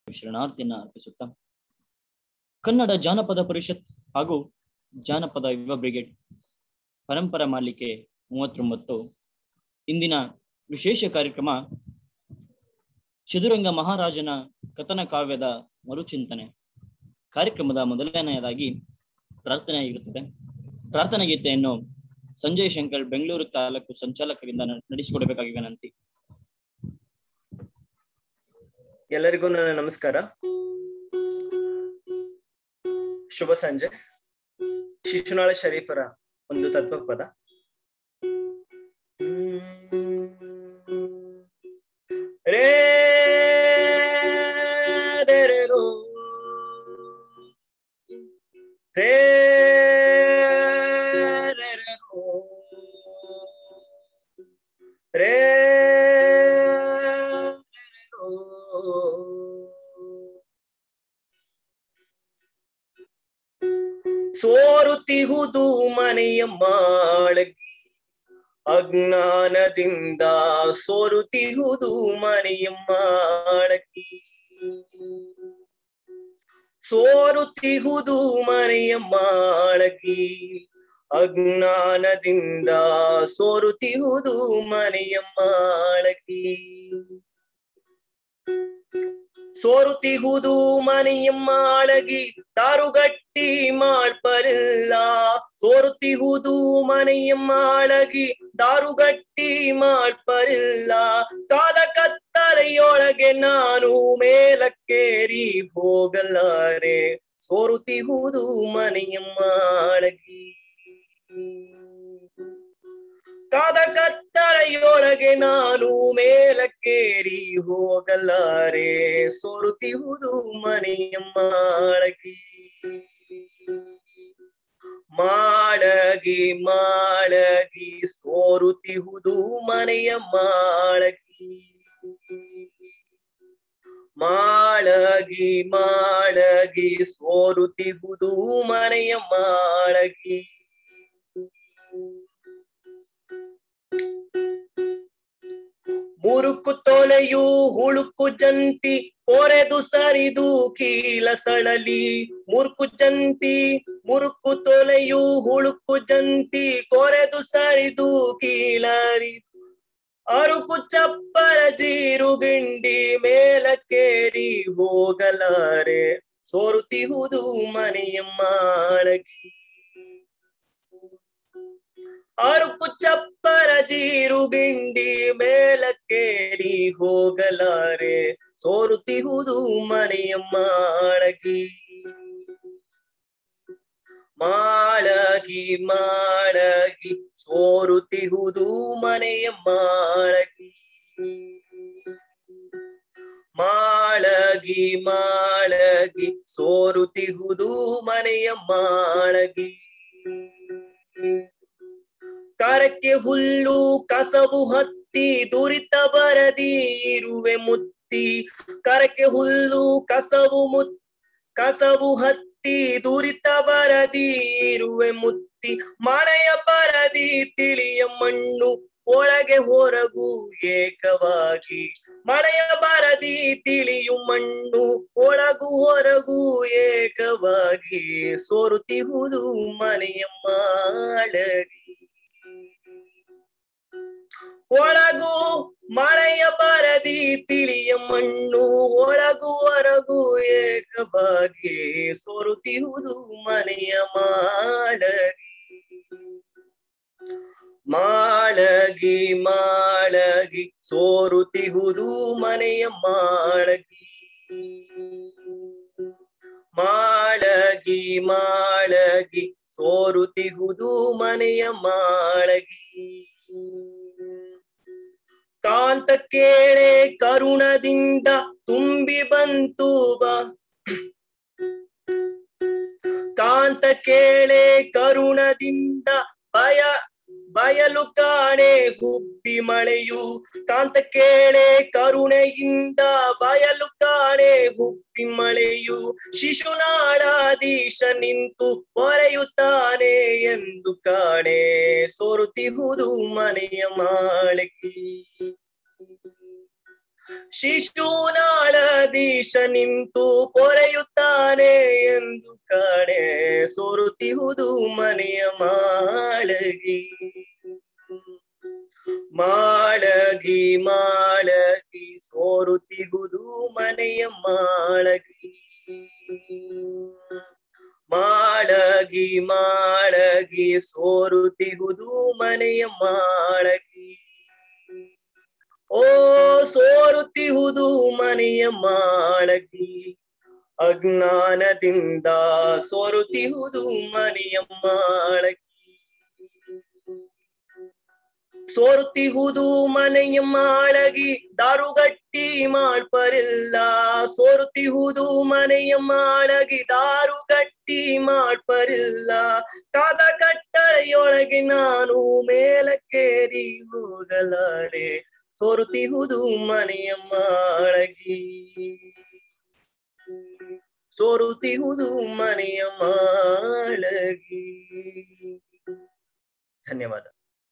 ಶರಣಾರ್ಥಿಯನ್ನ ಅರ್ಪಿಸುತ್ತಾ ಕನ್ನಡ ಜಾನಪದ ಪರಿಷತ್ ಹಾಗೂ ಜಾನಪದ ಯುವ ಬ್ರಿಗೇಡ್ ಪರಂಪರಾ ಮಾಲಿಕೆ ಮೂವತ್ತೊಂಬತ್ತು ಇಂದಿನ ವಿಶೇಷ ಕಾರ್ಯಕ್ರಮ ಚದುರಂಗ ಮಹಾರಾಜನ ಕಥನ ಕಾವ್ಯದ ಮರುಚಿಂತನೆ ಕಾರ್ಯಕ್ರಮದ ಮೊದಲನೆಯದಾಗಿ ಪ್ರಾರ್ಥನೆ ಇರುತ್ತದೆ ಪ್ರಾರ್ಥನಾ ಗೀತೆಯನ್ನು ಸಂಜಯ್ ಶಂಕರ್ ಬೆಂಗಳೂರು ತಾಲೂಕು ಸಂಚಾಲಕರಿಂದ ನಡೆಸಿಕೊಡಬೇಕಾಗಿ ವಿನಂತಿ ಎಲ್ಲರಿಗೂ ನನ್ನ ನಮಸ್ಕಾರ ಶುಭ ಸಂಜೆ ಶಿಶುನಾಳ ಶರೀಫರ ಒಂದು ತತ್ವಪದ ರೇ ರೆ ರೋ ರೇ ರೆ ರೋ ರೇ ಸೋರುತ್ತಿಹುದು ಮನೆಯ ಮಾಳಗಿ ಅಜ್ಞಾನದಿಂದ ಸೋರುತ್ತಿಹುದು ಮನೆಯ ಮಾಳಗಿ ಸೋರುತ್ತಿಹುದು ಮನೆಯ ಮಾಳಗಿ ಅಜ್ಞಾನದಿಂದ ಸೋರುತ್ತಿಹುದು ಮನೆಯ ಮಾಳಗಿ ಸೋರುತ್ತಿಹುದು ಮನೆಯ ಮಾಳಗಿ ದಾರುಗಟ್ಟಿ ಮಾಳ್ಪರಿಲ್ಲ ಸೋರುತ್ತಿಹುದು ಮನೆಯ ಮಾಳಗಿ ದಾರುಗಟ್ಟಿ ಮಾಳ್ಪರಿಲ್ಲ ಕಾದ ಕತ್ತಲೆಯೊಳಗೆ ನಾನು ಮೇಲಕ್ಕೇರಿ ಹೋಗಲಾರೆ ಸೋರುತ್ತಿಹುದು ಮನೆಯ ಮಾಳಗಿ ಕಾದ ಕತ್ತಲೆಯೊಳಗೆ ನಾನು ಮೇಲಕ್ಕೇರಿ ಹೋಗಲಾರೆ ಸೋರುತ್ತಿಹುದು ಮನೆಯ ಮಾಳಗಿ ಮಾಳಗಿ ಮಾಳಗಿ ಸೋರುತ್ತಿಹುದು ಮನೆಯ ಮಾಳಗಿ ಮಾಳಗಿ ಮಾಳಗಿ ಸೋರುತ್ತಿಹುದು ಮನೆಯ ಮಾಳಗಿ ಮುರುಕು ತೊಲೆಯು ಹುಳುಕು ಜಂತಿ ಕೊರೆದು ಸರಿದು ಕೀಲ ಸಳಲಿ ಮುರುಕು ಜಂತಿ ಮುರುಕು ತೊಲೆಯು ಹುಳುಕು ಜಂತಿ ಕೊರೆದು ಸರಿದು ಕೀಳರಿ ಅರುಕು ಚಪ್ಪರ ಜೀರು ಗಿಂಡಿ ಮೇಲಕ್ಕೇರಿ ಹೋಗಲಾರೆ ಸೋರುತ್ತಿಹುದು ಮನೆಯ ಮಾಳಗಿ ಅರುಕು ಚಪ್ಪರ ಜೀರು ಗಿಂಡಿ ಮೇಲಕ್ಕೇರಿ ಹೋಗಲಾರೆ ಸೋರುತ್ತಿಹುದು ಮನೆಯ ಮಾಳಗಿ ಮಾಳಗಿ ಮಾಳಗಿ ಸೋರುತ್ತಿಹುದು ಮನೆಯ ಮಾಳಗಿ ಮಾಳಗಿ ಮಾಳಗಿ ಸೋರುತ್ತಿಹುದು ಮನೆಯ ಮಾಳಗಿ ಕರಕ್ಕೆ ಹುಲ್ಲು ಕಸವು ಹತ್ತಿ ದುರಿತ ಬರದಿ ಇರುವೆ ಮುತ್ತಿ ಕರಕ್ಕೆ ಹುಲ್ಲು ಕಸವು ಮುತ್ ಕಸವು ಹತ್ತಿ ದುರಿತ ಬರದಿ ಇರುವೆ ಮುತ್ತಿ ಮಳೆಯ ಬರದಿ ತಿಳಿಯ ಮಣ್ಣು ಒಳಗೆ ಹೊರಗು ಏಕವಾಗಿ ಮಳೆಯ ಬರದಿ ತಿಳಿಯು ಮಣ್ಣು ಒಳಗು ಹೊರಗು ಏಕವಾಗಿ ಸೋರುತ್ತಿಹುದು ಮನೆಯ ಮಾಳಗಿ ಒಳಗು ಮಳೆಯ ಬರದಿ ತಿಳಿಯ ಮಣ್ಣು ಒಳಗು ಹೊರಗು ಏಕವಾಗಿ ಸೋರುತ್ತಿಹುದು ಮನೆಯ ಮಾಳಗಿ ಮಾಳಗಿ ಮಾಳಗಿ ಸೋರುತ್ತಿಹುದು ಮನೆಯ ಮಾಳಗಿ ಮಾಳಗಿ ಮಾಳಗಿ ಸೋರುತ್ತಿಹುದು ಮನೆಯ ಮಾಳಗಿ ಕಾಂತ ಕೇಳೆ ಕರುಣದಿಂದ ತುಂಬಿ ಬಂತು ಬಾ ಕಾಂತ ಕೇಳೆ ಕರುಣದಿಂದ ಭಯ ಬಯಲು ಕಾಣೆ ಹುಬ್ಬಿ ಮಳೆಯು ಕಾಂತ ಕೇಳೆ ಕರುಣೆಯಿಂದ ಬಯಲು ಕಾಣೆ ಹುಬ್ಬಿ ಮಳೆಯು ಶಿಶುನಾಳಾಧೀಶ ನಿಂತು ಹೊರೆಯುತ್ತಾನೆ ಎಂದು ಕಾಣೆ ಸೋರುತ್ತಿಹುದು ಮನೆಯ ಮಾಳಗಿ ಶಿಶುನಾಳದೀಶ ನಿಂತು ಪೊರೆಯುತ್ತಾನೆ ಎಂದು ಕಾಣೆ ಸೋರುತ್ತಿಹುದು ಮನೆಯ ಮಾಳಗಿ ಮಾಳಗಿ ಮಾಳಗಿ ಸೋರುತ್ತಿಹುದು ಮನೆಯ ಮಾಳಗಿ ಮಾಳಗಿ ಮಾಳಗಿ ಸೋರುತ್ತಿಹುದು ಮನೆಯ ಮಾಳಗಿ ಓ ಸೋರುತ್ತಿಹುದು ಮನೆಯ ಮಾಳಗಿ ಅಜ್ಞಾನದಿಂದ ಸೋರುತ್ತಿಹುದು ಮನೆಯ ಮಾಳಗಿ ಸೋರುತ್ತಿಹುದು ಮನೆಯ ಮಾಳಗಿ ದಾರುಗಟ್ಟಿ ಮಾಡ್ಪರಿಲ್ಲ ಸೋರುತ್ತಿಹುದು ಮನೆಯ ಮಾಳಗಿ ದಾರುಗಟ್ಟಿ ಮಾಡ್ಪರಿಲ್ಲ ಕಾದ ಕಟ್ಟಳೆಯೊಳಗೆ ನಾನು ಮೇಲಕ್ಕೇರಿ ಹೋಗಲಾರೆ ಸೋರುತ್ತಿಹುದು ಮನೆಯ ಮಾಳಗಿ ಸೋರುತ್ತಿಹುದು ಮನೆಯ ಮಾಳಗಿ ಧನ್ಯವಾದ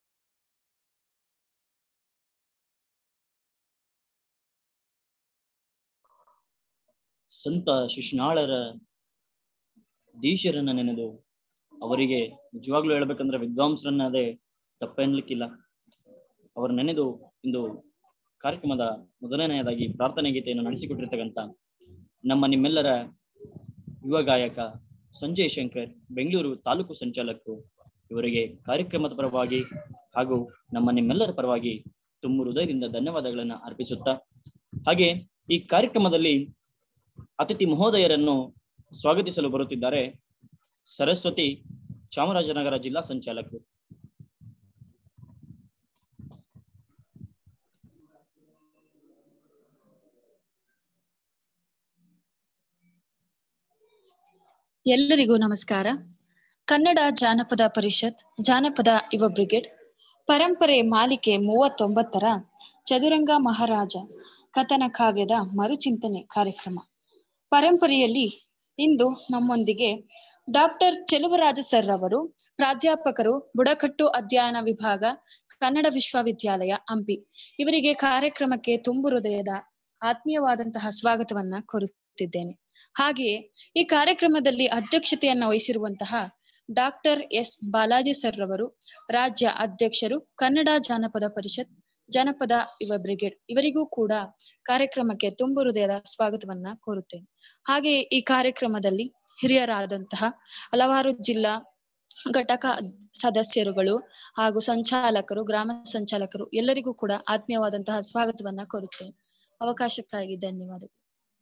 ಸಂತ ಶಿಶುನಾಳರ ದೀಶರನ್ನ ನೆನೆದು ಅವರಿಗೆ ನಿಜವಾಗ್ಲೂ ಹೇಳ್ಬೇಕಂದ್ರೆ ವಿದ್ವಾಂಸರನ್ನದೇ ತಪ್ಪೆನ್ಲಿಕ್ಕಿಲ್ಲ ಅವರ ನೆನೆದು ಇಂದು ಕಾರ್ಯಕ್ರಮದ ಮೊದಲನೆಯದಾಗಿ ಪ್ರಾರ್ಥನೆ ಗೀತೆಯನ್ನು ನಡೆಸಿಕೊಟ್ಟಿರ್ತಕ್ಕಂಥ ನಮ್ಮ ನಿಮ್ಮೆಲ್ಲರ ಯುವ ಗಾಯಕ ಸಂಜಯ್ ಶಂಕರ್ ಬೆಂಗಳೂರು ತಾಲೂಕು ಸಂಚಾಲಕರು ಇವರಿಗೆ ಕಾರ್ಯಕ್ರಮದ ಪರವಾಗಿ ಹಾಗೂ ನಮ್ಮ ನಿಮ್ಮೆಲ್ಲರ ಪರವಾಗಿ ತುಂಬ ಹೃದಯದಿಂದ ಧನ್ಯವಾದಗಳನ್ನು ಅರ್ಪಿಸುತ್ತಾ ಹಾಗೆ ಈ ಕಾರ್ಯಕ್ರಮದಲ್ಲಿ ಅತಿಥಿ ಮಹೋದಯರನ್ನು ಸ್ವಾಗತಿಸಲು ಬರುತ್ತಿದ್ದಾರೆ ಸರಸ್ವತಿ ಚಾಮರಾಜನಗರ ಜಿಲ್ಲಾ ಸಂಚಾಲಕರು ಎಲ್ಲರಿಗೂ ನಮಸ್ಕಾರ ಕನ್ನಡ ಜಾನಪದ ಪರಿಷತ್ ಜಾನಪದ ಯುವ ಬ್ರಿಗೇಡ್ ಪರಂಪರೆ ಮಾಲಿಕೆ ಮೂವತ್ತೊಂಬತ್ತರ ಚದುರಂಗ ಮಹಾರಾಜ ಕಥನ ಕಾವ್ಯದ ಮರುಚಿಂತನೆ ಕಾರ್ಯಕ್ರಮ ಪರಂಪರೆಯಲ್ಲಿ ಇಂದು ನಮ್ಮೊಂದಿಗೆ ಡಾಕ್ಟರ್ ಚೆಲುವರಾಜ ಸರ್ ಅವರು ಪ್ರಾಧ್ಯಾಪಕರು ಬುಡಕಟ್ಟು ಅಧ್ಯಯನ ವಿಭಾಗ ಕನ್ನಡ ವಿಶ್ವವಿದ್ಯಾಲಯ ಹಂಪಿ ಇವರಿಗೆ ಕಾರ್ಯಕ್ರಮಕ್ಕೆ ತುಂಬು ಹೃದಯದ ಆತ್ಮೀಯವಾದಂತಹ ಸ್ವಾಗತವನ್ನ ಕೋರುತ್ತಿದ್ದೇನೆ ಹಾಗೆಯೇ ಈ ಕಾರ್ಯಕ್ರಮದಲ್ಲಿ ಅಧ್ಯಕ್ಷತೆಯನ್ನ ವಹಿಸಿರುವಂತಹ ಡಾಕ್ಟರ್ ಎಸ್ ಬಾಲಾಜಿ ಸರ್ ರವರು ರಾಜ್ಯ ಅಧ್ಯಕ್ಷರು ಕನ್ನಡ ಜಾನಪದ ಪರಿಷತ್ ಜನಪದ ಯುವ ಬ್ರಿಗೇಡ್ ಇವರಿಗೂ ಕೂಡ ಕಾರ್ಯಕ್ರಮಕ್ಕೆ ತುಂಬು ಹೃದಯದ ಸ್ವಾಗತವನ್ನ ಕೋರುತ್ತೇನೆ ಹಾಗೆಯೇ ಈ ಕಾರ್ಯಕ್ರಮದಲ್ಲಿ ಹಿರಿಯರಾದಂತಹ ಹಲವಾರು ಜಿಲ್ಲಾ ಘಟಕ ಸದಸ್ಯರುಗಳು ಹಾಗೂ ಸಂಚಾಲಕರು ಗ್ರಾಮ ಸಂಚಾಲಕರು ಎಲ್ಲರಿಗೂ ಕೂಡ ಆತ್ಮೀಯವಾದಂತಹ ಸ್ವಾಗತವನ್ನ ಕೋರುತ್ತೇನೆ ಅವಕಾಶಕ್ಕಾಗಿ ಧನ್ಯವಾದಗಳು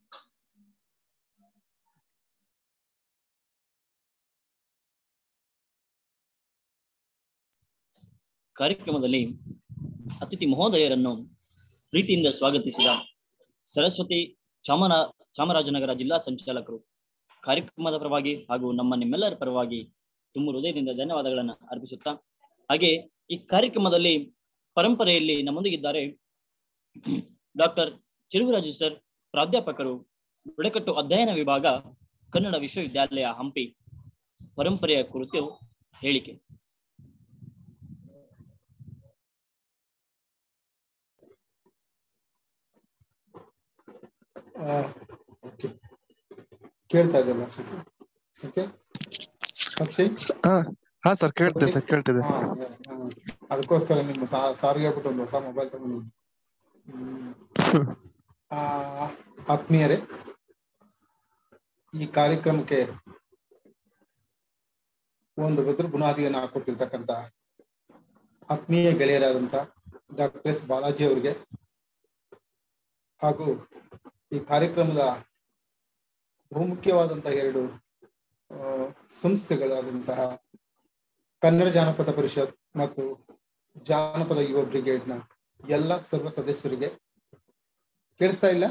ಕಾರ್ಯಕ್ರಮದಲ್ಲಿ ಅತಿಥಿ ಮಹೋದಯರನ್ನು ಪ್ರೀತಿಯಿಂದ ಸ್ವಾಗತಿಸಿದ ಸರಸ್ವತಿ ಚಾಮರ ಚಾಮರಾಜನಗರ ಜಿಲ್ಲಾ ಸಂಚಾಲಕರು ಕಾರ್ಯಕ್ರಮದ ಪರವಾಗಿ ಹಾಗೂ ನಮ್ಮ ನಿಮ್ಮೆಲ್ಲರ ಪರವಾಗಿ ತುಂಬ ಹೃದಯದಿಂದ ಧನ್ಯವಾದಗಳನ್ನು ಅರ್ಪಿಸುತ್ತಾ ಹಾಗೆ ಈ ಕಾರ್ಯಕ್ರಮದಲ್ಲಿ ಪರಂಪರೆಯಲ್ಲಿ ನಮ್ಮೊಂದಿಗಿದ್ದಾರೆ ಡಾಕ್ಟರ್ ಚೆಲುವರಾಜು ಸರ್ ಪ್ರಾಧ್ಯಾಪಕರು ಬುಡಕಟ್ಟು ಅಧ್ಯಯನ ವಿಭಾಗ ಕನ್ನಡ ವಿಶ್ವವಿದ್ಯಾಲಯ ಹಂಪಿ ಪರಂಪರೆಯ ಕುರಿತು ಹೇಳಿಕೆ ಆ, ಓಕೆ ಕೇಳ್ತಾ ಇದೆಯಲ್ಲ ಸಖಿ ಸಖಿ ಪಕ್ಷಿ ಹಾ ಹಾ ಸರ್ ಕೇಳ್ತಿದೆ ಸರ್ ಕೇಳ್ತಿದೆ ಹಾ, ಹಾ. ಅದಕ್ಕೋಸ್ಕರ ನಿಮ್ಮ ಸಾ- ಸಾರಿಗೆ ಹೇಳ್ಬಿಟ್ಟು ಒಂದು ಹೊಸ ಮೊಬೈಲ್ ತಗೊಂಡು ಆ ಆತ್ಮೀಯರೇ ಈ ಕಾರ್ಯಕ್ರಮಕ್ಕೆ ಒಂದು ಭದ್ರ ಬುನಾದಿಯನ್ನು ಹಾಕೊಟ್ಟಿರ್ತಕ್ಕಂಥ ಆತ್ಮೀಯ ಗೆಳೆಯರಾದಂಥ ಡಾಕ್ಟರ್ ಎಸ್ ಬಾಲಾಜಿ ಅವರಿಗೆ ಹಾಗೂ ಈ ಕಾರ್ಯಕ್ರಮದ ಬಹುಮುಖ್ಯವಾದಂತಹ ಎರಡು ಆ, ಸಂಸ್ಥೆಗಳಾದಂತಹ ಕನ್ನಡ ಜಾನಪದ ಪರಿಷತ್ ಮತ್ತು ಜಾನಪದ ಯುವ ಬ್ರಿಗೇಡ್ನ ಎಲ್ಲ ಸರ್ವ ಸದಸ್ಯರಿಗೆ ಕೇಳಿಸ್ತಾ ಇಲ್ಲ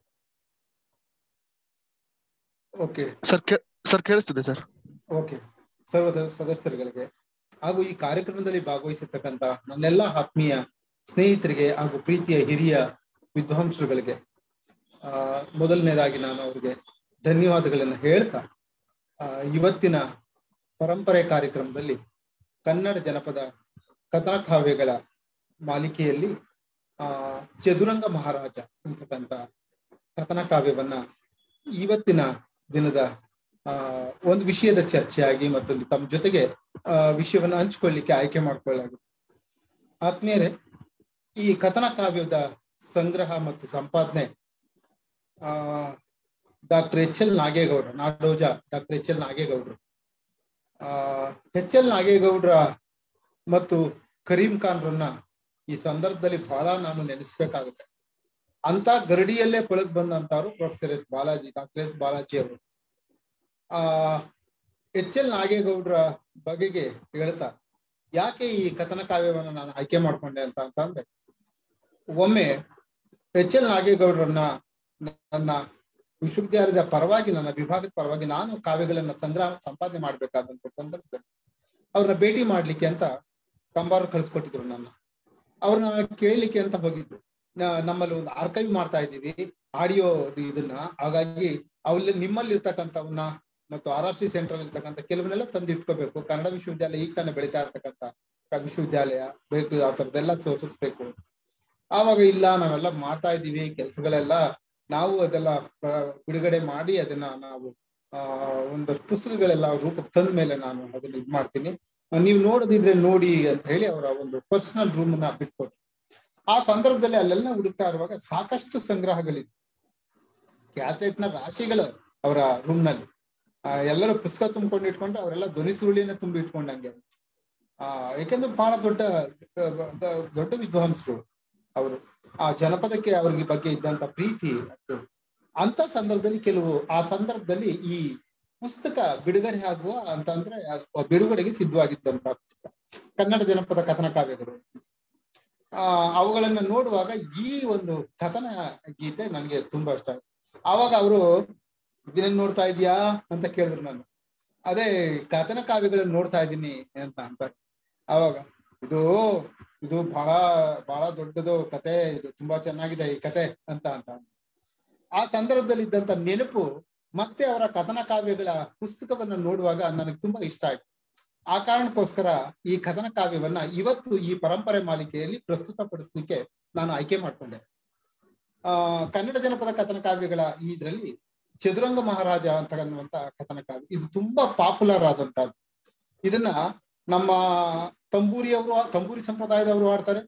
ಓಕೆ ಸರ್ ಕೇ ಸರ್ ಕೇಳಿಸ್ತಿದೆ ಸರ್ ಓಕೆ ಸರ್ವ ಸದ- ಸದಸ್ಯರುಗಳಿಗೆ ಹಾಗೂ ಈ ಕಾರ್ಯಕ್ರಮದಲ್ಲಿ ಭಾಗವಹಿಸಿರ್ತಕ್ಕಂಥ ನನ್ನೆಲ್ಲ ಆತ್ಮೀಯ ಸ್ನೇಹಿತರಿಗೆ ಹಾಗೂ ಪ್ರೀತಿಯ ಹಿರಿಯ ವಿದ್ವಾಂಸರುಗಳಿಗೆ ಆ ಮೊದಲನೇದಾಗಿ ನಾನು ಅವರಿಗೆ ಧನ್ಯವಾದಗಳನ್ನು ಹೇಳ್ತಾ ಆ, ಇವತ್ತಿನ ಪರಂಪರೆ ಕಾರ್ಯಕ್ರಮದಲ್ಲಿ ಕನ್ನಡ ಜನಪದ ಕಥಾಕಾವ್ಯಗಳ ಮಾಲಿಕೆಯಲ್ಲಿ ಆ ಚದುರಂಗ ಮಹಾರಾಜ ಅಂತಕ್ಕಂಥ ಕಥನ ಕಾವ್ಯವನ್ನ ಇವತ್ತಿನ ದಿನದ ಆ ಒಂದು ವಿಷಯದ ಚರ್ಚೆಯಾಗಿ ಮತ್ತು ತಮ್ಮ ಜೊತೆಗೆ ಆ ವಿಷಯವನ್ನು ಹಂಚಿಕೊಳ್ಳಿಕ್ಕೆ ಆಯ್ಕೆ ಮಾಡ್ಕೊಳ್ಳಾಗಿದೆ ಆತ್ಮೀಯರೇ ಈ ಕಥನ ಕಾವ್ಯದ ಸಂಗ್ರಹ ಮತ್ತು ಸಂಪಾದನೆ ಆ doctor H L Nagegowda Nadoja doctor H L ನಾಗೇಗೌಡರು ಆ ಎಚ್ ಎಲ್ ನಾಗೇಗೌಡ್ರ ಮತ್ತು ಕರೀಂ ಖಾನ್ರನ್ನ ಈ ಸಂದರ್ಭದಲ್ಲಿ ಬಹಳ ನಾನು ನೆನೆಸ್ಬೇಕಾಗುತ್ತೆ ಅಂತ ಗರಡಿಯಲ್ಲೇ ಕೊಳಗ್ ಬಂದಂತವ್ರು professor S Balaji doctor S Balaji ಅವರು ಆ ಎಚ್ ಎಲ್ ನಾಗೇಗೌಡ್ರ ಬಗೆಗೆ ಹೇಳ್ತಾ ಯಾಕೆ ಈ ಕಥನ ಕಾವ್ಯವನ್ನ ನಾನು ಆಯ್ಕೆ ಮಾಡ್ಕೊಂಡೆ ಅಂತ ಅಂತಂದ್ರೆ ಒಮ್ಮೆ ಎಚ್ ಎಲ್ ನಾಗೇಗೌಡ್ರನ್ನ ನನ್ನ ವಿಶ್ವವಿದ್ಯಾಲಯದ ಪರವಾಗಿ ನನ್ನ ವಿಭಾಗದ ಪರವಾಗಿ ನಾನು ಕಾವ್ಯಗಳನ್ನ ಸಂಗ್ರಹ ಸಂಪಾದನೆ ಮಾಡ್ಬೇಕಾದಂತ ಸಂದರ್ಭದಲ್ಲಿ ಅವ್ರನ್ನ ಭೇಟಿ ಮಾಡ್ಲಿಕ್ಕೆ ಅಂತ ಕಂಬಾರು ಕಳಿಸ್ಕೊಟ್ಟಿದ್ರು ನನ್ನ ಅವ್ರನ್ನ ಕೇಳಲಿಕ್ಕೆ ಅಂತ ಹೋಗಿದ್ರು ನ- ನಮ್ಮಲ್ಲಿ ಒಂದು ಆರ್ಕೈವ್ ಮಾಡ್ತಾ ಇದ್ದೀವಿ ಆಡಿಯೋ ಇದನ್ನ ಹಾಗಾಗಿ ಅವಲ್ಲಿ ನಿಮ್ಮಲ್ಲಿ ಇರ್ತಕ್ಕಂಥವನ್ನ ಮತ್ತು ಆರ್ ಆರ್ ಸಿ ಸೆಂಟರ್ ಇರ್ತಕ್ಕಂಥ ಕೆಲವನ್ನೆಲ್ಲ ತಂದು ಇಟ್ಕೋಬೇಕು ಕನ್ನಡ ವಿಶ್ವವಿದ್ಯಾಲಯ ಈಗ ತಾನೇ ಬೆಳೀತಾ ಇರ್ತಕ್ಕಂಥ ಕ- ವಿಶ್ವವಿದ್ಯಾಲಯ ಬೇಕು ಆ ಥರದ್ದೆಲ್ಲ ತೋರಿಸ್ಬೇಕು ಆವಾಗ ಇಲ್ಲ ನಾವೆಲ್ಲ ಮಾಡ್ತಾ ಇದ್ದೀವಿ ಕೆಲಸಗಳೆಲ್ಲ ನಾವು ಅದೆಲ್ಲ ಪ್ರ- ಬಿಡುಗಡೆ ಮಾಡಿ ಅದನ್ನ ನಾವು ಆ ಒಂದಷ್ಟು ಪುಸ್ತಕಗಳೆಲ್ಲ ರೂಪಕ್ಕೆ ತಂದ ಮೇಲೆ ನಾನು ಅದನ್ನ ಇದ್ ಮಾಡ್ತೀನಿ ನೀವು ನೋಡದಿದ್ರೆ ನೋಡಿ ಅಂತ ಹೇಳಿ ಅವರ ಒಂದು ಪರ್ಸನಲ್ ರೂಮ್ ನ ಬಿಟ್ಕೊಟ್ರು ಆ ಸಂದರ್ಭದಲ್ಲಿ ಅಲ್ಲೆಲ್ಲ ಹುಡುಕ್ತಾ ಇರುವಾಗ ಸಾಕಷ್ಟು ಸಂಗ್ರಹಗಳಿದೆ ಕ್ಯಾಸೆಟ್ ನ ರಾಶಿಗಳು ಅವರ ರೂಮ್ ನಲ್ಲಿ ಆ, ಎಲ್ಲರೂ ಪುಸ್ತಕ ತುಂಬಿಕೊಂಡು ಇಟ್ಕೊಂಡ್ರೆ ಅವರೆಲ್ಲ ಧ್ವನಿ ಸುರುಳಿನ ತುಂಬಿ ಇಟ್ಕೊಂಡಂಗೆ ಆ ಯಾಕಂದ್ರೆ ಬಹಳ ದೊಡ್ಡ ದ- ದೊಡ್ಡ ವಿದ್ವಾಂಸರು ಅವರು ಆ ಜನಪದಕ್ಕೆ ಅವ್ರಿಗೆ ಬಗ್ಗೆ ಇದ್ದಂತ ಪ್ರೀತಿ ಅದು ಅಂತ ಸಂದರ್ಭದಲ್ಲಿ ಕೆಲವು ಆ ಸಂದರ್ಭದಲ್ಲಿ ಈ ಪುಸ್ತಕ ಬಿಡುಗಡೆ ಆಗುವ ಅಂತಂದ್ರೆ ಆ ಬಿಡುಗಡೆಗೆ ಸಿದ್ಧವಾಗಿದ್ದಂತ ಪುಸ್ತಕ ಕನ್ನಡ ಜನಪದ ಕಥನ ಕಾವ್ಯಗಳು ಆ ಅವುಗಳನ್ನ ನೋಡುವಾಗ ಈ ಒಂದು ಕಥನ ಗೀತೆ ನನಗೆ ತುಂಬಾ ಇಷ್ಟ ಆಯ್ತು ಆವಾಗ ಅವರು ಇದನ್ನ ನೋಡ್ತಾ ಇದೀಯಾ ಅಂತ ಕೇಳಿದ್ರು ನಾನು ಅದೇ ಕಥನ ಕಾವ್ಯಗಳನ್ನ ನೋಡ್ತಾ ಇದ್ದೀನಿ ಅಂತ ಅಂತ ಅವಾಗ ಇದು ಇದು ಬಹಳ ಬಹಳ ದೊಡ್ಡದು ಕತೆ ಇದು ತುಂಬಾ ಚೆನ್ನಾಗಿದೆ ಈ ಕತೆ ಅಂತ ಅಂತ ಆ ಸಂದರ್ಭದಲ್ಲಿ ಇದ್ದಂತ ನೆನಪು ಮತ್ತೆ ಅವರ ಕಥನ ಕಾವ್ಯಗಳ ಪುಸ್ತಕವನ್ನ ನೋಡುವಾಗ ನನಗೆ ತುಂಬಾ ಇಷ್ಟ ಆಯ್ತು ಆ ಕಾರಣಕ್ಕೋಸ್ಕರ ಈ ಕಥನ ಕಾವ್ಯವನ್ನ ಇವತ್ತು ಈ ಪರಂಪರೆ ಮಾಲಿಕೆಯಲ್ಲಿ ಪ್ರಸ್ತುತಪಡಿಸ್ಲಿಕ್ಕೆ ನಾನು ಆಯ್ಕೆ ಮಾಡ್ಕೊಂಡೆ ಆ ಕನ್ನಡ ಜನಪದ ಕಥನ ಕಾವ್ಯಗಳ ಇದ್ರಲ್ಲಿ ಚದುರಂಗ ಮಹಾರಾಜ ಅಂತ ಅನ್ನುವಂತ ಕಥನ ಕಾವ್ಯ ಇದು ತುಂಬಾ ಪಾಪ್ಯುಲರ್ ಆದಂತದ್ದು ಇದನ್ನ ನಮ್ಮ ತಂಬೂರಿಯವರು ತಂಬೂರಿ ಸಂಪ್ರದಾಯದವರು ಹಾಡ್ತಾರೆ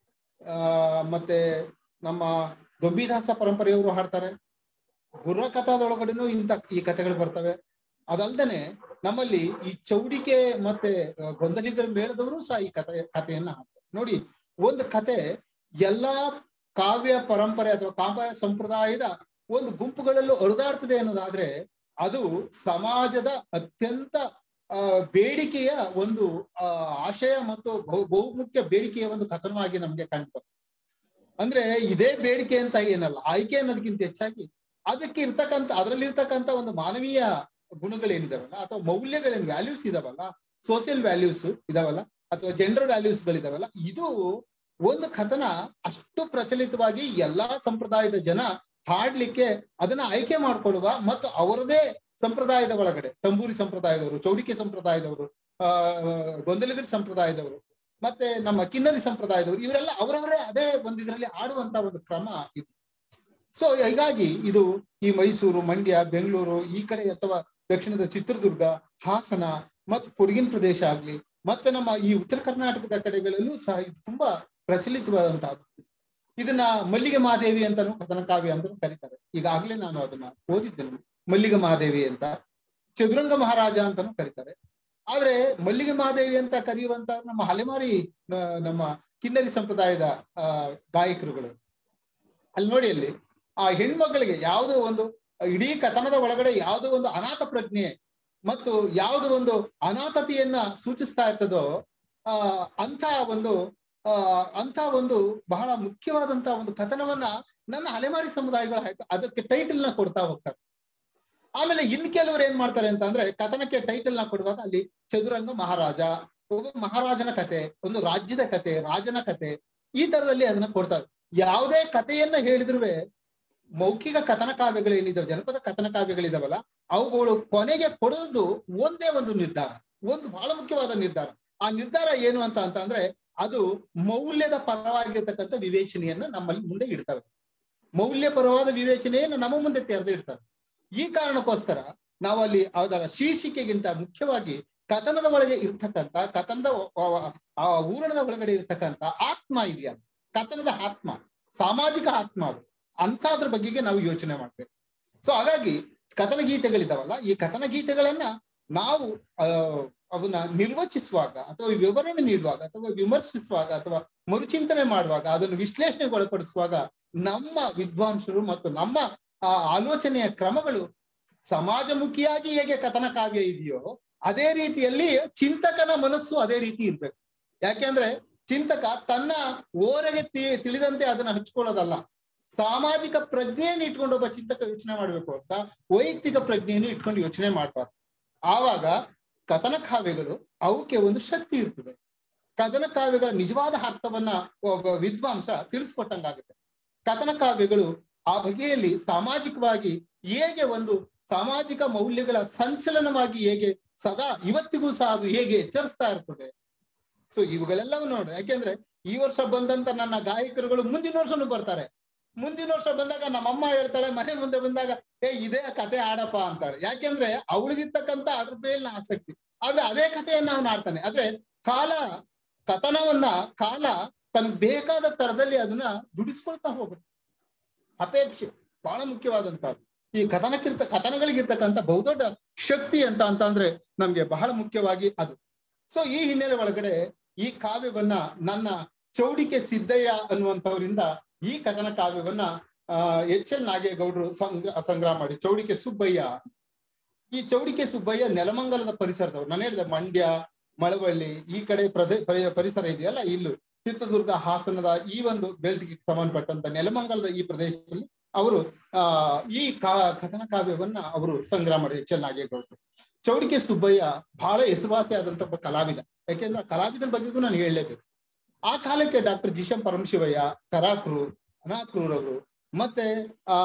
ಆ ಮತ್ತೆ ನಮ್ಮ ದೊಂಬಿದಾಸ ಪರಂಪರೆಯವರು ಹಾಡ್ತಾರೆ ಬುರ್ರಕಥಾದೊಳಗಡೆನೂ ಇಂಥ ಈ ಕಥೆಗಳು ಬರ್ತವೆ ಅದಲ್ದೇನೆ ನಮ್ಮಲ್ಲಿ ಈ ಚೌಡಿಕೆ ಮತ್ತೆ ಆ, ಗೊಂದಲಿಗರ ಮೇಳದವರು ಸಹ ಈ ಕಥೆ ಕಥೆಯನ್ನ ಹಾಡ್ತಾರೆ ನೋಡಿ ಒಂದು ಕತೆ ಎಲ್ಲಾ ಕಾವ್ಯ ಪರಂಪರೆ ಅಥವಾ ಕಾವ್ಯ ಸಂಪ್ರದಾಯದ ಒಂದು ಗುಂಪುಗಳಲ್ಲೂ ಹರಿದಾಡ್ತದೆ ಅನ್ನೋದಾದ್ರೆ ಅದು ಸಮಾಜದ ಅತ್ಯಂತ ಆ ಬೇಡಿಕೆಯ ಒಂದು ಆ ಆಶಯ ಮತ್ತು ಬಹು ಬಹುಮುಖ್ಯ ಬೇಡಿಕೆಯ ಒಂದು ಕಥನವಾಗಿ ನಮ್ಗೆ ಕಾಣ್ತದೆ ಅಂದ್ರೆ ಇದೇ ಬೇಡಿಕೆ ಅಂತ ಏನಲ್ಲ ಆಯ್ಕೆ ಅನ್ನೋದಕ್ಕಿಂತ ಹೆಚ್ಚಾಗಿ ಅದಕ್ಕೆ ಇರ್ತಕ್ಕಂಥ ಅದರಲ್ಲಿ ಇರ್ತಕ್ಕಂಥ ಒಂದು ಮಾನವೀಯ ಗುಣಗಳೇನಿದಾವಲ್ಲ ಅಥವಾ ಮೌಲ್ಯಗಳೇನು ವ್ಯಾಲ್ಯೂಸ್ ಇದಾವಲ್ಲ ಸೋಷಿಯಲ್ ವ್ಯಾಲ್ಯೂಸ್ ಇದಾವಲ್ಲ ಅಥವಾ ಜೆಂಡರ್ ವ್ಯಾಲ್ಯೂಸ್ ಗಳಿದಾವಲ್ಲ ಇದು ಒಂದು ಕಥನ ಅಷ್ಟು ಪ್ರಚಲಿತವಾಗಿ ಎಲ್ಲಾ ಸಂಪ್ರದಾಯದ ಜನ ಹಾಡ್ಲಿಕ್ಕೆ ಅದನ್ನ ಆಯ್ಕೆ ಮಾಡ್ಕೊಳ್ಳುವ ಮತ್ತು ಅವರದೇ ಸಂಪ್ರದಾಯದ ಒಳಗಡೆ ತಂಬೂರಿ ಸಂಪ್ರದಾಯದವರು ಚೌಡಿಕೆ ಸಂಪ್ರದಾಯದವರು ಆ ಗೊಂದಲಿಗರ ಸಂಪ್ರದಾಯದವರು ಮತ್ತೆ ನಮ್ಮ ಕಿನ್ನರಿ ಸಂಪ್ರದಾಯದವರು ಇವರೆಲ್ಲ ಅವರವರೇ ಅದೇ ಒಂದು ಇದರಲ್ಲಿ ಆಡುವಂತ ಒಂದು ಕ್ರಮ ಇದು ಸೊ ಹೀಗಾಗಿ ಇದು ಈ ಮೈಸೂರು ಮಂಡ್ಯ ಬೆಂಗಳೂರು ಈ ಕಡೆ ಅಥವಾ ದಕ್ಷಿಣದ ಚಿತ್ರದುರ್ಗ ಹಾಸನ ಮತ್ತು ಕೊಡಗಿನ ಪ್ರದೇಶ ಆಗ್ಲಿ ಮತ್ತೆ ನಮ್ಮ ಈ ಉತ್ತರ ಕರ್ನಾಟಕದ ಕಡೆಗಳಲ್ಲೂ ಸಹ ಇದು ತುಂಬಾ ಪ್ರಚಲಿತವಾದಂತಹ ಇದನ್ನ ಮಲ್ಲಿಗೆ ಮಹಾದೇವಿ ಅಂತಾನು ಕಥನ ಕಾವ್ಯ ಅಂತ ಕರೀತಾರೆ ಈಗಾಗ್ಲೇ ನಾನು ಅದನ್ನ ಓದಿದ್ದೇನೆ ಮಲ್ಲಿಗೆ ಮಹಾದೇವಿ ಅಂತ ಚದುರಂಗ ಮಹಾರಾಜ ಅಂತಾನು ಕರೀತಾರೆ ಆದ್ರೆ ಮಲ್ಲಿಗೆ ಮಹಾದೇವಿ ಅಂತ ಕರೆಯುವಂತ ನಮ್ಮ ಅಲೆಮಾರಿ ಆ, ನಮ್ಮ ಕಿನ್ನರಿ ಸಂಪ್ರದಾಯದ ಆ ಗಾಯಕರುಗಳು ಅಲ್ಲಿ ನೋಡಿ ಅಲ್ಲಿ ಆ ಹೆಣ್ಮಕ್ಳಿಗೆ ಯಾವುದೋ ಒಂದು ಇಡೀ ಕಥನದ ಒಳಗಡೆ ಯಾವುದೋ ಒಂದು ಅನಾಥ ಪ್ರಜ್ಞೆ ಮತ್ತು ಯಾವುದೋ ಒಂದು ಅನಾಥತೆಯನ್ನ ಸೂಚಿಸ್ತಾ ಇರ್ತದೋ ಆ ಅಂತ ಒಂದು ಆ ಅಂತ ಒಂದು ಬಹಳ ಮುಖ್ಯವಾದಂತ ಒಂದು ಕಥನವನ್ನ ನನ್ನ ಅಲೆಮಾರಿ ಸಮುದಾಯಗಳು ಹಾಕ್- ಅದಕ್ಕೆ ಟೈಟಲ್ ನ ಕೊಡ್ತಾ ಹೋಗ್ತಾರೆ ಆಮೇಲೆ ಇನ್ ಕೆಲವರು ಏನ್ ಮಾಡ್ತಾರೆ ಅಂತ ಅಂದ್ರೆ ಕಥನಕ್ಕೆ ಟೈಟಲ್ ನ ಕೊಡುವಾಗ ಅಲ್ಲಿ ಚದುರಂಗ ಮಹಾರಾಜ ಒಬ್ಬ ಮಹಾರಾಜನ ಕತೆ ಒಂದು ರಾಜ್ಯದ ಕತೆ ರಾಜನ ಕತೆ ಈ ತರದಲ್ಲಿ ಅದನ್ನ ಕೊಡ್ತಾರೆ ಯಾವುದೇ ಕಥೆಯನ್ನ ಹೇಳಿದ್ರು ಮೌಖಿಕ ಕಥನ ಕಾವ್ಯಗಳು ಏನಿದಾವೆ ಜನಪದ ಕಥನ ಕಾವ್ಯಗಳಿದಾವಲ್ಲ ಅವುಗಳು ಕೊನೆಗೆ ಕೊಡೋದು ಒಂದೇ ಒಂದು ನಿರ್ಧಾರ ಒಂದು ಬಹಳ ಮುಖ್ಯವಾದ ನಿರ್ಧಾರ ಆ ನಿರ್ಧಾರ ಏನು ಅಂತ ಅಂತ ಅಂದ್ರೆ ಅದು ಮೌಲ್ಯದ ಪರವಾಗಿರ್ತಕ್ಕಂಥ ವಿವೇಚನೆಯನ್ನ ನಮ್ಮಲ್ಲಿ ಮುಂದೆ ಇಡ್ತವೆ ಮೌಲ್ಯ ಪರವಾದ ವಿವೇಚನೆಯನ್ನು ನಮ್ಮ ಮುಂದೆ ತೆರೆದು ಇಡ್ತವೆ ಈ ಕಾರಣಕ್ಕೋಸ್ಕರ ನಾವು ಅಲ್ಲಿ ಅದರ ಶೀರ್ಷಿಕೆಗಿಂತ ಮುಖ್ಯವಾಗಿ ಕಥನದ ಒಳಗೆ ಇರ್ತಕ್ಕಂಥ ಕಥನದ ಒ- ಆ ಊರಣದ ಒಳಗಡೆ ಇರ್ತಕ್ಕಂಥ ಆತ್ಮ ಇದೆಯಾ ಕಥನದ ಆತ್ಮ ಸಾಮಾಜಿಕ ಆತ್ಮ ಅದು ಅಂತದ್ರ ಬಗೆಗೆ ನಾವು ಯೋಚನೆ ಮಾಡ್ಬೇಕು ಸೊ ಹಾಗಾಗಿ ಕಥನ ಗೀತೆಗಳಿದಾವಲ್ಲ ಈ ಕಥನ ಗೀತೆಗಳನ್ನ ನಾವು ಆ ಅವನ್ನ ನಿರ್ವಚಿಸುವಾಗ ಅಥವಾ ವಿವರಣೆ ನೀಡುವಾಗ ಅಥವಾ ವಿಮರ್ಶಿಸುವಾಗ ಅಥವಾ ಮರುಚಿಂತನೆ ಮಾಡುವಾಗ ಅದನ್ನು ವಿಶ್ಲೇಷಣೆಗೆ ಒಳಪಡಿಸುವಾಗ ನಮ್ಮ ವಿದ್ವಾಂಸರು ಮತ್ತು ನಮ್ಮ ಆ ಆಲೋಚನೆಯ ಕ್ರಮಗಳು ಸಮಾಜಮುಖಿಯಾಗಿ ಹೇಗೆ ಕಥನ ಕಾವ್ಯ ಇದೆಯೋ ಅದೇ ರೀತಿಯಲ್ಲಿ ಚಿಂತಕನ ಮನಸ್ಸು ಅದೇ ರೀತಿ ಇರ್ಬೇಕು ಯಾಕೆಂದ್ರೆ ಚಿಂತಕ ತನ್ನ ಓರೆಗೆ ತಿ- ತಿಳಿದಂತೆ ಅದನ್ನ ಹಂಚ್ಕೊಳ್ಳೋದಲ್ಲ ಸಾಮಾಜಿಕ ಪ್ರಜ್ಞೆಯನ್ನು ಇಟ್ಕೊಂಡು ಒಬ್ಬ ಚಿಂತಕ ಯೋಚನೆ ಮಾಡ್ಬೇಕು ಅಂತ ವೈಯಕ್ತಿಕ ಪ್ರಜ್ಞೆಯನ್ನು ಇಟ್ಕೊಂಡು ಯೋಚನೆ ಮಾಡ್ಬಾರ್ದು ಆವಾಗ ಕಥನ ಕಾವ್ಯಗಳು ಅವಕ್ಕೆ ಒಂದು ಶಕ್ತಿ ಇರ್ತದೆ ಕಥನ ಕಾವ್ಯಗಳ ನಿಜವಾದ ಅರ್ಥವನ್ನ ಒಬ್ಬ ವಿದ್ವಾಂಸ ತಿಳಿಸ್ಕೊಟ್ಟಂಗಾಗುತ್ತೆ ಕಥನ ಕಾವ್ಯಗಳು ಆ ಬಗೆಯಲ್ಲಿ ಸಾಮಾಜಿಕವಾಗಿ ಹೇಗೆ ಒಂದು ಸಾಮಾಜಿಕ ಮೌಲ್ಯಗಳ ಸಂಚಲನವಾಗಿ ಹೇಗೆ ಸದಾ ಇವತ್ತಿಗೂ ಸಹ ಅದು ಹೇಗೆ ಎಚ್ಚರಿಸ್ತಾ ಇರ್ತದೆ ಸೊ ಇವುಗಳೆಲ್ಲವೂ ನೋಡ ಯಾಕೆಂದ್ರೆ ಈ ವರ್ಷ ಬಂದಂತ ನನ್ನ ಗಾಯಕರುಗಳು ಮುಂದಿನ ವರ್ಷನೂ ಬರ್ತಾರೆ ಮುಂದಿನ ವರ್ಷ ಬಂದಾಗ ನಮ್ಮಮ್ಮ ಹೇಳ್ತಾಳೆ ಮನೆ ಮುಂದೆ ಬಂದಾಗ ಏ ಇದೇ ಕತೆ ಆಡಪ್ಪ ಅಂತಾಳೆ ಯಾಕೆಂದ್ರೆ ಅವಳಿಗಿರ್ತಕ್ಕಂತ ಅದ್ರ ಮೇಲಿನ ಆಸಕ್ತಿ ಆದ್ರೆ ಅದೇ ಕಥೆಯನ್ನ ಅವನು ಆಡ್ತಾನೆ ಆದ್ರೆ ಕಾಲ ಕಥನವನ್ನ ಕಾಲ ತನಗ್ ಬೇಕಾದ ತರದಲ್ಲಿ ಅದನ್ನ ದುಡಿಸ್ಕೊಳ್ತಾ ಹೋಗುತ್ತೆ ಅಪೇಕ್ಷೆ ಬಹಳ ಮುಖ್ಯವಾದಂತಹದ್ದು ಈ ಕಥನಕ್ಕಿರ್ತ ಕಥನಗಳಿಗಿರ್ತಕ್ಕಂಥ ಬಹುದೊಡ್ಡ ಶಕ್ತಿ ಅಂತ ಅಂತ ಅಂದ್ರೆ ನಮ್ಗೆ ಬಹಳ ಮುಖ್ಯವಾಗಿ ಅದು ಸೊ ಈ ಹಿನ್ನೆಲೆ ಒಳಗಡೆ ಈ ಕಾವ್ಯವನ್ನ ನನ್ನ ಚೌಡಿಕೆ ಸಿದ್ದಯ್ಯ ಅನ್ನುವಂಥವರಿಂದ ಈ ಕಥನ ಕಾವ್ಯವನ್ನ ಆ ಎಚ್ ಎಲ್ ನಾಗೇಗೌಡರು ಸಂಗ್ರ ಸಂಗ್ರಹ ಮಾಡಿ ಚೌಡಿಕೆ ಸುಬ್ಬಯ್ಯ ಈ ಚೌಡಿಕೆ ಸುಬ್ಬಯ್ಯ ನೆಲಮಂಗಲದ ಪರಿಸರದವ್ರು ನಾನು ಹೇಳಿದೆ ಮಂಡ್ಯ ಮಳವಳ್ಳಿ ಈ ಕಡೆ ಪ್ರದೇ ಪರಿ- ಪರಿಸರ ಇದೆಯಲ್ಲ ಇಲ್ಲು ಚಿತ್ರದುರ್ಗ ಹಾಸನದ ಈ ಒಂದು ಬೆಲ್ಟ್ಗೆ ಸಂಬಂಧಪಟ್ಟಂತ ನೆಲಮಂಗಲದ ಈ ಪ್ರದೇಶದಲ್ಲಿ ಅವರು ಆ ಈ ಕಾ ಕಥನ ಕಾವ್ಯವನ್ನ ಅವರು ಸಂಗ್ರಹ ಮಾಡಿ ಎಚ್ ಎಲ್ ನಾಗೇಗೌಡರು ಚೌಡಿಕೆ ಸುಬ್ಬಯ್ಯ ಬಹಳ ಹೆಸರುವಾಸಿ ಆದಂತ ಒಬ್ಬ ಕಲಾವಿದ ಯಾಕೆಂದ್ರೆ ಆ ಕಲಾವಿದನ ಬಗ್ಗೆಗೂ ನಾನು ಹೇಳಲೇಬೇಕು ಆ ಕಾಲಕ್ಕೆ ಡಾಕ್ಟರ್ ಜಿಶಂ ಪರಮಶಿವಯ್ಯ ಕರಾಕ್ರು ಅನಾಕ್ರೂರವರು ಮತ್ತೆ ಆ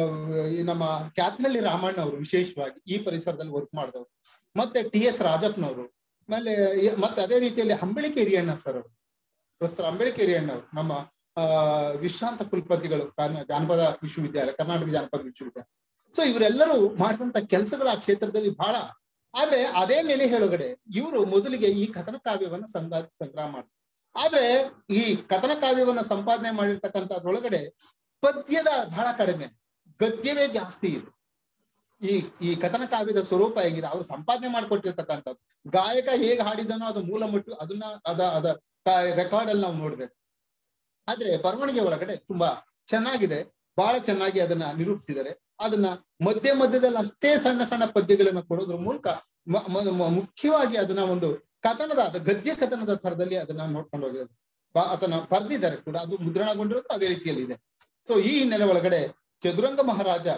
ಈ ನಮ್ಮ ಕ್ಯಾತನಹಳ್ಳಿ ರಾಮಣ್ಣ ಅವರು ವಿಶೇಷವಾಗಿ ಈ ಪರಿಸರದಲ್ಲಿ ವರ್ಕ್ ಮಾಡಿದವರು ಮತ್ತೆ ಟಿ ಎಸ್ ರಾಜಪ್ಪನವರು ಆಮೇಲೆ ಈ- ಮತ್ತೆ ಅದೇ ರೀತಿಯಲ್ಲಿ ಅಂಬಳಿಕೆ ಹಿರಿಯಣ್ಣ ಸರ್ ಅವರು ಪ್ರೊಫೆಸರ್ ಅಂಬೇಡ್ಕರ್ ಹಿರಿಯಣ್ಣ ಅವರು ನಮ್ಮ ಆ ವಿಶ್ರಾಂತ ಕುಲಪತಿಗಳು ಕರ್ನ- ಜಾನಪದ ವಿಶ್ವವಿದ್ಯಾಲಯ ಕರ್ನಾಟಕ ಜಾನಪದ ವಿಶ್ವವಿದ್ಯಾಲಯ ಸೊ ಇವರೆಲ್ಲರೂ ಮಾಡಿದಂತ ಕೆಲಸಗಳು ಆ ಕ್ಷೇತ್ರದಲ್ಲಿ ಬಹಳ ಆದ್ರೆ ಅದೇ ನೆಲೆ ಹೇಳೊಗಡೆ ಇವರು ಮೊದಲಿಗೆ ಈ ಕಥನ ಕಾವ್ಯವನ್ನ ಸಂಗ ಸಂಗ್ರಹ ಮಾಡ್ತಾರೆ ಆದ್ರೆ ಈ ಕಥನ ಕಾವ್ಯವನ್ನ ಸಂಪಾದನೆ ಮಾಡಿರ್ತಕ್ಕಂಥದ್ರೊಳಗಡೆ ಪದ್ಯದ ಬಹಳ ಕಡಿಮೆ ಗದ್ಯವೇ ಜಾಸ್ತಿ ಇದೆ ಈ ಈ ಕಥನ ಕಾವ್ಯದ ಸ್ವರೂಪ ಹೇಗಿದೆ ಅವ್ರು ಸಂಪಾದನೆ ಮಾಡಿಕೊಟ್ಟಿರ್ತಕ್ಕಂಥದ್ದು ಗಾಯಕ ಹೇಗೆ ಹಾಡಿದನೋ ಅದು ಮೂಲ ಮುಟ್ಟು ಅದನ್ನ ಅದ ಅದ ರೆಕಾರ್ಡ್ ಅಲ್ಲಿ ನಾವು ನೋಡ್ಬೇಕು ಆದ್ರೆ ಬರವಣಿಗೆ ಒಳಗಡೆ ತುಂಬಾ ಚೆನ್ನಾಗಿದೆ ಬಹಳ ಚೆನ್ನಾಗಿ ಅದನ್ನ ನಿರೂಪಿಸಿದ್ದಾರೆ ಅದನ್ನ ಮಧ್ಯ ಮಧ್ಯದಲ್ಲಿ ಅಷ್ಟೇ ಸಣ್ಣ ಸಣ್ಣ ಪದ್ಯಗಳನ್ನ ಕೊಡೋದ್ರ ಮೂಲಕ ಮ- ಮ- ಮ- ಮುಖ್ಯವಾಗಿ ಅದನ್ನ ಒಂದು ಕಥನದ ಅದು ಗದ್ಯ ಕಥನದ ತರದಲ್ಲಿ ಅದನ್ನ ನೋಡ್ಕೊಂಡು ಹೋಗಿರೋದು ಬ- ಅದನ್ನ ಬರ್ದಿದ್ದಾರೆ ಕೂಡ ಅದು ಮುದ್ರಣಗೊಂಡಿರೋದು ಅದೇ ರೀತಿಯಲ್ಲಿ ಇದೆ ಸೊ ಈ ಹಿನ್ನೆಲೆ ಒಳಗಡೆ ಚದುರಂಗ ಮಹಾರಾಜ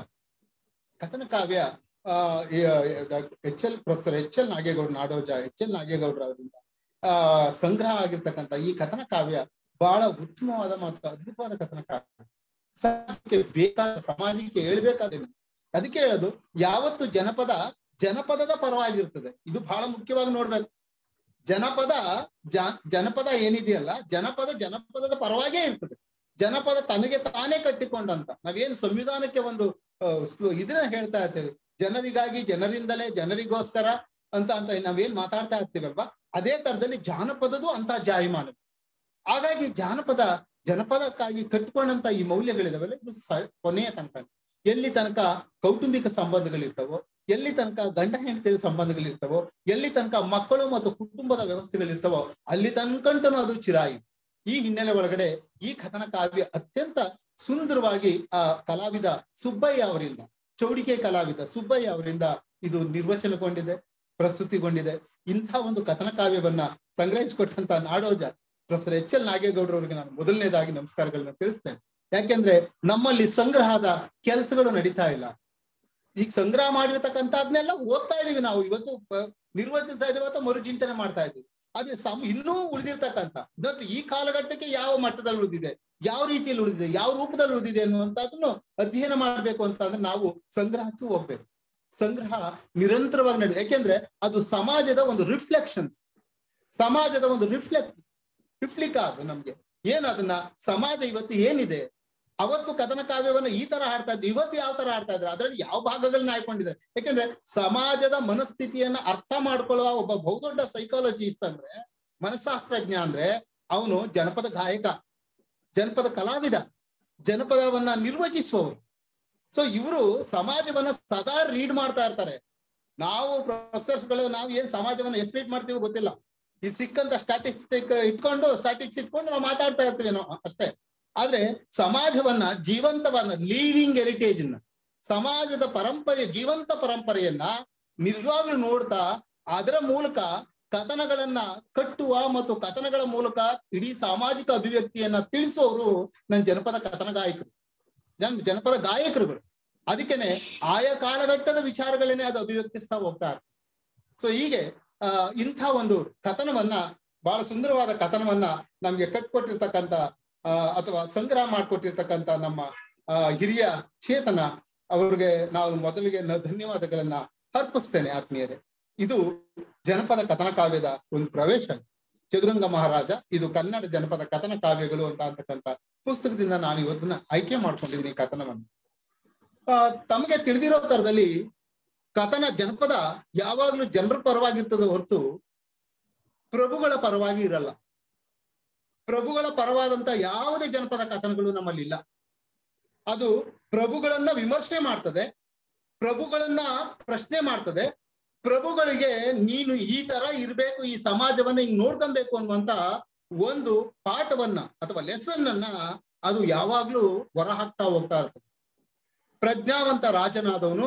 ಕಥನ ಕಾವ್ಯ ಆ H L professor H L Nagegowda Nadoja H L ನಾಗೇಗೌಡರ ಅವರಿಂದ ಆ ಸಂಗ್ರಹ ಆಗಿರ್ತಕ್ಕಂಥ ಈ ಕಥನ ಕಾವ್ಯ ಬಹಳ ಉತ್ತಮವಾದ ಮತ್ತು ಅದ್ಭುತವಾದ ಕಥನ ಕಾವ್ಯ ಸಮಾಜಕ್ಕೆ ಬೇಕಾದ ಸಮಾಜಕ್ಕೆ ಹೇಳ್ಬೇಕಾದ ಅದಕ್ಕೆ ಹೇಳೋದು ಯಾವತ್ತು ಜನಪದ ಜನಪದದ ಪರವಾಗಿರ್ತದೆ ಇದು ಬಹಳ ಮುಖ್ಯವಾಗಿ ನೋಡ್ಬೇಕು ಜನಪದ ಜ- ಜನಪದ ಏನಿದೆಯಲ್ಲ ಜನಪದ ಜನಪದದ ಪರವಾಗೇ ಇರ್ತದೆ ಜನಪದ ತನಗೆ ತಾನೇ ಕಟ್ಟಿಕೊಂಡಂತ ನಾವೇನು ಸಂವಿಧಾನಕ್ಕೆ ಒಂದು ಆ, ಸ್ಲೋ- ಇದನ್ನ ಹೇಳ್ತಾ ಇರ್ತೇವೆ ಜನರಿಗಾಗಿ ಜನರಿಂದಲೇ ಜನರಿಗೋಸ್ಕರ ಅಂತ ಅಂತ ನಾವೇನ್ ಮಾತಾಡ್ತಾ ಇರ್ತೀವಲ್ವಾ ಅದೇ ತರದಲ್ಲಿ ಜಾನಪದದು ಅಂತ ಜಾಯಮಾನ ಹಾಗಾಗಿ ಜಾನಪದ ಜನಪದಕ್ಕಾಗಿ ಕಟ್ಕೊಂಡಂತ ಈ ಮೌಲ್ಯಗಳಿದಾವಲ್ಲ ಇದು ಸ- ಕೊನೆಯ ತನಕ ಎಲ್ಲಿ ತನಕ ಕೌಟುಂಬಿಕ ಸಂಬಂಧಗಳಿರ್ತಾವೋ ಎಲ್ಲಿ ತನಕ ಗಂಡ ಹೆಂಡತಿಯ ಸಂಬಂಧಗಳಿರ್ತಾವೋ ಎಲ್ಲಿ ತನಕ ಮಕ್ಕಳು ಮತ್ತು ಕುಟುಂಬದ ವ್ಯವಸ್ಥೆಗಳಿರ್ತಾವೋ ಅಲ್ಲಿ ತನಕಂಟನು ಅದು ಚಿರಾಯಿ ಈ ಹಿನ್ನೆಲೆ ಒಳಗಡೆ ಈ ಕಥನ ಕಾವ್ಯ ಅತ್ಯಂತ ಸುಂದರವಾಗಿ ಆ ಕಲಾವಿದ ಸುಬ್ಬಯ್ಯ ಅವರಿಂದ ಚೌಡಿಕೆ ಕಲಾವಿದ ಸುಬ್ಬಯ್ಯ ಅವರಿಂದ ಇದು ನಿರ್ವಚನಗೊಂಡಿದೆ ಪ್ರಸ್ತುತಿಗೊಂಡಿದೆ ಇಂಥ ಒಂದು ಕಥನ ಕಾವ್ಯವನ್ನ ಸಂಗ್ರಹಿಸಿಕೊಟ್ಟಂತ ನಾಡೋಜ ಪ್ರೊಫೆಸರ್ ಎಚ್ ಎಲ್ ನಾಗೇಗೌಡರವರಿಗೆ ನಾನು ಮೊದಲನೇದಾಗಿ ನಮಸ್ಕಾರಗಳನ್ನ ತಿಳಿಸ್ತೇನೆ ಯಾಕೆಂದ್ರೆ ನಮ್ಮಲ್ಲಿ ಸಂಗ್ರಹದ ಕೆಲಸಗಳು ನಡೀತಾ ಇಲ್ಲ ಈಗ ಸಂಗ್ರಹ ಮಾಡಿರ್ತಕ್ಕಂಥದ್ನೆಲ್ಲ ಓದ್ತಾ ಇದೀವಿ ನಾವು ಇವತ್ತು ಪ- ನಿರ್ವಹಿಸ್ತಾ ಇದೀವಿ ಅಥವಾ ಮರುಚಿಂತನೆ ಮಾಡ್ತಾ ಇದೀವಿ ಆದ್ರೆ ಸಮ್ ಇನ್ನೂ ಉಳಿದಿರ್ತಕ್ಕಂಥ ಇದೊಂದು ಈ ಕಾಲಘಟ್ಟಕ್ಕೆ ಯಾವ ಮಟ್ಟದಲ್ಲಿ ಉಳಿದಿದೆ ಯಾವ ರೀತಿಯಲ್ಲಿ ಉಳಿದಿದೆ ಯಾವ ರೂಪದಲ್ಲಿ ಉಳಿದಿದೆ ಅನ್ನುವಂಥದ್ದನ್ನು ಅಧ್ಯಯನ ಮಾಡ್ಬೇಕು ಅಂತ ಅಂದ್ರೆ ನಾವು ಸಂಗ್ರಹಕ್ಕೆ ಹೋಗ್ಬೇಕು ಸಂಗ್ರಹ ನಿರಂತರವಾಗಿ ನಡೆ ಯಾಕೆಂದ್ರೆ ಅದು ಸಮಾಜದ ಒಂದು ರಿಫ್ಲೆಕ್ಷನ್ಸ್ ಸಮಾಜದ ಒಂದು ರಿಫ್ಲೆಕ್ಟ್ ರಿಫ್ಲಿಕಾ ಅದು ನಮ್ಗೆ ಏನ್ ಅದನ್ನ ಸಮಾಜ ಇವತ್ತು ಏನಿದೆ ಅವತ್ತು ಕಥನ ಕಾವ್ಯವನ್ನ ಈ ತರ ಹಾಡ್ತಾ ಇದ್ರು ಇವತ್ತು ಯಾವ ತರ ಹಾಡ್ತಾ ಇದ್ರೆ ಅದ್ರಲ್ಲಿ ಯಾವ ಭಾಗಗಳನ್ನ ಆಯ್ಕೊಂಡಿದ್ದಾರೆ ಯಾಕಂದ್ರೆ ಸಮಾಜದ ಮನಸ್ಥಿತಿಯನ್ನ ಅರ್ಥ ಮಾಡ್ಕೊಳ್ಳುವ ಒಬ್ಬ ಬಹುದೊಡ್ಡ ಸೈಕಾಲಜಿಸ್ಟ್ ಅಂದ್ರೆ ಮನಸ್ಸಾಸ್ತ್ರಜ್ಞ ಅಂದ್ರೆ ಅವನು ಜನಪದ ಗಾಯಕ ಜನಪದ ಕಲಾವಿದ ಜನಪದವನ್ನ ನಿರ್ವಚಿಸುವವರು ಸೊ ಇವರು ಸಮಾಜವನ್ನ ಸದಾ ರೀಡ್ ಮಾಡ್ತಾ ಇರ್ತಾರೆ ನಾವು ಪ್ರೊಫೆಸರ್ಸ್ಗಳು ನಾವು ಏನ್ ಸಮಾಜವನ್ನ ಎಷ್ಟು ರೀಡ್ ಮಾಡ್ತೀವಿ ಗೊತ್ತಿಲ್ಲ ಇದು ಸಿಕ್ಕಂತ ಸ್ಟಾಟಿಸ್ಟಿಕ್ ಇಟ್ಕೊಂಡು ಸ್ಟಾಟಿಕ್ಸ್ ಇಟ್ಕೊಂಡು ನಾವು ಮಾತಾಡ್ತಾ ಇರ್ತೀವಿ ನಾವು ಅಷ್ಟೇ ಆದ್ರೆ ಸಮಾಜವನ್ನ ಜೀವಂತವನ್ನ ಲೀವಿಂಗ್ ಹೆರಿಟೇಜ್ ಸಮಾಜದ ಪರಂಪರೆ ಜೀವಂತ ಪರಂಪರೆಯನ್ನ ನಿಜವಾಗ್ಲೂ ನೋಡ್ತಾ ಅದರ ಮೂಲಕ ಕಥನಗಳನ್ನ ಕಟ್ಟುವ ಮತ್ತು ಕಥನಗಳ ಮೂಲಕ ಇಡೀ ಸಾಮಾಜಿಕ ಅಭಿವ್ಯಕ್ತಿಯನ್ನ ತಿಳಿಸುವವರು ನನ್ನ ಜನಪದ ಕಥನ ಗಾಯಕರು ಜನ್ ಜನಪದ ಗಾಯಕರುಗಳು ಅದಕ್ಕೇನೆ ಆಯಾ ಕಾಲಘಟ್ಟದ ವಿಚಾರಗಳನ್ನೇ ಅದು ಅಭಿವ್ಯಕ್ತಿಸ್ತಾ ಹೋಗ್ತಾರೆ ಸೊ ಹೀಗೆ ಆ ಇಂಥ ಒಂದು ಕಥನವನ್ನ ಬಹಳ ಸುಂದರವಾದ ಕಥನವನ್ನ ನಮ್ಗೆ ಕಟ್ಕೊಟ್ಟಿರ್ತಕ್ಕಂಥ ಆ ಅಥವಾ ಸಂಗ್ರಹ ಮಾಡ್ಕೊಟ್ಟಿರ್ತಕ್ಕಂಥ ನಮ್ಮ ಆ ಹಿರಿಯ ಚೇತನ ಅವ್ರಿಗೆ ನಾವು ಮೊದಲಿಗೆ ನ- ಧನ್ಯವಾದಗಳನ್ನ ಅರ್ಪಿಸ್ತೇನೆ ಆತ್ಮೀಯರೇ ಇದು ಜನಪದ ಕಥನ ಕಾವ್ಯದ ಒಂದು ಪ್ರವೇಶ ಚದುರಂಗ ಮಹಾರಾಜ ಇದು ಕನ್ನಡ ಜನಪದ ಕಥನ ಕಾವ್ಯಗಳು ಅಂತ ಅಂತಕ್ಕಂಥ ಪುಸ್ತಕದಿಂದ ನಾನು ಇವತ್ತನ್ನ ಆಯ್ಕೆ ಮಾಡ್ಕೊಂಡಿದ್ದೀನಿ ಈ ಕಥನವನ್ನು ಆ ತಮಗೆ ತಿಳಿದಿರೋ ತರದಲ್ಲಿ ಕಥನ ಜನಪದ ಯಾವಾಗ್ಲೂ ಜನರ ಪರವಾಗಿರ್ತದೆ ಹೊರತು ಪ್ರಭುಗಳ ಪರವಾಗಿ ಇರಲ್ಲ ಪ್ರಭುಗಳ ಪರವಾದಂತ ಯಾವುದೇ ಜನಪದ ಕಥನಗಳು ನಮ್ಮಲ್ಲಿ ಇಲ್ಲ ಅದು ಪ್ರಭುಗಳನ್ನ ವಿಮರ್ಶೆ ಮಾಡ್ತದೆ ಪ್ರಭುಗಳನ್ನ ಪ್ರಶ್ನೆ ಮಾಡ್ತದೆ ಪ್ರಭುಗಳಿಗೆ ನೀನು ಈ ತರ ಇರ್ಬೇಕು ಈ ಸಮಾಜವನ್ನ ಹಿಂಗ್ ನೋಡ್ಕೊಬೇಕು ಅನ್ನುವಂತ ಒಂದು ಪಾಠವನ್ನ ಅಥವಾ ಲೆಸನ್ ಅನ್ನ ಅದು ಯಾವಾಗ್ಲೂ ಹೊರಹಾಕ್ತಾ ಹೋಗ್ತಾ ಇರ್ತದೆ ಪ್ರಜ್ಞಾವಂತ ರಾಜನಾದವನು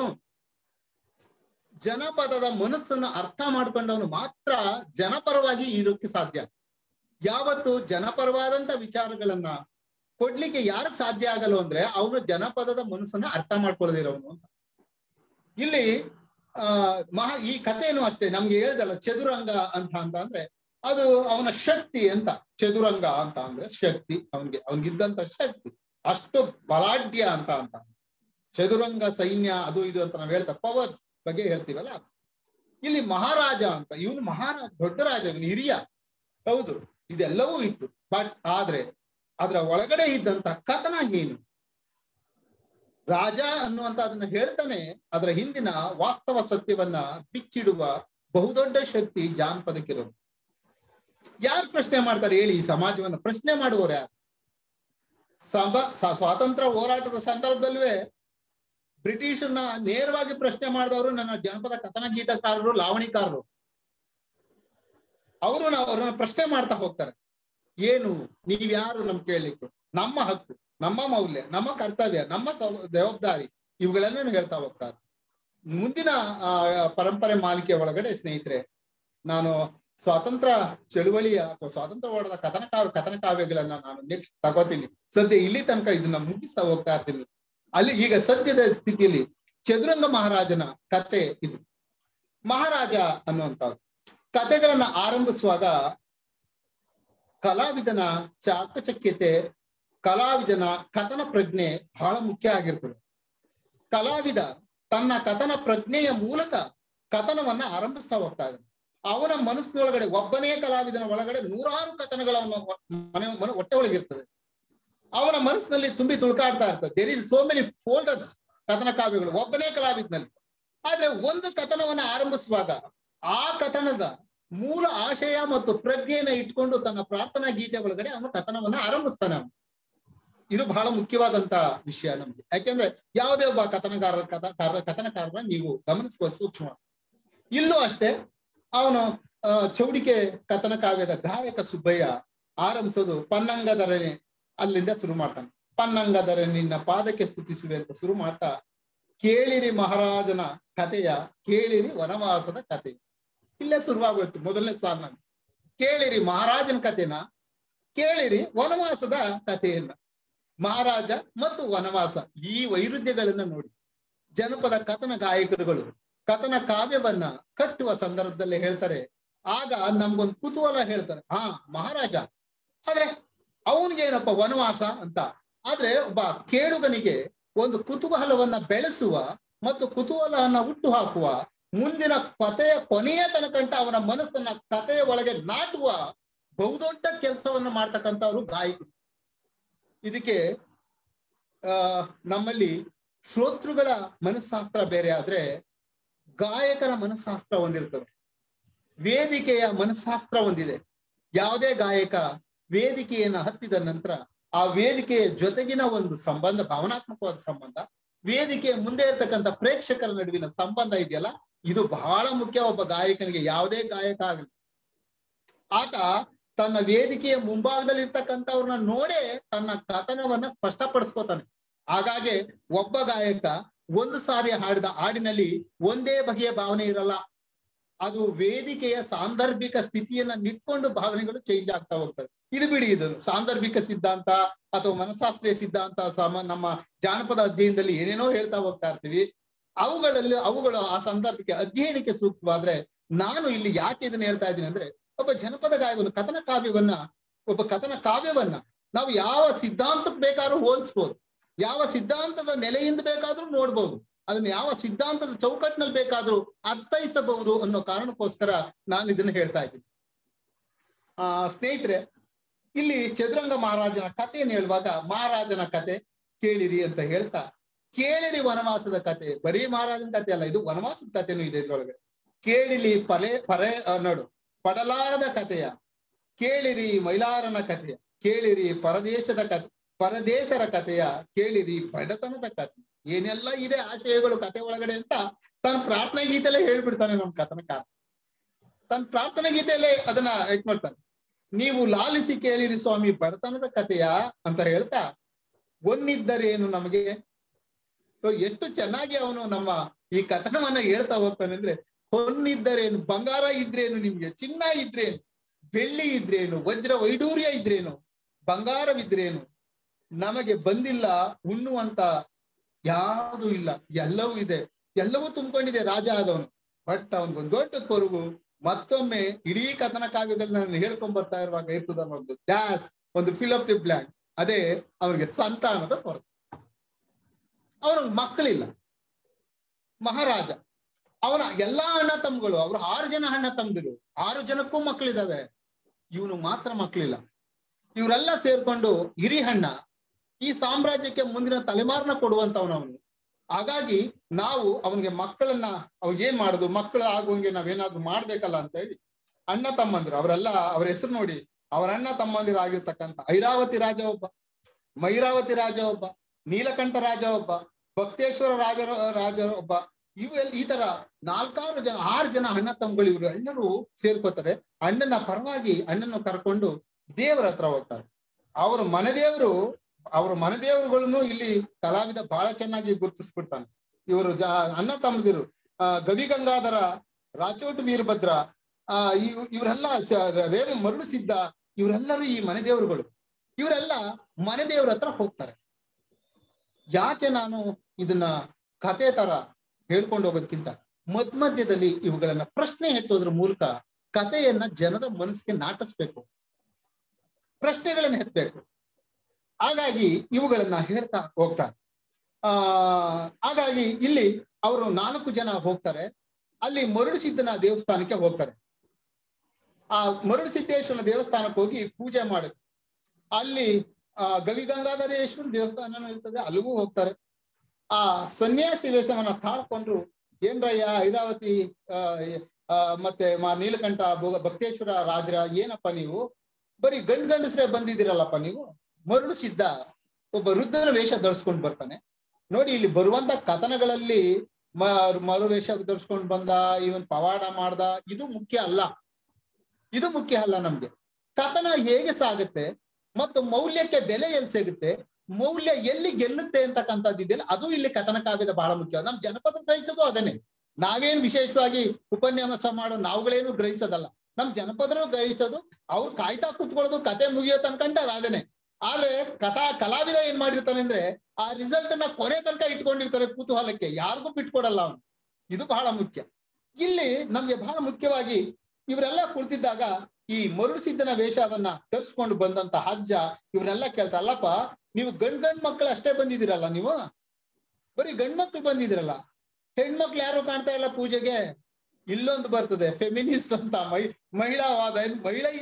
ಜನಪದದ ಮನಸ್ಸನ್ನ ಅರ್ಥ ಮಾಡ್ಕೊಂಡವನು ಮಾತ್ರ ಜನಪರವಾಗಿ ಇರೋಕ್ಕೆ ಸಾಧ್ಯ ಯಾವತ್ತು ಜನಪರವಾದಂತ ವಿಚಾರಗಳನ್ನ ಕೊಡ್ಲಿಕ್ಕೆ ಯಾರಿಗೆ ಸಾಧ್ಯ ಆಗಲ್ಲ ಅಂದ್ರೆ ಅವನು ಜನಪದದ ಮನಸ್ಸನ್ನ ಅರ್ಥ ಮಾಡ್ಕೊಳ್ಳದಿರೋನು ಅಂತ ಇಲ್ಲಿ ಆ ಮಹಾ ಈ ಕಥೆನೂ ಅಷ್ಟೇ ನಮ್ಗೆ ಹೇಳ್ದಲ್ಲ ಚದುರಂಗ ಅಂತ ಅಂತ ಅಂದ್ರೆ ಅದು ಅವನ ಶಕ್ತಿ ಅಂತ ಚದುರಂಗ ಅಂತ ಅಂದ್ರೆ ಶಕ್ತಿ ಅವನ್ಗೆ ಅವನ್ಗಿದ್ದಂತ ಶಕ್ತಿ ಅಷ್ಟು ಬಲಾಢ್ಯ ಅಂತ ಅಂತ ಚದುರಂಗ ಸೈನ್ಯ ಅದು ಇದು ಅಂತ ನಾವು ಹೇಳ್ತಾ ಪವರ್ಸ್ ಬಗ್ಗೆ ಹೇಳ್ತೀವಲ್ಲ ಇಲ್ಲಿ ಮಹಾರಾಜ ಅಂತ ಇವನು ಮಹಾರಾಜ ದೊಡ್ಡ ರಾಜ ಇವನು ಹಿರಿಯ ಹೌದು ಇದೆಲ್ಲವೂ ಇತ್ತು ಬಟ್ ಆದ್ರೆ ಅದರ ಒಳಗಡೆ ಇದ್ದಂತ ಕಥನ ಏನು ರಾಜ ಅನ್ನುವಂತ ಅದನ್ನ ಹೇಳ್ತಾನೆ ಅದರ ಹಿಂದಿನ ವಾಸ್ತವ ಸತ್ಯವನ್ನ ಬಿಚ್ಚಿಡುವ ಬಹುದೊಡ್ಡ ಶಕ್ತಿ ಜಾನಪದಕ್ಕಿರೋದು ಯಾರು ಪ್ರಶ್ನೆ ಮಾಡ್ತಾರೆ ಹೇಳಿ ಈ ಸಮಾಜವನ್ನ ಪ್ರಶ್ನೆ ಮಾಡುವವರು ಯಾರು ಸಭ ಸ- ಸ್ವಾತಂತ್ರ್ಯ ಹೋರಾಟದ ಸಂದರ್ಭದಲ್ಲೂ ಬ್ರಿಟಿಷರ್ನ ನೇರವಾಗಿ ಪ್ರಶ್ನೆ ಮಾಡಿದವರು ನನ್ನ ಜನಪದ ಕಥನ ಗೀತಕಾರರು ಲಾವಣಿಕಾರರು ಅವರು ನಾವು ಅವ್ರನ್ನ ಪ್ರಶ್ನೆ ಮಾಡ್ತಾ ಹೋಗ್ತಾರೆ ಏನು ನೀವ್ಯಾರು ನಮ್ ಕೇಳಲಿಕ್ಕೆ ನಮ್ಮ ಹಕ್ಕು ನಮ್ಮ ಮೌಲ್ಯ ನಮ್ಮ ಕರ್ತವ್ಯ ನಮ್ಮ ಸವ- ಜವಾಬ್ದಾರಿ ಇವುಗಳನ್ನ ಹೇಳ್ತಾ ಹೋಗ್ತಾರೆ ಮುಂದಿನ ಆ, ಪರಂಪರೆ ಮಾಲಿಕೆ ಒಳಗಡೆ ಸ್ನೇಹಿತರೆ ನಾನು ಸ್ವಾತಂತ್ರ್ಯ ಚಳುವಳಿಯ ಅಥವಾ ಸ್ವಾತಂತ್ರ್ಯ ಹೋರಾಟದ ಕಥನ ಕಾವ್ಯ ಕಥನ ಕಾವ್ಯಗಳನ್ನ ನಾನು ನೆಕ್ಸ್ಟ್ ತಗೋತೀನಿ ಸದ್ಯ ಇಲ್ಲಿ ತನಕ ಇದನ್ನ ಮುಗಿಸ್ತಾ ಹೋಗ್ತಾ ಇರ್ತೀನಿ ಅಲ್ಲಿ ಈಗ ಸದ್ಯದ ಸ್ಥಿತಿಯಲ್ಲಿ ಚದುರಂಗ ಮಹಾರಾಜನ ಕತೆ ಇದು ಮಹಾರಾಜ ಅನ್ನುವಂಥದ್ದು ಕತೆಗಳನ್ನ ಆರಂಭಿಸುವಾಗ ಕಲಾವಿದನ ಚಾಕಚಕ್ಯತೆ ಕಲಾವಿದನ ಕಥನ ಪ್ರಜ್ಞೆ ಬಹಳ ಮುಖ್ಯ ಆಗಿರ್ತದೆ ಕಲಾವಿದ ತನ್ನ ಕಥನ ಪ್ರಜ್ಞೆಯ ಮೂಲಕ ಕಥನವನ್ನ ಆರಂಭಿಸ್ತಾ ಹೋಗ್ತಾ ಇದ್ದಾನೆ ಅವನ ಮನಸ್ಸಿನೊಳಗಡೆ ಒಬ್ಬನೇ ಕಲಾವಿದನ ಒಳಗಡೆ ನೂರಾರು ಕಥನಗಳ ಅವನ ಮನೆ ಮನ ಹೊಟ್ಟೆ ಒಳಗಿರ್ತದೆ ಅವನ ಮನಸ್ಸಿನಲ್ಲಿ ತುಂಬಿ ತುಳ್ಕಾಡ್ತಾ ಇರ್ತದೆ there is so many folders ಕಥನ ಕಾವ್ಯಗಳು ಒಬ್ಬನೇ ಕಲಾವಿದನಲ್ಲಿ ಆದ್ರೆ ಒಂದು ಕಥನವನ್ನ ಆರಂಭಿಸುವಾಗ ಆ ಕಥನದ ಮೂಲ ಆಶಯ ಮತ್ತು ಪ್ರಜ್ಞೆಯನ್ನ ಇಟ್ಕೊಂಡು ತನ್ನ ಪ್ರಾರ್ಥನಾ ಗೀತೆ ಒಳಗಡೆ ಅವನು ಕಥನವನ್ನ ಆರಂಭಿಸ್ತಾನೆ ಅವನು ಇದು ಬಹಳ ಮುಖ್ಯವಾದಂತ ವಿಷಯ ನಮ್ಗೆ ಯಾಕೆಂದ್ರೆ ಯಾವುದೇ ಒಬ್ಬ ಕಥನಗಾರರ ಕಥಾಕಾರ ಕಥನಕಾರರ ನೀವು ಗಮನಿಸುವ ಸೂಕ್ಷ್ಮ ಇಲ್ಲೂ ಅಷ್ಟೇ ಅವನು ಆ, ಚೌಡಿಕೆ ಕಥನ ಕಾವ್ಯದ ಗಾಯಕ ಸುಬ್ಬಯ್ಯ ಆರಂಭಿಸೋದು ಪನ್ನಂಗದರನೆ ಅಲ್ಲಿಂದ ಶುರು ಮಾಡ್ತಾನೆ ಪನ್ನಂಗದರೆ ನಿನ್ನ ಪಾದಕ್ಕೆ ಸ್ತುತಿಸುವೆ ಅಂತ ಶುರು ಮಾಡ್ತಾ ಕೇಳಿರಿ ಮಹಾರಾಜನ ಕಥೆಯ ಕೇಳಿರಿ ವನವಾಸದ ಕಥೆ ಇಲ್ಲೇ ಶುರುವಾಗೋಯ್ತು ಮೊದಲನೇ ಸಾಲ ಕೇಳಿರಿ ಮಹಾರಾಜನ ಕಥೆನ ಕೇಳಿರಿ ವನವಾಸದ ಕಥೆಯನ್ನ ಮಹಾರಾಜ ಮತ್ತು ವನವಾಸ ಈ ವೈರುಧ್ಯಗಳನ್ನ ನೋಡಿ ಜನಪದ ಕಥನ ಗಾಯಕರುಗಳು ಕಥನ ಕಾವ್ಯವನ್ನ ಕಟ್ಟುವ ಸಂದರ್ಭದಲ್ಲಿ ಹೇಳ್ತಾರೆ ಆಗ ನಮ್ಗೊಂದು ಕುತೂಹಲ ಹೇಳ್ತಾರೆ ಹಾ ಮಹಾರಾಜ ಆದ್ರೆ ಅವನಿಗೇನಪ್ಪ ವನವಾಸ ಅಂತ ಆದ್ರೆ ಒಬ್ಬ ಕೇಳುಗನಿಗೆ ಒಂದು ಕುತೂಹಲವನ್ನ ಬೆಳೆಸುವ ಮತ್ತು ಕುತೂಹಲವನ್ನ ಹುಟ್ಟು ಹಾಕುವ ಮುಂದಿನ ಕಥೆಯ ಕೊನೆಯ ತನಕಂಟ ಅವನ ಮನಸ್ಸನ್ನ ಕಥೆಯ ಒಳಗೆ ನಾಟುವ ಬಹುದೊಡ್ಡ ಕೆಲಸವನ್ನ ಮಾಡ್ತಕ್ಕಂಥವ್ರು ಗಾಯಕರು ಇದಕ್ಕೆ ಆ ನಮ್ಮಲ್ಲಿ ಶ್ರೋತೃಗಳ ಮನಸ್ಸಾಸ್ತ್ರ ಬೇರೆ ಆದ್ರೆ ಗಾಯಕರ ಮನಸ್ಸಾಸ್ತ್ರ ಒಂದಿರ್ತದೆ ವೇದಿಕೆಯ ಮನಸ್ಸಾಸ್ತ್ರ ಒಂದಿದೆ ಯಾವುದೇ ಗಾಯಕ ವೇದಿಕೆಯನ್ನು ಹತ್ತಿದ ನಂತರ ಆ ವೇದಿಕೆಯ ಜೊತೆಗಿನ ಒಂದು ಸಂಬಂಧ ಭಾವನಾತ್ಮಕವಾದ ಸಂಬಂಧ ವೇದಿಕೆಯ ಮುಂದೆ ಇರ್ತಕ್ಕಂಥ ಪ್ರೇಕ್ಷಕರ ನಡುವಿನ ಸಂಬಂಧ ಇದೆಯಲ್ಲ ಇದು ಬಹಳ ಮುಖ್ಯ ಒಬ್ಬ ಗಾಯಕನಿಗೆ ಯಾವುದೇ ಗಾಯಕ ಆಗಲಿ ಆತ ತನ್ನ ವೇದಿಕೆಯ ಮುಂಭಾಗದಲ್ಲಿ ಇರ್ತಕ್ಕಂಥವ್ರನ್ನ ನೋಡೇ ತನ್ನ ಕಥನವನ್ನ ಸ್ಪಷ್ಟಪಡಿಸ್ಕೋತಾನೆ ಹಾಗಾಗಿ ಒಬ್ಬ ಗಾಯಕ ಒಂದು ಸಾರಿ ಹಾಡಿದ ಹಾಡಿನಲ್ಲಿ ಒಂದೇ ಬಗೆಯ ಭಾವನೆ ಇರಲ್ಲ ಅದು ವೇದಿಕೆಯ ಸಾಂದರ್ಭಿಕ ಸ್ಥಿತಿಯನ್ನ ನಿಟ್ಕೊಂಡು ಭಾವನೆಗಳು ಚೇಂಜ್ ಆಗ್ತಾ ಹೋಗ್ತವೆ ಇದು ಬಿಡಿ ಇದು ಸಾಂದರ್ಭಿಕ ಸಿದ್ಧಾಂತ ಅಥವಾ ಮನಃಶಾಸ್ತ್ರೀಯ ಸಿದ್ಧಾಂತ ಸಮ ನಮ್ಮ ಜಾನಪದ ಅಧ್ಯಯನದಲ್ಲಿ ಏನೇನೋ ಹೇಳ್ತಾ ಹೋಗ್ತಾ ಇರ್ತೀವಿ ಅವುಗಳಲ್ಲಿ ಅವುಗಳು ಆ ಸಂದರ್ಭಕ್ಕೆ ಅಧ್ಯಯನಕ್ಕೆ ಸೂಕ್ತವಾದ್ರೆ ನಾನು ಇಲ್ಲಿ ಯಾಕೆ ಇದನ್ನ ಹೇಳ್ತಾ ಇದ್ದೀನಿ ಅಂದ್ರೆ ಒಬ್ಬ ಜನಪದ ಗಾಯವನ್ನು ಕಥನ ಕಾವ್ಯವನ್ನ ಒಬ್ಬ ಕಥನ ಕಾವ್ಯವನ್ನ ನಾವು ಯಾವ ಸಿದ್ಧಾಂತಕ್ಕೆ ಬೇಕಾದ್ರೂ ಹೋಲಿಸ್ಬೋದು ಯಾವ ಸಿದ್ಧಾಂತದ ನೆಲೆಯಿಂದ ಬೇಕಾದ್ರೂ ನೋಡ್ಬೋದು ಅದನ್ನ ಯಾವ ಸಿದ್ಧಾಂತದ ಚೌಕಟ್ಟಿನಲ್ಲಿ ಬೇಕಾದ್ರೂ ಅರ್ಥೈಸಬಹುದು ಅನ್ನೋ ಕಾರಣಕ್ಕೋಸ್ಕರ ನಾನು ಇದನ್ನ ಹೇಳ್ತಾ ಇದ್ದೀನಿ ಆ ಸ್ನೇಹಿತರೆ ಇಲ್ಲಿ ಚದುರಂಗ ಮಹಾರಾಜನ ಕಥೆಯನ್ನು ಹೇಳುವಾಗ ಮಹಾರಾಜನ ಕತೆ ಕೇಳಿರಿ ಅಂತ ಹೇಳ್ತಾ ಕೇಳಿರಿ ವನವಾಸದ ಕತೆ ಬರೀ ಮಹಾರಾಜನ ಕತೆ ಅಲ್ಲ ಇದು ವನವಾಸದ ಕಥೆನೂ ಇದೆ ಇದ್ರೊಳಗೆ ಕೇಳಿಲಿ ಪಲೆ ಪರೆ ಆ, ನೋಡು ಪಡಲಾರದ ಕಥೆಯ ಕೇಳಿರಿ ಮೈಲಾರನ ಕಥೆಯ ಕೇಳಿರಿ ಪರದೇಶದ ಕತೆ ಪರದೇಶರ ಕಥೆಯ ಕೇಳಿರಿ ಬಡತನದ ಕಥೆ ಏನೆಲ್ಲ ಇದೆ ಆಶಯಗಳು ಕತೆ ಒಳಗಡೆ ಅಂತ ತನ್ನ ಪ್ರಾರ್ಥನಾ ಗೀತೆಲ್ಲೇ ಹೇಳ್ಬಿಡ್ತಾನೆ ನಮ್ ಕಥನಕಾರ ತನ್ನ ಪ್ರಾರ್ಥನಾ ಗೀತೆಯಲ್ಲೇ ಅದನ್ನ ಇಟ್ ಮಾಡ್ತಾನೆ ನೀವು ಲಾಲಿಸಿ ಕೇಳಿರಿ ಸ್ವಾಮಿ ಬಡತನದ ಕಥೆಯ ಅಂತ ಹೇಳ್ತಾ ಒಂದಿದ್ದರೇನು ನಮಗೆ ಸೊ ಎಷ್ಟು ಚೆನ್ನಾಗಿ ಅವನು ನಮ್ಮ ಈ ಕಥನವನ್ನ ಹೇಳ್ತಾ ಹೋಗ್ತಾನೆ ಅಂದ್ರೆ ಹೊನ್ನಿದ್ದರೇನು ಬಂಗಾರ ಇದ್ರೇನು ನಿಮ್ಗೆ ಚಿನ್ನ ಇದ್ರೇನು ಬೆಳ್ಳಿ ಇದ್ರೇನು ವಜ್ರ ವೈಡೂರ್ಯ ಇದ್ರೇನು ಬಂಗಾರವಿದ್ರೇನು ನಮಗೆ ಬಂದಿಲ್ಲ ಉಣ್ಣುವಂತ ಯಾವುದು ಇಲ್ಲ ಎಲ್ಲವೂ ಇದೆ ಎಲ್ಲವೂ ತುಂಬಿಕೊಂಡಿದೆ ರಾಜ ಆದವನು ಬಟ್ ಅವನಿಗೊಂದು ದೊಡ್ಡ ಕೊರಗು ಮತ್ತೊಮ್ಮೆ ಇಡೀ ಕಥನ ಕಾವ್ಯಗಳನ್ನ ಹೇಳ್ಕೊಂಡ್ ಬರ್ತಾ ಇರುವಾಗ ಇರ್ತದಲ್ಲ ಒಂದು ಡ್ಯಾಸ್ ಒಂದು ಫಿಲ್ ಆಫ್ ದಿ ಬ್ಲ್ಯಾಂಕ್ ಅದೇ ಅವನಿಗೆ ಸಂತಾನದ ಕೊರತೆ ಅವನಿಗೆ ಮಕ್ಕಳಿಲ್ಲ ಮಹಾರಾಜ ಅವನ ಎಲ್ಲಾ ಅಣ್ಣ ತಮ್ಮಗಳು ಅವ್ರು ಆರು ಜನ ಅಣ್ಣ ತಮ್ಮದಿರು ಆರು ಜನಕ್ಕೂ ಮಕ್ಕಳಿದಾವೆ ಇವನು ಮಾತ್ರ ಮಕ್ಕಳಿಲ್ಲ ಇವರೆಲ್ಲ ಸೇರ್ಕೊಂಡು ಹಿರಿಹಣ್ಣ ಈ ಸಾಮ್ರಾಜ್ಯಕ್ಕೆ ಮುಂದಿನ ತಲೆಮಾರನ ಕೊಡುವಂತವನವನು ಹಾಗಾಗಿ ನಾವು ಅವನಿಗೆ ಮಕ್ಕಳನ್ನ ಅವ್ರಿಗೇನ್ ಮಾಡುದು ಮಕ್ಕಳು ಆಗುವಂಗೆ ನಾವೇನಾದ್ರೂ ಮಾಡ್ಬೇಕಲ್ಲ ಅಂತ ಹೇಳಿ ಅಣ್ಣ ತಮ್ಮಂದಿರು ಅವರೆಲ್ಲ ಅವ್ರ ಹೆಸರು ನೋಡಿ ಅವರ ಅಣ್ಣ ತಮ್ಮಂದಿರು ಆಗಿರ್ತಕ್ಕಂಥ ಐರಾವತಿ ರಾಜ ಒಬ್ಬ ಮೈರಾವತಿ ರಾಜ ಒಬ್ಬ ನೀಲಕಂಠ ರಾಜ ಒಬ್ಬ ಭಕ್ತೇಶ್ವರ ರಾಜ ರಾಜ ಒಬ್ಬ ಇವೆಲ್ಲ ಈ ತರ ನಾಲ್ಕಾರು ಜನ ಆರು ಜನ ಅಣ್ಣ ತಮ್ಮಗಳು ಇವರು ಎಲ್ಲರೂ ಸೇರ್ಕೋತಾರೆ ಅಣ್ಣನ ಪರವಾಗಿ ಅಣ್ಣನ ಕರ್ಕೊಂಡು ದೇವರ ಹತ್ರ ಹೋಗ್ತಾರೆ ಅವ್ರ ಮನೆದೇವರು ಅವ್ರ ಮನೆದೇವರುಗಳನ್ನು ಇಲ್ಲಿ ಕಲಾವಿದ ಬಹಳ ಚೆನ್ನಾಗಿ ಗುರುತಿಸ್ಬಿಡ್ತಾನೆ ಇವರು ಜ ಅಣ್ಣ ತಮ್ಮದಿರು ಆ ಗವಿಗಂಗಾಧರ ರಾಚೋಟ್ ವೀರಭದ್ರ ಆ ಇವ್- ಇವರೆಲ್ಲ ಸ- ರೇಣು ಮರುಳು ಸಿದ್ಧ ಇವರೆಲ್ಲರೂ ಈ ಮನೆ ದೇವರುಗಳು ಇವರೆಲ್ಲ ಮನೆ ದೇವ್ರ ಹತ್ರ ಹೋಗ್ತಾರೆ ಯಾಕೆ ನಾನು ಇದನ್ನ ಕತೆ ತರ ಹೇಳ್ಕೊಂಡು ಹೋಗೋದಕ್ಕಿಂತ ಮಧ್ಯ ಮಧ್ಯದಲ್ಲಿ ಇವುಗಳನ್ನ ಪ್ರಶ್ನೆ ಎತ್ತೋದ್ರ ಮೂಲಕ ಕಥೆಯನ್ನ ಜನದ ಮನಸ್ಸಿಗೆ ನಾಟಿಸ್ಬೇಕು ಪ್ರಶ್ನೆಗಳನ್ನ ಎತ್ತಬೇಕು ಹಾಗಾಗಿ ಇವುಗಳನ್ನ ಹೇಳ್ತಾ ಹೋಗ್ತಾರೆ ಆ ಹಾಗಾಗಿ ಇಲ್ಲಿ ಅವರು ನಾಲ್ಕು ಜನ ಹೋಗ್ತಾರೆ ಅಲ್ಲಿ ಮರುಳು ಸಿದ್ದನ ದೇವಸ್ಥಾನಕ್ಕೆ ಹೋಗ್ತಾರೆ ಆ ಮರುಳು ಸಿದ್ದೇಶ್ವರನ ದೇವಸ್ಥಾನಕ್ಕೆ ಹೋಗಿ ಪೂಜೆ ಮಾಡುದು ಅಲ್ಲಿ ಆ ಗವಿಗಂಗಾಧರೇಶ್ವರ ದೇವಸ್ಥಾನ ಇರ್ತದೆ ಅಲ್ಲಿಗೂ ಹೋಗ್ತಾರೆ ಆ ಸನ್ಯಾಸಿ ವೇಷವನ್ನ ತಾಳ್ಕೊಂಡ್ರು ಏನ್ರಯ್ಯ ಐರಾವತಿ ಆ, ಆ, ಮತ್ತೆ ಮಾ ನೀಲಕಂಠ ಭೋಗ ಭಕ್ತೇಶ್ವರ ರಾಜರ ಏನಪ್ಪ ನೀವು ಬರೀ ಗಂಡ್ ಗಂಡಸ್ರೇ ಬಂದಿದ್ದೀರಲ್ಲಪ್ಪ ನೀವು ಮರುಳು ಸಿದ್ಧ ಒಬ್ಬ ವೃದ್ಧನ ವೇಷ ಧರಿಸ್ಕೊಂಡು ಬರ್ತಾನೆ ನೋಡಿ ಇಲ್ಲಿ ಬರುವಂತ ಕಥನಗಳಲ್ಲಿ ಮ ಮರು ವೇಷ ಧರಿಸ್ಕೊಂಡು ಬಂದ ಇವನ್ ಪವಾಡ ಮಾಡ್ದ ಇದು ಮುಖ್ಯ ಅಲ್ಲ ಇದು ಮುಖ್ಯ ಅಲ್ಲ ನಮ್ಗೆ ಕಥನ ಹೇಗೆ ಸಾಗುತ್ತೆ ಮತ್ತು ಮೌಲ್ಯಕ್ಕೆ ಬೆಲೆ ಎಲ್ಲಿ ಸಿಗುತ್ತೆ ಮೌಲ್ಯ ಎಲ್ಲಿ ಗೆಲ್ಲುತ್ತೆ ಅಂತಕ್ಕಂಥದ್ದಿದೆಯಲ್ಲ ಅದು ಇಲ್ಲಿ ಕಥನ ಕಾವ್ಯದ ಬಹಳ ಮುಖ್ಯ ನಮ್ ಜನಪದ ಗ್ರಹಿಸೋದು ಅದನ್ನೇ ನಾವೇನ್ ವಿಶೇಷವಾಗಿ ಉಪನ್ಯಾಸ ಮಾಡೋ ನಾವುಗಳೇನು ಗ್ರಹಿಸೋದಲ್ಲ ನಮ್ ಜನಪದರು ಗ್ರಹಿಸೋದು ಅವ್ರು ಕಾಯ್ತಾ ಕೂತ್ಕೊಳ್ಳೋದು ಕತೆ ಮುಗಿಯೋ ತನ್ಕಂಟ ಅದೇನೆ ಆದ್ರೆ ಕಥಾ ಕಲಾವಿದ ಏನ್ ಮಾಡಿರ್ತಾನೆ ಅಂದ್ರೆ ಆ ರಿಸಲ್ಟ್ ನ ಕೊನೆ ತನಕ ಇಟ್ಕೊಂಡಿರ್ತಾರೆ ಕುತೂಹಲಕ್ಕೆ ಯಾರಿಗೂ ಬಿಟ್ಕೊಡಲ್ಲ ಅವನು ಇದು ಬಹಳ ಮುಖ್ಯ ಇಲ್ಲಿ ನಮ್ಗೆ ಬಹಳ ಮುಖ್ಯವಾಗಿ ಇವರೆಲ್ಲ ಕುಳಿತಿದ್ದಾಗ ಈ ಮರುಳು ಸಿದ್ದನ ವೇಷವನ್ನ ತರಿಸ್ಕೊಂಡು ಬಂದಂತ ಅಜ್ಜ ಇವರೆಲ್ಲ ಕೇಳ್ತಾ ಅಲ್ಲಪ್ಪ ನೀವು ಗಂಡ್ ಗಂಡ್ ಮಕ್ಕಳು ಅಷ್ಟೇ ಬಂದಿದ್ದೀರಲ್ಲ ನೀವು ಬರೀ ಗಂಡ್ ಮಕ್ಳು ಬಂದಿದ್ದೀರಲ್ಲ ಹೆಣ್ಮಕ್ಳು ಯಾರು ಕಾಣ್ತಾ ಇಲ್ಲ ಪೂಜೆಗೆ ಇಲ್ಲೊಂದು ಬರ್ತದೆ ಫೆಮಿನಿಸ್ಟ್ ಅಂತ ಮೈ ಮಹಿಳಾವಾದ ಏನ್ ಮಹಿಳೆಗೆ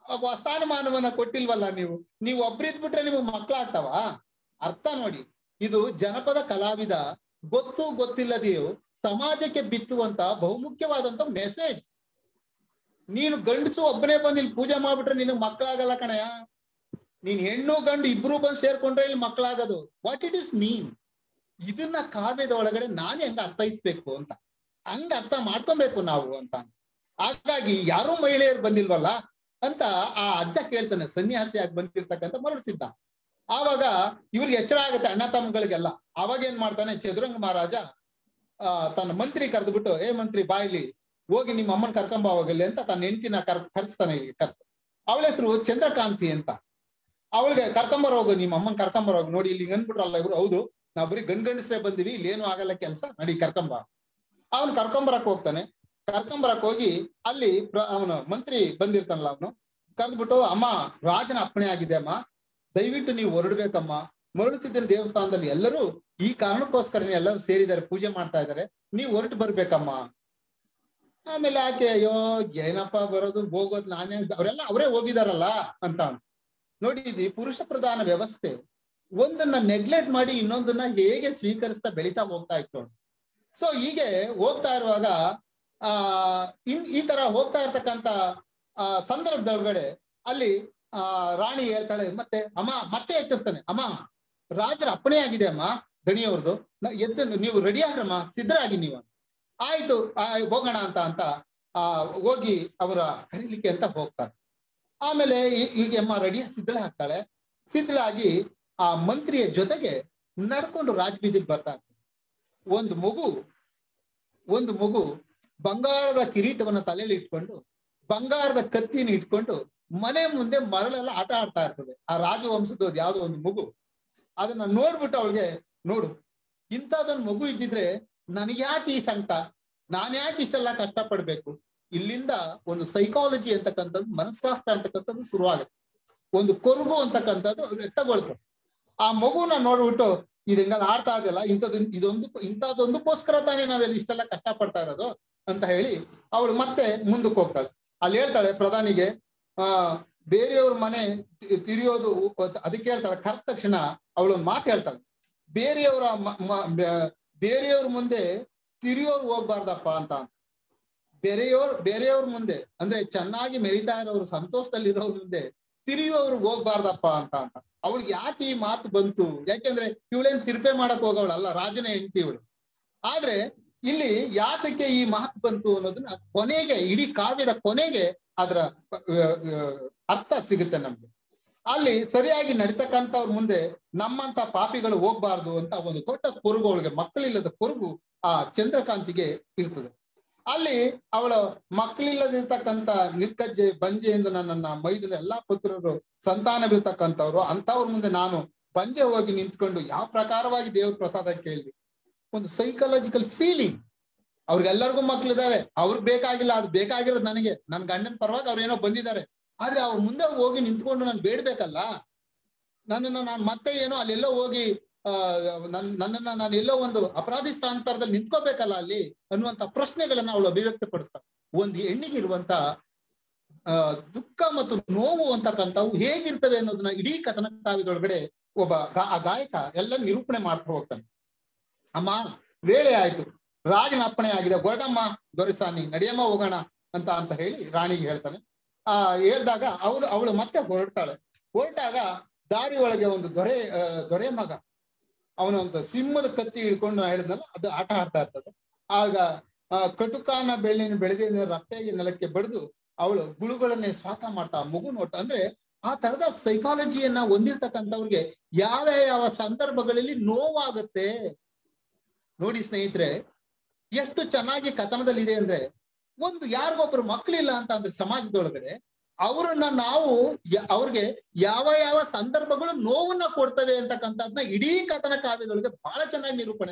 ಒಬ್ಬ ಸ್ಥಾನಮಾನವನ್ನ ಕೊಟ್ಟಿಲ್ವಲ್ಲ ನೀವು ನೀವು ಒಬ್ರಿದ್ಬಿಟ್ರೆ ನಿಮಗೆ ಮಕ್ಕಳಾಗ್ತಾವ ಅರ್ಥ ನೋಡಿ ಇದು ಜನಪದ ಕಲಾವಿದ ಗೊತ್ತು ಗೊತ್ತಿಲ್ಲದೆಯೂ ಸಮಾಜಕ್ಕೆ ಬಿತ್ತುವಂತ ಬಹುಮುಖ್ಯವಾದಂತ ಮೆಸೇಜ್ ನೀನು ಗಂಡಸು ಒಬ್ಬನೇ ಬಂದು ಇಲ್ಲಿ ಪೂಜೆ ಮಾಡ್ಬಿಟ್ರೆ ನಿನಗೆ ಮಕ್ಕಳಾಗಲ್ಲ ಕಣಯ್ಯ ನೀನ್ ಹೆಣ್ಣು ಗಂಡು ಇಬ್ರು ಬಂದು ಸೇರ್ಕೊಂಡ್ರೆ ಇಲ್ಲಿ ಮಕ್ಕಳಾಗೋದು ವಾಟ್ ಇಟ್ ಇಸ್ ಮೀನ್ ಇದನ್ನ ಕಾವ್ಯದ ಒಳಗಡೆ ನಾನು ಹೆಂಗ ಅರ್ಥೈಸ್ಬೇಕು ಅಂತ ಹಂಗ ಅರ್ಥ ಮಾಡ್ಕೊಬೇಕು ನಾವು ಅಂತ ಹಾಗಾಗಿ ಯಾರೂ ಮಹಿಳೆಯರು ಬಂದಿಲ್ವಲ್ಲ ಅಂತ ಆ ಅಜ್ಜ ಕೇಳ್ತಾನೆ ಸನ್ಯಾಸಿಯಾಗಿ ಬಂದಿರ್ತಕ್ಕಂಥ ಮರಳಿಸಿದ್ದ ಆವಾಗ ಇವ್ರಿಗೆ ಎಚ್ಚರ ಆಗುತ್ತೆ ಅಣ್ಣ ತಮ್ಮಗಳಿಗೆಲ್ಲ ಅವಾಗ ಏನ್ ಮಾಡ್ತಾನೆ ಚದುರಂಗ ಮಹಾರಾಜ ಆ ತನ್ನ ಮಂತ್ರಿ ಕರೆದ್ಬಿಟ್ಟು ಏ ಮಂತ್ರಿ ಬಾಯ್ಲಿ ಹೋಗಿ ನಿಮ್ಮ ಅಮ್ಮನ್ ಕರ್ಕೊಂಬ ಹೋಗಲಿ ಅಂತ ತನ್ನ ಹೆಂಡತಿನ ಕರ್ ಕರ್ಸ್ತಾನೆ ಕರ್ ಅವಳ ಹೆಸರು ಚಂದ್ರಕಾಂತಿ ಅಂತ ಅವಳಿಗೆ ಕರ್ಕೊಂಬರ ಹೋಗು ನಿಮ್ಮ ಅಮ್ಮನ್ ಕರ್ಕೊಂಬರ ಹೋಗು ನೋಡಿ ಇಲ್ಲಿ ಅನ್ಬಿಟ್ರಲ್ಲ ಇವ್ರು ಹೌದು ನಾವ್ ಬರೀ ಗಂಡ್ ಗಂಡಸ್ರೇ ಬಂದಿವಿ ಇಲ್ಲಿ ಏನು ಆಗಲ್ಲ ಕೆಲಸ ನಡಿ ಕರ್ಕೊಂಬ ಅವನು ಕರ್ಕೊಂಬರಕ್ ಹೋಗ್ತಾನೆ ಕರ್ಕೊಂಬರಕ್ ಹೋಗಿ ಅಲ್ಲಿ ಅವನು ಮಂತ್ರಿ ಬಂದಿರ್ತಾನಲ್ಲ ಅವನು ಕರೆದ್ಬಿಟ್ಟು ಅಮ್ಮ ರಾಜನ ಅಪ್ಪಣೆ ಆಗಿದೆ ಅಮ್ಮ ದಯವಿಟ್ಟು ನೀವು ಹೊರಡ್ಬೇಕಮ್ಮ ಮರಳುತ್ತಿದ್ದ ದೇವಸ್ಥಾನದಲ್ಲಿ ಎಲ್ಲರೂ ಈ ಕಾರಣಕ್ಕೋಸ್ಕರನೇ ಎಲ್ಲರೂ ಸೇರಿದ್ದಾರೆ ಪೂಜೆ ಮಾಡ್ತಾ ಇದ್ದಾರೆ ನೀವು ಹೊರಟು ಬರ್ಬೇಕಮ್ಮ ಆಮೇಲೆ ಆಕೆ ಅಯ್ಯೋ ಏನಪ್ಪ ಬರೋದು ಹೋಗೋದು ನಾನೇ ಅವರೆಲ್ಲ ಅವರೇ ಹೋಗಿದಾರಲ್ಲ ಅಂತ ನೋಡಿ ಇದು ಪುರುಷ ಪ್ರಧಾನ ವ್ಯವಸ್ಥೆ ಒಂದನ್ನ ನೆಗ್ಲೆಕ್ಟ್ ಮಾಡಿ ಇನ್ನೊಂದನ್ನ ಹೇಗೆ ಸ್ವೀಕರಿಸ್ತಾ ಬೆಳಿತಾ ಹೋಗ್ತಾ ಇತ್ತು ಸೊ ಹೀಗೆ ಹೋಗ್ತಾ ಇರುವಾಗ ಆ ಇನ್ ಈ ತರ ಹೋಗ್ತಾ ಇರ್ತಕ್ಕಂತ ಆ ಸಂದರ್ಭದೊಳಗಡೆ ಅಲ್ಲಿ ಆ ರಾಣಿ ಹೇಳ್ತಾಳೆ ಮತ್ತೆ ಅಮ್ಮ ಮತ್ತೆ ಎಚ್ಚರಿಸ್ತಾನೆ ಅಮ್ಮ ರಾಜರ ಅಪ್ಪಣೆ ಆಗಿದೆ ಅಮ್ಮ ದಣಿಯವ್ರದ್ದು ಎದ್ದು ನೀವು ರೆಡಿ ಆಗ್ರಮ್ಮ ಸಿದ್ಧರಾಗಿ ನೀವು ಆಯ್ತು ಹೋಗೋಣ ಅಂತ ಅಂತ ಆ ಹೋಗಿ ಅವರ ಕರೀಲಿಕ್ಕೆ ಅಂತ ಹೋಗ್ತಾರೆ ಆಮೇಲೆ ಹೀಗೆ ಅಮ್ಮ ರೆಡಿ ಸಿದ್ಧಳೆ ಹಾಕ್ತಾಳೆ ಸಿದ್ಧಳಾಗಿ ಆ ಮಂತ್ರಿಯ ಜೊತೆಗೆ ನಡ್ಕೊಂಡು ರಾಜಬೀದಿಗೆ ಬರ್ತಾ ಒಂದು ಮಗು ಒಂದು ಮಗು ಬಂಗಾರದ ಕಿರೀಟವನ್ನ ತಲೆಯಲ್ಲಿ ಇಟ್ಕೊಂಡು ಬಂಗಾರದ ಕತ್ತಿನ ಇಟ್ಕೊಂಡು ಮನೆ ಮುಂದೆ ಮರಳೆಲ್ಲ ಆಟ ಆಡ್ತಾ ಇರ್ತದೆ ಆ ರಾಜವಂಶದ ಯಾವ್ದೋ ಒಂದು ಮಗು ಅದನ್ನ ನೋಡ್ಬಿಟ್ಟು ಅವಳಿಗೆ ನೋಡು ಇಂಥದೊಂದು ಮಗು ಇದ್ದಿದ್ರೆ ನನಗೆ ಯಾಕೆ ಈ ಸಂಕಟ ನಾನು ಯಾಕೆ ಇಷ್ಟೆಲ್ಲ ಕಷ್ಟ ಪಡ್ಬೇಕು ಇಲ್ಲಿಂದ ಒಂದು ಸೈಕಾಲಜಿ ಅಂತಕ್ಕಂಥದ್ದು ಮನಸ್ಸಾಸ್ತ್ರ ಅಂತಕ್ಕಂಥದ್ದು ಶುರುವಾಗುತ್ತೆ ಒಂದು ಕೊರಗು ಅಂತಕ್ಕಂಥದ್ದು ವ್ಯಕ್ತಗೊಳ್ತದೆ ಆ ಮಗುನ ನೋಡ್ಬಿಟ್ಟು ಇದು ಹಿಂಗಲ್ಲ ಆಡ್ತಾ ಇದೆಯಲ್ಲ ಇಂಥದ್ದು ಇದೊಂದು ಇಂಥದ್ದೊಂದಕ್ಕೋಸ್ಕರ ತಾನೇ ನಾವೆಲ್ಲ ಇಷ್ಟೆಲ್ಲ ಕಷ್ಟ ಪಡ್ತಾ ಇರೋದು ಅಂತ ಹೇಳಿ ಅವಳು ಮತ್ತೆ ಮುಂದಕ್ಕೆ ಹೋಗ್ತಾಳೆ ಅಲ್ಲಿ ಹೇಳ್ತಾಳೆ ಪ್ರಧಾನಿಗೆ ಆ ಬೇರೆಯವ್ರ ಮನೆ ತಿರಿಯೋದು ಅದಕ್ಕೆ ಹೇಳ್ತಾಳೆ ಕರೆದ ತಕ್ಷಣ ಅವಳು ಮಾತು ಹೇಳ್ತಾಳೆ ಬೇರೆಯವರ ಬೇರೆಯವ್ರ ಮುಂದೆ ತಿರಿಯೋರು ಹೋಗ್ಬಾರ್ದಪ್ಪ ಅಂತ ಬೇರೆಯವ್ರ ಬೇರೆಯವ್ರ ಮುಂದೆ ಅಂದ್ರೆ ಚೆನ್ನಾಗಿ ಮೆರಿತಾ ಇರೋರು ಸಂತೋಷದಲ್ಲಿ ಇರೋರ್ ಮುಂದೆ ತಿರಿಯೋರು ಹೋಗ್ಬಾರ್ದಪ್ಪ ಅಂತ ಅಂತ ಅವಳಿಗೆ ಯಾಕೆ ಈ ಮಾತು ಬಂತು ಯಾಕೆಂದ್ರೆ ಇವಳೇನ್ ತಿರುಪೆ ಮಾಡಕ್ ಹೋಗವಳಲ್ಲ ರಾಜನ ಹೆಂಡತಿ ಇವಳು ಆದ್ರೆ ಇಲ್ಲಿ ಯಾತಕ್ಕೆ ಈ ಮಾತು ಬಂತು ಅನ್ನೋದನ್ನ ಕೊನೆಗೆ ಇಡೀ ಕಾವ್ಯದ ಕೊನೆಗೆ ಅದರ ಅರ್ಥ ಸಿಗುತ್ತೆ ನಮ್ಗೆ ಅಲ್ಲಿ ಸರಿಯಾಗಿ ನಡೀತಕ್ಕಂಥವ್ರ ಮುಂದೆ ನಮ್ಮಂತ ಪಾಪಿಗಳು ಹೋಗ್ಬಾರ್ದು ಅಂತ ಒಂದು ದೊಡ್ಡ ಕೊರಗು ಅವಳಿಗೆ ಮಕ್ಕಳಿಲ್ಲದ ಕೊರಗು ಆ ಚಂದ್ರಕಾಂತಿಗೆ ಇರ್ತದೆ ಅಲ್ಲಿ ಅವಳ ಮಕ್ಕಳಿಲ್ಲದಿರ್ತಕ್ಕಂಥ ನಿರ್ಕಜ್ಜೆ ಬಂಜೆ ಎಂದು ನನ್ನನ್ನ ಮೈದನ ಎಲ್ಲಾ ಪುತ್ರರು ಸಂತಾನವಿರ್ತಕ್ಕಂಥವ್ರು ಅಂತವ್ರ ಮುಂದೆ ನಾನು ಬಂಜೆ ಹೋಗಿ ನಿಂತ್ಕೊಂಡು ಯಾವ ಪ್ರಕಾರವಾಗಿ ದೇವ್ರ ಪ್ರಸಾದ ಕೇಳಿದ್ವಿ ಒಂದು ಸೈಕಲಾಜಿಕಲ್ ಫೀಲಿಂಗ್ ಅವ್ರಿಗೆಲ್ಲರಿಗೂ ಮಕ್ಳಿದಾವೆ ಅವ್ರಿಗೆ ಬೇಕಾಗಿಲ್ಲ ಅದು ಬೇಕಾಗಿರೋದು ನನಗೆ ನನ್ ಗಂಡನ ಪರವಾಗಿ ಅವ್ರು ಏನೋ ಬಂದಿದ್ದಾರೆ ಆದ್ರೆ ಅವ್ರ ಮುಂದೆ ಹೋಗಿ ನಿಂತ್ಕೊಂಡು ನಾನು ಬೇಡ್ಬೇಕಲ್ಲ ನನ್ನನ್ನ ನಾನು ಮತ್ತೆ ಏನೋ ಅಲ್ಲೆಲ್ಲೋ ಹೋಗಿ ಆ ನನ್ ನನ್ನನ್ನ ನಾನು ಎಲ್ಲೋ ಒಂದು ಅಪರಾಧಿ ಸ್ಥಾನಾಂತರದಲ್ಲಿ ನಿಂತ್ಕೋಬೇಕಲ್ಲ ಅಲ್ಲಿ ಅನ್ನುವಂತ ಪ್ರಶ್ನೆಗಳನ್ನ ಅವಳು ಅಭಿವ್ಯಕ್ತಪಡಿಸ್ತಾಳೆ ಒಂದು ಹೆಣ್ಣಿಗೆ ಇರುವಂತ ಆ ದುಃಖ ಮತ್ತು ನೋವು ಅಂತಕ್ಕಂಥವು ಹೇಗಿರ್ತವೆ ಅನ್ನೋದನ್ನ ಇಡೀ ಕಥನ ಕಾವ್ಯದೊಳಗಡೆ ಒಬ್ಬ ಆ ಗಾಯಕ ಎಲ್ಲ ನಿರೂಪಣೆ ಮಾಡ್ತಾ ಹೋಗ್ತಾನೆ ಅಮ್ಮ ವೇಳೆ ಆಯ್ತು ರಾಜನ ಅಪ್ಪಣೆ ಆಗಿದೆ ಹೊರಡಮ್ಮ ದೊರೆಸಾನಿ ನಡಿಯಮ್ಮ ಹೋಗೋಣ ಅಂತ ಅಂತ ಹೇಳಿ ರಾಣಿಗೆ ಹೇಳ್ತಾನೆ ಆ ಹೇಳ್ದಾಗ ಅವಳು ಅವಳು ಮತ್ತೆ ಹೊರಡ್ತಾಳೆ ಹೊರಟಾಗ ದಾರಿ ಒಳಗೆ ಒಂದು ದೊರೆ ದೊರೆ ಮಗ ಅವನ ಒಂದು ಸಿಂಹದ ಕತ್ತಿ ಹಿಡ್ಕೊಂಡು ಹೇಳಿದ್ನಲ್ಲ ಅದು ಆಟ ಆಡ್ತಾ ಇರ್ತದೆ ಆಗ ಆ ಕಟುಕಾನ ಬೆಳ್ಳಿನ ಬೆಳೆದಿನ ರಪ್ಪೆಗೆ ನೆಲಕ್ಕೆ ಬಡಿದು ಅವಳು ಗುಳುಗಳನ್ನೇ ಸ್ವಾತ ಮಾಡ್ತಾ ಮಗು ನೋಟ ಅಂದ್ರೆ ಆ ತರದ ಸೈಕಾಲಜಿಯನ್ನ ಹೊಂದಿರ್ತಕ್ಕಂಥವ್ರಿಗೆ ಯಾವ ಯಾವ ಸಂದರ್ಭಗಳಲ್ಲಿ ನೋವಾಗುತ್ತೆ ನೋಡಿ ಸ್ನೇಹಿತರೆ ಎಷ್ಟು ಚೆನ್ನಾಗಿ ಕಥನದಲ್ಲಿ ಇದೆ ಅಂದ್ರೆ ಒಂದು ಯಾರಿಗೊಬ್ರು ಮಕ್ಕಳಿಲ್ಲ ಅಂತ ಅಂದ್ರೆ ಸಮಾಜದೊಳಗಡೆ ಅವರನ್ನ ನಾವು ಅವ್ರಿಗೆ ಯಾವ ಯಾವ ಸಂದರ್ಭಗಳು ನೋವನ್ನ ಕೊಡ್ತವೆ ಅಂತಕ್ಕಂಥದ್ನ ಇಡೀ ಕಥನ ಕಾವ್ಯದೊಳಗೆ ಬಹಳ ಚೆನ್ನಾಗಿ ನಿರೂಪಣೆ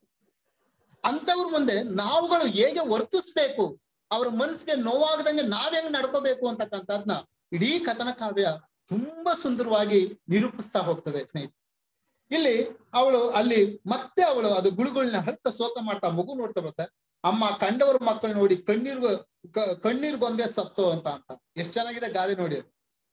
ಅಂತವ್ರ ಮುಂದೆ ನಾವುಗಳು ಹೇಗೆ ವರ್ತಿಸ್ಬೇಕು ಅವ್ರ ಮನಸ್ಸಿಗೆ ನೋವಾಗದಂಗೆ ನಾವ್ ಹೆಂಗ್ ನಡ್ಕೋಬೇಕು ಅಂತಕ್ಕಂಥದ್ನ ಇಡೀ ಕಥನ ಕಾವ್ಯ ತುಂಬಾ ಸುಂದರವಾಗಿ ನಿರೂಪಿಸ್ತಾ ಹೋಗ್ತದೆ ಸ್ನೇಹಿತರೆ ಇಲ್ಲಿ ಅವಳು ಅಲ್ಲಿ ಮತ್ತೆ ಅವಳು ಅದು ಗುಳುಗುಳ್ನ ಹತ್ತ ಶೋಕ ಮಾಡ್ತಾ ಮಗು ನೋಡ್ತಾ ಬರ್ತಾ ಅಮ್ಮ ಕಂಡವ್ರ ಮಕ್ಕಳು ನೋಡಿ ಕಣ್ಣೀರ್ ಕಣ್ಣೀರ್ ಗೊಂಬೆ ಸತ್ತು ಅಂತ ಅಂತ ಎಷ್ಟ್ ಚೆನ್ನಾಗಿದೆ ಗಾದೆ ನೋಡಿ ಅದು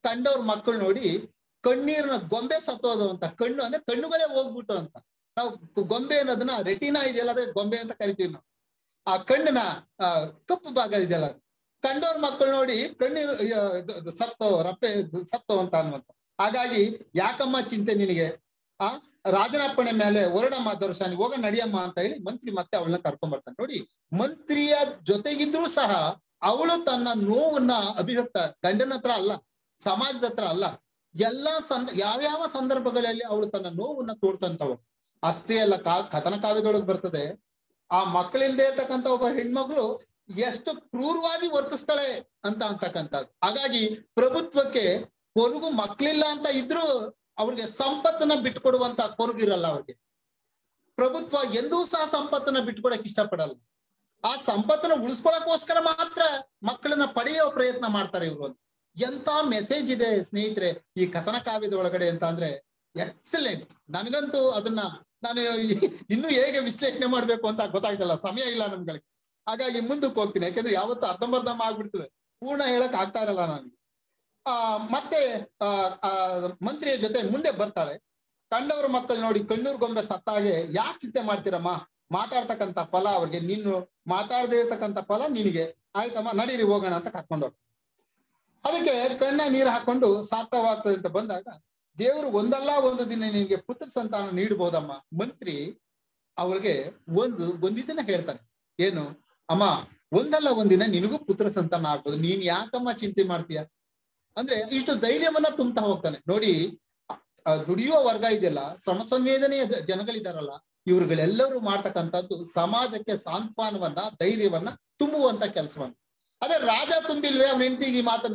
ಕಂಡವ್ರ ಮಕ್ಕಳು ನೋಡಿ ಕಣ್ಣೀರ್ನ ಗೊಂಬೆ ಸತ್ತೋದು ಅಂತ ಕಣ್ಣು ಅಂದ್ರೆ ಕಣ್ಣುಗಳೇ ಹೋಗ್ಬಿಟ್ಟು ಅಂತ ನಾವು ಕು- ಗೊಂಬೆ ಅನ್ನೋದನ್ನ ರೆಟಿನಾ ಇದೆಯಲ್ಲ ಅದೇ ಗೊಂಬೆ ಅಂತ ಕರಿತೀವಿ ನಾವು ಆ ಕಣ್ಣಿನ ಆ, ಕಪ್ಪು ಭಾಗ ಇದೆಯಲ್ಲ ಕಂಡೋರ್ ಮಕ್ಕಳು ನೋಡಿ ಕಣ್ಣೀರು ಅಯ್ಯೋ, ಇದು- ಇದು ಸತ್ತೋ ರಪ್ಪೆ ಇದು ಸತ್ತೋ ಅಂತ ಅನ್ನುವಂತ ಹಾಗಾಗಿ ಯಾಕಮ್ಮ ಚಿಂತೆ ನಿನಗೆ ಆ ರಾಜನಪ್ಪಣೆ ಮೇಲೆ ಹೊರಡಮ್ಮ ದೊರಸಾನಿ ಹೋಗ ನಡಿಯಮ್ಮ ಅಂತ ಹೇಳಿ ಮಂತ್ರಿ ಮತ್ತೆ ಅವಳನ್ನ ಕರ್ಕೊಂಡ್ ಬರ್ತಾನೆ ನೋಡಿ ಮಂತ್ರಿಯ ಜೊತೆಗಿದ್ರೂ ಸಹ ಅವಳು ತನ್ನ ನೋವನ್ನ ಅಭಿವ್ಯಕ್ತ ಗಂಡನ ಹತ್ರ ಅಲ್ಲ ಸಮಾಜದ ಹತ್ರ ಅಲ್ಲ ಎಲ್ಲಾ ಸಂದ ಯಾವ್ಯಾವ ಸಂದರ್ಭಗಳಲ್ಲಿ ಅವಳು ತನ್ನ ನೋವನ್ನ ತೋಡ್ತಂತವಳು ಅಷ್ಟೇ ಅಲ್ಲ ಕಾ ಕಥನ ಕಾವ್ಯದೊಳಗೆ ಬರ್ತದೆ ಆ ಮಕ್ಕಳಿಲ್ದೇ ಇರ್ತಕ್ಕಂಥ ಒಬ್ಬ ಹೆಣ್ಮಗಳು ಎಷ್ಟು ಕ್ರೂರವಾಗಿ ವರ್ತಿಸ್ತಾಳೆ ಅಂತ ಅಂತಕ್ಕಂಥದ್ದು ಹಾಗಾಗಿ ಪ್ರಭುತ್ವಕ್ಕೆ ಕೊರಗು ಮಕ್ಕಳಿಲ್ಲ ಅಂತ ಇದ್ರೂ ಅವ್ರಿಗೆ ಸಂಪತ್ತನ್ನ ಬಿಟ್ಕೊಡುವಂತ ಕೊರಗಿರಲ್ಲ ಅವ್ರಿಗೆ ಪ್ರಭುತ್ವ ಎಂದೂ ಸಹ ಸಂಪತ್ತನ್ನ ಬಿಟ್ಕೊಡಕ್ ಇಷ್ಟಪಡಲ್ಲ ಆ ಸಂಪತ್ತನ್ನ ಉಳಿಸ್ಕೊಳಕ್ಕೋಸ್ಕರ ಮಾತ್ರ ಮಕ್ಕಳನ್ನ ಪಡೆಯೋ ಪ್ರಯತ್ನ ಮಾಡ್ತಾರೆ ಇವರು ಅಂತ ಎಂತ ಮೆಸೇಜ್ ಇದೆ ಸ್ನೇಹಿತರೆ ಈ ಕಥನ ಕಾವ್ಯದ ಒಳಗಡೆ ಅಂತ ಅಂದ್ರೆ ಎಕ್ಸಲೆಂಟ್ ನನಗಂತೂ ಅದನ್ನ ನಾನು ಈ- ಇನ್ನು ಹೇಗೆ ವಿಶ್ಲೇಷಣೆ ಮಾಡ್ಬೇಕು ಅಂತ ಗೊತ್ತಾಗ್ತಲ್ಲ ಸಮಯ ಇಲ್ಲ ನಮ್ಗಳಿಗೆ ಹಾಗಾಗಿ ಮುಂದಕ್ಕೆ ಹೋಗ್ತೀನಿ ಯಾಕಂದ್ರೆ ಯಾವತ್ತು ಅರ್ಧಂಬರ್ಧಂ ಆಗ್ಬಿಡ್ತದೆ ಪೂರ್ಣ ಹೇಳಕ್ ಆಗ್ತಾ ಇರಲ್ಲ ನನಗೆ ಆ ಮತ್ತೆ ಆ ಆ, ಮಂತ್ರಿಯ ಜೊತೆ ಮುಂದೆ ಬರ್ತಾಳೆ ಕಂಡವ್ರ ಮಕ್ಕಳು ನೋಡಿ ಕಣ್ಣೂರ್ ಗೊಂಬೆ ಸತ್ತಾಗೆ ಯಾಕೆ ಚಿಂತೆ ಮಾಡ್ತೀರಮ್ಮ ಮಾತಾಡ್ತಕ್ಕಂಥ ಫಲ ಅವ್ರಿಗೆ ನೀನು ಮಾತಾಡದೇ ಇರ್ತಕ್ಕಂಥ ಫಲ ನಿನಗೆ ಆಯ್ತಮ್ಮ ನಡೀರಿ ಹೋಗೋಣ ಅಂತ ಕರ್ಕೊಂಡು ಹೋಗ್ತಾರೆ ಅದಕ್ಕೆ ಕಣ್ಣ ನೀರು ಹಾಕೊಂಡು ಸಾರ್ಥವಾಗ್ತದೆ ಅಂತ ಬಂದಾಗ ದೇವರು ಒಂದಲ್ಲ ಒಂದು ದಿನ ನಿನಗೆ ಪುತ್ರ ಸಂತಾನ ನೀಡಬಹುದಮ್ಮ ಮಂತ್ರಿ ಅವಳಿಗೆ ಒಂದು ಒಂದಿನ ಹೇಳ್ತಾನೆ ಏನು ಅಮ್ಮ ಒಂದಲ್ಲ ಒಂದಿನ ನಿನಗೂ ಪುತ್ರ ಸಂತಾನ ಆಗ್ಬೋದು ನೀನ್ ಯಾಕಮ್ಮ ಚಿಂತೆ ಮಾಡ್ತೀಯ ಅಂದ್ರೆ ಇಷ್ಟು ಧೈರ್ಯವನ್ನ ತುಂಬ್ತಾ ಹೋಗ್ತಾನೆ ನೋಡಿ ಆ ದುಡಿಯುವ ವರ್ಗ ಇದೆಯಲ್ಲ ಶ್ರಮ ಸಂವೇದನೆಯ ಜ- ಜನಗಳಿದಾರಲ್ಲ ಇವ್ರುಗಳೆಲ್ಲರೂ ಮಾಡ್ತಕ್ಕಂಥದ್ದು ಸಮಾಜಕ್ಕೆ ಸಾಂತ್ವನವನ್ನ ಧೈರ್ಯವನ್ನ ತುಂಬುವಂತ ಕೆಲಸವನ್ನ ಅದೇ ರಾಜ ತುಂಬಿಲ್ವೇ ಅವನ ಹೆಂಡತಿಗೆ ಈ ಮಾತನ್ನ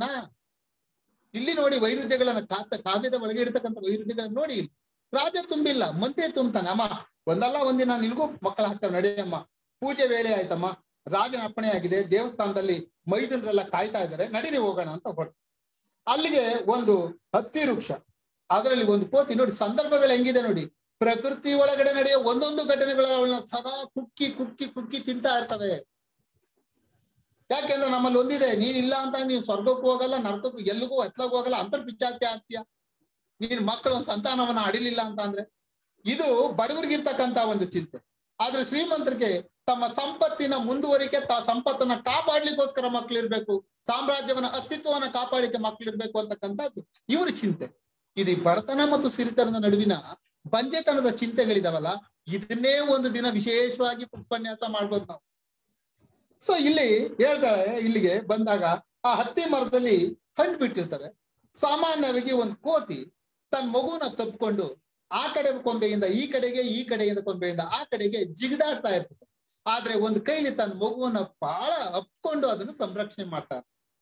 ಇಲ್ಲಿ ನೋಡಿ ವೈರುಧ್ಯಗಳನ್ನ ಕಾತ ಕಾವ್ಯದ ಒಳಗೆ ಇರ್ತಕ್ಕಂಥ ವೈರುಧ್ಯಗಳನ್ನ ನೋಡಿ ಇಲ್ಲಿ. ರಾಜ ತುಂಬಿಲ್ಲ ಮಂತ್ರಿ ತುಂಬ್ತಾನೆ ಅಮ್ಮ ಒಂದಲ್ಲ ಒಂದಿನ ನಿನಗೂ ಮಕ್ಕಳ ಹಾಕ್ತಾವ ನಡೆಯಮ್ಮ ಪೂಜೆ ವೇಳೆ ಆಯ್ತಮ್ಮ ರಾಜನ ಅಪ್ಪಣೆ ಆಗಿದೆ ದೇವಸ್ಥಾನದಲ್ಲಿ ಮೈದುನರೆಲ್ಲ ಕಾಯ್ತಾ ಇದ್ದಾರೆ ನಡೀರಿ ಹೋಗೋಣ ಅಂತ ಹೊರಟು ಅಲ್ಲಿಗೆ ಒಂದು ಹತ್ತಿ ವೃಕ್ಷ ಅದರಲ್ಲಿ ಒಂದು ಕೋತಿ ನೋಡಿ ಸಂದರ್ಭಗಳು ಹೆಂಗಿದೆ ನೋಡಿ ಪ್ರಕೃತಿ ಒಳಗಡೆ ನಡೆಯೋ ಒಂದೊಂದು ಘಟನೆಗಳು ಅವಳನ್ನ ಸದಾ ಕುಕ್ಕಿ ಕುಕ್ಕಿ ಕುಕ್ಕಿ ತಿಂತಾ ಇರ್ತವೆ ಯಾಕೆಂದ್ರೆ ನಮ್ಮಲ್ಲಿ ಒಂದಿದೆ ನೀನ್ ಇಲ್ಲ ಅಂತ ನೀನ್ ಸ್ವರ್ಗಕ್ಕೂ ಹೋಗಲ್ಲ ನರಕಕ್ಕೂ ಎಲ್ಲಿಗೂ ಎತ್ಲಾಗೂ ಹೋಗಲ್ಲ ಅಂತರ್ ಪಿಚ್ಚಾತಿ ಆಗ್ತೀಯ ನೀನ್ ಮಕ್ಕಳು ಒಂದು ಸಂತಾನವನ್ನ ಅಡಿಲಿಲ್ಲ ಅಂತ ಅಂದ್ರೆ ಇದು ಬಡವರಿಗಿರ್ತಕ್ಕಂತ ಒಂದು ಚಿಂತೆ ಆದ್ರೆ ಶ್ರೀಮಂತರಿಗೆ ತಮ್ಮ ಸಂಪತ್ತಿನ ಮುಂದುವರಿಕೆ ತ ಸಂಪತ್ತನ್ನ ಕಾಪಾಡ್ಲಿಕ್ಕೋಸ್ಕರ ಮಕ್ಳಿರ್ಬೇಕು ಸಾಮ್ರಾಜ್ಯವನ್ನ ಅಸ್ತಿತ್ವವನ್ನ ಕಾಪಾಡಿಕೆ ಮಕ್ಳಿರ್ಬೇಕು ಅಂತಕ್ಕಂಥದ್ದು ಇವ್ರ ಚಿಂತೆ ಇದು ಈ ಬಡತನ ಮತ್ತು ಸಿರಿತನದ ನಡುವಿನ ಬಂಜೆತನದ ಚಿಂತೆಗಳಿದಾವಲ್ಲ ಇದನ್ನೇ ಒಂದು ದಿನ ವಿಶೇಷವಾಗಿ ಉಪನ್ಯಾಸ ಮಾಡ್ಬೋದು ನಾವು ಸೊ ಇಲ್ಲಿ ಹೇಳ್ತಾಳೆ ಇಲ್ಲಿಗೆ ಬಂದಾಗ ಆ ಹತ್ತಿ ಮರದಲ್ಲಿ ಹಣ್ಣು ಬಿಟ್ಟಿರ್ತವೆ ಸಾಮಾನ್ಯವಾಗಿ ಒಂದು ಕೋತಿ ತನ್ನ ಮಗುನ ತಪ್ಪಿಕೊಂಡು ಆ ಕಡೆ ಕೊಂಬೆಯಿಂದ ಈ ಕಡೆಗೆ ಈ ಕಡೆಯಿಂದ ಕೊಂಬೆಯಿಂದ ಆ ಕಡೆಗೆ ಜಿಗಿದಾಡ್ತಾ ಇರ್ತದೆ ಆದ್ರೆ ಒಂದು ಕೈಲಿ ತನ್ನ ಮಗುವನ್ನ ಬಹಳ ಅಪ್ಕೊಂಡು ಅದನ್ನು ಸಂರಕ್ಷಣೆ ಮಾಡ್ತಾರೆ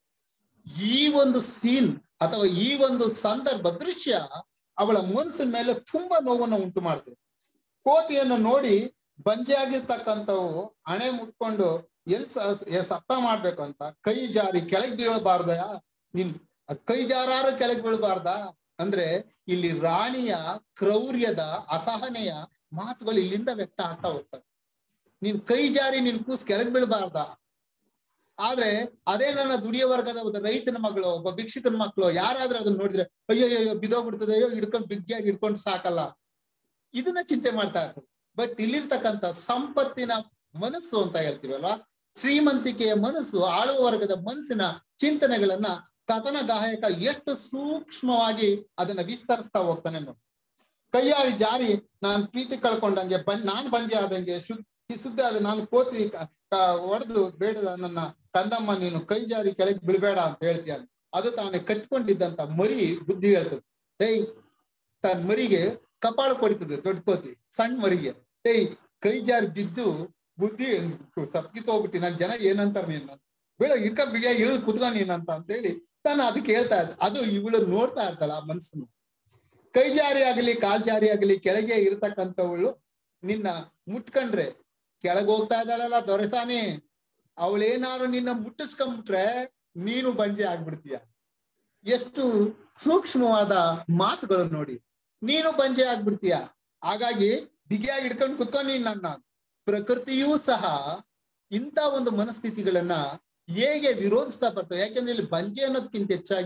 ಈ ಒಂದು ಸೀನ್ ಅಥವಾ ಈ ಒಂದು ಸಂದರ್ಭ ದೃಶ್ಯ ಅವಳ ಮನಸ್ಸಿನ ಮೇಲೆ ತುಂಬಾ ನೋವನ್ನು ಉಂಟು ಮಾಡ್ತದೆ ಕೋತಿಯನ್ನು ನೋಡಿ ಬಂಜೆ ಆಗಿರ್ತಕ್ಕಂಥವು ಹಣೆ ಮುಟ್ಕೊಂಡು ಎಲ್ ಸ- ಎ- ಸತ್ತ ಮಾಡ್ಬೇಕು ಅಂತ ಕೈ ಜಾರಿ ಕೆಳಗ್ ಬೀಳಬಾರ್ದ ನೀನ್ ಅದ್ ಕೈ ಜಾರಾರು ಕೆಳಗ್ ಬೀಳಬಾರ್ದ ಅಂದ್ರೆ ಇಲ್ಲಿ ರಾಣಿಯ ಕ್ರೌರ್ಯದ ಅಸಹನೆಯ ಮಾತುಗಳು ಇಲ್ಲಿಂದ ವ್ಯಕ್ತ ಆಗ್ತಾ ಹೋಗ್ತವೆ ನೀನ್ ಕೈ ಜಾರಿ ನಿನ್ ಕೂಸ್ ಕೆಳಗ್ ಬೀಳಬಾರ್ದ ಆದ್ರೆ ಅದೇ ನನ್ನ ದುಡಿಯೋ ವರ್ಗದ ಒಬ್ಬ ರೈತನ ಮಗಳು ಒಬ್ಬ ಭಿಕ್ಷುಕನ ಮಕ್ಕಳು ಯಾರಾದ್ರೂ ಅದನ್ನ ನೋಡಿದ್ರೆ ಅಯ್ಯೋ ಅಯ್ಯೋ ಬಿದೋಗ್ಬಿಡ್ತದೆ ಅಯ್ಯೋ ಹಿಡ್ಕೊಂಡು ಬಿಗ್ಗಿಯಾಗಿ ಹಿಡ್ಕೊಂಡು ಸಾಕಲ್ಲ ಇದನ್ನ ಚಿಂತೆ ಮಾಡ್ತಾ ಇರ್ತಾರೆ ಬಟ್ ಇಲ್ಲಿರ್ತಕ್ಕಂಥ ಸಂಪತ್ತಿನ ಮನಸ್ಸು ಅಂತ ಹೇಳ್ತೀವಲ್ವಾ ಶ್ರೀಮಂತಿಕೆಯ ಮನಸ್ಸು ಆಳುವ ವರ್ಗದ ಮನಸ್ಸಿನ ಚಿಂತನೆಗಳನ್ನ ಕಥನ ಗಾಯಕ ಎಷ್ಟು ಸೂಕ್ಷ್ಮವಾಗಿ ಅದನ್ನ ವಿಸ್ತರಿಸ್ತಾ ಹೋಗ್ತಾನೆ ನೋಡಿ ಕೈಯಾಳಿ ಜಾರಿ ನಾನ್ ಪ್ರೀತಿ ಕಳ್ಕೊಂಡಂಗೆ ಬನ್ ನಾನ್ ಬಂಜೆ ಆದಂಗೆ ಶುದ್ಧ ಈ ಸುದ್ದಿ ಆದ ನಾನು ಕೋತಿ ಒಡೆದು ಬೇಡದ ನನ್ನ ಕಂದಮ್ಮ ನೀನು ಕೈ ಜಾರಿ ಕೆಳಗೆ ಬೀಳ್ಬೇಡ ಅಂತ ಹೇಳ್ತೀಯ ಅಂತ. ಅದು ತಾನೇ ಕಟ್ಕೊಂಡಿದ್ದಂತ ಮರಿ ಬುದ್ಧಿ ಹೇಳ್ತದೆ ಏಯ್ ತನ್ನ ಮರಿಗೆ ಕಪಾಳ ಕೊಡಿತದೆ ದೊಡ್ಡ ಕೋತಿ ಸಣ್ಣ ಮರಿಗೆ ಏಯ್ ಕೈ ಜಾರಿ ಬಿದ್ದು ಬುದ್ಧಿ ಸತ್ಕಿತ್ ಹೋಗ್ಬಿಟ್ಟಿ ನನ್ ಜನ ಏನಂತಾರ ನೀನ್ ಬೇಡ ಹಿಡ್ಕ ಬಿಗಿಯಾಗಿ ಇರೋ ಕುತ್ಕೊಂಡ್ ನೀನಂತ ಅಂತ ಹೇಳಿ ತಾನು ಅದಕ್ಕೆ ಹೇಳ್ತಾ ಇದ್ದ ಅದು ಇವಳು ನೋಡ್ತಾ ಇರ್ತಾಳ ಆ ಮನ್ಸನ್ನು ಕೈ ಜಾರಿ ಆಗಲಿ ಕಾಲ್ ಜಾರಿ ಆಗಲಿ ಕೆಳಗೆ ಇರತಕ್ಕಂಥವಳು ನಿನ್ನ ಮುಟ್ಕೊಂಡ್ರೆ ಕೆಳಗ್ ಹೋಗ್ತಾ ಇದ್ದಾಳಲ್ಲ ದೊರೆಸಾನಿ ಅವಳೇನಾದ್ರು ನಿನ್ನ ಮುಟ್ಟಿಸ್ಕೊಂಬಿಟ್ರೆ ನೀನು ಬಂಜೆ ಆಗ್ಬಿಡ್ತೀಯ ಎಷ್ಟು ಸೂಕ್ಷ್ಮವಾದ ಮಾತುಗಳು ನೋಡಿ ನೀನು ಬಂಜೆ ಆಗ್ಬಿಡ್ತೀಯ ಹಾಗಾಗಿ ಬಿಗಿಯಾಗಿ ಹಿಡ್ಕೊಂಡು ಕುತ್ಕೊಂಡು ನೀನ್ ನನ್ನ ಪ್ರಕೃತಿಯೂ ಸಹ ಇಂಥ ಒಂದು ಮನಸ್ಥಿತಿಗಳನ್ನ ಹೇಗೆ ವಿರೋಧಿಸ್ತಾ ಬರ್ತವೆ ಯಾಕೆಂದ್ರೆ ಇಲ್ಲಿ ಬಂಜೆ ಅನ್ನೋದಕ್ಕಿಂತ ಹೆಚ್ಚಾಗಿ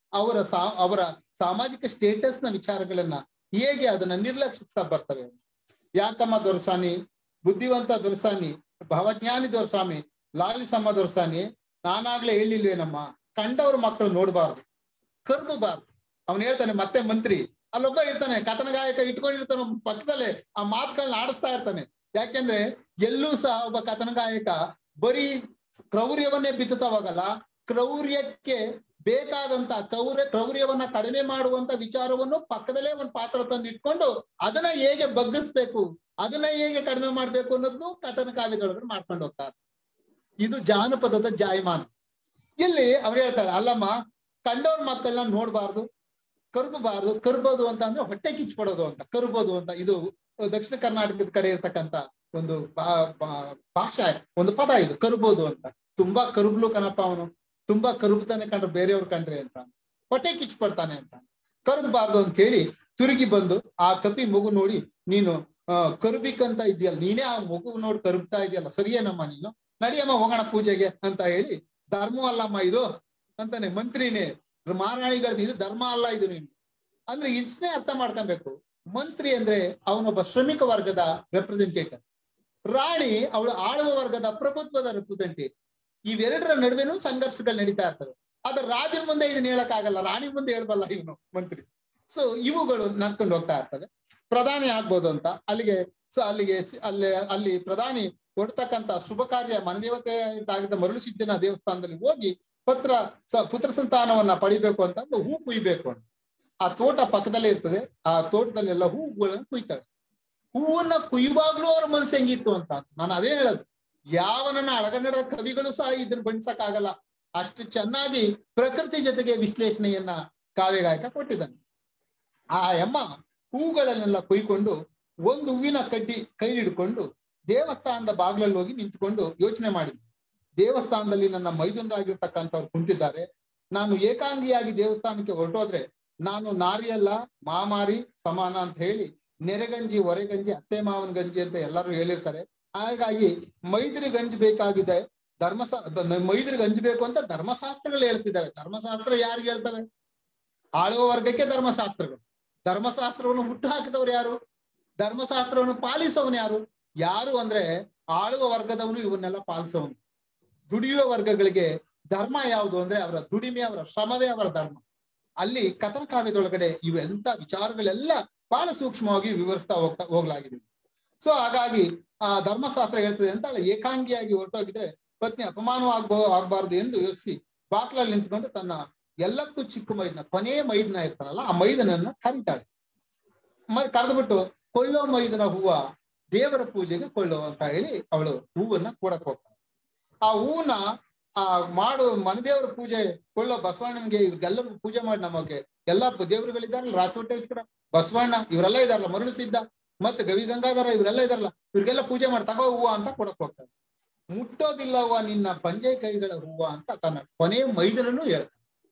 ಅವರ ಸಾ ಅವರ ಸಾಮಾಜಿಕ ಸ್ಟೇಟಸ್ ನ ವಿಚಾರಗಳನ್ನ ಹೇಗೆ ಅದನ್ನ ನಿರ್ಲಕ್ಷಿಸ್ತಾ ಬರ್ತವೆ ಯಾಕಮ್ಮ ದೊರಸಾನಿ ಬುದ್ಧಿವಂತ ದೊರಸಾನಿ ಭವಜ್ಞಾನಿ ದೊರಸ್ವಾಮಿ ಲಾಲಿಸಮ್ಮ ದೊರಸಾನಿ ನಾನಾಗ್ಲೇ ಹೇಳಿಲ್ವೇನಮ್ಮ ಕಂಡವ್ರ ಮಕ್ಕಳು ನೋಡ್ಬಾರ್ದು ಕರ್ಬಬಾರ್ದು ಅವನು ಹೇಳ್ತಾನೆ ಮತ್ತೆ ಮಂತ್ರಿ ಅಲ್ಲೊಬ್ಬ ಇರ್ತಾನೆ ಕಥನಗಾಯಕ ಇಟ್ಕೊಂಡಿರ್ತಾನೆ ಒಬ್ಬ ಪಕ್ಕದಲ್ಲೇ ಆ ಮಾತುಗಳನ್ನ ಆಡಿಸ್ತಾ ಇರ್ತಾನೆ ಯಾಕೆಂದ್ರೆ ಎಲ್ಲೂ ಸಹ ಒಬ್ಬ ಕಥನಗಾಯಕ ಬರೀ ಕ್ರೌರ್ಯವನ್ನೇ ಬಿತ್ತುತ್ತವಾಗಲ್ಲ ಕ್ರೌರ್ಯಕ್ಕೆ ಬೇಕಾದಂತ ಕ್ರೌರ್ಯ ಕ್ರೌರ್ಯವನ್ನ ಕಡಿಮೆ ಮಾಡುವಂತ ವಿಚಾರವನ್ನು ಪಕ್ಕದಲ್ಲೇ ಒಂದು ಪಾತ್ರ ತಂದು ಇಟ್ಕೊಂಡು ಅದನ್ನ ಹೇಗೆ ಬಗ್ಗಿಸ್ಬೇಕು ಅದನ್ನ ಹೇಗೆ ಕಡಿಮೆ ಮಾಡ್ಬೇಕು ಅನ್ನೋದನ್ನು ಕಥನ ಕಾವ್ಯದೊಳಗಡೆ ಮಾಡ್ಕೊಂಡು ಹೋಗ್ತಾರೆ ಇದು ಜಾನಪದದ ಜಾಯಮಾನ ಇಲ್ಲಿ ಅವ್ರು ಹೇಳ್ತಾರೆ ಅಲ್ಲಮ್ಮ ಕಂಡವ್ರ ಮಕ್ಕಳನ್ನ ನೋಡ್ಬಾರ್ದು ಕರ್ಬಬಾರ್ದು ಕರ್ಬೋದು ಅಂತ ಅಂದ್ರೆ ಹೊಟ್ಟೆ ಕಿಚ್ಪಡೋದು ಅಂತ ಕರ್ಬೋದು ಅಂತ ಇದು ದಕ್ಷಿಣ ಕರ್ನಾಟಕದ ಕಡೆ ಇರ್ತಕ್ಕಂತ ಒಂದು ಬಾ- ಬಾ- ಭಾಷೆ ಒಂದು ಪದ ಇದು ಕರ್ಬೋದು ಅಂತ ತುಂಬಾ ಕರುಬ್ಲು ಕಣಪ್ಪ ಅವನು ತುಂಬಾ ಕರುಬ್ತಾನೆ ಕಂಡ್ರೆ ಬೇರೆಯವ್ರು ಕಂಡ್ರೆ ಅಂತ ಹೊಟ್ಟೆ ಕಿಚ್ಪಡ್ತಾನೆ ಅಂತ ಕರುಬಾರ್ದು ಅಂತ ಹೇಳಿ ತಿರುಗಿ ಬಂದು ಆ ಕಪಿ ಮಗು ನೋಡಿ ನೀನು ಆ ಕರುಬಿಕಂತ ಇದೆಯಲ್ಲ ನೀನೇ ಆ ಮಗು ನೋಡಿ ಕರುಬ್ತಾ ಇದೆಯಲ್ಲ ಸರಿಯೇನಮ್ಮ ನೀನು ನಡಿಯಮ್ಮ ಹೋಗೋಣ ಪೂಜೆಗೆ ಅಂತ ಹೇಳಿ ಧರ್ಮ ಅಲ್ಲಮ್ಮ ಇದು ಅಂತಾನೆ ಮಂತ್ರಿನೇ ಮಹಾರಾಣಿಗಳದ್ದು ಇದು ಧರ್ಮ ಅಲ್ಲ ಇದು ನೀನು ಅಂದ್ರೆ ಇಷ್ಟೇ ಅರ್ಥ ಮಾಡ್ಕೊಬೇಕು ಮಂತ್ರಿ ಅಂದ್ರೆ ಅವನೊಬ್ಬ ಶ್ರಮಿಕ ವರ್ಗದ ರೆಪ್ರೆಸೆಂಟೇಟಿವ್ ರಾಣಿ ಅವಳು ಆಳುವ ವರ್ಗದ ಪ್ರಭುತ್ವದ ರೆಪ್ರೆಸೆಂಟೇಟಿವ್ ಇವೆರಡರ ನಡುವೆನೂ ಸಂಘರ್ಷಗಳು ನಡೀತಾ ಇರ್ತವೆ ಆದ್ರೆ ರಾಜನ ಮುಂದೆ ಇದನ್ನ ಹೇಳಕ್ಕಾಗಲ್ಲ ರಾಣಿ ಮುಂದೆ ಹೇಳ್ಬಲ್ಲ ಇವನು ಮಂತ್ರಿ ಸೊ ಇವುಗಳು ನಡ್ಕೊಂಡು ಹೋಗ್ತಾ ಇರ್ತವೆ ಪ್ರಧಾನಿ ಆಗ್ಬೋದು ಅಂತ ಅಲ್ಲಿಗೆ ಸೊ ಅಲ್ಲಿಗೆ ಸಿ- ಅಲ್ಲಿ ಅಲ್ಲಿ ಪ್ರಧಾನಿ ಕೊಡ್ತಕ್ಕಂತ ಶುಭ ಕಾರ್ಯ ಮನದೇವತೆ ಆಗಿದ್ದ ಮರಳು ಸಿದ್ಧನ ದೇವಸ್ಥಾನದಲ್ಲಿ ಹೋಗಿ ಪತ್ರ ಸ- ಪುತ್ರ ಸಂತಾನವನ್ನ ಪಡಿಬೇಕು ಅಂತ ಒಂದು ಹೂ ಕುಯ್ಬೇಕು ಅಂತ ಆ ತೋಟ ಪಕ್ಕದಲ್ಲೇ ಇರ್ತದೆ ಆ ತೋಟದಲ್ಲೆಲ್ಲ ಹೂಗಳನ್ನು ಕುಯ್ತಾಳೆ ಹೂವನ್ನ ಕುಯ್ಯುವಾಗ್ಲೂ ಅವ್ರ ಮನಸ್ಸು ಹೆಂಗಿತ್ತು ಅಂತ ನಾನು ಅದೇ ಹೇಳೋದು ಯಾವನನ್ನ ಅಳಗನ್ನಡದ ಕವಿಗಳು ಸಹ ಇದನ್ನ ಬಣ್ಸಕ್ ಆಗಲ್ಲ ಅಷ್ಟು ಚೆನ್ನಾಗಿ ಪ್ರಕೃತಿ ಜೊತೆಗೆ ವಿಶ್ಲೇಷಣೆಯನ್ನ ಕಾವ್ಯಗಾಯಕ ಕೊಟ್ಟಿದ್ದಾನೆ ಆ ಅಮ್ಮ ಹೂಗಳನ್ನೆಲ್ಲ ಕೊಯ್ಕೊಂಡು ಒಂದು ಹೂವಿನ ಕಡ್ಡಿ ಕೈ ಹಿಡ್ಕೊಂಡು ದೇವಸ್ಥಾನದ ಬಾಗಿಲಲ್ಲಿ ಹೋಗಿ ನಿಂತ್ಕೊಂಡು ಯೋಚನೆ ಮಾಡಿದ್ವಿ ದೇವಸ್ಥಾನದಲ್ಲಿ ನನ್ನ ಮೈದುನರಾಗಿರ್ತಕ್ಕಂಥವ್ರು ಕುಂತಿದ್ದಾರೆ ನಾನು ಏಕಾಂಗಿಯಾಗಿ ದೇವಸ್ಥಾನಕ್ಕೆ ಹೊರಟೋದ್ರೆ ನಾನು ನಾರಿಯಲ್ಲ ಮಾಮಾರಿ ಸಮಾನ ಅಂತ ಹೇಳಿ ನೆರೆಗಂಜಿ ಹೊರೆಗಂಜಿ ಅತ್ತೆ ಮಾವನ ಗಂಜಿ ಅಂತ ಎಲ್ಲರೂ ಹೇಳಿರ್ತಾರೆ ಹಾಗಾಗಿ ಮೈದ್ರಿ ಗಂಜಿ ಬೇಕಾಗಿದೆ ಧರ್ಮಶಾ ಮೈದ್ರಿಗೆ ಹಂಜಬೇಕು ಅಂತ ಧರ್ಮಶಾಸ್ತ್ರಗಳು ಹೇಳ್ತಿದ್ದಾವೆ ಧರ್ಮಶಾಸ್ತ್ರ ಯಾರಿಗೆ ಹೇಳ್ತವೆ ಆಳುವ ವರ್ಗಕ್ಕೆ ಧರ್ಮಶಾಸ್ತ್ರಗಳು ಧರ್ಮಶಾಸ್ತ್ರವನ್ನು ಹುಟ್ಟು ಹಾಕಿದವರು ಯಾರು ಧರ್ಮಶಾಸ್ತ್ರವನ್ನು ಪಾಲಿಸೋನು ಯಾರು ಯಾರು ಅಂದ್ರೆ ಆಳುವ ವರ್ಗದವನು ಇವನ್ನೆಲ್ಲ ಪಾಲಿಸೋನು ದುಡಿಯುವ ವರ್ಗಗಳಿಗೆ ಧರ್ಮ ಯಾವುದು ಅಂದ್ರೆ ಅವರ ದುಡಿಮೆ ಅವರ ಶ್ರಮವೇ ಅವರ ಧರ್ಮ ಅಲ್ಲಿ ಕಥನ ಕಾವ್ಯದೊಳಗಡೆ ಇವೆಂತ ವಿಚಾರಗಳೆಲ್ಲ ಬಹಳ ಸೂಕ್ಷ್ಮವಾಗಿ ವಿವರಿಸ್ತಾ ಹೋಗ್ತಾ ಹೋಗ್ಲಾಗಿದೆ ಸೊ ಹಾಗಾಗಿ ಆ ಧರ್ಮಶಾಸ್ತ್ರ ಹೇಳ್ತದೆ ಅಂತ ಅವಳು ಏಕಾಂಗಿಯಾಗಿ ಹೊರಟೋಗಿದ್ರೆ ಪತ್ನಿ ಅಪಮಾನವಾಗ್ಬೋ ಆಗ್ಬಾರ್ದು ಎಂದು ಯೋಚಿಸಿ ಬಾಕ್ಲಲ್ಲಿ ನಿಂತ್ಕೊಂಡು ತನ್ನ ಎಲ್ಲಕ್ಕೂ ಚಿಕ್ಕ ಮೈದನ ಕೊನೆಯ ಮೈದನ ಇರ್ತಾರಲ್ಲ ಆ ಮೈದನನ್ನ ಕರಿತಾಳೆ ಮ- ಕರೆದ್ಬಿಟ್ಟು ಕೊಳ್ಳೋ ಮೈದನ ಹೂವ ದೇವರ ಪೂಜೆಗೆ ಕೊಳ್ಳೋ ಅಂತ ಹೇಳಿ ಅವಳು ಹೂವನ್ನ ಕೊಡಕ್ ಹೋಗ್ತಾಳೆ ಆ ಹೂವನ್ನ ಆ ಮಾಡು ಮನದೇವರ ಪೂಜೆ ಕೊಳ್ಳೋ ಬಸವಣ್ಣನಿಗೆ ಇವ್ರಿಗೆಲ್ಲರಿಗೂ ಪೂಜೆ ಮಾಡಿ ನಮಗೆ ಎಲ್ಲಾ ದೇವರುಗಳಿದಾರಲ್ಲ ರಾಚೋಟೇಶ್ವರ ಬಸವಣ್ಣ ಇವರೆಲ್ಲ ಇದಾರಲ್ಲ ಮರುಳಿಸಿದ್ದ ಮತ್ತೆ ಗವಿ ಗಂಗಾಧರ ಇವರೆಲ್ಲ ಇದಾರಲ್ಲ ಇವ್ರಿಗೆಲ್ಲ ಪೂಜೆ ಮಾಡಿ ತಗೋ ಹೂವ ಅಂತ ಕೊಡಕ್ ಹೋಗ್ತಾರೆ ಮುಟ್ಟೋದಿಲ್ಲವ ನಿನ್ನ ಪಂಜೆ ಕೈಗಳ ಹೂವ ಅಂತ ತನ್ನ ಕೊನೆ ಮೈದನನ್ನು ಹೇಳ್ತಾನೆ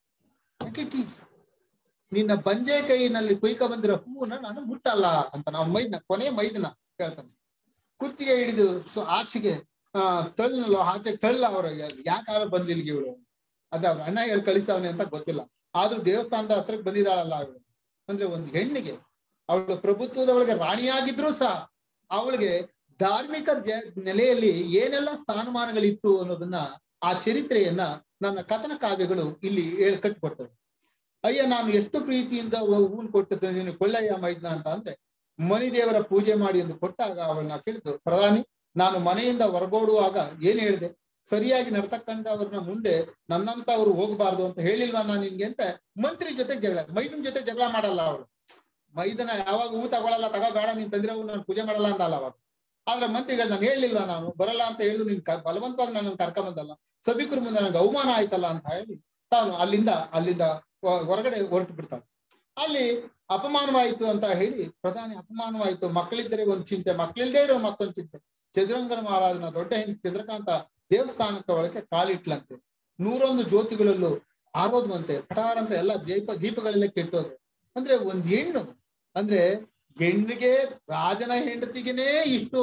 ಇಟ್ ಈಸ್ ನಿನ್ನ ಬಂಜೆ ಕೈನಲ್ಲಿ ಕುಯ್ಕ ಬಂದಿರೋ ಹೂವನ್ನ ನಾನು ಮುಟ್ಟಲ್ಲ ಅಂತ ನಾವು ಮೈದನ ಕೊನೆ ಮೈದನ ಹೇಳ್ತಾನೆ ಕುತ್ತಿಗೆ ಹಿಡಿದು ಸೊ ಆಚೆಗೆ ಆ ತಳ್ಳಲು ಆಚೆ ತಳ್ಳ ಅವ್ರ ಯಾಕಾರ ಬಂದಿಲ್ಗೆ ಇವಳು ಆದ್ರೆ ಅವ್ರ ಅಣ್ಣ ಹೇಳಿ ಕಳಿಸವನೆ ಅಂತ ಗೊತ್ತಿಲ್ಲ ಆದ್ರೂ ದೇವಸ್ಥಾನದ ಹತ್ರಕ್ಕೆ ಬಂದಿದ್ದಾಳಲ್ಲ ಅವಳು ಅಂದ್ರೆ ಒಂದು ಹೆಣ್ಣಿಗೆ ಅವಳು ಪ್ರಭುತ್ವದ ಒಳಗೆ ರಾಣಿಯಾಗಿದ್ರು ಸಹ ಅವಳಿಗೆ ಧಾರ್ಮಿಕ ಜ ನೆಲೆಯಲ್ಲಿ ಏನೆಲ್ಲ ಸ್ಥಾನಮಾನಗಳಿತ್ತು ಅನ್ನೋದನ್ನ ಆ ಚರಿತ್ರೆಯನ್ನ ನನ್ನ ಕಥನ ಕಾವ್ಯಗಳು ಇಲ್ಲಿ ಹೇಳಿ ಕಟ್ಕೊಡ್ತವೆ ಅಯ್ಯ ನಾನು ಎಷ್ಟು ಪ್ರೀತಿಯಿಂದ ಹೂನ್ ಕೊಟ್ಟದ್ದು ನೀನು ಕೊಳ್ಳಯ್ಯ ಮೈದ್ನ ಅಂತ ಅಂದ್ರೆ ಮನಿದೇವರ ಪೂಜೆ ಮಾಡಿ ಎಂದು ಕೊಟ್ಟಾಗ ಅವಳನ್ನ ಕೇಳಿದ್ದು ಪ್ರಧಾನಿ ನಾನು ಮನೆಯಿಂದ ಹೊರಗೋಡುವಾಗ ಏನ್ ಹೇಳಿದೆ ಸರಿಯಾಗಿ ನಡ್ತಕ್ಕಂಥವ್ರನ್ನ ಮುಂದೆ ನನ್ನಂತವ್ರು ಹೋಗಬಾರ್ದು ಅಂತ ಹೇಳಿಲ್ವಾ ನಾನು ನಿನ್ಗೆ ಅಂತ ಮಂತ್ರಿ ಜೊತೆ ಜಗಳ ಮೈದನ್ ಜೊತೆ ಜಗಳ ಮಾಡಲ್ಲ ಅವಳು ಮೈದನ ಯಾವಾಗ ಹೂ ತಗೊಳಲ್ಲ ತಗೋ ಬೇಡ ನೀನ್ ತಂದಿರೋ ಹೂ ನಾನು ಪೂಜೆ ಮಾಡಲ್ಲ ಅಂತ ಅಲ್ಲ ಅವಾಗ ಆದ್ರೆ ಮಂತ್ರಿಗಳು ನಾನು ಹೇಳಿಲ್ವಾ ನಾನು ಬರಲ್ಲ ಅಂತ ಹೇಳಿದ್ರು ನೀನ್ ಕ- ಬಲವಂತವಾಗಿ ನನ್ನ ಕರ್ಕೊಂಡ್ ಬಂದಲ್ಲ ಸಭಿಕರ ಮುಂದೆ ನನಗೆ ಅವಮಾನ ಆಯ್ತಲ್ಲ ಅಂತ ಹೇಳಿ ತಾನು ಅಲ್ಲಿಂದ ಅಲ್ಲಿಂದ ಹೊ- ಹೊರಗಡೆ ಹೊರಟು ಬಿಡ್ತಾನೆ ಅಲ್ಲಿ ಅಪಮಾನವಾಯಿತು ಅಂತ ಹೇಳಿ ಪ್ರಧಾನಿ ಅಪಮಾನವಾಯಿತು ಮಕ್ಕಳಿದ್ದರೆ ಒಂದು ಚಿಂತೆ ಮಕ್ಕಳಿಲ್ದೇ ಇರೋ ಮತ್ತೊಂದು ಚಿಂತೆ ಚದುರಂಗನ ಮಹಾರಾಜನ ದೊಡ್ಡ ಹೆಂಡತಿ ಚಂದ್ರಕಾಂತ ದೇವಸ್ಥಾನಕ್ಕೆ ಒಳಗೆ ಕಾಲಿಟ್ಲಂತೆ ನೂರೊಂದು ಜ್ಯೋತಿಗಳಲ್ಲೂ ಆರೋದ್ವಂತೆ ಪಟಾರ ಅಂತ ಎಲ್ಲ ದೀಪ ದೀಪಗಳೆಲ್ಲ ಕೆಟ್ಟೋದು ಅಂದ್ರೆ ಒಂದ್ ಹೆಣ್ಣು ಅಂದ್ರೆ ಹೆಣ್ಣಿಗೆ ರಾಜನ ಹೆಂಡತಿಗೆನೇ ಇಷ್ಟು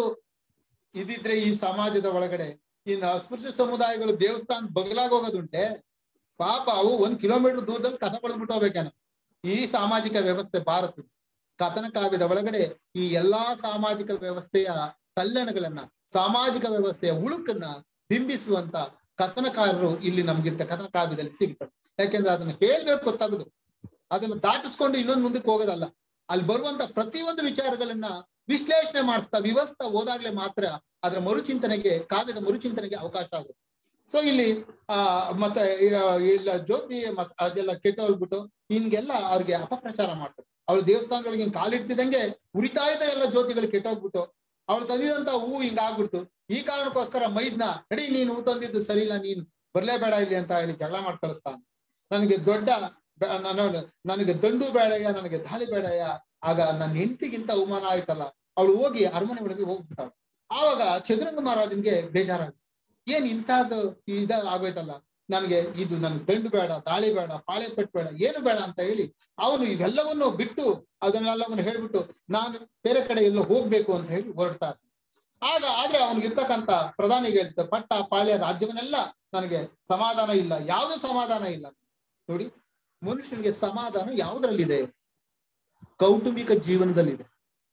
ಇದಿದ್ರೆ ಈ ಸಮಾಜದ ಒಳಗಡೆ ಇನ್ನು ಅಸ್ಪೃಶ್ಯ ಸಮುದಾಯಗಳು ದೇವಸ್ಥಾನ ಬಗಲಾಗಿ ಹೋಗೋದುಂಟೆ ಪಾಪ ಅವು ಒಂದ್ ಕಿಲೋಮೀಟರ್ ದೂರದಲ್ಲಿ ಕಸ ಬಿಟ್ಟು ಹೋಗ್ಬೇಕೇನ ಈ ಸಾಮಾಜಿಕ ವ್ಯವಸ್ಥೆ ಭಾರತದ ಕಥನ ಕಾವ್ಯದ ಒಳಗಡೆ ಈ ಎಲ್ಲಾ ಸಾಮಾಜಿಕ ವ್ಯವಸ್ಥೆಯ ಕಲ್ಯಾಣಗಳನ್ನ ಸಾಮಾಜಿಕ ವ್ಯವಸ್ಥೆಯ ಉಳುಕನ್ನ ಬಿಂಬಿಸುವಂತ ಕಥನಕಾರರು ಇಲ್ಲಿ ನಮ್ಗಿರ್ತ ಕಥನ ಕಾವ್ಯದಲ್ಲಿ ಸಿಗ್ತದೆ ಯಾಕೆಂದ್ರೆ ಅದನ್ನ ಹೇಳ್ಬೇಕು ಗೊತ್ತಾಗುದು ಅದನ್ನ ದಾಟಿಸ್ಕೊಂಡು ಇನ್ನೊಂದು ಮುಂದಕ್ಕೆ ಹೋಗೋದಲ್ಲ ಅಲ್ಲಿ ಬರುವಂತ ಪ್ರತಿಯೊಂದು ವಿಚಾರಗಳನ್ನ ವಿಶ್ಲೇಷಣೆ ಮಾಡಿಸ್ತಾ ವಿವಸ್ತಾ ಹೋದಾಗ್ಲೇ ಮಾತ್ರ ಅದರ ಮರುಚಿಂತನೆಗೆ ಕಾವ್ಯದ ಮರುಚಿಂತನೆಗೆ ಅವಕಾಶ ಆಗುತ್ತೆ ಸೊ ಇಲ್ಲಿ ಆ ಮತ್ತೆ ಈಗ ಇಲ್ಲ ಜ್ಯೋತಿ ಮತ್- ಅದೆಲ್ಲ ಕೆಟ್ಟೋಗ್ಬಿಟ್ಟು ಹಿಂಗೆಲ್ಲ ಅವ್ರಿಗೆ ಅಪಪ್ರಚಾರ ಮಾಡ್ತಾರೆ ಅವಳು ದೇವಸ್ಥಾನಗಳಿಗೆ ಹಿಂಗ್ ಕಾಲಿಡ್ತಿದಂಗೆ ಉರಿತಾ ಇದ್ದ ಎಲ್ಲ ಜ್ಯೋತಿಗಳು ಕೆಟ್ಟೋಗ್ಬಿಟ್ಟು ಅವಳು ತಂದಿದಂತ ಹೂ ಹಿಂಗ ಆಗ್ಬಿಡ್ತು ಈ ಕಾರಣಕ್ಕೋಸ್ಕರ ಮೈದ್ನ ನಡಿ ನೀನು ಹೂ ತಂದಿದ್ದು ಸರಿ ಇಲ್ಲ ನೀನು ಬರ್ಲೇಬೇಡ ಇಲ್ಲಿ ಅಂತ ಹೇಳಿ ಜಗಳ ಮಾಡಿ ಕಳಿಸ್ತಾನೆ ನನಗೆ ದೊಡ್ಡ ಬೆ- ನಾನು ನನಗೆ ದಂಡು ಬೇಡಯ್ಯ ನನಗೆ ದಾಳಿ ಬೇಡಯ್ಯ ಆಗ ನನ್ನ ಹೆಂಡತಿಗಿಂತ ಅವಮಾನ ಆಯ್ತಲ್ಲ ಅವಳು ಹೋಗಿ ಅರಮನೆ ಒಳಗೆ ಹೋಗ್ಬಿಡ್ತಾಳೆ ಆವಾಗ ಚದುರಂಗ ಮಹಾರಾಜನ್ಗೆ ಬೇಜಾರಾಗ ಏನ್ ಇಂಥದ್ದು ಇದ ಆಗೋಯ್ತಲ್ಲ ನನಗೆ ಇದು ನನಗೆ ದಂಡು ಬೇಡ ದಾಳಿ ಬೇಡ ಪಾಳೆ ಪೆಟ್ಟು ಬೇಡ ಏನು ಬೇಡ ಅಂತ ಹೇಳಿ ಅವನು ಇವೆಲ್ಲವನ್ನು ಬಿಟ್ಟು ಅದನ್ನೆಲ್ಲವನ್ನು ಹೇಳ್ಬಿಟ್ಟು ನಾನು ಬೇರೆ ಕಡೆ ಎಲ್ಲೋ ಹೋಗ್ಬೇಕು ಅಂತ ಹೇಳಿ ಹೊರಡ್ತಾ ಇರ್ತಾನೆ. ಆಗ ಆದ್ರೆ ಅವನಿಗಿರ್ತಕ್ಕಂಥ ಪ್ರಧಾನಿಗೆ ಹೇಳ್ತ ಪಟ್ಟ ಪಾಳ್ಯ ರಾಜ್ಯವನ್ನೆಲ್ಲ ನನಗೆ ಸಮಾಧಾನ ಇಲ್ಲ ಯಾವುದು ಸಮಾಧಾನ ಇಲ್ಲ ನೋಡಿ ಮನುಷ್ಯನಿಗೆ ಸಮಾಧಾನ ಯಾವುದ್ರಲ್ಲಿದೆ ಕೌಟುಂಬಿಕ ಜೀವನದಲ್ಲಿದೆ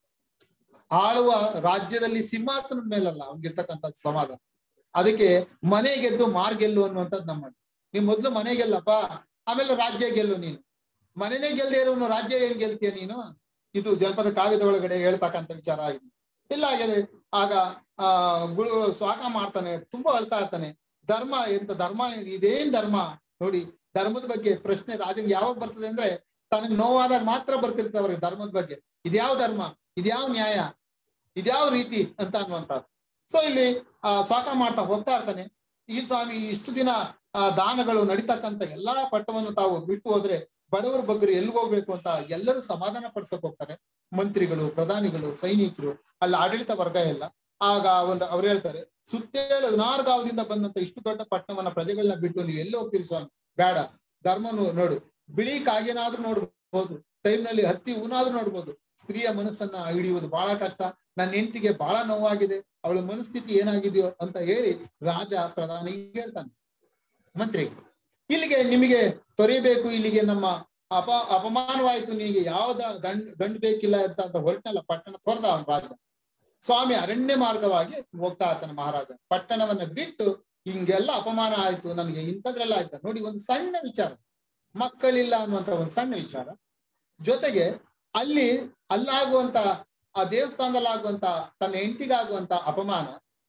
ಆಳುವ ರಾಜ್ಯದಲ್ಲಿ ಸಿಂಹಾಸನದ ಮೇಲಲ್ಲ ಅವ್ನಿಗಿರ್ತಕ್ಕಂಥ ಸಮಾಧಾನ ಅದಕ್ಕೆ ಮನೆ ಗೆದ್ದು ಮಾರ್ ಗೆಲ್ಲು ಅನ್ನುವಂಥದ್ದು ನಮ್ಮ ನೀವ್ ಮೊದ್ಲು ಮನೆ ಗೆಲ್ಲಪ್ಪ ಆಮೇಲೆ ರಾಜ್ಯ ಗೆಲ್ಲು ನೀನು ಮನೆನೇ ಗೆಲ್ದೇ ಇರೋನು ರಾಜ್ಯ ಏನ್ ಗೆಲ್ತೀಯ ನೀನು ಇದು ಜನಪದ ಕಾವ್ಯದ ಒಳಗಡೆ ಹೇಳ್ತಕ್ಕಂಥ ವಿಚಾರ ಆಗಿದೆ ಇಲ್ಲ ಆಗಿದೆ ಆಗ ಆ ಗುಳು ಸ್ವಾಕ ಮಾಡ್ತಾನೆ ತುಂಬಾ ಅಳ್ತಾ ಇರ್ತಾನೆ ಧರ್ಮ ಎಂತ ಧರ್ಮ ಇದೇನ್ ಧರ್ಮ ನೋಡಿ ಧರ್ಮದ ಬಗ್ಗೆ ಪ್ರಶ್ನೆ ರಾಜನ್ಗೆ ಯಾವಾಗ ಬರ್ತದೆ ಅಂದ್ರೆ ತನಗ್ ನೋವಾದಾಗ ಮಾತ್ರ ಬರ್ತಿರ್ತವೆ ಅವ್ರಿಗೆ ಧರ್ಮದ ಬಗ್ಗೆ ಇದ್ಯಾವ ಧರ್ಮ ಇದ್ಯಾವ ನ್ಯಾಯ ಇದ್ಯಾವ ರೀತಿ ಅಂತ ಅನ್ನುವಂಥದ್ದು ಸೊ ಇಲ್ಲಿ ಆ ಸ್ವಾಕ ಮಾಡ್ತಾ ಹೋಗ್ತಾ ಇರ್ತಾನೆ ಈ ಸ್ವಾಮಿ ಇಷ್ಟು ದಿನ ಆ ದಾನಗಳು ನಡೀತಕ್ಕಂತ ಎಲ್ಲಾ ಪಟ್ಟವನ್ನು ತಾವು ಬಿಟ್ಟು ಹೋದ್ರೆ ಬಡವರ ಬಗ್ಗರು ಎಲ್ಲಿಗೆ ಹೋಗ್ಬೇಕು ಅಂತ ಎಲ್ಲರೂ ಸಮಾಧಾನ ಪಡಿಸಕ್ ಹೋಗ್ತಾರೆ ಮಂತ್ರಿಗಳು ಪ್ರಧಾನಿಗಳು ಸೈನಿಕರು ಅಲ್ಲಿ ಆಡಳಿತ ವರ್ಗ ಎಲ್ಲ ಆಗ ಒಂದು ಅವ್ರು ಹೇಳ್ತಾರೆ ಸುತ್ತೇಳು ಹದಿನಾರು ಗಾವದಿಂದ ಬಂದಂತ ಇಷ್ಟು ದೊಡ್ಡ ಪಟ್ಟಣವನ್ನ ಪ್ರಜೆಗಳನ್ನ ಬಿಟ್ಟು ನೀವು ಎಲ್ಲಿ ಹೋಗ್ತೀರಿ ಸ್ವಾಮಿ ಬೇಡ ಧರ್ಮನು ನೋಡು ಬಿಳಿ ಕಾಗೆನಾದ್ರೂ ನೋಡ್ಬೋದು ಟೈಮ್ ನಲ್ಲಿ ಹತ್ತಿ ಹೂನಾದ್ರೂ ನೋಡ್ಬೋದು ಸ್ತ್ರೀಯ ಮನಸ್ಸನ್ನ ಹಿಡಿಯುವುದು ಬಹಳ ಕಷ್ಟ ನನ್ನ ಹೆಂಡತಿಗೆ ಬಹಳ ನೋವಾಗಿದೆ ಅವಳ ಮನಸ್ಥಿತಿ ಏನಾಗಿದೆಯೋ ಅಂತ ಹೇಳಿ ರಾಜ ಪ್ರಧಾನಿ ಹೇಳ್ತಾನೆ ಮಂತ್ರಿ ಇಲ್ಲಿಗೆ ನಿಮಗೆ ತೊರೆಯಬೇಕು ಇಲ್ಲಿಗೆ ನಮ್ಮ ಅಪ ಅಪಮಾನವಾಯ್ತು ನಿಮಗೆ ಯಾವ್ದ ದಂಡ್ ದಂಡ್ ಬೇಕಿಲ್ಲ ಅಂತ ಅಂತ ಹೊರಟಲ್ಲ ಪಟ್ಟಣ ತೊರೆದ ಅವನ ರಾಜ ಸ್ವಾಮಿ ಅರಣ್ಯ ಮಾರ್ಗವಾಗಿ ಹೋಗ್ತಾ ಇರ್ತಾನೆ ಮಹಾರಾಜ ಪಟ್ಟಣವನ್ನ ಬಿಟ್ಟು ಹಿಂಗೆಲ್ಲ ಅಪಮಾನ ಆಯ್ತು ನನಗೆ ಇಂಥದ್ರೆಲ್ಲ ಆಯ್ತು ನೋಡಿ ಒಂದು ಸಣ್ಣ ವಿಚಾರ ಮಕ್ಕಳಿಲ್ಲ ಅನ್ನುವಂತ ಒಂದು ಸಣ್ಣ ವಿಚಾರ ಜೊತೆಗೆ ಅಲ್ಲಿ ಅಲ್ಲಾಗುವಂತ ಆ ದೇವಸ್ಥಾನದಲ್ಲಿ ಆಗುವಂತ ತನ್ನ ಹೆಂಡತಿಗಾಗುವಂತ ಅಪಮಾನ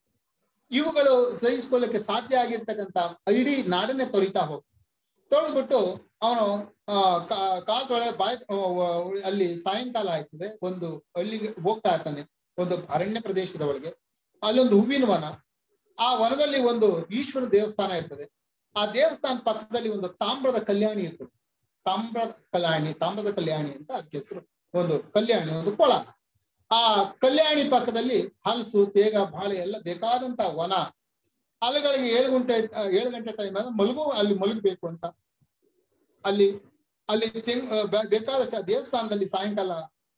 ಇವುಗಳು ಸಹಿಸ್ಕೊಳ್ಳಕ್ಕೆ ಸಾಧ್ಯ ಆಗಿರ್ತಕ್ಕಂಥ ಇಡೀ ನಾಡನ್ನೇ ತೊರಿತಾ ಹೋಗ್ ತೊಳೆದ್ಬಿಟ್ಟು ಅವನು ಆ ಕಾಲ್ ತೊಳೆ ಬಾಯ್ ಅಲ್ಲಿ ಸಾಯಂಕಾಲ ಆಯ್ತದೆ ಒಂದು ಹಳ್ಳಿಗೆ ಹೋಗ್ತಾ ಇರ್ತಾನೆ ಒಂದು ಅರಣ್ಯ ಪ್ರದೇಶದ ಒಳಗೆ ಅಲ್ಲೊಂದು ಹೂವಿನ ವನ ಆ ವನದಲ್ಲಿ ಒಂದು ಈಶ್ವರ ದೇವಸ್ಥಾನ ಇರ್ತದೆ ಆ ದೇವಸ್ಥಾನ ಪಕ್ಕದಲ್ಲಿ ಒಂದು ತಾಮ್ರದ ಕಲ್ಯಾಣಿ ಇರ್ತದೆ ತಾಮ್ರದ ಕಲ್ಯಾಣಿ ತಾಮ್ರದ ಕಲ್ಯಾಣಿ ಅಂತ ಅದಕ್ಕೆ ಹೆಸರು ಒಂದು ಕಲ್ಯಾಣಿ ಒಂದು ಕೊಳ ಆ ಕಲ್ಯಾಣಿ ಪಕ್ಕದಲ್ಲಿ ಹಲಸು ತೇಗ ಬಾಳೆ ಎಲ್ಲ ಬೇಕಾದಂತ ವನ ಅಲ್ಲಿಗಳಿಗೆ ಏಳು ಗಂಟೆ ಏಳು ಗಂಟೆ ಟೈಮ್ ಆದ್ರೆ ಮಲಗು ಅಲ್ಲಿ ಮಲಗಬೇಕು ಅಂತ ಅಲ್ಲಿ ಅಲ್ಲಿ ತೆಂಗ್ ಬೇಕಾದಷ್ಟು ಆ ದೇವಸ್ಥಾನದಲ್ಲಿ ಸಾಯಂಕಾಲ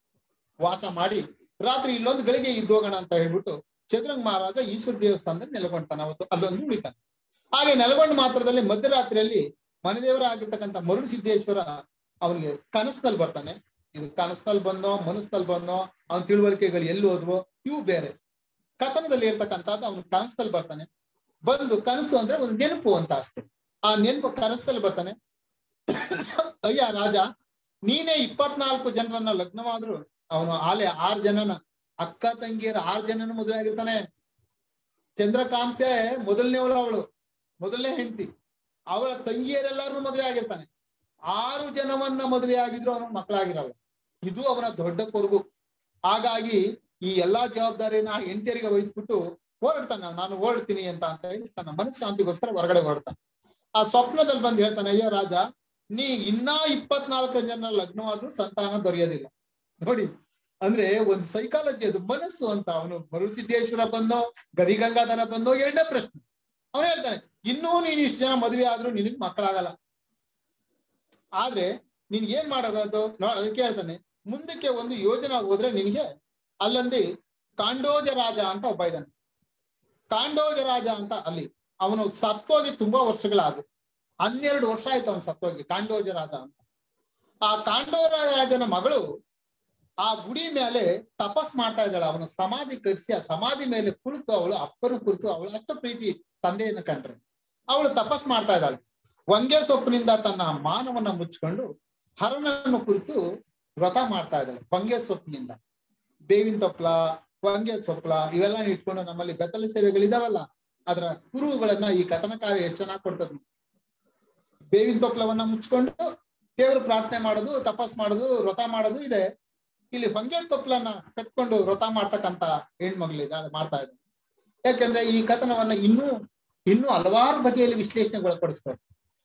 ವಾಸ ಮಾಡಿ ರಾತ್ರಿ ಇಲ್ಲೊಂದು ಗಳಿಗೆ ಇದ್ದೋಗೋಣ ಅಂತ ಹೇಳ್ಬಿಟ್ಟು ಚದುರಂಗ ಮಹಾರಾಜ ಈಶ್ವರ ದೇವಸ್ಥಾನದಲ್ಲಿ ನೆಲೆಗೊಂಡ್ತಾನೆ ಅವತ್ತು ಅಲ್ಲೊಂದು ಉಳಿತಾನೆ ಹಾಗೆ ನೆಲೆಗೊಂಡ ಮಾತ್ರದಲ್ಲಿ ಮಧ್ಯರಾತ್ರಿಯಲ್ಲಿ ಮನೆದೇವರ ಆಗಿರ್ತಕ್ಕಂಥ ಮರುಳು ಸಿದ್ದೇಶ್ವರ ಅವನಿಗೆ ಕನಸಿನಲ್ಲಿ ಬರ್ತಾನೆ ಇದು ಕನಸಿನಲ್ಲಿ ಬಂದೋ ಮನಸ್ಸಿನಲ್ಲಿ ಬಂದೋ ಅವನ ತಿಳುವಳಿಕೆಗಳು ಎಲ್ಲಿ ಹೋದ್ವೋ ಇವು ಬೇರೆ ಕಥನದಲ್ಲಿ ಹೇಳ್ತಕ್ಕಂಥದ್ದು ಅವನು ಕನಸಲ್ಲಿ ಬರ್ತಾನೆ ಬಂದು ಕನಸು ಅಂದ್ರೆ ಒಂದು ನೆನಪು ಅಂತ ಅಷ್ಟೇ ಆ ನೆನಪು ಕನಸಲ್ಲಿ ಬರ್ತಾನೆ ಅಯ್ಯ ರಾಜ ನೀನೇ ಇಪ್ಪತ್ನಾಲ್ಕು ಜನರನ್ನ ಲಗ್ನವಾದ್ರು ಅವನು ಆಲೆ ಆರ್ ಜನನ ಅಕ್ಕ ತಂಗಿಯರ ಆರ್ ಜನನ ಮದುವೆ ಆಗಿರ್ತಾನೆ ಚಂದ್ರಕಾಂತೆ ಮೊದಲನೇವಳು ಅವಳು ಮೊದಲನೇ ಹೆಂಡತಿ ಅವಳ ತಂಗಿಯರೆಲ್ಲರೂ ಮದುವೆ ಆಗಿರ್ತಾನೆ ಆರು ಜನವನ್ನ ಮದುವೆ ಆಗಿದ್ರು ಅವನ ಮಕ್ಕಳಾಗಿರಲ್ಲ ಇದು ಅವನ ದೊಡ್ಡ ಕೊರಗು ಹಾಗಾಗಿ ಈ ಎಲ್ಲಾ ಜವಾಬ್ದಾರಿನ ಹೆಂಡತಿಯರಿಗೆ ವಹಿಸ್ಬಿಟ್ಟು ಹೊರಡ್ತಾನೆ ನಾನು ಹೊರಡ್ತೀನಿ ಅಂತ ಅಂತ ಹೇಳಿ ತನ್ನ ಮನಸ್ಸಾಂತಿಗೋಸ್ಕರ ಹೊರಗಡೆ ಹೊರಡ್ತಾನೆ ಆ ಸ್ವಪ್ನದಲ್ಲಿ ಬಂದು ಹೇಳ್ತಾನೆ ಅಯ್ಯೋ ರಾಜ ನೀ ಇನ್ನಾ ಇಪ್ಪತ್ನಾಲ್ಕು ಜನ ಲಗ್ನವಾದ್ರೂ ಸಂತಾನ ದೊರೆಯೋದಿಲ್ಲ ನೋಡಿ ಅಂದ್ರೆ ಒಂದು ಸೈಕಾಲಜಿ ಅದು ಮನಸ್ಸು ಅಂತ ಅವನು ಮರುಸಿದ್ದೇಶ್ವರ ಬಂದೋ ಗರಿಗಂಗಾಧರ ಬಂದೋ ಎರಡನೇ ಪ್ರಶ್ನೆ ಅವನು ಹೇಳ್ತಾನೆ ಇನ್ನೂ ನೀನ್ ಇಷ್ಟು ಜನ ಮದುವೆ ಆದ್ರೂ ನಿನಗ್ ಮಕ್ಕಳಾಗಲ್ಲ ಆದ್ರೆ ನಿನ್ ಏನ್ ಮಾಡೋದು ನೋಡ್ ಅದಕ್ಕೆ ಹೇಳ್ತಾನೆ ಮುಂದಕ್ಕೆ ಒಂದು ಯೋಜನೆ ಹೋದ್ರೆ ನಿನಗೆ ಅಲ್ಲಂದಿ ಕಾಂಡೋಜ ರಾಜ ಅಂತ ಒಬ್ಬ ಇದ್ದಾನೆ ಕಾಂಡೋಜ ರಾಜ ಅಂತ ಅಲ್ಲಿ ಅವನು ಸತ್ತೋಗಿ ತುಂಬಾ ವರ್ಷಗಳಾದ ಹನ್ನೆರಡು ವರ್ಷ ಆಯ್ತು ಅವನು ಸತ್ತೋಗಿ ಕಾಂಡೋಜ ರಾಜ ಅಂತ ಆ ಕಾಂಡೋರ ರಾಜನ ಮಗಳು ಆ ಗುಡಿ ಮೇಲೆ ತಪಸ್ ಮಾಡ್ತಾ ಇದ್ದಾಳೆ ಅವನ ಸಮಾಧಿ ಕಟ್ಟಿಸಿ ಆ ಸಮಾಧಿ ಮೇಲೆ ಕುಳಿತು ಅವಳು ಅಪ್ಪನ ಕುರಿತು ಅವಳು ಅಷ್ಟು ಪ್ರೀತಿ ತಂದೆಯನ್ನು ಕಂಡ್ರೆ ಅವಳು ತಪಸ್ ಮಾಡ್ತಾ ಇದ್ದಾಳೆ ವಂಗೆ ಸೊಪ್ಪಿನಿಂದ ತನ್ನ ಮಾನವನ್ನ ಮುಚ್ಕೊಂಡು ಹರನನ್ನು ಕುರಿತು ವ್ರತ ಮಾಡ್ತಾ ಇದ್ದಾಳೆ ವಂಗೆ ಸೊಪ್ಪಿನಿಂದ ಬೇವಿನ ತೊಪ್ಲ ವಂಗೆ ಸೊಪ್ಲ ಇವೆಲ್ಲ ಇಟ್ಕೊಂಡು ನಮ್ಮಲ್ಲಿ ಬೆತ್ತಲ ಸೇವೆಗಳಿದಾವಲ್ಲ ಅದರ ಕುರುಹುಗಳನ್ನ ಈ ಕಥನಕಾವ್ಯ ಎಷ್ಟು ಚೆನ್ನಾಗಿ ಕೊಡ್ತದೆ ಬೇವಿನ ತೊಪ್ಲವನ್ನ ಮುಚ್ಕೊಂಡು ದೇವರು ಪ್ರಾರ್ಥನೆ ಮಾಡೋದು ತಪಸ್ ಮಾಡೋದು ವ್ರತ ಮಾಡೋದು ಇದೆ ಇಲ್ಲಿ ಹೊಂಗೆ ತೊಪ್ಲನ್ನ ಕಟ್ಕೊಂಡು ವ್ರತ ಮಾಡ್ತಕ್ಕಂತ ಹೆಣ್ಮಗಳಿದ್ದಾಳೆ ಮಾಡ್ತಾ ಇದ್ದಾರೆ ಯಾಕಂದ್ರೆ ಈ ಕಥನವನ್ನ ಇನ್ನೂ ಇನ್ನೂ ಹಲವಾರು ಬಗೆಯಲ್ಲಿ ವಿಶ್ಲೇಷಣೆಗೊಳಪಡಿಸ್ಬೇಕು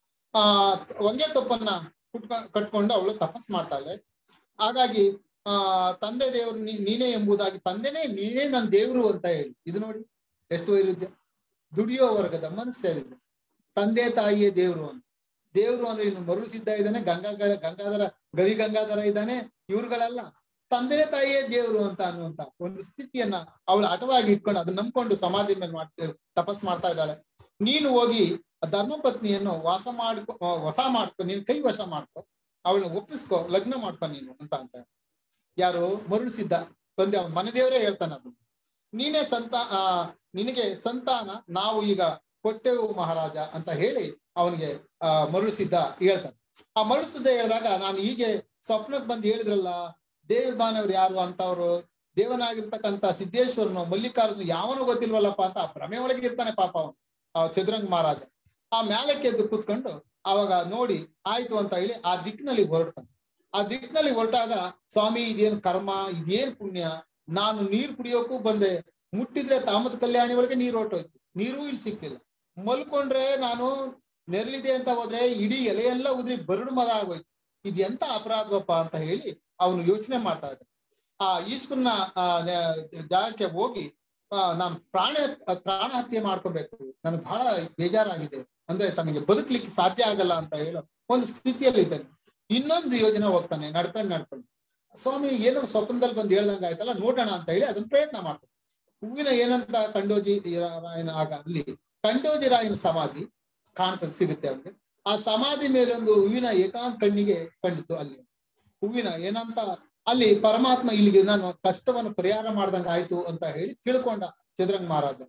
ಆ ಹೊಂಗೆ ತೊಪ್ಪನ್ನ ಕುಟ್ಕ ಕಟ್ಕೊಂಡು ಅವಳು ತಪಸ್ ಮಾಡ್ತಾಳೆ ಹಾಗಾಗಿ ಆ ತಂದೆ ದೇವರು ನೀನೇ ಎಂಬುದಾಗಿ ತಂದೆನೇ ನೀನೇ ನನ್ನ ದೇವ್ರು ಅಂತ ಹೇಳಿ ಇದು ನೋಡಿ ಎಷ್ಟು ವೈರುಧ್ಯ ದುಡಿಯೋ ವರ್ಗದ ಮನಸ್ಸೇರಿದೆ ತಂದೆ ತಾಯಿಯೇ ದೇವ್ರು ಅಂತ ದೇವ್ರು ಅಂದ್ರೆ ಇನ್ನು ಮರುಳು ಸಿದ್ಧ ಇದ್ದಾನೆ ಗಂಗಾಧರ ಗಂಗಾಧರ ಗವಿ ಗಂಗಾಧರ ಇದ್ದಾನೆ ಇವ್ರುಗಳೆಲ್ಲ ತಂದೆ ತಾಯಿಯೇ ದೇವ್ರು ಅಂತ ಅನ್ನುವಂತ ಒಂದು ಸ್ಥಿತಿಯನ್ನ ಅವಳು ಹಠವಾಗಿ ಇಟ್ಕೊಂಡು ಅದನ್ನ ನಂಬ್ಕೊಂಡು ಸಮಾಧಿ ಮೇಲೆ ಮಾಡ್ತ ತಪಸ್ ಮಾಡ್ತಾ ಇದ್ದಾಳೆ ನೀನು ಹೋಗಿ ಧರ್ಮಪತ್ನಿಯನ್ನು ವಾಸ ಮಾಡ್ಕೊ ವಶ ಮಾಡ್ಕೊ ನೀನ್ ಕೈ ವಶ ಮಾಡ್ಕೊ ಅವಳನ್ನ ಒಪ್ಪಿಸ್ಕೊ ಲಗ್ನ ಮಾಡ್ಕೊ ನೀನು ಅಂತ ಅಂತ ಯಾರು ಮರುಳು ಸಿದ್ಧ ತಂದೆ ಅವನ ಮನೆ ದೇವರೇ ಹೇಳ್ತಾನೆ ಅದು ನೀನೇ ಸಂತ ಆ ನಿನಗೆ ಸಂತಾನ ನಾವು ಈಗ ಕೊಟ್ಟೆವು ಮಹಾರಾಜ ಅಂತ ಹೇಳಿ ಅವನಿಗೆ ಆ ಮರುಳು ಸಿದ್ಧ ಹೇಳ್ತಾನೆ ಆ ಮರುಳು ಸಿದ್ಧ ಹೇಳಿದಾಗ ನಾನು ಹೀಗೆ ಸ್ವಪ್ನಕ್ಕೆ ಬಂದು ಹೇಳಿದ್ರಲ್ಲ ದೇವಮಾನವ್ರು ಯಾರು ಅಂತವ್ರು ದೇವನಾಗಿರ್ತಕ್ಕಂಥ ಸಿದ್ದೇಶ್ವರನು ಮಲ್ಲಿಕಾರ್ಜುನ ಯಾವನು ಗೊತ್ತಿಲ್ವಲ್ಲಪ್ಪ ಅಂತ ಆ ಭ್ರಮೆ ಒಳಗೆ ಇರ್ತಾನೆ ಪಾಪ ಅವನು ಆ ಚದುರಂಗ ಮಹಾರಾಜ ಆ ಮ್ಯಾಲಕ್ಕೆ ಎದ್ದು ಕೂತ್ಕೊಂಡು ಅವಾಗ ನೋಡಿ ಆಯ್ತು ಅಂತ ಹೇಳಿ ಆ ದಿಕ್ಕಿನಲ್ಲಿ ಹೊರಡ್ತಾನೆ ಆ ದಿಕ್ಕಿನಲ್ಲಿ ಹೊರಟಾಗ ಸ್ವಾಮಿ ಇದೇನು ಕರ್ಮ ಇದೇನ್ ಪುಣ್ಯ ನಾನು ನೀರ್ ಕುಡಿಯೋಕ್ಕೂ ಬಂದೆ ಮುಟ್ಟಿದ್ರೆ ತಾಮದ ಕಲ್ಯಾಣಿ ಒಳಗೆ ನೀರು ಹೊರಟೋಯ್ತು ನೀರು ಇಲ್ಲಿ ಸಿಕ್ಲಿಲ್ಲ ಮಲ್ಕೊಂಡ್ರೆ ನಾನು ನೆರಳಿದೆ ಅಂತ ಹೋದ್ರೆ ಇಡೀ ಎಲೆ ಎಲ್ಲ ಉದ್ರಿ ಬರಡು ಮರ ಆಗೋಯ್ತು ಇದು ಎಂತ ಅಪರಾಧವಪ್ಪ ಅಂತ ಹೇಳಿ ಅವನು ಯೋಚನೆ ಮಾಡ್ತಾ ಇದ್ದ ಆ ಈಶ್ವರನ ಆ ಜಾಗಕ್ಕೆ ಹೋಗಿ ಆ ನಾನು ಪ್ರಾಣ ಪ್ರಾಣ ಹತ್ಯೆ ಮಾಡ್ಕೋಬೇಕು ನನಗೆ ಬಹಳ ಬೇಜಾರಾಗಿದೆ ಅಂದ್ರೆ ತನಗೆ ಬದುಕ್ಲಿಕ್ಕೆ ಸಾಧ್ಯ ಆಗಲ್ಲ ಅಂತ ಹೇಳೋ ಒಂದು ಸ್ಥಿತಿಯಲ್ಲಿ ಇದ್ದಾನೆ ಇನ್ನೊಂದು ಯೋಜನೆ ಹೋಗ್ತಾನೆ ನಡ್ಕೊಂಡು ನಡ್ಕೊಂಡು ಸ್ವಾಮಿ ಏನೋ ಸ್ವಪ್ನದಲ್ಲಿ ಬಂದು ಹೇಳ್ದಂಗ ಆಯ್ತಲ್ಲ ನೋಡೋಣ ಅಂತ ಹೇಳಿ ಅದನ್ನ ಪ್ರಯತ್ನ ಮಾಡ್ತಾನೆ ಹೂವಿನ ಏನಂತ ಕಂಡೋಜಿ ರಾಯನ ಆಗ ಅಲ್ಲಿ ಕಂಡೋಜಿ ರಾಯನ ಸಮಾಧಿ ಕಾಣ್ತದೆ ಸಿಗುತ್ತೆ ಅವ್ನಿಗೆ ಆ ಸಮಾಧಿ ಮೇಲೆ ಒಂದು ಹೂವಿನ ಏಕಾಂತ ಕಣ್ಣಿಗೆ ಕಂಡಿತು ಅಲ್ಲಿ ಹೂವಿನ ಏನಂತ ಅಲ್ಲಿ ಪರಮಾತ್ಮ ಇಲ್ಲಿಗೆ ನಾನು ಕಷ್ಟವನ್ನು ಪರಿಹಾರ ಮಾಡ್ದಂಗ ಆಯ್ತು ಅಂತ ಹೇಳಿ ತಿಳ್ಕೊಂಡ ಚದುರಂಗ ಮಹಾರಾಜ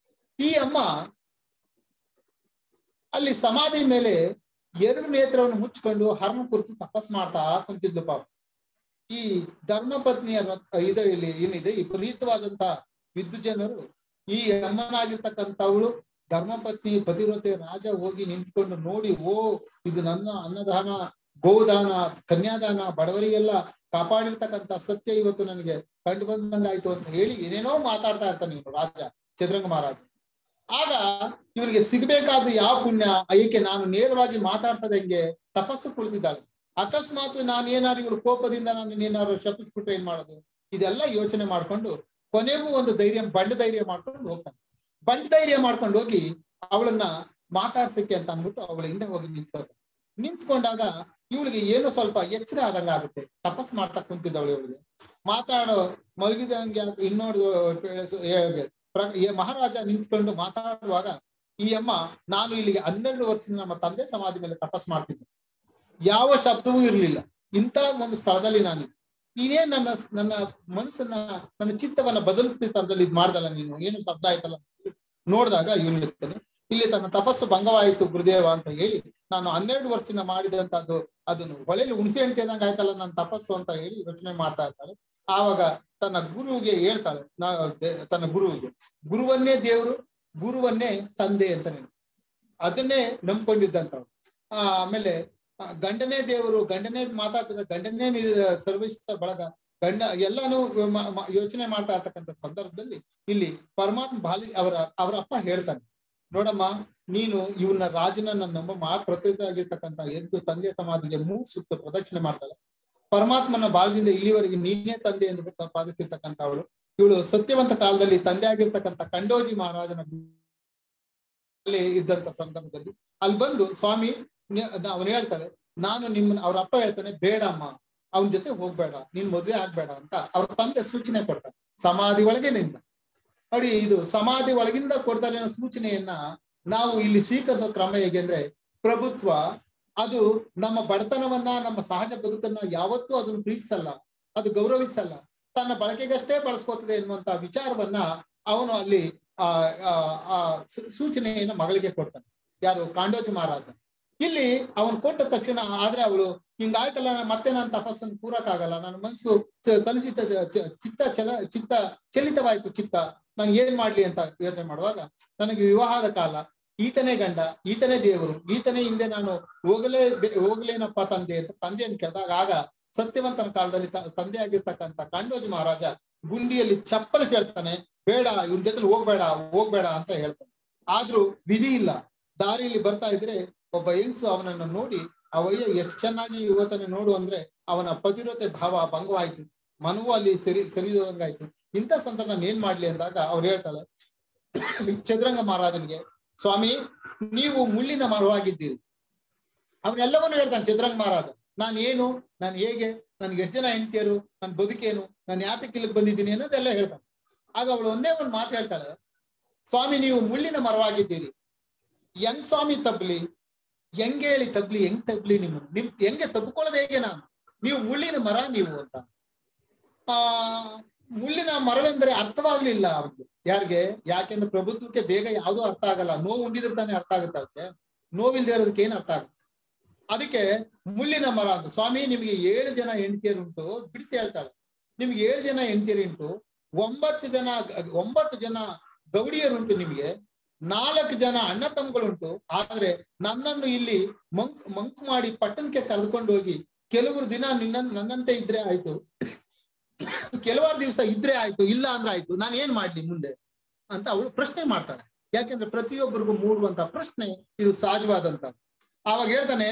ಈ ಅಮ್ಮ ಅಲ್ಲಿ ಸಮಾಧಿ ಮೇಲೆ ಎರಡು ನೇತ್ರವನ್ನು ಮುಚ್ಕೊಂಡು ಹರಣ ಕುರಿತು ತಪಸ್ ಮಾಡ್ತಾ ಕುಂತಿದ್ಲು ಪಾಪ ಈ ಧರ್ಮಪತ್ನಿಯ ಇದರಲ್ಲಿ ಏನಿದೆ ವಿಪರೀತವಾದಂತ ವಿದ್ಯುಜನರು ಈ ಅಮ್ಮನಾಗಿರ್ತಕ್ಕಂಥವಳು ಧರ್ಮಪತ್ನಿ ಪತಿವ್ರತೆ ರಾಜ ಹೋಗಿ ನಿಂತ್ಕೊಂಡು ನೋಡಿ ಓ ಇದು ನನ್ನ ಅನ್ನದಾನ ಗೋದಾನ ಕನ್ಯಾದಾನ ಬಡವರಿಗೆಲ್ಲ ಕಾಪಾಡಿರ್ತಕ್ಕಂಥ ಸತ್ಯ ಇವತ್ತು ನನಗೆ ಕಂಡು ಬಂದಂಗಾಯ್ತು ಅಂತ ಹೇಳಿ ಏನೇನೋ ಮಾತಾಡ್ತಾ ಇರ್ತಾನೆ ಇವನು ರಾಜ ಚದುರಂಗ ಮಹಾರಾಜ ಆಗ ಇವನಿಗೆ ಸಿಗ್ಬೇಕಾದ ಯಾವ ಪುಣ್ಯ ಏಕೆ ನಾನು ನೇರವಾಗಿ ಮಾತಾಡ್ಸದ ಹೆಂಗೆ ತಪಸ್ಸು ಕುಳಿತಿದ್ದಾಳೆ ಅಕಸ್ಮಾತ್ ನಾನು ಏನಾದ್ರು ಇವಳು ಕೋಪದಿಂದ ನಾನು ಏನಾದ್ರು ಶಪಿಸ್ಬಿಟ್ರೆ ಏನ್ ಮಾಡೋದು ಇದೆಲ್ಲ ಯೋಚನೆ ಮಾಡ್ಕೊಂಡು ಕೊನೆಗೂ ಒಂದು ಧೈರ್ಯ ಬಂಡ ಧೈರ್ಯ ಮಾಡ್ಕೊಂಡು ಹೋಗ್ತಾನೆ ಬಂಡ ಧೈರ್ಯ ಮಾಡ್ಕೊಂಡು ಹೋಗಿ ಅವಳನ್ನ ಮಾತಾಡ್ಸಕ್ಕೆ ಅಂತ ಅಂದ್ಬಿಟ್ಟು ಅವಳ ಹಿಂದೆ ಹೋಗಿ ನಿಂತ್ಕೋತ ನಿಂತ್ಕೊಂಡಾಗ ಇವಳಿಗೆ ಏನೋ ಸ್ವಲ್ಪ ಎಚ್ಚರ ಆದಂಗ ಆಗುತ್ತೆ ತಪಸ್ ಮಾಡ್ತಾ ಕುಂತಿದ್ದವಳು ಇವಳಿಗೆ ಮಾತಾಡೋ ಮಲಗಿದಂಗೆ ಇನ್ನೋಡು ಮಹಾರಾಜ ನಿಂತ್ಕೊಂಡು ಮಾತಾಡುವಾಗ ಈ ಅಮ್ಮ ನಾನು ಇಲ್ಲಿಗೆ ಹನ್ನೆರಡು ವರ್ಷದಿಂದ ನಮ್ಮ ತಂದೆ ಸಮಾಧಿ ಮೇಲೆ ತಪಸ್ ಮಾಡ್ತಿದ್ದೆ ಯಾವ ಶಬ್ದವೂ ಇರ್ಲಿಲ್ಲ ಇಂಥ ಒಂದು ಸ್ಥಳದಲ್ಲಿ ನಾನು ನೀನೇ ನನ್ನ ನನ್ನ ಮನಸ್ಸನ್ನ ನನ್ನ ಚಿತ್ತವನ್ನ ಬದಲಿಸ್ತಿ ತರದಲ್ಲಿ ಇದ್ ಮಾಡ್ದಲ್ಲ ನೀನು ಏನು ಶಬ್ದ ಆಯ್ತಲ್ಲ ನೋಡಿದಾಗ ಇವನು ಇರ್ತಾನೆ ಇಲ್ಲಿ ತನ್ನ ತಪಸ್ಸು ಭಂಗವಾಯಿತು ಗುರುದೇವ ಅಂತ ಹೇಳಿ ನಾನು ಹನ್ನೆರಡು ವರ್ಷದಿಂದ ಮಾಡಿದಂತದ್ದು ಅದನ್ನು ಹೊಳೆಯಲ್ಲಿ ಹುಣಸೆ ಹಣ್ಣು ತಿಂದಂಗ ಆಯ್ತಲ್ಲ ನನ್ನ ತಪಸ್ಸು ಅಂತ ಹೇಳಿ ಯೋಚನೆ ಮಾಡ್ತಾ ಇರ್ತಾಳೆ ಆವಾಗ ತನ್ನ ಗುರುವಿಗೆ ಹೇಳ್ತಾಳೆ ನಾ ತನ್ನ ಗುರುವಿಗೆ ಗುರುವನ್ನೇ ದೇವರು ಗುರುವನ್ನೇ ತಂದೆ ಅಂತ ನೆನಪು ಅದನ್ನೇ ನಂಬ್ಕೊಂಡಿದ್ದಂತವ್ರು ಆ ಆಮೇಲೆ ಗಂಡನೇ ದೇವರು ಗಂಡನೇ ಮಾತಾಡ್ತಿದ್ದ ಗಂಡನೇ ಸರ್ವಿಸ್ತ ಬಳಗ ಗಂಡ ಎಲ್ಲಾನು ಯೋಚನೆ ಮಾಡ್ತಾ ಇರ್ತಕ್ಕಂಥ ಸಂದರ್ಭದಲ್ಲಿ ಇಲ್ಲಿ ಪರಮಾತ್ಮ ಬಾಲಿ ಅವರ ಅವರ ಅಪ್ಪ ಹೇಳ್ತಾನೆ ನೋಡಮ್ಮ ನೀನು ಇವನ್ನ ರಾಜನನ್ನ ನಂಬಮ್ಮ ಪ್ರತಿಯಾಗಿರ್ತಕ್ಕಂಥ ಎದ್ದು ತಂದೆ ಸಮಾಧಿಗೆ ಮೂರು ಸುತ್ತ ಪ್ರದಕ್ಷಿಣೆ ಮಾಡ್ತಾಳೆ ಪರಮಾತ್ಮನ ಬಾಳದಿಂದ ಇಲ್ಲಿವರೆಗೆ ನೀನೇ ತಂದೆ ಎಂದು ಪಾದಿಸಿರ್ತಕ್ಕಂಥ ಅವಳು ಇವಳು ಸತ್ಯವಂತ ಕಾಲದಲ್ಲಿ ತಂದೆ ಆಗಿರ್ತಕ್ಕಂಥ ಕಂಡೋಜಿ ಮಹಾರಾಜನ ಅಲ್ಲಿ ಇದ್ದಂತ ಸಂದರ್ಭದಲ್ಲಿ ಅಲ್ಲಿ ಬಂದು ಸ್ವಾಮಿ ಅವನು ಹೇಳ್ತಾಳೆ ನಾನು ನಿಮ್ಮನ್ನ ಅವ್ರ ಅಪ್ಪ ಹೇಳ್ತಾನೆ ಬೇಡಮ್ಮ ಅವನ ಜೊತೆ ಹೋಗ್ಬೇಡ ನೀನ್ ಮದ್ವೆ ಆಗ್ಬೇಡ ಅಂತ ಅವ್ರ ತಂದೆ ಸೂಚನೆ ಕೊಡ್ತಾರೆ ಸಮಾಧಿ ಒಳಗೆ ನಿಂದ ನೋಡಿ ಇದು ಸಮಾಧಿ ಒಳಗಿಂದ ಕೊಡ್ತಾರೆ ಅನ್ನೋ ಸೂಚನೆಯನ್ನ ನಾವು ಇಲ್ಲಿ ಸ್ವೀಕರಿಸೋ ಕ್ರಮ ಹೇಗೆ ಅಂದ್ರೆ ಪ್ರಭುತ್ವ ಅದು ನಮ್ಮ ಬಡತನವನ್ನ ನಮ್ಮ ಸಹಜ ಬದುಕನ್ನ ಯಾವತ್ತೂ ಅದನ್ನು ಪ್ರೀತಿಸಲ್ಲ ಅದು ಗೌರವಿಸಲ್ಲ ತನ್ನ ಬಳಕೆಗಷ್ಟೇ ಬಳಸ್ಕೋತದೆ ಎನ್ನುವಂತ ವಿಚಾರವನ್ನ ಅವನು ಅಲ್ಲಿ ಆ ಆ, ಆ ಸೂ- ಸೂಚನೆಯನ್ನು ಮಗಳಿಗೆ ಕೊಡ್ತಾನೆ ಯಾರು ಕಾಂಡೋಜಿ ಮಹಾರಾಜ ಇಲ್ಲಿ ಅವನು ಕೊಟ್ಟ ತಕ್ಷಣ ಆದ್ರೆ ಅವಳು ಹಿಂಗಾಯ್ತಲ್ಲ ನಾನ್ ಮತ್ತೆ ನಾನು ತಪಸ್ಸನ್ನು ಕೂರಕ್ಕಾಗಲ್ಲ ನನ್ನ ಮನಸ್ಸು ಚ- ಕಲುಷಿತ ಚ- ಚಿತ್ತ ಚಲ ಚಿತ್ತ ಚಲಿತವಾಯ್ತು ಚಿತ್ತ ನಾನು ಏನ್ ಮಾಡ್ಲಿ ಅಂತ ಯೋಚನೆ ಮಾಡುವಾಗ ನನಗೆ ವಿವಾಹದ ಕಾಲ ಈತನೇ ಗಂಡ ಈತನೇ ದೇವರು ಈತನೇ ಹಿಂದೆ ನಾನು ಹೋಗಲೇ ಹೋಗ್ಲೇನಪ್ಪ ತಂದೆ ಅಂತ ತಂದೆಯನ್ನು ಕೇಳಿದಾಗ ಆಗ ಸತ್ಯವಂತನ ಕಾಲದಲ್ಲಿ ತ- ತಂದೆ ಆಗಿರ್ತಕ್ಕಂಥ ಕಾಂಡೋಜಿ ಮಹಾರಾಜ ಗುಂಡಿಯಲ್ಲಿ ಚಪ್ಪಲಿ ಹೇಳ್ತಾನೆ ಬೇಡ ಇವ್ರ ಜೊತೆ ಹೋಗ್ಬೇಡ ಹೋಗ್ಬೇಡ ಅಂತ ಹೇಳ್ತಾನೆ ಆದ್ರೂ ವಿಧಿ ಇಲ್ಲ ದಾರಿಯಲ್ಲಿ ಬರ್ತಾ ಇದ್ರೆ ಒಬ್ಬ ಹೆಂಗ್ಸು ಅವನನ್ನು ನೋಡಿ ಅವಯ್ಯ ಎಷ್ಟು ಚೆನ್ನಾಗಿ ಯುವತನೆ ನೋಡು ಅಂದ್ರೆ ಅವನ ಪತಿರೋತೆ ಭಾವ ಭಂಗವಾಯ್ತು ಮನವು ಅಲ್ಲಿ ಸರಿ ಸರಿದಂಗಾಯ್ತು ಇಂಥ ಸಂದರ್ಭ ನಾನು ಏನ್ ಮಾಡ್ಲಿ ಅಂದಾಗ ಅವ್ರು ಹೇಳ್ತಾಳೆ ಚದುರಂಗ ಮಹಾರಾಜನಿಗೆ ಸ್ವಾಮಿ ನೀವು ಮುಳ್ಳಿನ ಮರವಾಗಿದ್ದೀರಿ ಅವನೆಲ್ಲವನ್ನೂ ಹೇಳ್ತಾನೆ ಚದುರಂಗ ಮಹಾರಾಜ ನಾನು ಏನು ನಾನು ಹೇಗೆ ನನ್ಗೆ ಎಷ್ಟು ಜನ ಹೆಂಡತಿಯರು ನನ್ನ ಬದುಕೇನು ನಾನು ಯಾತಕ್ಕೆ ಇಲ್ಲಿಗೆ ಬಂದಿದ್ದೀನಿ ಅನ್ನೋದೆಲ್ಲ ಹೇಳ್ತಾನೆ ಆಗ ಅವಳು ಒಂದೇ ಒಂದು ಮಾತು ಹೇಳ್ತಾಳೆ ಸ್ವಾಮಿ ನೀವು ಮುಳ್ಳಿನ ಮರವಾಗಿದ್ದೀರಿ ಹೆಂಗ್ ಸ್ವಾಮಿ ತಬ್ಲಿ ಹೆಂಗ್ ಹೇಳಿ ತಬ್ಲಿ ಹೆಂಗ್ ತಬ್ಲಿ ನಿಮ್ಮ ನಿಮ್ ಹೆಂಗೆ ತಬ್ಕೊಳ್ಳೋದು ಹೇಗೆ ನಾನು ನೀವು ಮುಳ್ಳಿನ ಮರ ನೀವು ಅಂತ ಆ ಮುಳ್ಳಿನ ಮರವೆಂದರೆ ಅರ್ಥವಾಗ್ಲಿಲ್ಲ ಅವ್ರಿಗೆ ಯಾರಿಗೆ ಯಾಕೆಂದ್ರೆ ಪ್ರಭುತ್ವಕ್ಕೆ ಬೇಗ ಯಾವ್ದು ಅರ್ಥ ಆಗಲ್ಲ ನೋವು ಉಂಡಿದ್ರೆ ತಾನೇ ಅರ್ಥ ಆಗುತ್ತೆ ಅವಕ್ಕೆ ನೋವಿಲ್ದೇ ಇರೋದಕ್ಕೆ ಏನ್ ಅರ್ಥ ಆಗುತ್ತೆ ಅದಕ್ಕೆ ಮುಳ್ಳಿನ ಮರ ಅಂತ ಸ್ವಾಮಿ ನಿಮ್ಗೆ ಏಳು ಜನ ಹೆಂಡತಿಯರು ಉಂಟು ಬಿಡಿಸಿ ಹೇಳ್ತಾಳೆ ನಿಮ್ಗೆ ಏಳು ಜನ ಹೆಂಡತಿಯರು ಉಂಟು ಒಂಬತ್ತು ಜನ ಒಂಬತ್ತು ಜನ ಗೌಡಿಯರುಂಟು ನಿಮ್ಗೆ ನಾಲ್ಕು ಜನ ಅಣ್ಣ ತಮ್ಮಗಳುಂಟು ಆದ್ರೆ ನನ್ನನ್ನು ಇಲ್ಲಿ ಮಂಕ್ ಮಂಕ್ ಮಾಡಿ ಪಟ್ಟಣಕ್ಕೆ ಕರೆದುಕೊಂಡು ಹೋಗಿ ಕೆಲವರು ದಿನ ನಿನ್ನ ನನ್ನಂತೆ ಇದ್ರೆ ಆಯ್ತು ಕೆಲವಾರು ದಿವಸ ಇದ್ರೆ ಆಯ್ತು ಇಲ್ಲ ಅಂದ್ರೆ ಆಯ್ತು ನಾನು ಏನ್ ಮಾಡ್ಲಿ ಮುಂದೆ ಅಂತ ಅವಳು ಪ್ರಶ್ನೆ ಮಾಡ್ತಾಳೆ ಯಾಕೆಂದ್ರೆ ಪ್ರತಿಯೊಬ್ಬರಿಗೂ ಮೂಡುವಂತ ಪ್ರಶ್ನೆ ಇದು ಸಹಜವಾದಂತ ಆವಾಗ ಹೇಳ್ತಾನೆ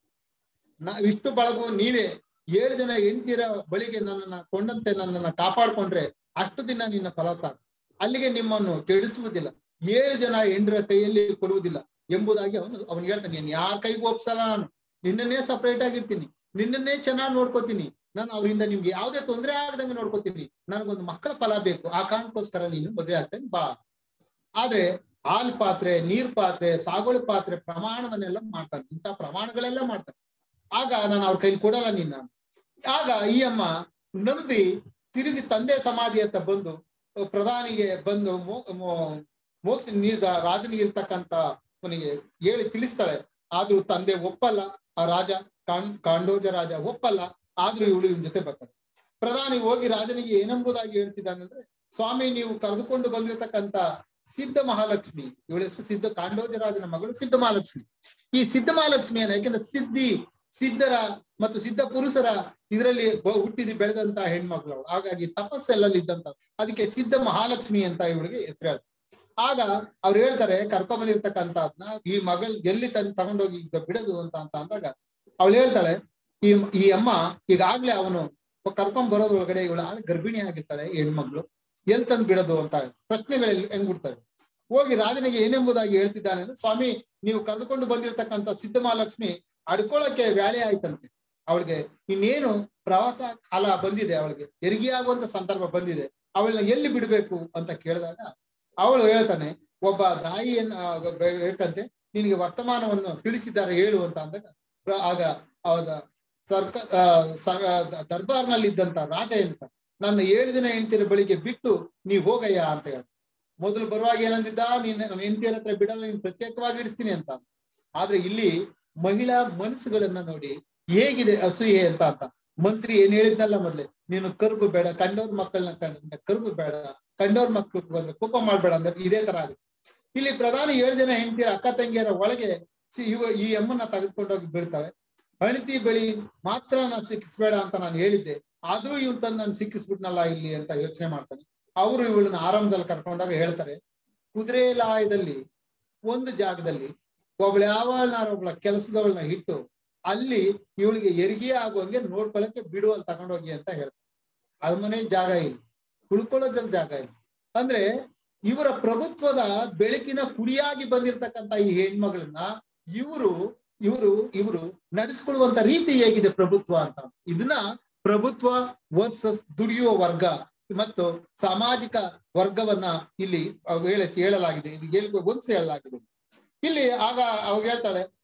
ನಾ ಇಷ್ಟು ಬಳಗು ನೀವೇ ಏಳು ಜನ ಹೆಂಡ್ತಿರ ಬಳಿಗೆ ನನ್ನನ್ನ ಕೊಂಡಂತೆ ನನ್ನನ್ನ ಕಾಪಾಡ್ಕೊಂಡ್ರೆ ಅಷ್ಟು ದಿನ ನಿನ್ನ ಫಲ ಸಾಕು ಅಲ್ಲಿಗೆ ನಿಮ್ಮನ್ನು ಕೆಡಿಸುವುದಿಲ್ಲ ಏಳು ಜನ ಹೆಂಡ್ರ ಕೈಯಲ್ಲಿ ಕೊಡುವುದಿಲ್ಲ ಎಂಬುದಾಗಿ ಅವನು ಅವನು ಹೇಳ್ತಾನೆ ನೀನ್ ಯಾರ ಕೈಗೂ ಒಪ್ಸಲ್ಲ ನಾನು ನಿನ್ನನ್ನೇ ಸಪರೇಟ್ ಆಗಿರ್ತೀನಿ ನಿನ್ನನ್ನೇ ಚೆನ್ನಾಗಿ ನೋಡ್ಕೋತೀನಿ ನಾನು ಅವರಿಂದ ನಿಮ್ಗೆ ಯಾವುದೇ ತೊಂದರೆ ಆಗದಂಗೆ ನೋಡ್ಕೋತೀನಿ ನನಗೊಂದು ಮಕ್ಕಳ ಫಲ ಬೇಕು ಆ ಕಾರಣಕ್ಕೋಸ್ಕರ ನೀನು ಮದುವೆ ಆಗ್ತೇನೆ ಬಾ ಆದ್ರೆ ಹಾಲ್ ಪಾತ್ರೆ ನೀರ್ ಪಾತ್ರೆ ಸಾಗೋಳು ಪಾತ್ರೆ ಪ್ರಮಾಣವನ್ನೆಲ್ಲ ಮಾಡ್ತಾನೆ ಇಂಥ ಪ್ರಮಾಣಗಳೆಲ್ಲ ಮಾಡ್ತಾನೆ ಆಗ ನಾನು ಅವ್ರ ಕೈಲಿ ಕೊಡಲ್ಲ ನಿನ್ನ ಆಗ ಈ ಅಮ್ಮ ನಂಬಿ ತಿರುಗಿ ತಂದೆ ಸಮಾಧಿ ಅಂತ ಬಂದು ಪ್ರಧಾನಿಗೆ ಬಂದು ಮೋ- ಮೋ- ಮೋಕ್ಷ ನೀದ ರಾಜನಿಗೆ ಇರ್ತಕ್ಕಂತ ಅವನಿಗೆ ಹೇಳಿ ತಿಳಿಸ್ತಾಳೆ ಆದ್ರೂ ತಂದೆ ಒಪ್ಪಲ್ಲ ಆ ರಾಜ ಕಾಂಡ್ ಕಾಂಡೋಜ ರಾಜ ಒಪ್ಪಲ್ಲ ಆದ್ರೂ ಇವಳು ಇವನ್ ಜೊತೆ ಬರ್ತಾಳೆ ಪ್ರಧಾನಿ ಹೋಗಿ ರಾಜನಿಗೆ ಏನೆಂಬುದಾಗಿ ಹೇಳ್ತಿದ್ದಾನಂದ್ರೆ ಸ್ವಾಮಿ ನೀವು ಕರೆದುಕೊಂಡು ಬಂದಿರತಕ್ಕಂತ ಸಿದ್ಧ ಮಹಾಲಕ್ಷ್ಮಿ ಇವಳ ಹೆಸರು ಸಿದ್ಧ ಕಾಂಡೋಜ ರಾಜನ ಮಗಳು ಸಿದ್ಧ ಮಹಾಲಕ್ಷ್ಮಿ ಈ ಸಿದ್ಧ ಮಹಾಲಕ್ಷ್ಮಿಯನ್ನ ಯಾಕೆಂದ್ರೆ ಸಿದ್ಧಿ ಸಿದ್ಧರ ಮತ್ತು ಸಿದ್ಧ ಪುರುಷರ ಇದರಲ್ಲಿ ಹುಟ್ಟಿದಿ ಬೆಳೆದಂತ ಹೆಣ್ಮಕ್ಳು ಅವಳು ಹಾಗಾಗಿ ತಪಸ್ಸೆಲ್ಲಲ್ಲಿ ಇದ್ದಂತ ಅದಕ್ಕೆ ಸಿದ್ಧ ಮಹಾಲಕ್ಷ್ಮಿ ಅಂತ ಇವಳಿಗೆ ಹೆಸರು ಹೇಳ್ತಾರೆ ಆಗ ಅವ್ರು ಹೇಳ್ತಾರೆ ಕರ್ಕೊಂಡ್ ಬಂದಿರ್ತಕ್ಕಂಥದ್ನ ಈ ಮಗಳು ಎಲ್ಲಿ ತಂದು ತಗೊಂಡೋಗಿ ಈಗ ಬಿಡೋದು ಅಂತ ಅಂತ ಅಂದಾಗ ಅವಳು ಹೇಳ್ತಾಳೆ ಈ ಈ ಅಮ್ಮ ಈಗಾಗ್ಲೇ ಅವನು ಕರ್ಕೊಂಡ್ ಬರೋದ್ರೊಳಗಡೆ ಇವಳು ಆಗ ಗರ್ಭಿಣಿ ಆಗಿರ್ತಾಳೆ ಹೆಣ್ಮಗ್ಳು ಎಲ್ ತಂದು ಬಿಡೋದು ಅಂತ ಪ್ರಶ್ನೆಗಳೆಲ್ಲ ಹೆಂಗ್ ಬಿಡ್ತವೆ ಹೋಗಿ ರಾಜನಿಗೆ ಏನೆಂಬುದಾಗಿ ಹೇಳ್ತಿದ್ದಾನೆ ಅಂದ್ರೆ ಸ್ವಾಮಿ ನೀವು ಕರೆದುಕೊಂಡು ಬಂದಿರತಕ್ಕಂತ ಸಿದ್ಧ ಮಹಾಲಕ್ಷ್ಮಿ ಅಡ್ಕೊಳ್ಳಕ್ಕೆ ವ್ಯಾಳೆ ಆಯ್ತಂತೆ ಅವಳಿಗೆ ಇನ್ನೇನು ಪ್ರವಾಸ ಕಾಲ ಬಂದಿದೆ ಅವಳಿಗೆ ಹೆರಿಗೆ ಆಗುವಂತ ಸಂದರ್ಭ ಬಂದಿದೆ ಅವಳನ್ನ ಎಲ್ಲಿ ಬಿಡ್ಬೇಕು ಅಂತ ಕೇಳಿದಾಗ ಅವಳು ಹೇಳ್ತಾನೆ ಒಬ್ಬ ದಾಯಿಯನ್ನ ಬೇ- ಬೇಕಂತೆ ನಿನಗೆ ವರ್ತಮಾನವನ್ನು ತಿಳಿಸಿದ್ದಾರೆ ಹೇಳು ಅಂತ ಅಂದಾಗ ಪ್ರ- ಆಗ ಅವದ ಸರ್ಕ ಆ, ಸ- ದ- ದರ್ಬಾರ್ನಲ್ಲಿ ಇದ್ದಂತ ರಾಜ ಅಂತ ನನ್ನ ಏಳು ದಿನ ಹೆಂಡತಿರ ಬಳಿಗೆ ಬಿಟ್ಟು ನೀವ್ ಹೋಗಯ್ಯ ಅಂತ ಹೇಳ್ತಾರೆ ಮೊದಲು ಬರುವಾಗ ಏನಂದಿದ್ದ ನೀನ್ ನನ್ನ ಹೆಂಡತಿಯರ ಹತ್ರ ಬಿಡಲ್ಲ ನೀನ್ ಪ್ರತ್ಯೇಕವಾಗಿ ಇಡಿಸ್ತೀನಿ ಅಂತ ಆದ್ರೆ ಇಲ್ಲಿ ಮಹಿಳಾ ಮನಸ್ಸುಗಳನ್ನ ನೋಡಿ ಹೇಗಿದೆ ಅಸೂಯೆ ಅಂತ ಅಂತ ಮಂತ್ರಿ ಏನ್ ಹೇಳಿದ್ನಲ್ಲ ಮೊದ್ಲೆ ನೀನು ಕರುಬು ಬೇಡ ಕಂಡೋರ್ ಮಕ್ಕಳನ್ನ ಕಂಡ ಕರುಬು ಬೇಡ ಕಂಡೋರ್ ಮಕ್ಳು ಬಂದ್ರೆ ಕೋಪ ಮಾಡ್ಬೇಡ ಅಂದ್ರೆ ಇದೇ ತರ ಆಗುತ್ತೆ ಇಲ್ಲಿ ಪ್ರಧಾನಿ ಏಳು ಜನ ಹೆಂಡತಿಯರ ಅಕ್ಕ ತಂಗಿಯರ ಒಳಗೆ ಸಿ- ಇವ ಈ ಅಮ್ಮನ್ನ ತೆಗೆದುಕೊಂಡೋಗಿ ಬೀಳ್ತಾಳೆ ಹಣತಿ ಬಳಿ ಮಾತ್ರ ನಾನು ಸಿಕ್ಕಿಸ್ಬೇಡ ಅಂತ ನಾನು ಹೇಳಿದ್ದೆ ಆದ್ರೂ ಇವ್ ತಂದು ನಾನು ಸಿಕ್ಕಿಸ್ಬಿಟ್ನಲ್ಲ ಇಲ್ಲಿ ಅಂತ ಯೋಚನೆ ಮಾಡ್ತಾನೆ ಅವರು ಇವಳನ್ನ ಆರಂಭದಲ್ಲಿ ಕರ್ಕೊಂಡಾಗ ಹೇಳ್ತಾರೆ ಕುದುರೆ ಲಾಯದಲ್ಲಿ ಒಂದು ಜಾಗದಲ್ಲಿ ಒಬ್ಳ ಯಾವಳನಾರ ಒಬ್ಳ ಕೆಲಸದವಳನ್ನ ಇಟ್ಟು ಅಲ್ಲಿ ಇವಳಿಗೆ ಹೆರಿಗೆ ಆಗುವಂಗೆ ನೋಡ್ಕೊಳಕ್ಕೆ ಬಿಡುವಲ್ಲಿ ತಗೊಂಡೋಗಿ ಅಂತ ಹೇಳ್ತಾರೆ ಅದ್ ಮನೆ ಜಾಗ ಇಲ್ಲ ಉಳ್ಕೊಳ್ಳೋದ್ರಲ್ಲಿ ಜಾಗ ಇಲ್ಲ ಅಂದ್ರೆ ಇವರ ಪ್ರಭುತ್ವದ ಬೆಳಕಿನ ಕುಡಿಯಾಗಿ ಬಂದಿರತಕ್ಕಂತ ಈ ಹೆಣ್ಮಗಳನ್ನ ಇವರು ಇವರು ಇವರು ನಡೆಸ್ಕೊಳ್ಳುವಂತ ರೀತಿ ಹೇಗಿದೆ ಪ್ರಭುತ್ವ ಅಂತ ಇದನ್ನ ಪ್ರಭುತ್ವ ವರ್ಸಸ್ ದುಡಿಯುವ ವರ್ಗ ಮತ್ತು ಸಾಮಾಜಿಕ ವರ್ಗವನ್ನ ಇಲ್ಲಿ ಹೇಳ ಹೇಳಲಾಗಿದೆ ಇದು ಹೇಳ್ಕೊ- ಹೊಂದಿಸಿ ಹೇಳಲಾಗಿದೆ ಇಲ್ಲಿ ಆಗ ಅವಾಗ ಹೇಳ್ತಾಳೆ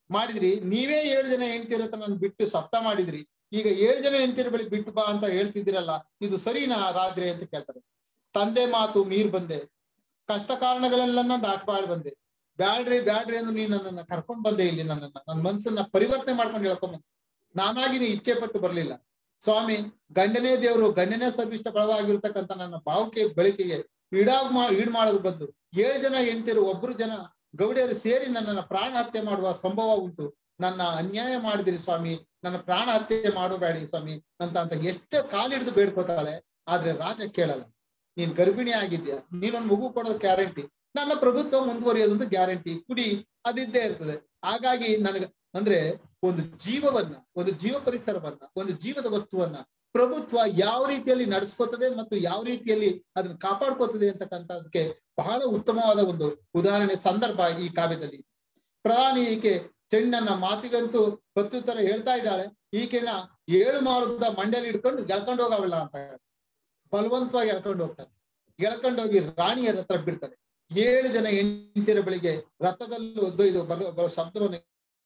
ಮಾಡಿದ್ರಿ ನೀವೇ ಏಳು ಜನ ಹೆಂಡ್ತಿರ ನನ್ನ ಬಿಟ್ಟು ಸಪ್ತ ಮಾಡಿದ್ರಿ ಈಗ ಏಳು ಜನ ಹೆಂಡ್ತಿರ ಬಳಿ ಬಿಟ್ಟು ಬಾ ಅಂತ ಹೇಳ್ತಿದ್ದೀರಲ್ಲ ಇದು ಸರಿನಾ ರಾಜ್ರೆ ಅಂತ ಕೇಳ್ತಾರೆ ತಂದೆ ಮಾತು ಮೀರ್ ಬಂದೆ ಕಷ್ಟ ಕಾರಣಗಳೆಲ್ಲ ದಾಟ್ಬಾಳ್ ಬಂದೆ ಬ್ಯಾಡ್ರಿ ಬ್ಯಾಡ್ರಿ ಎಂದು ನೀನ್ ನನ್ನನ್ನ ಕರ್ಕೊಂಡ್ ಬಂದೆ ಇಲ್ಲಿ ನನ್ನನ್ನ ನನ್ನ ಮನ್ಸನ್ನ ಪರಿವರ್ತನೆ ಮಾಡ್ಕೊಂಡು ಹೇಳ್ಕೊಂಡ್ ಬಂದೆ ನಾನಾಗಿ ನೀ ಇಚ್ಛೆ ಪಟ್ಟು ಬರ್ಲಿಲ್ಲ ಸ್ವಾಮಿ ಗಂಡನೇ ದೇವರು ಗಂಡನೇ ಸರ್ವಿಷ್ಟ ಬಳವಾಗಿರ್ತಕ್ಕಂಥ ನನ್ನ ಭಾವಕ್ಕೆ ಬೆಳಕಿಗೆ ಈಡಾಗ್ ಮಾ ಈಡ್ ಮಾಡೋದ್ ಬದಲು ಏಳು ಜನ ಹೆಂಡ್ತಿರು ಒಬ್ರು ಜನ ಗೌಡಿಯರು ಸೇರಿ ನನ್ನನ್ನ ಪ್ರಾಣ ಹತ್ಯೆ ಮಾಡುವ ಸಂಭವ ಉಂಟು ನನ್ನ ಅನ್ಯಾಯ ಮಾಡಿದಿರಿ ಸ್ವಾಮಿ ನನ್ನ ಪ್ರಾಣ ಹತ್ಯೆ ಮಾಡಬೇಡಿ ಸ್ವಾಮಿ ಅಂತ ಅಂತ ಎಷ್ಟು ಕಾಲಿಡಿದು ಬೇಡ್ಕೋತಾಳೆ ಆದ್ರೆ ರಾಜ ಕೇಳಲ್ಲ ನೀನ್ ಗರ್ಭಿಣಿ ಆಗಿದ್ಯಾ ನೀನೊಂದು ಮಗು ಕೊಡೋದು ಗ್ಯಾರಂಟಿ ನನ್ನ ಪ್ರಭುತ್ವ ಮುಂದುವರಿಯೋದಂತ ಗ್ಯಾರಂಟಿ ಕುಡಿ ಅದಿದ್ದೇ ಇರ್ತದೆ ಹಾಗಾಗಿ ನನಗ ಅಂದ್ರೆ ಒಂದು ಜೀವವನ್ನ ಒಂದು ಜೀವ ಪರಿಸರವನ್ನ ಒಂದು ಜೀವದ ವಸ್ತುವನ್ನ ಪ್ರಭುತ್ವ ಯಾವ ರೀತಿಯಲ್ಲಿ ನಡೆಸ್ಕೋತದೆ ಮತ್ತು ಯಾವ ರೀತಿಯಲ್ಲಿ ಅದನ್ನ ಕಾಪಾಡ್ಕೋತದೆ ಅಂತಕ್ಕಂಥದಕ್ಕೆ ಬಹಳ ಉತ್ತಮವಾದ ಒಂದು ಉದಾಹರಣೆ ಸಂದರ್ಭ ಈ ಕಾವ್ಯದಲ್ಲಿ ಪ್ರಧಾನಿ ಈಕೆ ಚೆನ್ನನ್ನ ಮಾತಿಗಂತೂ ಪ್ರತ್ಯುತ್ತರ ಹೇಳ್ತಾ ಇದ್ದಾಳೆ ಈಕೆನ ಏಳು ಮಾರುದ ಮಂಡ್ಯಲ್ಲಿ ಇಟ್ಕೊಂಡು ಗೆಳ್ಕೊಂಡು ಹೋಗವಲ್ಲ ಅಂತ ಬಲವಂತವಾಗಿ ಎಳ್ಕೊಂಡು ಹೋಗ್ತಾರೆ ಎಳ್ಕೊಂಡು ಹೋಗಿ ರಾಣಿಯರ ಹತ್ರ ಬಿಡ್ತಾರೆ ಏಳು ಜನ ಹೆಂಡತಿಯರ ಬಳಿಗೆ ರಥದಲ್ಲೂ ಒದ್ದೊಯ್ದು ಬರೋ ಬರೋ ಶಬ್ದವನ್ನು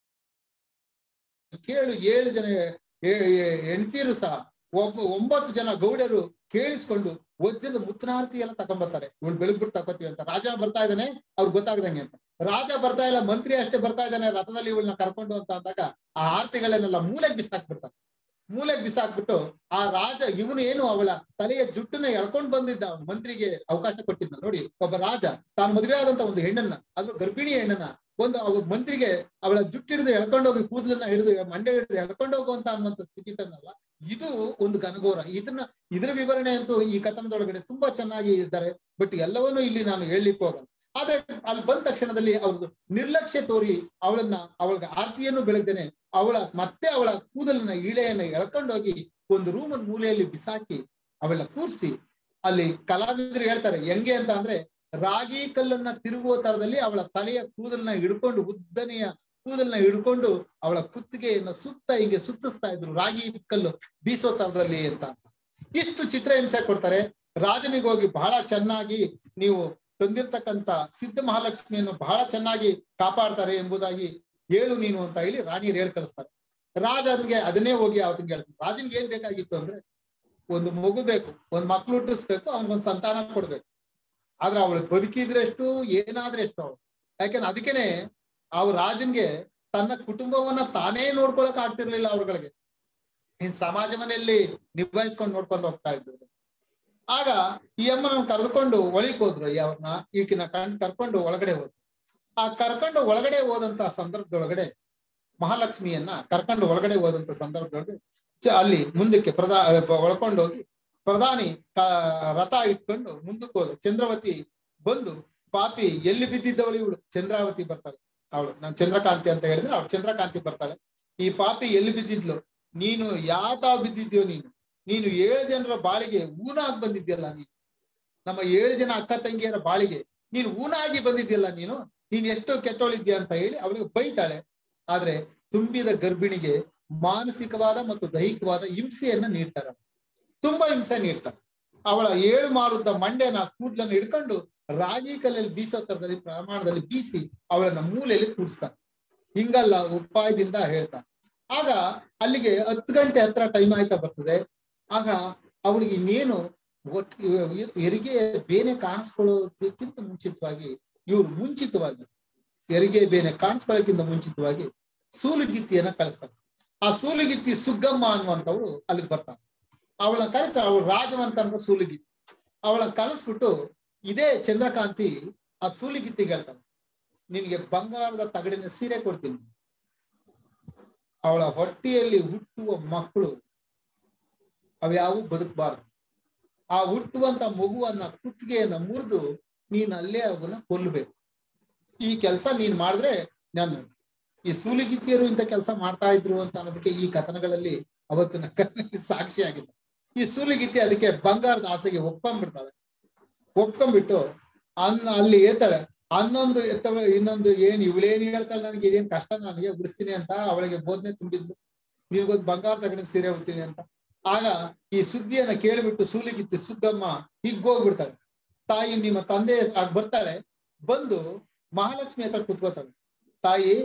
ಕೇಳು ಏಳು ಜನ ಹೆಂಡತಿಯರು ಸಹ ಒಬ್ಬ ಒಂಬತ್ತು ಜನ ಗೌಡರು ಕೇಳಿಸ್ಕೊಂಡು ಒಜ್ಜದ ಮುತ್ತನಾರ್ತಿ ಎಲ್ಲ ತಗೊಂಬರ್ತಾರೆ ಇವಳು ಬೆಳಗ್ಬಿಟ್ಟು ತಗೋತೀವಿ ಅಂತ ರಾಜ ಬರ್ತಾ ಇದ್ದಾನೆ ಅವ್ರಿಗೆ ಗೊತ್ತಾಗದಂಗೆ ಅಂತ ರಾಜ ಬರ್ತಾ ಇಲ್ಲ ಮಂತ್ರಿ ಅಷ್ಟೇ ಬರ್ತಾ ಇದ್ದಾನೆ ರಥದಲ್ಲಿ ಇವಳನ್ನ ಕರ್ಕೊಂಡು ಅಂತ ಅಂದಾಗ ಆ ಆರ್ತಿಗಳನ್ನೆಲ್ಲ ಮೂಲೆಗೆ ಬಿಸಾಕ್ಬಿಡ್ತಾರೆ ಮೂಲೆಗೆ ಬಿಸಾಕ್ಬಿಟ್ಟು ಆ ರಾಜ ಇವನು ಏನು ಅವಳ ತಲೆಯ ಜುಟ್ಟನ್ನ ಎಳ್ಕೊಂಡ್ ಬಂದಿದ್ದ ಮಂತ್ರಿಗೆ ಅವಕಾಶ ಕೊಟ್ಟಿದ್ದ ನೋಡಿ ಒಬ್ಬ ರಾಜ ತಾನು ಮದುವೆ ಆದಂತ ಒಂದು ಹೆಣ್ಣನ್ನ ಅದ್ರ ಗರ್ಭಿಣಿ ಹೆಣ್ಣನ್ನ ಒಂದು ಅವ ಮಂತ್ರಿಗೆ ಅವಳ ಜುಟ್ಟಿಡಿದು ಎಳ್ಕೊಂಡೋಗಿ ಕೂದಲನ್ನ ಹಿಡಿದು ಮಂಡೆ ಹಿಡಿದು ಎಳ್ಕೊಂಡು ಹೋಗುವಂತ ಅನ್ನುವಂತ ಸ್ಥಿತಿ ತಂದಲ್ಲ ಇದು ಒಂದು ಘನಘೋರ ಇದನ್ನ ಇದರ ವಿವರಣೆ ಅಂತೂ ಈ ಕಥನದೊಳಗಡೆ ತುಂಬಾ ಚೆನ್ನಾಗಿ ಇದ್ದಾರೆ ಬಟ್ ಎಲ್ಲವನ್ನೂ ಇಲ್ಲಿ ನಾನು ಹೇಳಲಿಕ್ಕೆ ಹೋಗಲ್ಲ ಆದ್ರೆ ಅಲ್ಲಿ ಬಂದ ತಕ್ಷಣದಲ್ಲಿ ಅವ್ರದ್ದು ನಿರ್ಲಕ್ಷ್ಯ ತೋರಿ ಅವಳನ್ನ ಅವಳಿಗೆ ಆರ್ತಿಯನ್ನು ಬೆಳಗ್ದೇನೆ ಅವಳ ಮತ್ತೆ ಅವಳ ಕೂದಲನ್ನ ಇಳೆಯನ್ನ ಎಳ್ಕೊಂಡೋಗಿ ಒಂದು ರೂಮನ್ ಮೂಲೆಯಲ್ಲಿ ಬಿಸಾಕಿ ಅವಳ ಕೂರ್ಸಿ ಅಲ್ಲಿ ಕಲಾವಿದರು ಹೇಳ್ತಾರೆ ಹೆಂಗೆ ಅಂತ ಅಂದ್ರೆ ರಾಗಿ ಕಲ್ಲನ್ನ ತಿರುಗುವ ತರದಲ್ಲಿ ಅವಳ ತಲೆಯ ಕೂದಲನ್ನ ಹಿಡ್ಕೊಂಡು ಉದ್ದನೆಯ ಕೂದಲನ್ನ ಹಿಡ್ಕೊಂಡು ಅವಳ ಕುತ್ತಿಗೆಯನ್ನ ಸುತ್ತ ಹಿಂಗೆ ಸುತ್ತಿಸ್ತಾ ಇದ್ರು ರಾಗಿ ಕಲ್ಲು ಬೀಸೋ ತರದಲ್ಲಿ ಅಂತ ಇಷ್ಟು ಚಿತ್ರಹಿಂಸೆ ಕೊಡ್ತಾರೆ ರಾಜನಿಗೆ ಹೋಗಿ ಬಹಳ ಚೆನ್ನಾಗಿ ನೀವು ತಂದಿರ್ತಕ್ಕಂತ ಸಿದ್ಧ ಮಹಾಲಕ್ಷ್ಮಿಯನ್ನು ಬಹಳ ಚೆನ್ನಾಗಿ ಕಾಪಾಡ್ತಾರೆ ಎಂಬುದಾಗಿ ಹೇಳು ನೀನು ಅಂತ ಹೇಳಿ ರಾಣಿಯರು ಹೇಳಿ ಕಳಿಸ್ತಾರೆ ರಾಜ ಅದಕ್ಕೆ ಅದನ್ನೇ ಹೋಗಿ ಅವತ್ತಿಗೆ ಹೇಳ್ತಾರೆ ರಾಜನ್ಗೆ ಏನ್ ಬೇಕಾಗಿತ್ತು ಅಂದ್ರೆ ಒಂದು ಮಗು ಬೇಕು ಒಂದ್ ಮಕ್ಳು ಹುಟ್ಟಿಸ್ಬೇಕು ಅವ್ನಿಗೊಂದು ಸಂತಾನ ಕೊಡ್ಬೇಕು ಆದ್ರೆ ಅವಳು ಬದುಕಿದ್ರೆ ಎಷ್ಟು ಏನಾದ್ರೆ ಎಷ್ಟು ಅವಳು ಯಾಕೆಂದ್ರೆ ಅದಕ್ಕೇನೆ ಅವ್ ರಾಜನ್ಗೆ ತನ್ನ ಕುಟುಂಬವನ್ನ ತಾನೇ ನೋಡ್ಕೊಳಕ್ ಆಗ್ತಿರ್ಲಿಲ್ಲ ಅವ್ರಗಳಿಗೆ ಇನ್ ಸಮಾಜವನ್ನೆಲ್ಲಿ ನಿಭಾಯಿಸ್ಕೊಂಡು ನೋಡ್ಕೊಂಡು ಹೋಗ್ತಾ ಇದ್ರು ಆಗ ಈ ಅಮ್ಮನ ಕರೆದುಕೊಂಡು ಒಳಗ್ ಹೋದ್ರು ಈ ಅವ್ರನ್ನ ಈಕಿನ ಕಣ್ ಕರ್ಕೊಂಡು ಒಳಗಡೆ ಹೋದ್ರು ಆ ಕರ್ಕೊಂಡು ಒಳಗಡೆ ಹೋದಂತ ಸಂದರ್ಭದೊಳಗಡೆ ಮಹಾಲಕ್ಷ್ಮಿಯನ್ನ ಕರ್ಕೊಂಡು ಒಳಗಡೆ ಹೋದಂತ ಸಂದರ್ಭದೊಳಗೆ ಅಲ್ಲಿ ಮುಂದಕ್ಕೆ ಪ್ರಧಾ ಒಳ್ಕೊಂಡೋಗಿ ಪ್ರಧಾನಿ ರಥ ಇಟ್ಕೊಂಡು ಮುಂದಕ್ಕೆ ಹೋದ ಚಂದ್ರವತಿ ಬಂದು ಪಾಪಿ ಎಲ್ಲಿ ಬಿದ್ದಿದ್ದವಳು ಇವಳು ಚಂದ್ರಾವತಿ ಬರ್ತಾಳೆ ಅವಳು ನಾನು ಚಂದ್ರಕಾಂತಿ ಅಂತ ಹೇಳಿದ್ರೆ ಅವಳು ಚಂದ್ರಕಾಂತಿ ಬರ್ತಾಳೆ ಈ ಪಾಪಿ ಎಲ್ಲಿ ಬಿದ್ದಿದ್ಲು ನೀನು ಯಾತ ಬಿದ್ದಿದ್ಯೋ ನೀನು ನೀನು ಏಳು ಜನರ ಬಾಳಿಗೆ ಊನಾಗಿ ಬಂದಿದ್ಯಲ್ಲ ನೀನು ನಮ್ಮ ಏಳು ಜನ ಅಕ್ಕ ತಂಗಿಯರ ಬಾಳಿಗೆ ನೀನು ಊನಾಗಿ ಬಂದಿದ್ಯಲ್ಲ ನೀನು ನೀನ್ ಎಷ್ಟು ಕೆಟ್ಟೋಳಿದ್ಯಾ ಅಂತ ಹೇಳಿ ಅವಳಿಗೆ ಬೈತಾಳೆ ಆದ್ರೆ ತುಂಬಿದ ಗರ್ಭಿಣಿಗೆ ಮಾನಸಿಕವಾದ ಮತ್ತು ದೈಹಿಕವಾದ ಹಿಂಸೆಯನ್ನ ನೀಡ್ತಾರೆ ತುಂಬಾ ಹಿಂಸೆ ನೀಡ್ತಾರೆ ಅವಳ ಏಳು ಮಾರುದ್ದ ಮಂಡ್ಯನ ಕೂದಲನ್ನು ಹಿಡ್ಕೊಂಡು ರಾಗಿ ಕಲ್ಲಲ್ಲಿ ಬೀಸೋ ತರದಲ್ಲಿ ಪ್ರಮಾಣದಲ್ಲಿ ಬೀಸಿ ಅವಳನ್ನ ಮೂಲೆಯಲ್ಲಿ ಕೂಡಿಸ್ತಾರೆ ಹಿಂಗಲ್ಲ ಉಪಾಯದಿಂದ ಹೇಳ್ತಾರೆ ಆಗ ಅಲ್ಲಿಗೆ ಹತ್ತು ಗಂಟೆ ಹತ್ರ ಟೈಮ್ ಆಯ್ತಾ ಬರ್ತದೆ ಆಗ ಅವಳಿಗೆ ಇನ್ನೇನು ಒಟ್ ಹೆರಿಗೆ ಬೇನೆ ಕಾಣಿಸ್ಕೊಳ್ಳೋದಕ್ಕಿಂತ ಮುಂಚಿತವಾಗಿ ಇವ್ರು ಮುಂಚಿತವಾಗಿ ಹೆರಿಗೆ ಬೇನೆ ಕಾಣಿಸ್ಕೊಳ್ಳೋಕ್ಕಿಂತ ಮುಂಚಿತವಾಗಿ ಸೂಲುಗಿತ್ತಿಯನ್ನ ಕಳಿಸ್ತಾರೆ ಆ ಸೂಲುಗಿತ್ತಿ ಸುಗ್ಗಮ್ಮ ಅನ್ನುವಂಥವಳು ಅಲ್ಲಿಗೆ ಬರ್ತಾಳೆ ಅವಳನ್ನ ಕರೆಸ್ತಾಳೆ ಅವಳು ರಾಜವಂತ ಅಂತ ಸೂಲುಗಿತ್ತಿ ಅವಳನ್ನ ಕಳಿಸ್ಬಿಟ್ಟು ಇದೇ ಚಂದ್ರಕಾಂತಿ ಆ ಸೂಲಿಗಿತ್ತಿಗೆ ಹೇಳ್ತಾಳೆ ನಿನ್ಗೆ ಬಂಗಾರದ ತಗಡಿನ ಸೀರೆ ಕೊಡ್ತೀನಿ ಅವಳ ಹೊಟ್ಟೆಯಲ್ಲಿ ಹುಟ್ಟುವ ಮಕ್ಕಳು ಅವ್ಯಾವು ಬದುಕಬಾರದು ಆ ಹುಟ್ಟುವಂತ ಮಗುವನ್ನ ಕುತ್ತಿಗೆಯನ್ನ ಮುರಿದು ನೀನ್ ಅಲ್ಲೇ ಅವನ್ನ ಕೊಲ್ಲಬೇಕು ಈ ಕೆಲಸ ನೀನ್ ಮಾಡಿದ್ರೆ ನಾನು ಈ ಸೂಲಿಗಿತ್ತಿಯರು ಇಂಥ ಕೆಲಸ ಮಾಡ್ತಾ ಇದ್ರು ಅಂತ ಅನ್ನೋದಕ್ಕೆ ಈ ಕಥನಗಳಲ್ಲಿ ಅವತ್ತಿನ ಕಥನಲ್ಲಿ ಸಾಕ್ಷಿಯಾಗಿದೆ ಈ ಸೂಲಿಗಿತ್ತಿ ಅದಕ್ಕೆ ಬಂಗಾರದ ಆಸೆಗೆ ಒಪ್ಕೊಂಡ್ಬಿಡ್ತಾಳೆ ಒಪ್ಕೊಂಡ್ಬಿಟ್ಟು ಅನ್ನ ಅಲ್ಲಿ ಏತಾಳೆ ಹನ್ನೊಂದು ಎತ್ತವ ಇನ್ನೊಂದು ಏನ್ ಇವಳೇನ್ ಹೇಳ್ತಾಳೆ ನನಗೆ ಇದೇನ್ ಕಷ್ಟ ನನಗೆ ಬಿಡಿಸ್ತೀನಿ ಅಂತ ಅವಳಿಗೆ ಬೋಧನೆ ತುಂಬಿದ್ಲು ನಿನ್ಗೊಂದು ಬಂಗಾರ ತಗೊಂಡು ಸೀರೆ ಉಡ್ತೀನಿ ಅಂತ ಆಗ ಈ ಸುದ್ದಿಯನ್ನ ಕೇಳಿಬಿಟ್ಟು ಸೂಲಿಗಿತ್ತಿ ಸುದ್ದಮ್ಮ ಹಿಗ್ಗೋಗ್ಬಿಡ್ತಾಳೆ ತಾಯಿ ನಿಮ್ಮ ತಂದೆ ಆಗ ಬರ್ತಾಳೆ ಬಂದು ಮಹಾಲಕ್ಷ್ಮಿ ಹತ್ರ ಕುತ್ಕೋತಾಳೆ ತಾಯಿ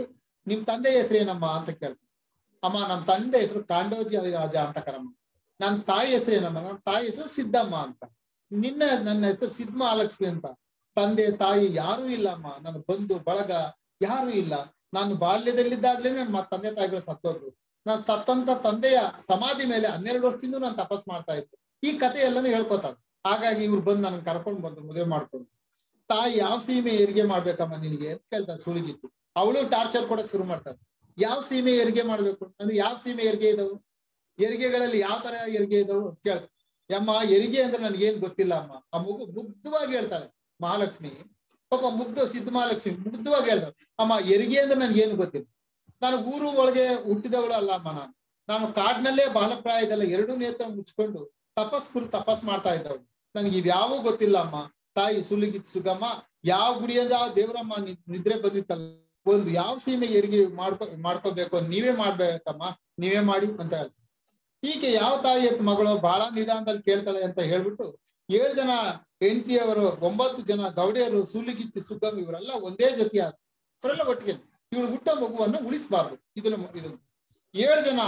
ನಿಮ್ ತಂದೆ ಹೆಸರು ಏನಮ್ಮ ಅಂತ ಕೇಳ್ತಾರೆ ಅಮ್ಮ ನಮ್ ತಂದೆ ಹೆಸರು ಕಾಂಡೋಜಿ ರಾಜ ಅಂತ ಕರಮ್ಮ ನನ್ ತಾಯಿ ಹೆಸರು ಏನಮ್ಮ ನನ್ನ ತಾಯಿ ಹೆಸರು ಸಿದ್ದಮ್ಮ ಅಂತ ನಿನ್ನ ನನ್ನ ಹೆಸರು ಸಿದ್ಧ ಮಹಾಲಕ್ಷ್ಮಿ ಅಂತ ತಂದೆ ತಾಯಿ ಯಾರೂ ಇಲ್ಲಮ್ಮ ನನ್ನ ಬಂಧು ಬಳಗ ಯಾರು ಇಲ್ಲ ನಾನು ಬಾಲ್ಯದಲ್ಲಿದ್ದಾಗ್ಲೇ ನನ್ನ ತಂದೆ ತಾಯಿಗಳು ಸತ್ತೋದ್ರು ನಾನು ಸತ್ತಂತ ತಂದೆಯ ಸಮಾಧಿ ಮೇಲೆ ಹನ್ನೆರಡು ವರ್ಷದಿಂದ ನಾನು ತಪಸ್ ಮಾಡ್ತಾ ಇದ್ದೆ ಈ ಕಥೆ ಎಲ್ಲಾನು ಹೇಳ್ಕೊತಾಳೆ ಹಾಗಾಗಿ ಇವ್ರು ಬಂದು ನನ್ನ ಕರ್ಕೊಂಡು ಬಂದು ಮದುವೆ ಮಾಡ್ಕೊಂಡು ತಾಯಿ ಯಾವ ಸೀಮೆ ಹೆರಿಗೆ ಮಾಡ್ಬೇಕಮ್ಮ ನಿನಗೆ ಅಂತ ಕೇಳ್ತಾರೆ ಸುಳಿಗಿತ್ತು ಅವಳು ಟಾರ್ಚರ್ ಕೊಡಕ್ ಶುರು ಮಾಡ್ತಾಳೆ ಯಾವ ಸೀಮೆ ಹೆರಿಗೆ ಮಾಡ್ಬೇಕು ಅಂದ್ರೆ ಯಾವ ಸೀಮೆ ಹೆರಿಗೆ ಇದಾವು ಹೆರಿಗೆಗಳಲ್ಲಿ ಯಾವ ತರ ಹೆರಿಗೆ ಇದಾವು ಅಂತ ಕೇಳ್ತಾರೆ ಅಮ್ಮ ಹೆರಿಗೆ ಅಂದ್ರೆ ನನ್ಗೇನ್ ಗೊತ್ತಿಲ್ಲ ಅಮ್ಮ ಆ ಮಗು ಮುಗ್ಧವಾಗಿ ಹೇಳ್ತಾಳೆ ಮಹಾಲಕ್ಷ್ಮಿ ಪಾಪ ಮುಗ್ಧ ಸಿದ್ಧ ಮಹಾಲಕ್ಷ್ಮಿ ಮುಗ್ಧವಾಗಿ ಹೇಳ್ತಾಳೆ ಅಮ್ಮ ಹೆರಿಗೆ ಅಂದ್ರೆ ನನ್ಗೇನು ಗೊತ್ತಿಲ್ಲ ನಾನು ಊರು ಒಳಗೆ ಹುಟ್ಟಿದವಳು ಅಲ್ಲ ಅಮ್ಮ ನಾನು ನಾನು ಕಾಡ್ನಲ್ಲೇ ಬಾಲಪ್ರಾಯದಲ್ಲ ಎರಡು ನೇತ್ರ ಮುಚ್ಕೊಂಡು ತಪಸ್ ಕುರು ತಪಸ್ ಮಾಡ್ತಾ ಇದ್ದವಳು ನನಗೆ ಇವ್ಯಾವೂ ಗೊತ್ತಿಲ್ಲ ಅಮ್ಮ ತಾಯಿ ಸುಲಿಗಿತ್ ಸುಗಮ್ಮ ಯಾವ ಗುಡಿಯಿಂದ ದೇವರಮ್ಮ ನಿದ್ರೆ ಬಂದಿತ್ತಲ್ಲ ಒಂದು ಯಾವ ಸೀಮೆ ಹೆರಿಗೆ ಮಾಡ್ಕೊ ಮಾಡ್ಕೋಬೇಕು ನೀವೇ ಮಾಡ್ಬೇಕಮ್ಮ ನೀವೇ ಮಾಡಿ ಅಂತ ಹೇಳ್ತಾರೆ ಹೀಗೆ ಯಾವ ತಾಯಿ ಎತ್ ಮಗಳು ಬಹಳ ನಿಧಾನದಲ್ಲಿ ಕೇಳ್ತಾಳೆ ಅಂತ ಹೇಳ್ಬಿಟ್ಟು ಏಳು ಜನ ಹೆಂಡತಿಯವರು ಒಂಬತ್ತು ಜನ ಗೌಡಿಯರು ಸುಲಿಗಿತ್ತಿ ಸುಗಮ್ ಇವರೆಲ್ಲ ಒಂದೇ ಜೊತೆ ಅವರೆಲ್ಲ ಒಟ್ಟಿಗೆ ಇವಳು ಹುಟ್ಟ ಮಗುವನ್ನು ಉಳಿಸಬಾರ್ದು ಇದನ್ನ ಇದನ್ನು ಏಳು ಜನ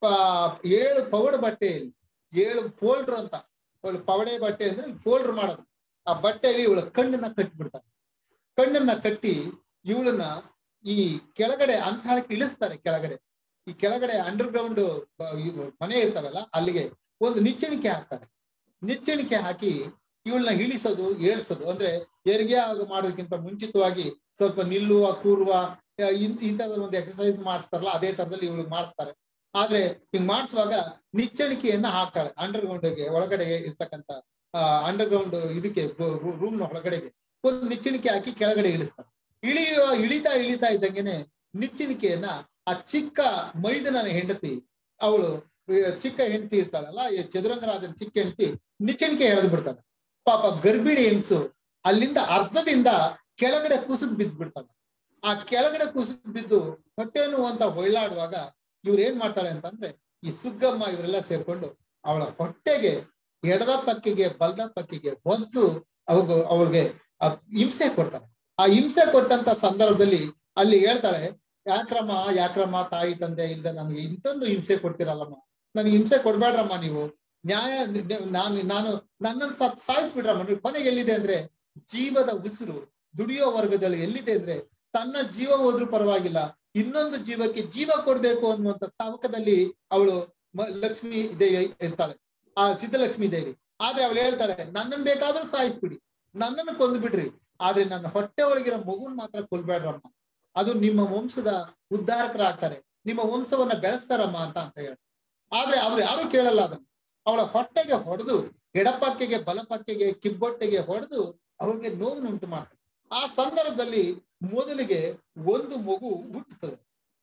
ಏಳು ಪವಡ ಬಟ್ಟೆಯಲ್ಲಿ ಏಳು ಫೋಲ್ಡರ್ ಅಂತ ಅವಳು ಪವಡೆ ಬಟ್ಟೆ ಅಂದ್ರೆ ಫೋಲ್ಡರ್ ಮಾಡೋದು ಆ ಬಟ್ಟೆಯಲ್ಲಿ ಇವಳ ಕಣ್ಣನ್ನ ಕಟ್ಟಿಬಿಡ್ತಾರೆ ಕಣ್ಣನ್ನ ಕಟ್ಟಿ ಇವಳನ್ನ ಈ ಕೆಳಗಡೆ ಅಂತಳಕ್ಕೆ ಇಳಿಸ್ತಾರೆ ಕೆಳಗಡೆ ಈ ಕೆಳಗಡೆ ಅಂಡರ್ ಗ್ರೌಂಡ್ ಮನೆ ಇರ್ತಾವಲ್ಲ ಅಲ್ಲಿಗೆ ಒಂದು ನಿಚ್ಚಣಿಕೆ ಹಾಕ್ತಾರೆ ನಿಚ್ಚಣಿಕೆ ಹಾಕಿ ಇವಳನ್ನ ಇಳಿಸೋದು ಏಳ್ಸೋದು ಅಂದ್ರೆ ಹೆರಿಗೆ ಮಾಡೋದಕ್ಕಿಂತ ಮುಂಚಿತವಾಗಿ ಸ್ವಲ್ಪ ನಿಲ್ಲುವ ಕೂರುವ ಇಂಥದ ಒಂದು ಎಕ್ಸರ್ಸೈಸ್ ಮಾಡಿಸ್ತಾರಲ್ಲ ಅದೇ ತರದಲ್ಲಿ ಇವಳು ಮಾಡಿಸ್ತಾರೆ ಆದ್ರೆ ಹಿಂಗ್ ಮಾಡಿಸುವಾಗ ನಿಚ್ಚಣಿಕೆಯನ್ನ ಹಾಕ್ತಾಳೆ ಅಂಡರ್ ಗ್ರೌಂಡ್ಗೆ ಒಳಗಡೆ ಇರ್ತಕ್ಕಂಥ ಅಂಡರ್ ಗ್ರೌಂಡ್ ಇದಕ್ಕೆ ರೂಮ್ ನ ಒಳಗಡೆಗೆ ಒಂದು ನಿಚ್ಚಣಿಕೆ ಹಾಕಿ ಕೆಳಗಡೆ ಇಳಿಸ್ತಾರೆ ಇಳಿಯುವ ಇಳಿತಾ ಇಳಿತಾ ಇದ್ದಂಗೆನೆ ನಿಚ್ಚಣಿಕೆಯನ್ನ ಆ ಚಿಕ್ಕ ಮೈದನ ಹೆಂಡತಿ ಅವಳು ಚಿಕ್ಕ ಹೆಂಡತಿ ಇರ್ತಾಳಲ್ಲ ಈ ಚದುರಂಗರಾಜನ್ ಚಿಕ್ಕ ಹೆಂಡತಿ ನಿಚ್ಚಣಿಕೆ ಎಳೆದು ಬಿಡ್ತಾಳೆ ಪಾಪ ಗರ್ಭಿಣಿ ಹೆಂಗ್ಸು ಅಲ್ಲಿಂದ ಅರ್ಧದಿಂದ ಕೆಳಗಡೆ ಕುಸಿದು ಬಿದ್ದು ಬಿಡ್ತಾಳೆ ಆ ಕೆಳಗಡೆ ಕುಸಿದು ಬಿದ್ದು ಹೊಟ್ಟೆ ಅಂತ ಹೊಯ್ಲಾಡುವಾಗ ಇವ್ರು ಏನ್ ಮಾಡ್ತಾಳೆ ಅಂತಂದ್ರೆ ಈ ಸುಗ್ಗಮ್ಮ ಇವರೆಲ್ಲ ಸೇರ್ಕೊಂಡು ಅವಳ ಹೊಟ್ಟೆಗೆ ಎಡದ ಪಕ್ಕಿಗೆ ಬಲದ ಪಕ್ಕಿಗೆ ಒದ್ದು ಅವಾಗ ಅವಳಿಗೆ ಹಿಂಸೆ ಕೊಡ್ತಾರೆ ಆ ಹಿಂಸೆ ಕೊಟ್ಟಂತ ಸಂದರ್ಭದಲ್ಲಿ ಅಲ್ಲಿ ಹೇಳ್ತಾಳೆ ಯಾಕ್ರಮ್ಮ ಯಾಕ್ರಮ್ಮ ತಾಯಿ ತಂದೆ ಇಲ್ದ ನನಗೆ ಇಂತೊಂದು ಹಿಂಸೆ ಕೊಡ್ತೀರಲ್ಲಮ್ಮ ನನಗೆ ಹಿಂಸೆ ಕೊಡ್ಬೇಡ್ರಮ್ಮ ನೀವು ನ್ಯಾಯ ನಾನು ನಾನು ನನ್ನನ್ನು ಸತ್ ಸಾಯಿಸ್ಬಿಡ್ರಮ್ಮ ನೀವು ಕೊನೆಗೆ ಎಲ್ಲಿದೆ ಅಂದ್ರೆ ಜೀವದ ಉಸಿರು ದುಡಿಯೋ ವರ್ಗದಲ್ಲಿ ಎಲ್ಲಿದೆ ಅಂದ್ರೆ ತನ್ನ ಜೀವ ಹೋದ್ರೂ ಪರವಾಗಿಲ್ಲ ಇನ್ನೊಂದು ಜೀವಕ್ಕೆ ಜೀವ ಕೊಡ್ಬೇಕು ಅನ್ನುವಂತ ತವಕದಲ್ಲಿ ಅವಳು ಲಕ್ಷ್ಮೀ ದೇವಿ ಇರ್ತಾಳೆ ಆ ಸಿದ್ಧಲಕ್ಷ್ಮೀ ದೇವಿ ಆದ್ರೆ ಅವಳು ಹೇಳ್ತಾಳೆ ನನ್ನನ್ನು ಬೇಕಾದ್ರೂ ಸಾಯಿಸ್ಬಿಡಿ ನನ್ನನ್ನು ಕೊಂದು ಬಿಡ್ರಿ ಆದ್ರೆ ನನ್ನ ಹೊಟ್ಟೆ ಒಳಗಿರೋ ಮಗುನ್ ಮಾತ್ರ ಕೊಲ್ಬೇಡ್ರಮ್ಮ ಅದು ನಿಮ್ಮ ವಂಶದ ಉದ್ಧಾರಕರಾಗ್ತಾರೆ ನಿಮ್ಮ ವಂಶವನ್ನ ಬೆಳೆಸ್ತಾರಮ್ಮ ಅಂತ ಅಂತ ಹೇಳಿ ಆದ್ರೆ ಅವ್ರು ಯಾರು ಕೇಳಲ್ಲ ಅದನ್ನ ಅವಳ ಹೊಟ್ಟೆಗೆ ಹೊಡೆದು ಎಡಪಕ್ಕೆಗೆ ಬಲಪಕ್ಕೆಗೆ ಕಿಬ್ಬೊಟ್ಟೆಗೆ ಹೊಡೆದು ಅವಳಿಗೆ ನೋವು ಉಂಟು ಮಾಡ್ತಾರೆ ಆ ಸಂದರ್ಭದಲ್ಲಿ ಮೊದಲಿಗೆ ಒಂದು ಮಗು ಹುಟ್ಟುತ್ತದೆ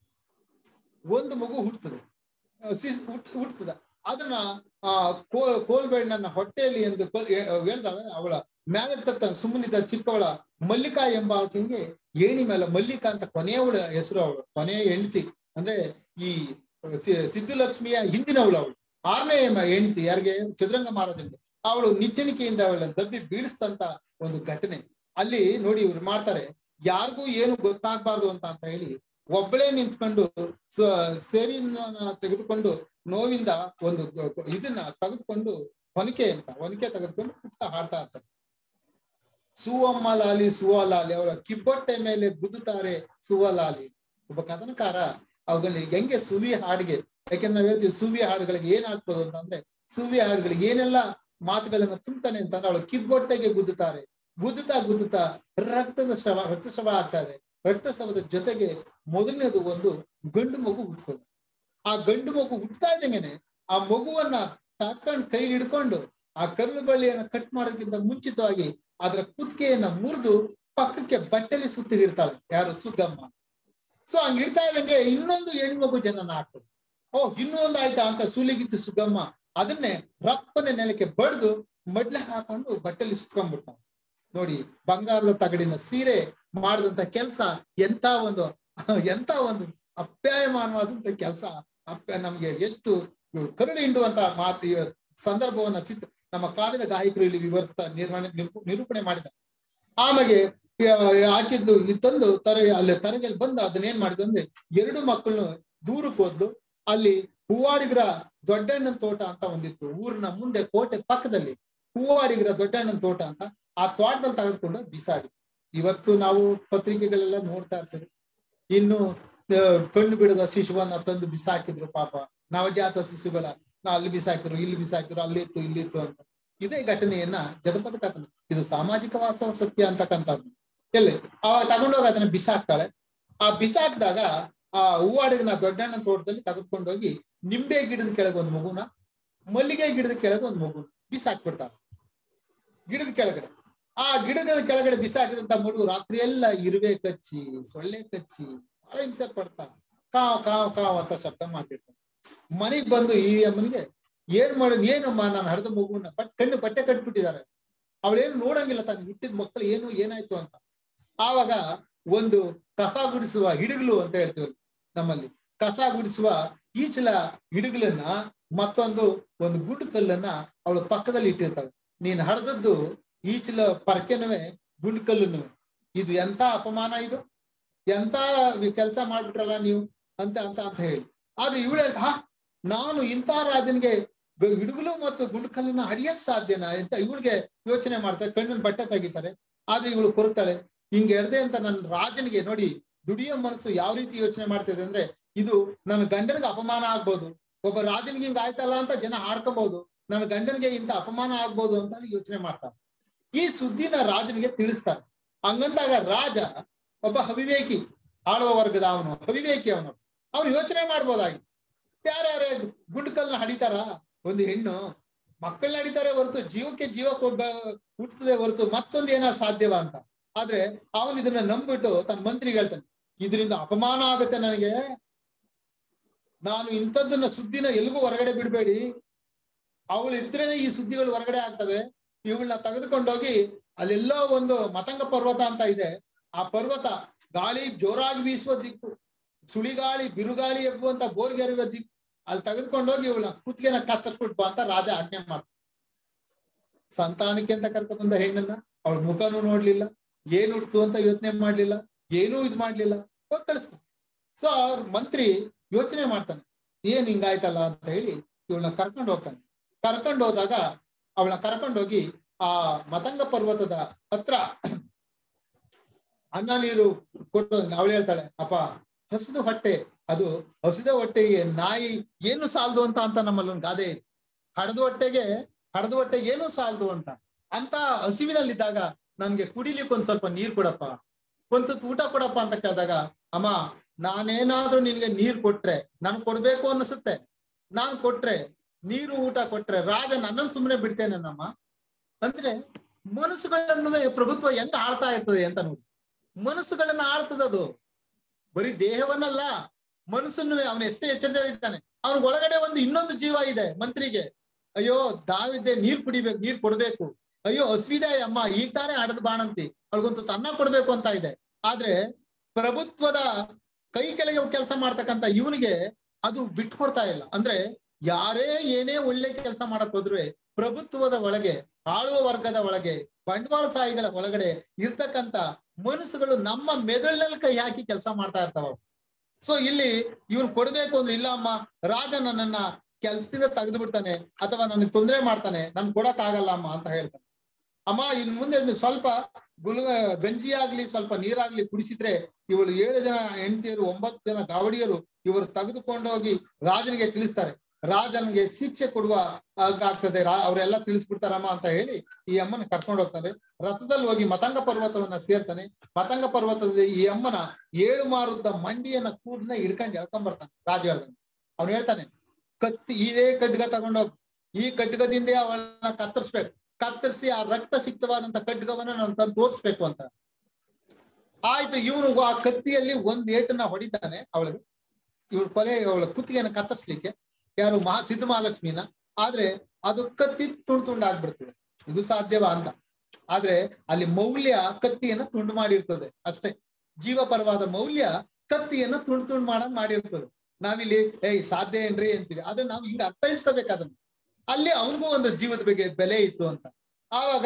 ಒಂದು ಮಗು ಹುಟ್ಟುತ್ತದೆ ಹುಟ್ಟುತ್ತದೆ ಅದನ್ನ ಆ ಕೋ ಕೋಲ್ಬೇಣ್ಣನ ಹೊಟ್ಟೆಯಲ್ಲಿ ಎಂದು ಹೇಳ್ದಾಗ ಅವಳ ಮ್ಯಾಲಿರ್ತಕ್ಕ ಸುಮ್ಮನಿದ್ದ ಚಿಕ್ಕವಳ ಮಲ್ಲಿಕಾ ಎಂಬ ಆಕೆಗೆ ಏಣಿ ಮೇಲೆ ಮಲ್ಲಿಕಾ ಅಂತ ಕೊನೆಯವಳ ಹೆಸರು ಅವಳು ಕೊನೆಯ ಹೆಂಡತಿ ಅಂದ್ರೆ ಈ ಸಿದ್ಧಲಕ್ಷ್ಮಿಯ ಹಿಂದಿನವಳು ಅವಳು ಆರನೇ ಹೆಂಡತಿ ಯಾರಿಗೆ ಚದುರಂಗ ಮಹಾರಾಜನಿಗೆ ಅವಳು ನಿಚ್ಚಣಿಕೆಯಿಂದ ಅವಳನ್ನ ದಬ್ಬಿ ಬೀಳಿಸ್ತಂತ ಒಂದು ಘಟನೆ ಅಲ್ಲಿ ನೋಡಿ ಇವ್ರು ಮಾಡ್ತಾರೆ ಯಾರಿಗೂ ಏನು ಗೊತ್ತಾಗ್ಬಾರ್ದು ಅಂತ ಅಂತ ಹೇಳಿ ಒಬ್ಬಳೇ ನಿಂತ್ಕೊಂಡು ಸೇರಿನ ತೆಗೆದುಕೊಂಡು ನೋವಿಂದ ಒಂದು ಇದನ್ನ ತೆಗೆದುಕೊಂಡು ಹೊನಿಕೆ ಅಂತ ಹೊನಿಕೆ ತೆಗೆದುಕೊಂಡು ಕುಟ್ತಾ ಹಾಡ್ತಾ ಇರ್ತಾರೆ ಸುವಮ್ಮ ಲಾಲಿ ಸುವಲಾಲಿ ಅವರ ಕಿಬ್ಬೊಟ್ಟೆ ಮೇಲೆ ಗುದ್ದುತ್ತಾರೆ ಸುವಲಾಲಿ ಒಬ್ಬ ಕಥನಕಾರ ಅವುಗಳಿಗೆ ಹೆಂಗೆ ಸುವಿ ಹಾಡಿಗೆ ಯಾಕೆಂದ್ರೆ ನಾವ್ ಹೇಳ್ತೀವಿ ಸುವಿ ಹಾಡುಗಳಿಗೆ ಏನ್ ಹಾಕ್ಬೋದು ಅಂತಂದ್ರೆ ಸುವಿ ಹಾಡುಗಳಿಗೆ ಏನೆಲ್ಲ ಮಾತುಗಳನ್ನ ತುಂಬ್ತಾನೆ ಅಂತಂದ್ರೆ ಅವಳು ಕಿಬ್ಬೊಟ್ಟೆಗೆ ಗುದ್ದುತ್ತಾರೆ ಗುದ್ದುತ್ತಾ ಗುದ್ದುತ್ತಾ ರಕ್ತದ ಶ್ರವ ರಕ್ತಸ್ರವ ಆಗ್ತಾ ಇದೆ ರಕ್ತಸ್ರವದ ಜೊತೆಗೆ ಮೊದಲನೇದು ಒಂದು ಗಂಡು ಮಗು ಹುಟ್ಟುತ್ತದೆ ಆ ಗಂಡು ಮಗು ಹುಟ್ಟತಾ ಇದ್ದಂಗೆನೆ ಆ ಮಗುವನ್ನ ತಕೊಂಡ್ ಕೈ ಹಿಡ್ಕೊಂಡು ಆ ಕರುಳು ಬಳ್ಳಿಯನ್ನ ಕಟ್ ಮಾಡೋದಕ್ಕಿಂತ ಮುಂಚಿತವಾಗಿ ಅದರ ಕುತ್ತಿಗೆಯನ್ನ ಮುರಿದು ಪಕ್ಕಕ್ಕೆ ಬಟ್ಟೆಲಿ ಸುತ್ತಿ ಇಡ್ತಾಳೆ ಯಾರು ಸುಗ್ಗಮ್ಮ ಸೊ ಹಂಗ ಇಡ್ತಾ ಇದ್ದಂಗೆ ಇನ್ನೊಂದು ಹೆಣ್ಮಗು ಜನನ ಹಾಕ್ತದೆ ಓ ಇನ್ನೂ ಒಂದು ಆಯ್ತಾ ಅಂತ ಸುಲಿಗಿತ್ತು ಸುಗಮ್ಮ ಅದನ್ನೇ ರಪ್ಪನೆ ನೆಲಕ್ಕೆ ಬಡ್ದು ಮಡ್ಲೆ ಹಾಕೊಂಡು ಬಟ್ಟೆಲಿ ಸುತ್ಕೊಂಡ್ಬಿಡ್ತಾನೆ ನೋಡಿ ಬಂಗಾರದ ತಗಡಿನ ಸೀರೆ ಮಾಡಿದಂತ ಕೆಲಸ ಎಂತ ಒಂದು ಎಂತ ಒಂದು ಅಪ್ಯಾಯಮಾನವಾದಂತ ಕೆಲಸ ಅಪ್ಯ ನಮ್ಗೆ ಎಷ್ಟು ಕರುಳು ಹಿಂಡುವಂತ ಮಾತು ಸಂದರ್ಭವನ್ನ ಚಿತ್ರ ನಮ್ಮ ಕಾವ್ಯದ ಗಾಯಕರು ಇಲ್ಲಿ ವಿವರಿಸ್ತಾ ನಿರ್ವಹಣೆ ನಿರೂಪಣೆ ಮಾಡಿದ ಆಮೇಲೆ ಹಾಕಿದ್ದು ಇದು ತಂದು ತರ ಅಲ್ಲಿ ತರಗೆಲ್ಲಿ ಬಂದು ಅದನ್ನೇನ್ ಮಾಡಿದ್ರು ಅಂದ್ರೆ ಎರಡು ಮಕ್ಕಳನ್ನು ದೂರಕ್ಕೆ ಹೋದ್ಲು ಅಲ್ಲಿ ಹೂವಾಡಿಗರ ದೊಡ್ಡಣ್ಣನ ತೋಟ ಅಂತ ಒಂದಿತ್ತು ಊರಿನ ಮುಂದೆ ಕೋಟೆ ಪಕ್ಕದಲ್ಲಿ ಹೂವಾಡಿಗರ ದೊಡ್ಡಣ್ಣನ ತೋಟ ಅಂತ ಆ ತೋಟದಲ್ಲಿ ತೆಗೆದುಕೊಂಡು ಬಿಸಾಡಿ ಇವತ್ತು ನಾವು ಪತ್ರಿಕೆಗಳೆಲ್ಲ ನೋಡ್ತಾ ಇರ್ತೀವಿ ಇನ್ನು ಆ, ಕಣ್ಣು ಬಿಡದ ಶಿಶುವನ್ನ ತಂದು ಬಿಸಾಕಿದ್ರು ಪಾಪ ನವಜಾತ ಶಿಶುಗಳ ನಾ ಅಲ್ಲಿ ಬಿಸಾಕಿದ್ರು ಇಲ್ಲಿ ಬಿಸಾಕಿದ್ರು ಅಲ್ಲಿತ್ತು ಇಲ್ಲಿತ್ತು ಅಂತ ಇದೇ ಘಟನೆಯನ್ನ ಜನಪದ ಕಥನ ಇದು ಸಾಮಾಜಿಕ ವಾಸ್ತವ ಸತ್ಯ ಅಂತಕ್ಕಂಥದ್ದು ಎಲ್ಲಿ ಅವ ತಗೊಂಡೋಗಿ ಅದನ್ನ ಬಿಸಾಕ್ತಾಳೆ ಆ ಬಿಸಾಕ್ದಾಗ ಆ ಹೂವಾಡಿಗನ ದೊಡ್ಡಣ್ಣನ ತೋಟದಲ್ಲಿ ತೆಗೆದುಕೊಂಡೋಗಿ ನಿಂಬೆ ಗಿಡದ ಕೆಳಗೆ ಒಂದು ಮಗುನ ಮಲ್ಲಿಗೆ ಗಿಡದ ಕೆಳಗೆ ಒಂದು ಮಗುನ ಬಿಸಾಕ್ಬಿಡ್ತಾಳೆ ಗಿಡದ ಕೆಳಗಡೆ ಆ ಗಿಡಗಳ ಕೆಳಗಡೆ ಬಿಸಾಕಿದಂತ ಮಗು ರಾತ್ರಿ ಎಲ್ಲ ಇರುವೆ ಕಚ್ಚಿ ಸೊಳ್ಳೆ ಕಚ್ಚಿ ಬಹಳ ಹಿಂಸೆ ಪಡ್ತಾನೆ ಕಾವ್ ಕಾವ್ ಕಾವ್ ಅಂತ ಶಬ್ದ ಮಾಡ್ತಿರ್ತಾನೆ ಮನೆಗ್ ಬಂದು ಈ ಅಮ್ಮನಿಗೆ ಏನ್ ಮಾಡ ಏನಮ್ಮ ನಾನು ಹಡ್ದ ಮಗುವನ್ನ ಬಟ್ ಕಣ್ಣು ಬಟ್ಟೆ ಕಟ್ಬಿಟ್ಟಿದ್ದಾರೆ ಅವಳೇನು ನೋಡಂಗಿಲ್ಲ ತಾನು ಹುಟ್ಟಿದ ಮಕ್ಕಳು ಏನು ಏನಾಯ್ತು ಅಂತ ಆವಾಗ ಒಂದು ಕಸ ಗುಡಿಸುವ ಹಿಡುಗಲು ಅಂತ ಹೇಳ್ತೀವಿ ನಮ್ಮಲ್ಲಿ ಕಸ ಗುಡಿಸುವ ಈಚಲ ಹಿಡುಗಲನ್ನ ಮತ್ತೊಂದು ಒಂದು ಗುಂಡು ಕಲ್ಲನ್ನ ಅವಳ ಪಕ್ಕದಲ್ಲಿ ಇಟ್ಟಿರ್ತಾಳೆ ನೀನ್ ಹಡ್ದದ್ದು ಈಚಲ ಪರ್ಕೆನುವೆ ಗುಂಡು ಕಲ್ಲುನುವೆ ಇದು ಎಂತ ಅಪಮಾನ ಇದು ಎಂತ ಕೆಲಸ ಮಾಡ್ಬಿಟ್ರಲ್ಲ ನೀವು ಅಂತ ಅಂತ ಅಂತ ಹೇಳಿ ಆದ್ರೆ ಇವಳು ಹೇಳ್ತಾ ಹಾ ನಾನು ಇಂಥ ರಾಜನಿಗೆ ಗ- ಹಿಡುಗಲು ಮತ್ತು ಗುಂಡುಕಲ್ಲನ್ನ ಹಡಿಯಕ್ ಸಾಧ್ಯನಾ ಅಂತ ಇವಳಿಗೆ ಯೋಚನೆ ಮಾಡ್ತಾರೆ ಕಣ್ಣಿನ ಬಟ್ಟೆ ತೆಗಿತಾರೆ ಆದ್ರೆ ಇವಳು ಕೊರತಾಳೆ ಹಿಂಗ್ ಎಡ್ದೆ ಅಂತ ನನ್ನ ರಾಜನಿಗೆ ನೋಡಿ ದುಡಿಯೋ ಮನಸ್ಸು ಯಾವ ರೀತಿ ಯೋಚನೆ ಮಾಡ್ತಿದೆ ಅಂದ್ರೆ ಇದು ನನ್ನ ಗಂಡನಿಗೆ ಅಪಮಾನ ಆಗ್ಬೋದು ಒಬ್ಬ ರಾಜನಿಗೆ ಹಿಂಗ್ ಆಯ್ತಲ್ಲ ಅಂತ ಜನ ಆಡ್ಕೋಬಹುದು ನನ್ನ ಗಂಡನಿಗೆ ಇಂಥ ಅಪಮಾನ ಆಗ್ಬೋದು ಅಂತ ಯೋಚನೆ ಮಾಡ್ತಾರೆ ಈ ಸುದ್ದಿನ ರಾಜನಿಗೆ ತಿಳಿಸ್ತಾರೆ ಹಂಗಂದಾಗ ರಾಜ ಒಬ್ಬ ಅವಿವೇಕಿ ಆಳುವ ವರ್ಗದ ಅವನು ಅವಿವೇಕಿ ಅವನು ಅವ್ನು ಯೋಚನೆ ಮಾಡ್ಬೋದಾಗಿ ಯಾರ್ಯಾರೇ ಗುಂಡ್ಕಲ್ನ ಹಡಿತಾರ ಒಂದು ಹೆಣ್ಣು ಮಕ್ಕಳನ್ನ ಹಡಿತಾರೆ ಹೊರತು ಜೀವಕ್ಕೆ ಜೀವ ಕೊಡ್ಬ ಹುಟ್ಟುತ್ತದೆ ಹೊರತು ಮತ್ತೊಂದು ಏನೋ ಸಾಧ್ಯವ ಅಂತ ಆದ್ರೆ ಅವನು ಇದನ್ನ ನಂಬಿಟ್ಟು ತನ್ನ ಮಂತ್ರಿಗೆ ಹೇಳ್ತಾನೆ ಇದರಿಂದ ಅಪಮಾನ ಆಗುತ್ತೆ ನನಗೆ ನಾನು ಇಂಥದ್ದನ್ನ ಸುದ್ದಿನ ಎಲ್ಗೂ ಹೊರಗಡೆ ಬಿಡಬೇಡಿ ಅವಳು ಇದ್ರೇನೆ ಈ ಸುದ್ದಿಗಳು ಹೊರಗಡೆ ಆಗ್ತವೆ ಇವಳನ್ನ ತೆಗೆದುಕೊಂಡೋಗಿ ಅಲ್ಲೆಲ್ಲೋ ಒಂದು ಮತಂಗ ಪರ್ವತ ಅಂತ ಇದೆ ಆ ಪರ್ವತ ಗಾಳಿ ಜೋರಾಗಿ ಬೀಸುವ ದಿಕ್ಕು ಸುಳಿಗಾಳಿ ಬಿರುಗಾಳಿ ಎಬ್ಬುವಂತ ಬೋರ್ಗೆರೆಯುವ ದಿಕ್ಕು ಅಲ್ಲಿ ತೆಗೆದುಕೊಂಡೋಗಿ ಇವಳ ಕುತ್ತಿಗೆನ ಕತ್ತರಿಸ್ಬಿಟ್ ಬಾ ಅಂತ ರಾಜ ಆಜ್ಞೆ ಮಾಡ್ತ ಸಂತಾನಕ್ಕೆ ಅಂತ ಕರ್ಕೊಂಡ್ ಬಂದ ಹೆಣ್ಣನ್ನ ಅವಳ ಮುಖನೂ ನೋಡ್ಲಿಲ್ಲ ಏನ್ ಹುಡ್ತು ಅಂತ ಯೋಚನೆ ಮಾಡ್ಲಿಲ್ಲ ಏನೂ ಇದ್ ಮಾಡ್ಲಿಲ್ಲ ಹೋಗ್ ಕಳಿಸ್ತಾನೆ ಸೊ ಅವ್ರ ಮಂತ್ರಿ ಯೋಚನೆ ಮಾಡ್ತಾನೆ ಏನ್ ಹಿಂಗಾಯ್ತಲ್ಲ ಅಂತ ಹೇಳಿ ಇವಳನ್ನ ಕರ್ಕೊಂಡು ಹೋಗ್ತಾನೆ ಕರ್ಕೊಂಡು ಹೋದಾಗ ಅವಳನ್ನ ಕರ್ಕೊಂಡೋಗಿ ಆ ಮತಂಗ ಪರ್ವತದ ಹತ್ರ ಅನ್ನ ನೀರು ಕೊಟ್ಟು ಅವಳು ಹೇಳ್ತಾಳೆ ಅಪ್ಪ ಹಸಿದು ಹೊಟ್ಟೆ ಅದು ಹಸಿದ ಹೊಟ್ಟೆಗೆ ನಾಯಿ ಏನು ಸಾಲದು ಅಂತ ಅಂತ ನಮ್ಮಲ್ಲಿ ಒಂದು ಗಾದೆ ಇದೆ ಹಡದ ಹೊಟ್ಟೆಗೆ ಹಡದ ಹೊಟ್ಟೆಗೆ ಏನು ಸಾಲದು ಅಂತ ಅಂತ ಹಸಿವಿನಲ್ಲಿದ್ದಾಗ ನನ್ಗೆ ಕುಡಿಲಿಕ್ಕೆ ಒಂದ್ ಸ್ವಲ್ಪ ನೀರ್ ಕೊಡಪ್ಪ ಒಂದ್ ತುತ್ತು ಊಟ ಕೊಡಪ್ಪ ಅಂತ ಕೇಳಿದಾಗ ಅಮ್ಮ ನಾನೇನಾದ್ರೂ ನಿನ್ಗೆ ನೀರ್ ಕೊಟ್ರೆ ನನ್ ಕೊಡ್ಬೇಕು ಅನ್ಸುತ್ತೆ ನಾನ್ ಕೊಟ್ರೆ ನೀರು ಊಟ ಕೊಟ್ರೆ ರಾಜ ನನ್ನನ್ ಸುಮ್ಮನೆ ಬಿಡ್ತೇನೇನಮ್ಮ ಅಂದ್ರೆ ಮನಸ್ಸುಗಳನ್ನು ಪ್ರಭುತ್ವ ಹೆಂಗ್ ಆಳ್ತಾ ಇರ್ತದೆ ಅಂತ ನೋಡಿ ಮನಸ್ಸುಗಳನ್ನ ಆಳ್ತದದು ಬರೀ ದೇಹವನ್ನಲ್ಲ ಮನಸ್ಸನ್ನು ಅವನು ಎಷ್ಟೇ ಎಚ್ಚರಿಕೆ ಇದ್ದಾನೆ ಅವನ ಒಳಗಡೆ ಒಂದು ಇನ್ನೊಂದು ಜೀವ ಇದೆ ಮಂತ್ರಿಗೆ ಅಯ್ಯೋ ದಾವಿದ್ದೆ ನೀರ್ ಕುಡಿಬೇಕು ನೀರ್ ಕೊಡ್ಬೇಕು ಅಯ್ಯೋ ಹಸ್ವಿದೆ ಅಮ್ಮ ಈಗ ತಾನೇ ಆಡದ್ ಬಾಣಂತಿ ಅವಳಿಗೊಂದು ತನ್ನ ಕೊಡ್ಬೇಕು ಅಂತ ಇದೆ ಆದ್ರೆ ಪ್ರಭುತ್ವದ ಕೈ ಕೆಳಗೆ ಕೆಲಸ ಮಾಡ್ತಕ್ಕಂತ ಇವನಿಗೆ ಅದು ಬಿಟ್ಕೊಡ್ತಾ ಇಲ್ಲ ಅಂದ್ರೆ ಯಾರೇ ಏನೇ ಒಳ್ಳೆ ಕೆಲಸ ಮಾಡಕ್ ಹೋದ್ರೆ ಪ್ರಭುತ್ವದ ಒಳಗೆ ಆಳುವ ವರ್ಗದ ಒಳಗೆ ಬಂಡವಾಳಶಾಹಿಗಳ ಒಳಗಡೆ ಇರ್ತಕ್ಕಂತ ಮನಸ್ಸುಗಳು ನಮ್ಮ ಮೆದುಳಿನಲ್ಲಿ ಕೈ ಹಾಕಿ ಕೆಲಸ ಮಾಡ್ತಾ ಇರ್ತಾವ ಸೊ ಇಲ್ಲಿ ಇವನ್ ಕೊಡ್ಬೇಕು ಅಂದ್ರೆ ಇಲ್ಲ ಅಮ್ಮ ರಾಜ ನನ್ನನ್ನ ಕೆಲ್ಸದಿಂದ ತೆಗೆದು ಬಿಡ್ತಾನೆ ಅಥವಾ ನನಗೆ ತೊಂದರೆ ಮಾಡ್ತಾನೆ ನನ್ ಕೊಡಕ್ ಆಗಲ್ಲ ಅಮ್ಮ ಅಂತ ಹೇಳ್ತಾನೆ ಅಮ್ಮ ಇನ್ ಮುಂದೆ ಒಂದು ಸ್ವಲ್ಪ ಗುಲ್ಗ ಗಂಜಿ ಆಗ್ಲಿ ಸ್ವಲ್ಪ ನೀರಾಗ್ಲಿ ಕುಡಿಸಿದ್ರೆ ಇವಳು ಏಳು ಜನ ಹೆಂಡತಿಯರು ಒಂಬತ್ತು ಜನ ಗಾವಡಿಯರು ಇವರು ತೆಗೆದುಕೊಂಡೋಗಿ ರಾಜನಿಗೆ ತಿಳಿಸ್ತಾರೆ ರಾಜನಿಗೆ ಶಿಕ್ಷೆ ಕೊಡುವ ಆಗ್ತದೆ ಅವರೆಲ್ಲ ತಿಳಿಸ್ಬಿಡ್ತಾರಮ್ಮ ಅಂತ ಹೇಳಿ ಈ ಅಮ್ಮನ ಕರ್ಕೊಂಡು ಹೋಗ್ತಾರೆ ರಥದಲ್ಲಿ ಹೋಗಿ ಮತಂಗ ಪರ್ವತವನ್ನ ಸೇರ್ತಾನೆ ಮತಂಗ ಪರ್ವತದಲ್ಲಿ ಈ ಅಮ್ಮನ ಏಳು ಮಾರುದ್ದ ಮಂಡಿಯನ್ನ ಕೂದಲ ಹಿಡ್ಕೊಂಡು ಎಳ್ಕೊಂಡ್ ಬರ್ತಾನೆ ರಾಜ ಹೇಳ್ತಾನೆ ಅವ್ನು ಹೇಳ್ತಾನೆ ಕತ್ತಿ ಇದೇ ಖಡ್ಗ ತಗೊಂಡೋಗ್ ಈ ಖಡ್ಗದಿಂದ ಅವಳನ್ನ ಕತ್ತರಿಸ್ಬೇಕು ಕತ್ತರಿಸಿ ಆ ರಕ್ತ ಸಿಕ್ತವಾದಂತ ಖಡ್ಗವನ್ನ ನಾನು ತಂದು ತೋರಿಸ್ಬೇಕು ಅಂತ ಆಯ್ತು ಇವನು ಆ ಕತ್ತಿಯಲ್ಲಿ ಒಂದ್ ಏಟನ್ನ ಹೊಡಿತಾನೆ ಅವಳಿಗೆ ಇವಳು ಕೊಲೆ ಅವಳ ಕುತ್ತಿಗೆನ ಕತ್ತರಿಸ್ಲಿಕ್ಕೆ ಯಾರು ಮಹಾ ಸಿದ್ಧ ಮಹಾಲಕ್ಷ್ಮಿನ ಆದ್ರೆ ಅದು ಕತ್ತಿ ತುಂಡು ತುಂಡಾಗ್ಬಿಡ್ತದೆ ಇದು ಸಾಧ್ಯವಾ ಅಂತ ಆದ್ರೆ ಅಲ್ಲಿ ಮೌಲ್ಯ ಕತ್ತಿಯನ್ನ ತುಂಡು ಮಾಡಿರ್ತದೆ ಅಷ್ಟೇ ಜೀವಪರವಾದ ಮೌಲ್ಯ ಕತ್ತಿಯನ್ನ ತುಂಡು ತುಂಡು ಮಾಡಂಗ್ ಮಾಡಿರ್ತದೆ ನಾವಿಲ್ಲಿ ಏಯ್ ಸಾಧ್ಯ ಏನ್ರಿ ಅಂತೀವಿ ಅದನ್ನ ನಾವು ಹಿಂಗ ಅರ್ಥೈಸ್ಕೋಬೇಕು ಅದನ್ನ ಅಲ್ಲಿ ಅವನಿಗೂ ಒಂದು ಜೀವದ ಬಗ್ಗೆ ಬೆಲೆ ಇತ್ತು ಅಂತ ಆವಾಗ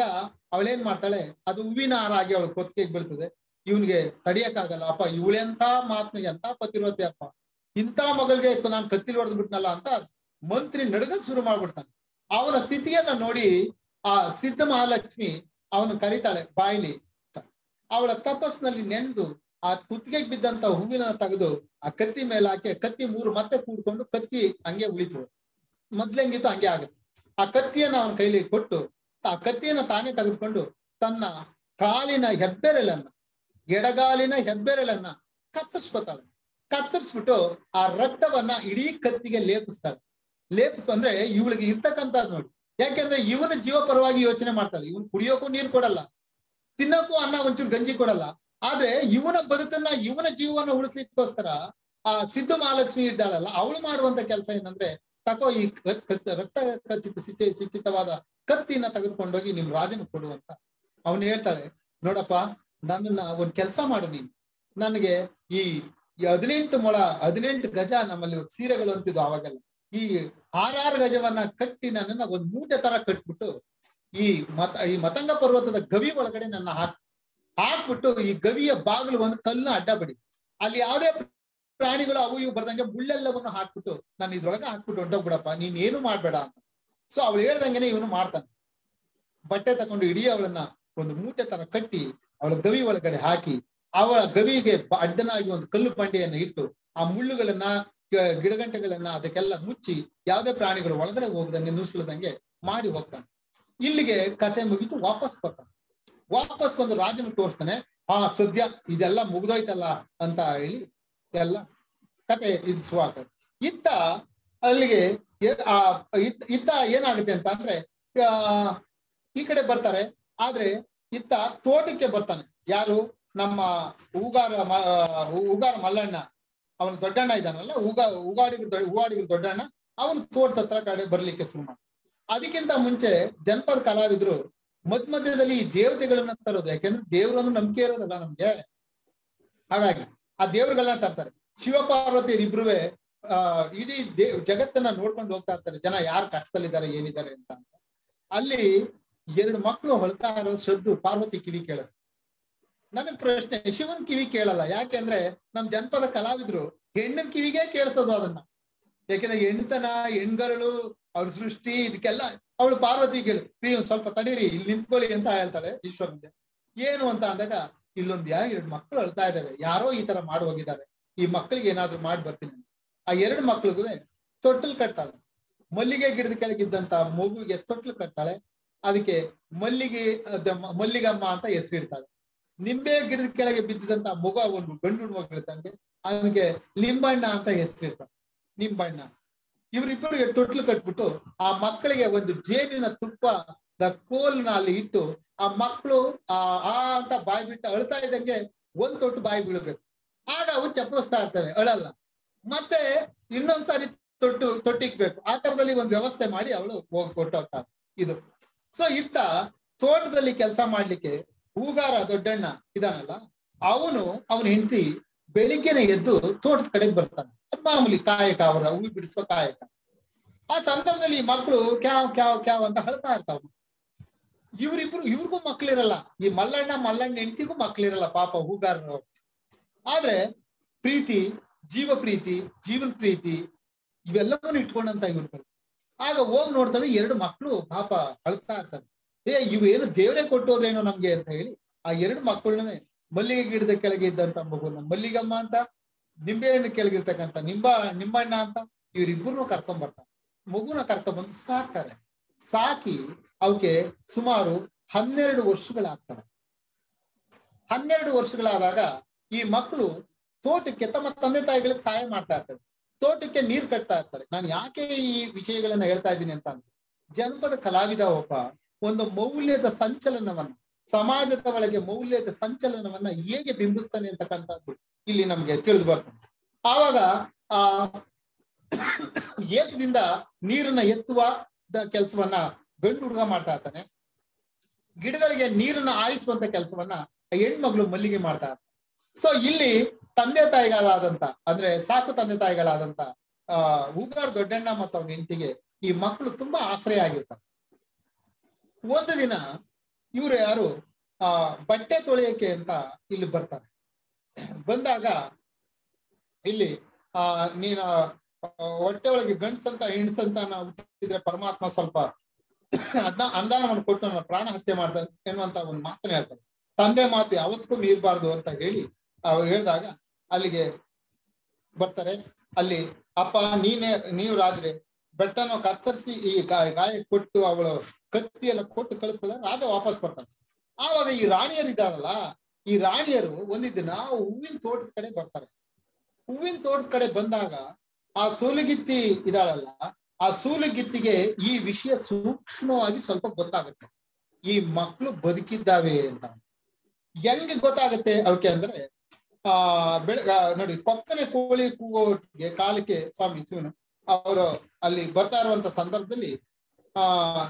ಅವಳೇನ್ ಮಾಡ್ತಾಳೆ ಅದು ಹೂವಿನ ಹಾರ ಆಗಿ ಅವಳು ಕೊತ್ತಿಗೆ ಬೀಳ್ತದೆ ಇವನ್ಗೆ ತಡಿಯಕ್ಕಾಗಲ್ಲ ಅಪ್ಪ ಇವಳೆಂತ ಮಾತ್ನ ಎಂತ ಪತಿರೋತೆ ಅಪ್ಪ ಇಂಥ ಮಗಳಿಗೆ ನಾನು ಕತ್ತಿಲ್ ಹೊಡೆದ್ ಬಿಟ್ನಲ್ಲ ಅಂತ ಮಂತ್ರಿ ನಡ್ಗಕ್ ಶುರು ಮಾಡ್ಬಿಡ್ತಾನೆ ಅವನ ಸ್ಥಿತಿಯನ್ನ ನೋಡಿ ಆ ಸಿದ್ಧ ಮಹಾಲಕ್ಷ್ಮಿ ಅವನು ಕರೀತಾಳೆ ಬಾಯಿಲಿ ಅವಳ ತಪಸ್ನಲ್ಲಿ ನೆಂದು ಆ ಕುತ್ತಿಗೆಗೆ ಬಿದ್ದಂತ ಹೂವಿನ ತೆಗೆದು ಆ ಕತ್ತಿ ಮೇಲೆ ಹಾಕಿ ಕತ್ತಿ ಮೂರು ಮತ್ತೆ ಕೂಡ್ಕೊಂಡು ಕತ್ತಿ ಹಂಗೆ ಉಳಿತದೆ ಮೊದ್ಲೆಂಗಿತ್ತು ಹಂಗೆ ಆಗುತ್ತೆ ಆ ಕತ್ತಿಯನ್ನ ಅವನ ಕೈಲಿ ಕೊಟ್ಟು ಆ ಕತ್ತಿಯನ್ನ ತಾನೇ ತೆಗೆದುಕೊಂಡು ತನ್ನ ಕಾಲಿನ ಹೆಬ್ಬೆರಳನ್ನ ಎಡಗಾಲಿನ ಹೆಬ್ಬೆರಳನ್ನ ಕತ್ತರಿಸ್ಕೊತಾಳೆ ಕತ್ತರಿಸ್ಬಿಟ್ಟು ಆ ರಕ್ತವನ್ನ ಇಡೀ ಕತ್ತಿಗೆ ಲೇಪಿಸ್ತಾಳೆ ಲೇಪಿಸ್ ಅಂದ್ರೆ ಇವಳಿಗೆ ಇರ್ತಕ್ಕಂಥದ್ದು ನೋಡಿ ಯಾಕೆಂದ್ರೆ ಇವನ ಜೀವ ಪರವಾಗಿ ಯೋಚನೆ ಮಾಡ್ತಾಳೆ ಇವನ್ ಕುಡಿಯೋಕ್ಕೂ ನೀರು ಕೊಡಲ್ಲ ತಿನ್ನಕ್ಕೂ ಅನ್ನ ಒಂಚೂರು ಗಂಜಿ ಕೊಡಲ್ಲ ಆದ್ರೆ ಇವನ ಬದುಕನ್ನ ಇವನ ಜೀವನ ಉಳಿಸ್ಲಿಕ್ಕೋಸ್ಕರ ಆ ಸಿದ್ದು ಮಹಾಲಕ್ಷ್ಮಿ ಇದ್ದಾಳಲ್ಲ ಅವಳು ಮಾಡುವಂತ ಕೆಲಸ ಏನಂದ್ರೆ ತಕೋ ಈ ರಕ್ತ ರಕ್ತ ಖಚಿತ ಸಿಚಿ ಸಿಚಿತವಾದ ಕತ್ತಿನ ತೆಗೆದುಕೊಂಡೋಗಿ ನಿಮ್ ರಾಜನ ಕೊಡುವಂತ ಅವನು ಹೇಳ್ತಾಳೆ ನೋಡಪ್ಪ ನನ್ನನ್ನ ಒಂದ್ ಕೆಲಸ ಮಾಡು ನೀನು ನನಗೆ ಈ ಈ ಹದಿನೆಂಟು ಮೊಳ ಹದಿನೆಂಟು ಗಜ ನಮ್ಮಲ್ಲಿ ಸೀರೆಗಳು ಅಂತಿದ್ವು ಅವಾಗೆಲ್ಲ ಈ ಆರಾರು ಗಜವನ್ನ ಕಟ್ಟಿ ನನ್ನನ್ನ ಒಂದ್ ಮೂಟೆ ತರ ಕಟ್ಬಿಟ್ಟು ಈ ಮತ ಈ ಮತಂಗ ಪರ್ವತದ ಗವಿ ಒಳಗಡೆ ನನ್ನ ಹಾಕ್ ಹಾಕ್ಬಿಟ್ಟು ಈ ಗವಿಯ ಬಾಗಿಲು ಒಂದು ಕಲ್ಲನ್ನ ಅಡ್ಡ ಬಡಿ ಅಲ್ಲಿ ಯಾವುದೇ ಪ್ರಾಣಿಗಳು ಅವು ಇವು ಬರ್ದಂಗೆ ಮುಳ್ಳೆಲ್ಲವನ್ನು ಹಾಕ್ಬಿಟ್ಟು ನಾನು ಇದ್ರೊಳಗೆ ಹಾಕ್ಬಿಟ್ಟು ಹೊಂಟೋಗ್ಬಿಡಪ್ಪ ನೀನ್ ಏನು ಮಾಡ್ಬೇಡ ಅಂತ ಸೊ ಅವಳು ಹೇಳ್ದಂಗೆನೆ ಇವನು ಮಾಡ್ತಾನೆ ಬಟ್ಟೆ ತಕೊಂಡು ಇಡೀ ಅವಳನ್ನ ಒಂದು ಮೂಟೆ ತರ ಕಟ್ಟಿ ಅವಳ ಗವಿ ಒಳಗಡೆ ಹಾಕಿ ಅವಳ ಗವಿಗೆ ಬ- ಅಡ್ಡನಾಗಿ ಒಂದು ಕಲ್ಲು ಬಂಡೆಯನ್ನ ಇಟ್ಟು ಆ ಮುಳ್ಳುಗಳನ್ನ ಗ- ಗಿಡಗಂಟೆಗಳನ್ನ ಅದಕ್ಕೆಲ್ಲ ಮುಚ್ಚಿ ಯಾವುದೇ ಪ್ರಾಣಿಗಳು ಒಳಗಡೆ ಹೋಗದಂಗೆ ನುಸುಳದಂಗೆ ಮಾಡಿ ಹೋಗ್ತಾನೆ ಇಲ್ಲಿಗೆ ಕತೆ ಮುಗಿತು ವಾಪಸ್ ಬರ್ತಾನೆ ವಾಪಸ್ ಬಂದು ರಾಜನ ತೋರಿಸ್ತಾನೆ ಆ ಸದ್ಯ ಇದೆಲ್ಲ ಮುಗ್ದೋಯ್ತಲ್ಲ ಅಂತ ಹೇಳಿ ಎಲ್ಲ ಕತೆ ಇದು ಸ್ವಾರ್ಥ ಇತ್ತ ಅಲ್ಲಿಗೆ ಎ- ಆ ಇತ್- ಇತ್ತ ಏನಾಗುತ್ತೆ ಅಂತ ಅಂದ್ರೆ ಆ, ಈ ಕಡೆ ಬರ್ತಾರೆ ಆದ್ರೆ ಇತ್ತ ತೋಟಕ್ಕೆ ಬರ್ತಾನೆ ಯಾರು ನಮ್ಮ ಹೂಗಾರ ಮ- ಆ, ಹೂಗಾರ ಮಲ್ಲಣ್ಣ ಅವನು ದೊಡ್ಡಣ್ಣ ಇದ್ದಾನಲ್ಲ ಹೂಗ ಹೂಗಾಡಿಗ ಹೂಗಾಡಿಗ ದೊಡ್ಡಣ್ಣ ಅವನು ತೋಟದ ಹತ್ರ ಕಡೆ ಬರ್ಲಿಕ್ಕೆ ಶುರು ಮಾಡ ಅದಕ್ಕಿಂತ ಮುಂಚೆ ಜನಪದ ಕಲಾವಿದ್ರು ಮಧ್ಯ ಮಧ್ಯದಲ್ಲಿ ಈ ದೇವತೆಗಳನ್ನ ತರೋದು ಯಾಕೆಂದ್ರೆ ದೇವರನ್ನು ನಂಬಿಕೆ ಇರೋದಲ್ಲ ನಮ್ಗೆ ಹಾಗಾಗಿ ಆ ದೇವರುಗಳನ್ನ ತರ್ತಾರೆ ಶಿವಪಾರ್ವತಿಯರಿಬ್ರುವೆ ಆ ಇಡೀ ದೇ ಜಗತ್ತನ್ನ ನೋಡ್ಕೊಂಡು ಹೋಗ್ತಾ ಇರ್ತಾರೆ ಜನ ಯಾರು ಕಷ್ಟದಲ್ಲಿದ್ದಾರೆ ಏನಿದ್ದಾರೆ ಅಂತ ಅಂತ ಅಲ್ಲಿ ಎರಡು ಮಕ್ಕಳು ಹೊಳ್ತಾ ಇರೋ ಸದ್ದು ಪಾರ್ವತಿ ಕಿವಿ ಕೇಳಿಸ್ತಾರೆ ನನಗ್ ಪ್ರಶ್ನೆ ಶಿವನ್ ಕಿವಿ ಕೇಳಲ್ಲ ಯಾಕೆಂದ್ರೆ ನಮ್ ಜನಪದ ಕಲಾವಿದ್ರು ಹೆಣ್ಣಿನ ಕಿವಿಗೆ ಕೇಳಿಸೋದು ಅದನ್ನ ಯಾಕೆಂದ್ರೆ ಹೆಣ್ತನ ಹೆಣ್ಗರಳು ಅವ್ರ ಸೃಷ್ಟಿ ಇದಕ್ಕೆಲ್ಲ ಅವಳು ಪಾರ್ವತಿ ಕೇಳಿ ಪ್ರೀ ಒಂದ್ ಸ್ವಲ್ಪ ತಡೀರಿ ಇಲ್ಲಿ ನಿಂತ್ಕೊಳ್ಳಿ ಅಂತ ಹೇಳ್ತಾಳೆ ಈಶ್ವರನ್ಗೆ ಏನು ಅಂತ ಅಂದಾಗ ಇಲ್ಲೊಂದ್ ಯಾ ಎರಡು ಮಕ್ಕಳು ಅಳ್ತಾ ಇದಾವೆ ಯಾರೋ ಈ ತರ ಮಾಡಿ ಹೋಗಿದ್ದಾರೆ ಈ ಮಕ್ಕಳಿಗೆ ಏನಾದ್ರು ಮಾಡಿ ಬರ್ತೀನಿ ಅಂತ. ಆ ಎರಡು ಮಕ್ಳಿಗೂ ತೊಟ್ಟಲ್ ಕಟ್ತಾಳೆ ಮಲ್ಲಿಗೆ ಗಿಡದ ಕೆಳಗಿದ್ದಂತ ಮಗುವಿಗೆ ತೊಟ್ಲು ಕಟ್ತಾಳೆ ಅದಕ್ಕೆ ಮಲ್ಲಿಗೆ ಅದ ಮ- ಮಲ್ಲಿಗಮ್ಮ ಅಂತ ಹೆಸರಿಡ್ತಾಳೆ ನಿಂಬೆ ಗಿಡದ ಕೆಳಗೆ ಬಿದ್ದಿದಂತ ಮಗು ಒಂದು ಗಂಡು ಮಗು ಇರ್ತಂಗೆ ಅವನಿಗೆ ಲಿಂಬಣ್ಣ ಅಂತ ಹೆಸರಿಡ್ತಾಳೆ ನಿಂಬಣ್ಣ ಇವರಿಬ್ಬರಿಗೆ ತೊಟ್ಲು ಕಟ್ಬಿಟ್ಟು ಆ ಮಕ್ಕಳಿಗೆ ಒಂದು ಜೇನಿನ ತುಪ್ಪದ ಕೋಲ್ನ ಅಲ್ಲಿ ಇಟ್ಟು ಆ ಮಕ್ಕಳು ಆ ಆ ಅಂತ ಬಾಯಿ ಬಿಟ್ಟು ಅಳ್ತಾ ಇದ್ದಂಗೆ ಒಂದ್ ತೊಟ್ಟು ಬಾಯಿ ಬೀಳ್ಬೇಕು ಆಗ ಅವು ಚಪ್ಪಲಿಸ್ತಾ ಇರ್ತವೆ ಅಳಲ್ಲ ಮತ್ತೆ ಇನ್ನೊಂದ್ಸಾರಿ ತೊಟ್ಟು ತೊಟ್ಟಿಕ್ಬೇಕು ಆ ತರದಲ್ಲಿ ಒಂದು ವ್ಯವಸ್ಥೆ ಮಾಡಿ ಅವಳು ಹೋಗಿ ಕೊಟ್ಟೋಗ್ತಾಳೆ ಇದು ಸೊ ಇತ್ತ ತೋಟದಲ್ಲಿ ಕೆಲಸ ಮಾಡ್ಲಿಕ್ಕೆ ಹೂಗಾರ ದೊಡ್ಡಣ್ಣ ಇದಾನಲ್ಲ ಅವನು ಅವನ ಹೆಂಡತಿ ಬೆಳಿಗ್ಗೆನೆ ಎದ್ದು ತೋಟದ ಕಡೆಗೆ ಬರ್ತಾನೆ ಅದ್ ಮಾಮೂಲಿ ಕಾಯಕ ಅವರ ಹೂ ಬಿಡಿಸುವ ಕಾಯಕ ಆ ಸಂದರ್ಭದಲ್ಲಿ ಈ ಮಕ್ಕಳು ಕ್ಯಾವ್ ಕ್ಯಾವ್ ಕ್ಯಾವ್ ಅಂತ ಹೇಳ್ತಾ ಇರ್ತಾವ ಇವ್ರಿಬ್ರು ಇವ್ರಿಗೂ ಮಕ್ಳಿರಲ್ಲ ಈ ಮಲ್ಲಣ್ಣ ಮಲ್ಲಣ್ಣ ಹೆಂಡತಿಗೂ ಮಕ್ಳಿರಲ್ಲ ಪಾಪ ಹೂಗಾರರು ಆದ್ರೆ ಪ್ರೀತಿ ಜೀವ ಪ್ರೀತಿ ಜೀವನ ಪ್ರೀತಿ ಇವೆಲ್ಲವನ್ನು ಇಟ್ಕೊಂಡಂತ ಇವ್ರು ಆಗ ಹೋಗಿ ನೋಡ್ತವೆ ಎರಡು ಮಕ್ಕಳು ಪಾಪ ಅಳ್ತಾ ಇರ್ತವೆ ಏ ಇವೇನು ದೇವರೇ ಕೊಟ್ಟೋದ್ರೇನೋ ನಮ್ಗೆ ಅಂತ ಹೇಳಿ ಆ ಎರಡು ಮಕ್ಕಳನ್ನೇ ಮಲ್ಲಿಗೆ ಗಿಡದ ಕೆಳಗೆ ಇದ್ದಂತ ಮಗುನ ಮಲ್ಲಿಗಮ್ಮ ಅಂತ ನಿಂಬೆ ಹಣ್ಣು ಕೆಳಗಿರ್ತಕ್ಕಂಥ ನಿಂಬ ನಿಂಬಣ್ಣ ಅಂತ ಇವರಿಬ್ಬರನ್ನು ಕರ್ಕೊಂಡ್ ಬರ್ತಾರೆ ಮಗುನ ಕರ್ಕೊಂಡ್ ಬಂದು ಸಾಕ್ತಾರೆ ಸಾಕಿ ಅವಕ್ಕೆ ಸುಮಾರು ಹನ್ನೆರಡು ವರ್ಷಗಳಾಗ್ತವೆ ಹನ್ನೆರಡು ವರ್ಷಗಳಾದಾಗ ಈ ಮಕ್ಕಳು ತೋಟಕ್ಕೆ ತಮ್ಮ ತಂದೆ ತಾಯಿಗಳಿಗೆ ಸಹಾಯ ಮಾಡ್ತಾ ಇರ್ತಾರೆ ತೋಟಕ್ಕೆ ನೀರ್ ಕಟ್ತಾ ಇರ್ತಾರೆ ನಾನು ಯಾಕೆ ಈ ವಿಷಯಗಳನ್ನ ಹೇಳ್ತಾ ಇದ್ದೀನಿ ಅಂತ ಅಂದ್ರೆ ಜನಪದ ಕಲಾವಿದ ಒಬ್ಬ ಒಂದು ಮೌಲ್ಯದ ಸಂಚಲನವನ್ನ ಸಮಾಜದ ಒಳಗೆ ಮೌಲ್ಯದ ಸಂಚಲನವನ್ನ ಹೇಗೆ ಬಿಂಬಿಸ್ತಾನೆ ಅಂತಕ್ಕಂಥದ್ದು ಇಲ್ಲಿ ನಮ್ಗೆ ತಿಳಿದು ಬರ್ತದೆ ಆವಾಗ ಆ ಏಕದಿಂದ ನೀರನ್ನ ಎತ್ತುವ ಕೆಲಸವನ್ನ ಗಂಡು ಹುಡುಗ ಮಾಡ್ತಾ ಇರ್ತಾನೆ ಗಿಡಗಳಿಗೆ ನೀರನ್ನ ಆಯಿಸುವಂತ ಕೆಲಸವನ್ನ ಹೆಣ್ಮಗಳು ಮಲ್ಲಿಗೆ ಮಾಡ್ತಾ ಇರ್ತಾರೆ ಸೊ ಇಲ್ಲಿ ತಂದೆ ತಾಯಿಗಳಾದಂತ ಅಂದ್ರೆ ಸಾಕು ತಂದೆ ತಾಯಿಗಳಾದಂತ ಆ ಹೂಗಾರ್ ದೊಡ್ಡಣ್ಣ ಮತ್ತು ಅವನ ಹೆಂಡತಿಗೆ ಈ ಮಕ್ಕಳು ತುಂಬಾ ಆಶ್ರಯ ಆಗಿರ್ತಾರೆ ಒಂದು ದಿನ ಇವ್ರು ಯಾರು ಆ ಬಟ್ಟೆ ತೊಳೆಯಕ್ಕೆ ಅಂತ ಇಲ್ಲಿ ಬರ್ತಾರೆ ಬಂದಾಗ ಇಲ್ಲಿ ಆ ನೀನು ಆ, ಹೊಟ್ಟೆ ಒಳಗೆ ಗಂಡ್ಸಂತ ಹೆಣ್ಸಂತ ನಾವು ಹುಟ್ಟಿದ್ರೆ ಪರಮಾತ್ಮ ಸ್ವಲ್ಪ ಅದ್ನ ಅನುದಾನವನ್ನು ಕೊಟ್ಟು ನನ್ನ ಪ್ರಾಣ ಹತ್ಯೆ ಮಾಡ್ತಾನೆ ಎನ್ನುವಂತ ಒಂದು ಮಾತನ್ನ ಹೇಳ್ತಾರೆ ತಂದೆ ಮಾತು ಯಾವತ್ತಿಗೂ ಮೀರಬಾರ್ದು ಅಂತ ಹೇಳಿ ಅವ್ರು ಹೇಳಿದಾಗ ಅಲ್ಲಿಗೆ ಬರ್ತಾರೆ ಅಲ್ಲಿ ಅಪ್ಪ ನೀನೇ ನೀವು ರಾಜ್ರೆ ಬೆಟ್ಟನ ಕತ್ತರಿಸಿ ಈ ಗಾಯ ಗಾಯ ಕೊಟ್ಟು ಅವಳು ಕತ್ತಿ ಎಲ್ಲ ಕೊಟ್ಟು ಕಳಿಸ್ತಾಳೆ ರಾಜ ವಾಪಸ್ ಬರ್ತಾನೆ ಆವಾಗ ಈ ರಾಣಿಯರು ಇದ್ದಾರಲ್ಲ ಈ ರಾಣಿಯರು ಒಂದಿದ್ದ ದಿನ ಹೂವಿನ ತೋಟದ ಕಡೆ ಬರ್ತಾರೆ ಹೂವಿನ ತೋಟದ ಕಡೆ ಬಂದಾಗ ಆ ಸೂಲಗಿತ್ತಿ ಇದಾಳಲ್ಲ ಆ ಸೂಲಗಿತ್ತಿಗೆ ಈ ವಿಷಯ ಸೂಕ್ಷ್ಮವಾಗಿ ಸ್ವಲ್ಪ ಗೊತ್ತಾಗುತ್ತೆ ಈ ಮಕ್ಕಳು ಬದುಕಿದ್ದಾವೆ ಅಂತ ಹೆಂಗೆ ಗೊತ್ತಾಗುತ್ತೆ ಅವಕ್ಕೆ ಅಂದ್ರೆ ಆ ಬೆಳಗ ನೋಡಿ ಕೊಕ್ಕನೆ ಕೋಳಿ ಕೂಗೋಟಿಗೆ ಕಾಲಕ್ಕೆ ಸ್ವಾಮಿ ಶಿವನು ಅವರು ಅಲ್ಲಿ ಬರ್ತಾ ಇರುವಂತ ಸಂದರ್ಭದಲ್ಲಿ ಆ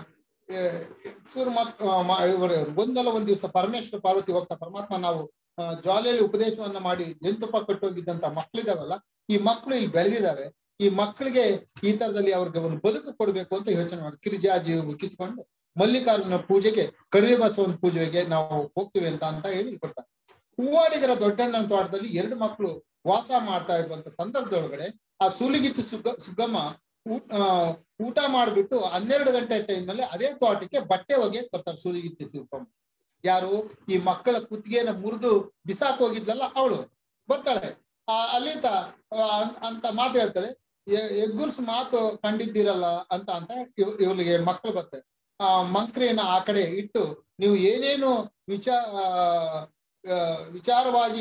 ಸೂರ್ ಮತ್ ಇವರು ಒಂದಲ್ಲ ಒಂದ್ ದಿವಸ ಪರಮೇಶ್ವರ ಪಾರ್ವತಿ ಹೋಗ್ತಾ ಪರಮಾತ್ಮ ನಾವು ಆ, ಜ್ವಾಲೆಯಲ್ಲಿ ಉಪದೇಶವನ್ನ ಮಾಡಿ ಜೇನುತುಪ್ಪ ಕಟ್ಟೋಗಿದ್ದಂತ ಮಕ್ಳಿದಾವಲ್ಲ ಈ ಮಕ್ಕಳು ಇಲ್ಲಿ ಬೆಳೆದಿದ್ದಾವೆ ಈ ಮಕ್ಕಳಿಗೆ ಈ ತರದಲ್ಲಿ ಅವ್ರಿಗೆ ಒಂದು ಬದುಕು ಕೊಡ್ಬೇಕು ಅಂತ ಯೋಚನೆ ಮಾಡಿ ಕಿರಿಜಾಜಿ ಕಿತ್ಕೊಂಡು ಮಲ್ಲಿಕಾರ್ಜುನ ಪೂಜೆಗೆ ಕಡಿಮೆ ಬಸವನ ಪೂಜೆಗೆ ನಾವು ಹೋಗ್ತೀವಿ ಅಂತ ಅಂತ ಹೇಳಿ ಕೊಡ್ತಾರೆ ಹೂವಾಡಿಗರ ದೊಡ್ಡಣ್ಣನ ತೋಟದಲ್ಲಿ ಎರಡು ಮಕ್ಕಳು ವಾಸ ಮಾಡ್ತಾ ಇರುವಂತ ಸಂದರ್ಭದೊಳಗಡೆ ಆ ಸುಲಿಗಿತ್ತು ಸುಗ್ಗ ಸುಗಮ ಊಟ ಆ, ಊಟ ಮಾಡ್ಬಿಟ್ಟು ಹನ್ನೆರಡು ಗಂಟೆ ಟೈಮ್ ನಲ್ಲಿ ಅದೇ ತೋಟಕ್ಕೆ ಬಟ್ಟೆ ಒಗೆಯಕ್ ಬರ್ತಾರೆ ಸುಲಿಗಿತ್ತಿ ಸುಗಮ ಯಾರು ಈ ಮಕ್ಕಳ ಕುತ್ತಿಗೆನ ಮುರಿದು ಬಿಸಾಕ್ ಹೋಗಿದ್ಲಲ್ಲ ಅವಳು ಬರ್ತಾಳೆ ಆ ಅಲ್ಲಿಂದ ಆ, ಅನ್- ಅಂತ ಮಾತು ಹೇಳ್ತಾರೆ ಎ- ಎಗ್ಗುರ್ಸ್ ಮಾತು ಕಂಡಿದ್ದೀರಲ್ಲ ಅಂತ ಅಂತ ಇವ್ ಇವಳಿಗೆ ಮಕ್ಕಳು ಬರ್ತಾರೆ ಆ ಮಂಕ್ರಿಯನ್ನ ಆ ಕಡೆ ಇಟ್ಟು ನೀವು ಏನೇನು ವಿಚಾರ ವಿಚಾರವಾಗಿ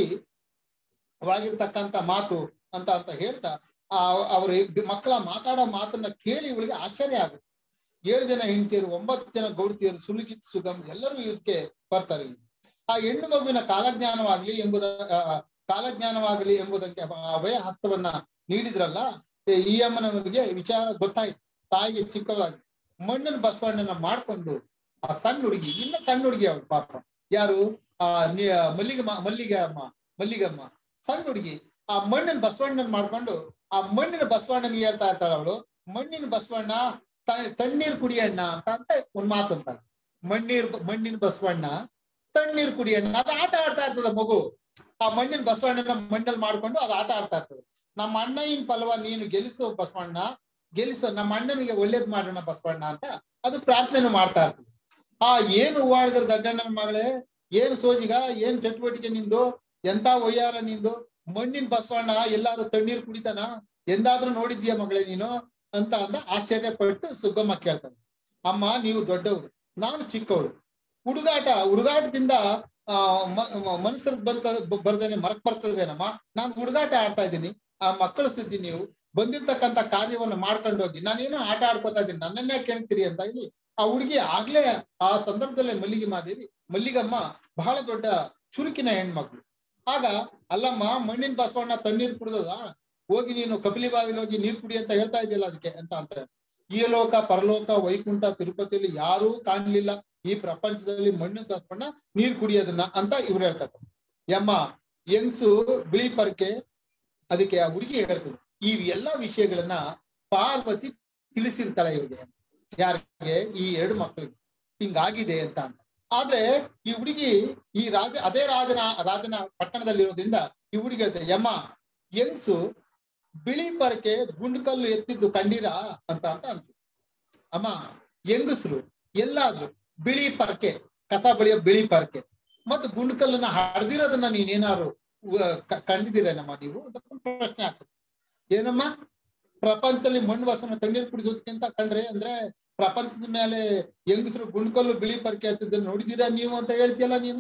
ವಾಗಿರ್ತಕ್ಕಂತ ಮಾತು ಅಂತ ಅಂತ ಹೇಳ್ತಾ ಆ ಅವ್ರ ಮಕ್ಕಳ ಮಾತಾಡೋ ಮಾತನ್ನ ಕೇಳಿ ಇವಳಿಗೆ ಆಶ್ಚರ್ಯ ಆಗುತ್ತೆ ಏಳು ಜನ ಹೆಂಡತಿಯರು ಒಂಬತ್ತು ಜನ ಗೌಡತಿಯರು ಸುಲಿಗಿತ್ ಸುಗಮ್ ಎಲ್ಲರೂ ಇದಕ್ಕೆ ಬರ್ತಾರೆ ಇಲ್ಲಿ. ಆ ಹೆಣ್ಣು ಮಗುವಿನ ಕಾಲಜ್ಞಾನವಾಗ್ಲಿ ಎಂಬುದ ಆ, ಕಾಲಜ್ಞಾನವಾಗಲಿ ಎಂಬುದಕ್ಕೆ ಅಭಯ ಹಸ್ತವನ್ನ ನೀಡಿದ್ರಲ್ಲ ಈ- ಈ ಅಮ್ಮನವರಿಗೆ ವಿಚಾರ ಗೊತ್ತಾಯ್ತು ತಾಯಿಗೆ ಚಿಕ್ಕದಾಗಿ ಮಣ್ಣಿನ ಬಸವಣ್ಣನ ಮಾಡ್ಕೊಂಡು ಆ ಸಣ್ಣ ಹುಡುಗಿ ಇನ್ನ ಸಣ್ಣ ಹುಡುಗಿ ಅವಳು ಪಾಪ ಯಾರು ಆ ನಿ- ಮಲ್ಲಿಗಮ್ಮ ಮಲ್ಲಿಗೆ ಅಮ್ಮ ಮಲ್ಲಿಗಮ್ಮ ಸಣ್ಣ ಹುಡುಗಿ ಆ ಮಣ್ಣಿನ ಬಸವಣ್ಣನ ಮಾಡ್ಕೊಂಡು ಆ ಮಣ್ಣಿನ ಬಸವಣ್ಣನಿಗೆ ಹೇಳ್ತಾ ಇರ್ತಾಳೆ ಅವಳು ಮಣ್ಣಿನ ಬಸವಣ್ಣ ತ- ತಣ್ಣೀರ್ ಕುಡಿಯಣ್ಣ ಅಂತ ಅಂತ ಒಂದ್ ಮಾತು ಅಂತಾಳೆ ಮಣ್ಣೀರ್ ಮಣ್ಣಿನ ಬಸವಣ್ಣ ತಣ್ಣೀರ್ ಕುಡಿಯಣ್ಣ ಅದು ಆಟ ಆಡ್ತಾ ಇರ್ತದ ಮಗು ಆ ಮಣ್ಣಿನ ಬಸವಣ್ಣನ ಮಣ್ಣಲ್ಲಿ ಮಾಡ್ಕೊಂಡು ಅದು ಆಟ ಆಡ್ತಾ ಇರ್ತದೆ ನಮ್ಮ ಅಣ್ಣಯ್ಯನ ಪಲ್ವ ನೀನು ಗೆಲ್ಲಿಸು ಬಸವಣ್ಣ ಗೆಲ್ಲಿಸು ನಮ್ಮ ಅಣ್ಣನಿಗೆ ಒಳ್ಳೇದ್ ಮಾಡೋಣ ಬಸವಣ್ಣ ಅಂತ ಅದು ಪ್ರಾರ್ಥನೆ ಮಾಡ್ತಾ ಇರ್ತದೆ ಆ ಏನು ಹೂವಾಡ್ಗರ ದಡ್ಡಣ್ಣನ ಮಗಳೇ ಏನ್ ಸೋಜಿಗ ಏನ್ ಚಟುವಟಿಕೆ ನಿಂದು ಎಂತ ಒಯ್ಯಾರ ನಿಂದು ಮಣ್ಣಿನ ಬಸವಣ್ಣ ಎಲ್ಲಾದ್ರೂ ತಣ್ಣೀರ್ ಕುಡಿತಾನ ಎಂದಾದ್ರೂ ನೋಡಿದ್ಯಾ ಮಗಳೇ ನೀನು ಅಂತ ಅಂದ ಆಶ್ಚರ್ಯ ಪಟ್ಟು ಸುಗ್ಗಮ್ಮ ಕೇಳ್ತಾನೆ ಅಮ್ಮ ನೀವು ದೊಡ್ಡವರು ನಾನು ಚಿಕ್ಕವಳು ಹುಡುಗಾಟ ಹುಡುಗಾಟದಿಂದ ಆ ಮನ್ಸರ್ಗ್ ಬಂತ ಬ- ಬರ್ದೇನೆ ಮರಕ್ ಬರ್ತದೇನಮ್ಮ ನಾನು ಹುಡುಗಾಟ ಆಡ್ತಾ ಇದ್ದೀನಿ ಆ ಮಕ್ಕಳ ಸುದ್ದಿ ನೀವು ಬಂದಿರ್ತಕ್ಕಂತ ಕಾರ್ಯವನ್ನ ಮಾಡ್ಕೊಂಡು ಹೋಗಿ ನಾನೇನೋ ಆಟ ಆಡ್ಕೋತಾ ಇದ್ದೀನಿ ನನ್ನನ್ನೇ ಕೇಳ್ತೀರಿ ಅಂತ ಹೇಳಿ ಆ ಹುಡುಗಿ ಆಗ್ಲೇ ಆ ಸಂದರ್ಭದಲ್ಲೇ ಮಲ್ಲಿಗೆ ಮಾದೇವಿ ಮಲ್ಲಿಗಮ್ಮ ಬಹಳ ದೊಡ್ಡ ಚುರುಕಿನ ಹೆಣ್ಮಕ್ಳು ಆಗ ಅಲ್ಲಮ್ಮ ಮಣ್ಣಿನ ಬಸವಣ್ಣ ತಣ್ಣೀರ್ ಕುಡ್ದದ ಹೋಗಿ ನೀನು ಕಪಿಲಿ ಬಾವಿಲಿ ಹೋಗಿ ನೀರ್ ಕುಡಿ ಅಂತ ಹೇಳ್ತಾ ಇದೆಯಲ್ಲ ಅದಕ್ಕೆ ಅಂತ ಅಂತಾರೆ ಈ ಲೋಕ ಪರಲೋಕ ವೈಕುಂಠ ತಿರುಪತಿಯಲ್ಲಿ ಯಾರೂ ಕಾಣ್ಲಿಲ್ಲ ಈ ಪ್ರಪಂಚದಲ್ಲಿ ಮಣ್ಣಿನ ಬಸವಣ್ಣ ನೀರ್ ಕುಡಿಯೋದನ್ನ ಅಂತ ಇವ್ರು ಹೇಳ್ತಾರೆ ಯಮ್ಮ ಹೆಂಗ್ಸು ಬಿಳಿ ಪರ್ಕೆ ಅದಕ್ಕೆ ಆ ಹುಡುಗಿ ಹೇಳ್ತದೆ ಈ ಎಲ್ಲಾ ವಿಷಯಗಳನ್ನ ಪಾರ್ವತಿ ತಿಳಿಸಿರ್ತಾಳೆ ಇವ್ರಿಗೆ ಯಾರಿಗೆ ಈ ಎರಡು ಮಕ್ಕಳಿಗೆ ಹಿಂಗಾಗಿದೆ ಅಂತ ಅಂತ ಆದ್ರೆ ಈ ಹುಡುಗಿ ಈ ರಾಜ ಅದೇ ರಾಜನ ರಾಜನ ಪಟ್ಟಣದಲ್ಲಿರೋದ್ರಿಂದ ಈ ಹುಡುಗಿ ಹೇಳ್ತಾರೆ ಯಮ್ಮ ಹೆಂಗ್ಸು ಬಿಳಿ ಪರಕೆ ಗುಂಡ್ಕಲ್ಲು ಎತ್ತಿದ್ದು ಕಂಡೀರಾ ಅಂತ ಅಂತ ಅಂತು ಅಮ್ಮ ಹೆಂಗಸರು ಎಲ್ಲಾದ್ರೂ ಬಿಳಿ ಪರಕೆ ಕಸ ಬಳಿಯೋ ಬಿಳಿ ಪರಕೆ ಮತ್ತು ಗುಂಡ್ಕಲ್ಲನ್ನ ಹಡ್ದಿರೋದನ್ನ ನೀನೇನಾದ್ರು ಕಂಡಿದ್ದೀರೇನಮ್ಮ ನೀವು ಅಂತ ಒಂದು ಪ್ರಶ್ನೆ ಆಗ್ತದೆ ಏನಮ್ಮ ಪ್ರಪಂಚದಲ್ಲಿ ಮಣ್ಣು ವಾಸನ ತಣ್ಣೀರು ಕುಡಿಸೋದಕ್ಕಿಂತ ಕಂಡ್ರೆ ಅಂದ್ರೆ ಪ್ರಪಂಚದ ಮೇಲೆ ಹೆಂಗಸರು ಗುಂಡ್ಕಲ್ಲು ಬಿಳಿ ಪರಕೆ ಹತ್ತಿದ್ದನ್ನು ನೋಡಿದೀರಾ ನೀವು ಅಂತ ಹೇಳ್ತೀಯಲ್ಲ ನೀನು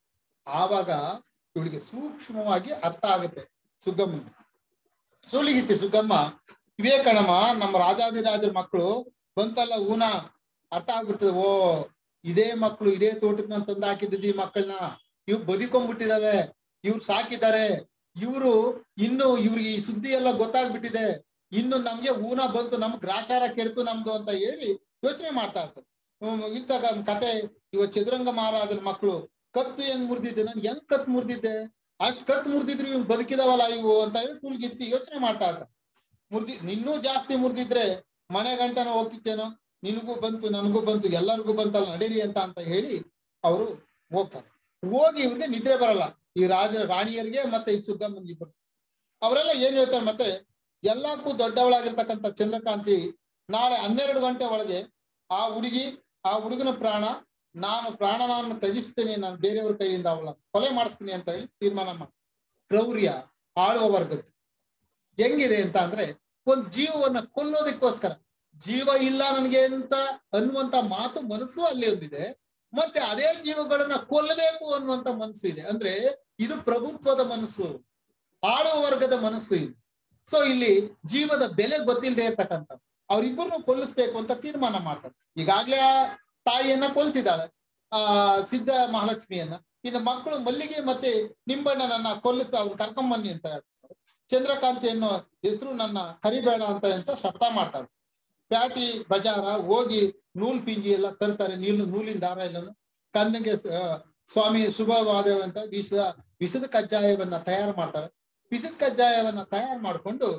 ಆವಾಗ ಇವಳಿಗೆ ಸೂಕ್ಷ್ಮವಾಗಿ ಅರ್ಥ ಆಗುತ್ತೆ ಸುಗಮ್ಮ ಸೂಲಿಗಿತ್ತಿ ಸುಗಮ್ಮ ವಿವೇಕಣಮ್ಮ ನಮ್ಮ ರಾಜಾದಿರಾಜರ ಮಕ್ಕಳು ಬಂತಲ್ಲ ಊನ ಅರ್ಥ ಆಗ್ಬಿಡ್ತದೆ ಓ ಇದೇ ಮಕ್ಕಳು ಇದೇ ತೋಟದ ತಂದು ಹಾಕಿದ್ದು ಈ ಮಕ್ಕಳನ್ನ ಇವ್ ಬದುಕೊಂಡ್ಬಿಟ್ಟಿದಾವೆ ಇವ್ರು ಸಾಕಿದ್ದಾರೆ ಇವ್ರು ಇನ್ನು ಇವ್ರಿಗೆ ಈ ಸುದ್ದಿ ಎಲ್ಲ ಗೊತ್ತಾಗ್ಬಿಟ್ಟಿದೆ ಇನ್ನು ನಮ್ಗೆ ಊನ ಬಂತು ನಮ್ ಗ್ರಾಚಾರ ಕೆಡ್ತು ನಮ್ದು ಅಂತ ಹೇಳಿ ಯೋಚನೆ ಮಾಡ್ತಾ ಇರ್ತಾರೆ ಹ್ಮ್, ಇಂತಾಗ ಒಂದ್ ಕತೆ ಇವತ್ ಚದುರಂಗ ಮಹಾರಾಜನ ಮಕ್ಕಳು ಕತ್ತು ಹೆಂಗ್ ಮುರಿದಿದ್ದೆ ನನ್ ಹೆಂಗ್ ಕತ್ ಮುರಿದಿದ್ದೆ ಅಷ್ಟ್ ಕತ್ ಮುರಿದಿದ್ರು ಇವ್ ಬದುಕಿದಾವಲ್ಲ ಇವು ಅಂತ ಹೇಳಿ ಸುಲ್ಗಿತ್ತಿ ಯೋಚನೆ ಮಾಡ್ತಾ ಇರ್ತಾರೆ ಮುರ್ದಿ ಇನ್ನೂ ಜಾಸ್ತಿ ಮುರಿದಿದ್ರೆ ಮನೆ ಗಂಟನ ಹೋಗ್ತಿತ್ತೇನೋ ನಿನಗೂ ಬಂತು ನನಗೂ ಬಂತು ಎಲ್ಲರಿಗೂ ಬಂತಲ್ಲ ನಡೀರಿ ಅಂತ ಅಂತ ಹೇಳಿ ಅವರು ಹೋಗ್ತಾರೆ ಹೋಗಿ ಇವ್ರಿಗೆ ನಿದ್ರೆ ಬರಲ್ಲ ಈ ರಾಜ ರಾಣಿಯರಿಗೆ ಮತ್ತೆ ಈ ಸುದ್ದಮ್ಮನಿಗೆ ಇಬ್ಬರು ಅವರೆಲ್ಲ ಏನ್ ಹೇಳ್ತಾರೆ ಮತ್ತೆ ಎಲ್ಲಕ್ಕೂ ದೊಡ್ಡವಳಾಗಿರ್ತಕ್ಕಂಥ ಚಂದ್ರಕಾಂತಿ ನಾಳೆ ಹನ್ನೆರಡು ಗಂಟೆ ಒಳಗೆ ಆ ಹುಡುಗಿ ಆ ಹುಡುಗನ ಪ್ರಾಣ ನಾನು ಪ್ರಾಣವನ್ನು ತ್ಯಜಿಸ್ತೇನೆ ನಾನು ಬೇರೆಯವ್ರ ಕೈಯಿಂದ ಅವಳ ಕೊಲೆ ಮಾಡಿಸ್ತೀನಿ ಅಂತ ಹೇಳಿ ತೀರ್ಮಾನ ಮಾಡಿ ಕ್ರೌರ್ಯ ಆಳುವ ವರ್ಗದ್ದು ಹೆಂಗಿದೆ ಅಂತ ಅಂದ್ರೆ ಒಂದು ಜೀವವನ್ನ ಕೊಲ್ಲೋದಕ್ಕೋಸ್ಕರ ಜೀವ ಇಲ್ಲ ನನಗೆ ಅಂತ ಅನ್ನುವಂತ ಮಾತು ಮನಸ್ಸು ಅಲ್ಲಿ ಒಂದಿದೆ ಮತ್ತೆ ಅದೇ ಜೀವಗಳನ್ನ ಕೊಲ್ಲಬೇಕು ಅನ್ನುವಂತ ಮನಸ್ಸು ಇದೆ ಅಂದ್ರೆ ಇದು ಪ್ರಭುತ್ವದ ಮನಸ್ಸು ಆಳುವ ವರ್ಗದ ಮನಸ್ಸು ಇದು ಸೊ ಇಲ್ಲಿ ಜೀವದ ಬೆಲೆ ಗೊತ್ತಿಲ್ಲದೆ ಇರ್ತಕ್ಕಂಥ ಅವ್ರಿಬ್ಬರನ್ನು ಕೊಲ್ಲಿಸ್ಬೇಕು ಅಂತ ತೀರ್ಮಾನ ಮಾಡ್ತಾರೆ ಈಗಾಗ್ಲೇ ಆ ತಾಯಿಯನ್ನ ಕೊಲ್ಸಿದಾಳೆ ಆ ಸಿದ್ಧ ಮಹಾಲಕ್ಷ್ಮಿಯನ್ನ ಇನ್ನು ಮಕ್ಕಳು ಮಲ್ಲಿಗೆ ಮತ್ತೆ ನಿಂಬಣ್ಣನನ್ನ ಕೊಲ್ಲಿಸ ಅವ್ರು ಕರ್ಕೊಂಬನ್ನಿ ಅಂತ ಹೇಳ್ತಾರೆ ಚಂದ್ರಕಾಂತಿ ಅನ್ನೋ ಹೆಸರು ನನ್ನ ಕರಿಬೇಡ ಅಂತ ಅಂತ ಶಬ್ದ ಮಾಡ್ತಾಳೆ ಪ್ಯಾಟಿ ಬಜಾರ ಹೋಗಿ ನೂಲ್ ಪಿಂಜಿ ಎಲ್ಲ ತರ್ತಾರೆ ನೀರು ನೂಲಿನ ದಾರ ಎಲ್ಲನು ಕಂದಗೆ ಆ, ಸ್ವಾಮಿ ಶುಭವಾದವಂತ ವಿಷದ ವಿಷದ ಕಜ್ಜಾಯವನ್ನ ತಯಾರು ಮಾಡ್ತಾಳೆ ವಿಷದ ಕಜ್ಜಾಯವನ್ನ ತಯಾರು ಮಾಡ್ಕೊಂಡು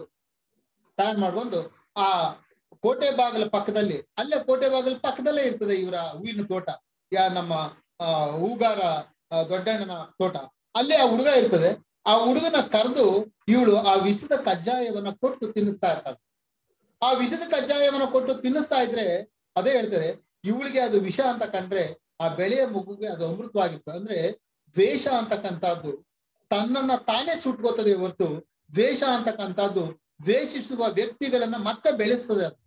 ತಯಾರು ಮಾಡ್ಕೊಂಡು ಆ ಕೋಟೆ ಬಾಗಿಲ ಪಕ್ಕದಲ್ಲಿ ಅಲ್ಲೇ ಕೋಟೆ ಬಾಗಿಲ ಪಕ್ಕದಲ್ಲೇ ಇರ್ತದೆ ಇವರ ಹೂವಿನ ತೋಟ ಯಾ ನಮ್ಮ ಆ ಹೂಗಾರ ಆ, ದೊಡ್ಡಣ್ಣನ ತೋಟ ಅಲ್ಲಿ ಆ ಹುಡುಗ ಇರ್ತದೆ ಆ ಹುಡುಗನ ಕರೆದು ಇವಳು ಆ ವಿಷದ ಕಜ್ಜಾಯವನ್ನ ಕೊಟ್ಟು ತಿನ್ನಿಸ್ತಾ ಇರ್ತಾಳೆ ಆ ವಿಷದ ಕಜ್ಜಾಯವನ್ನ ಕೊಟ್ಟು ತಿನ್ನಿಸ್ತಾ ಇದ್ರೆ ಅದೇ ಹೇಳ್ತಾರೆ ಇವಳಿಗೆ ಅದು ವಿಷ ಅಂತ ಕಂಡ್ರೆ ಆ ಬೆಳೆಯ ಮಗುಗೆ ಅದು ಅಮೃತವಾಗಿರ್ತದೆ ಅಂದ್ರೆ ದ್ವೇಷ ಅಂತಕ್ಕಂಥದ್ದು ತನ್ನನ್ನ ತಾನೇ ಸುಟ್ಕೋತದೆ ಹೊರತು ದ್ವೇಷ ಅಂತಕ್ಕಂಥದ್ದು ದ್ವೇಷಿಸುವ ವ್ಯಕ್ತಿಗಳನ್ನ ಮತ್ತೆ ಬೆಳೆಸ್ತದೆ ಅದು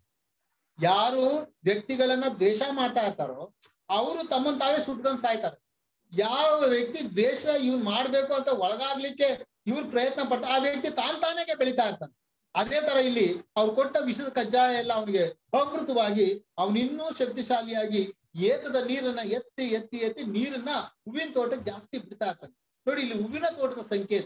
ಯಾರು ವ್ಯಕ್ತಿಗಳನ್ನ ದ್ವೇಷ ಮಾಡ್ತಾ ಇರ್ತಾರೋ ಅವರು ತಮ್ಮನ್ ತಾವೇ ಸುಟ್ಕೊಂಡ್ ಸಾಯ್ತಾರೆ ಯಾವ ವ್ಯಕ್ತಿ ದ್ವೇಷ ಇವ್ನ್ ಮಾಡ್ಬೇಕು ಅಂತ ಒಳಗಾಗ್ಲಿಕ್ಕೆ ಇವ್ರು ಪ್ರಯತ್ನ ಪಡ್ತಾರೆ ಆ ವ್ಯಕ್ತಿ ತಾನ್ ತಾನೇಗೆ ಬೆಳಿತಾ ಇರ್ತಾನೆ ಅದೇ ತರ ಇಲ್ಲಿ ಅವ್ರು ಕೊಟ್ಟ ವಿಷದ ಕಜ್ಜಾಯ ಎಲ್ಲ ಅವನಿಗೆ ಅಮೃತವಾಗಿ ಅವನಿನ್ನೂ ಶಕ್ತಿಶಾಲಿಯಾಗಿ ಏತದ ನೀರನ್ನ ಎತ್ತಿ ಎತ್ತಿ ಎತ್ತಿ ನೀರನ್ನ ಹೂವಿನ ತೋಟಕ್ಕೆ ಜಾಸ್ತಿ ಬಿಡ್ತಾ ಇರ್ತಾನೆ ನೋಡಿ ಇಲ್ಲಿ ಹೂವಿನ ತೋಟದ ಸಂಕೇತ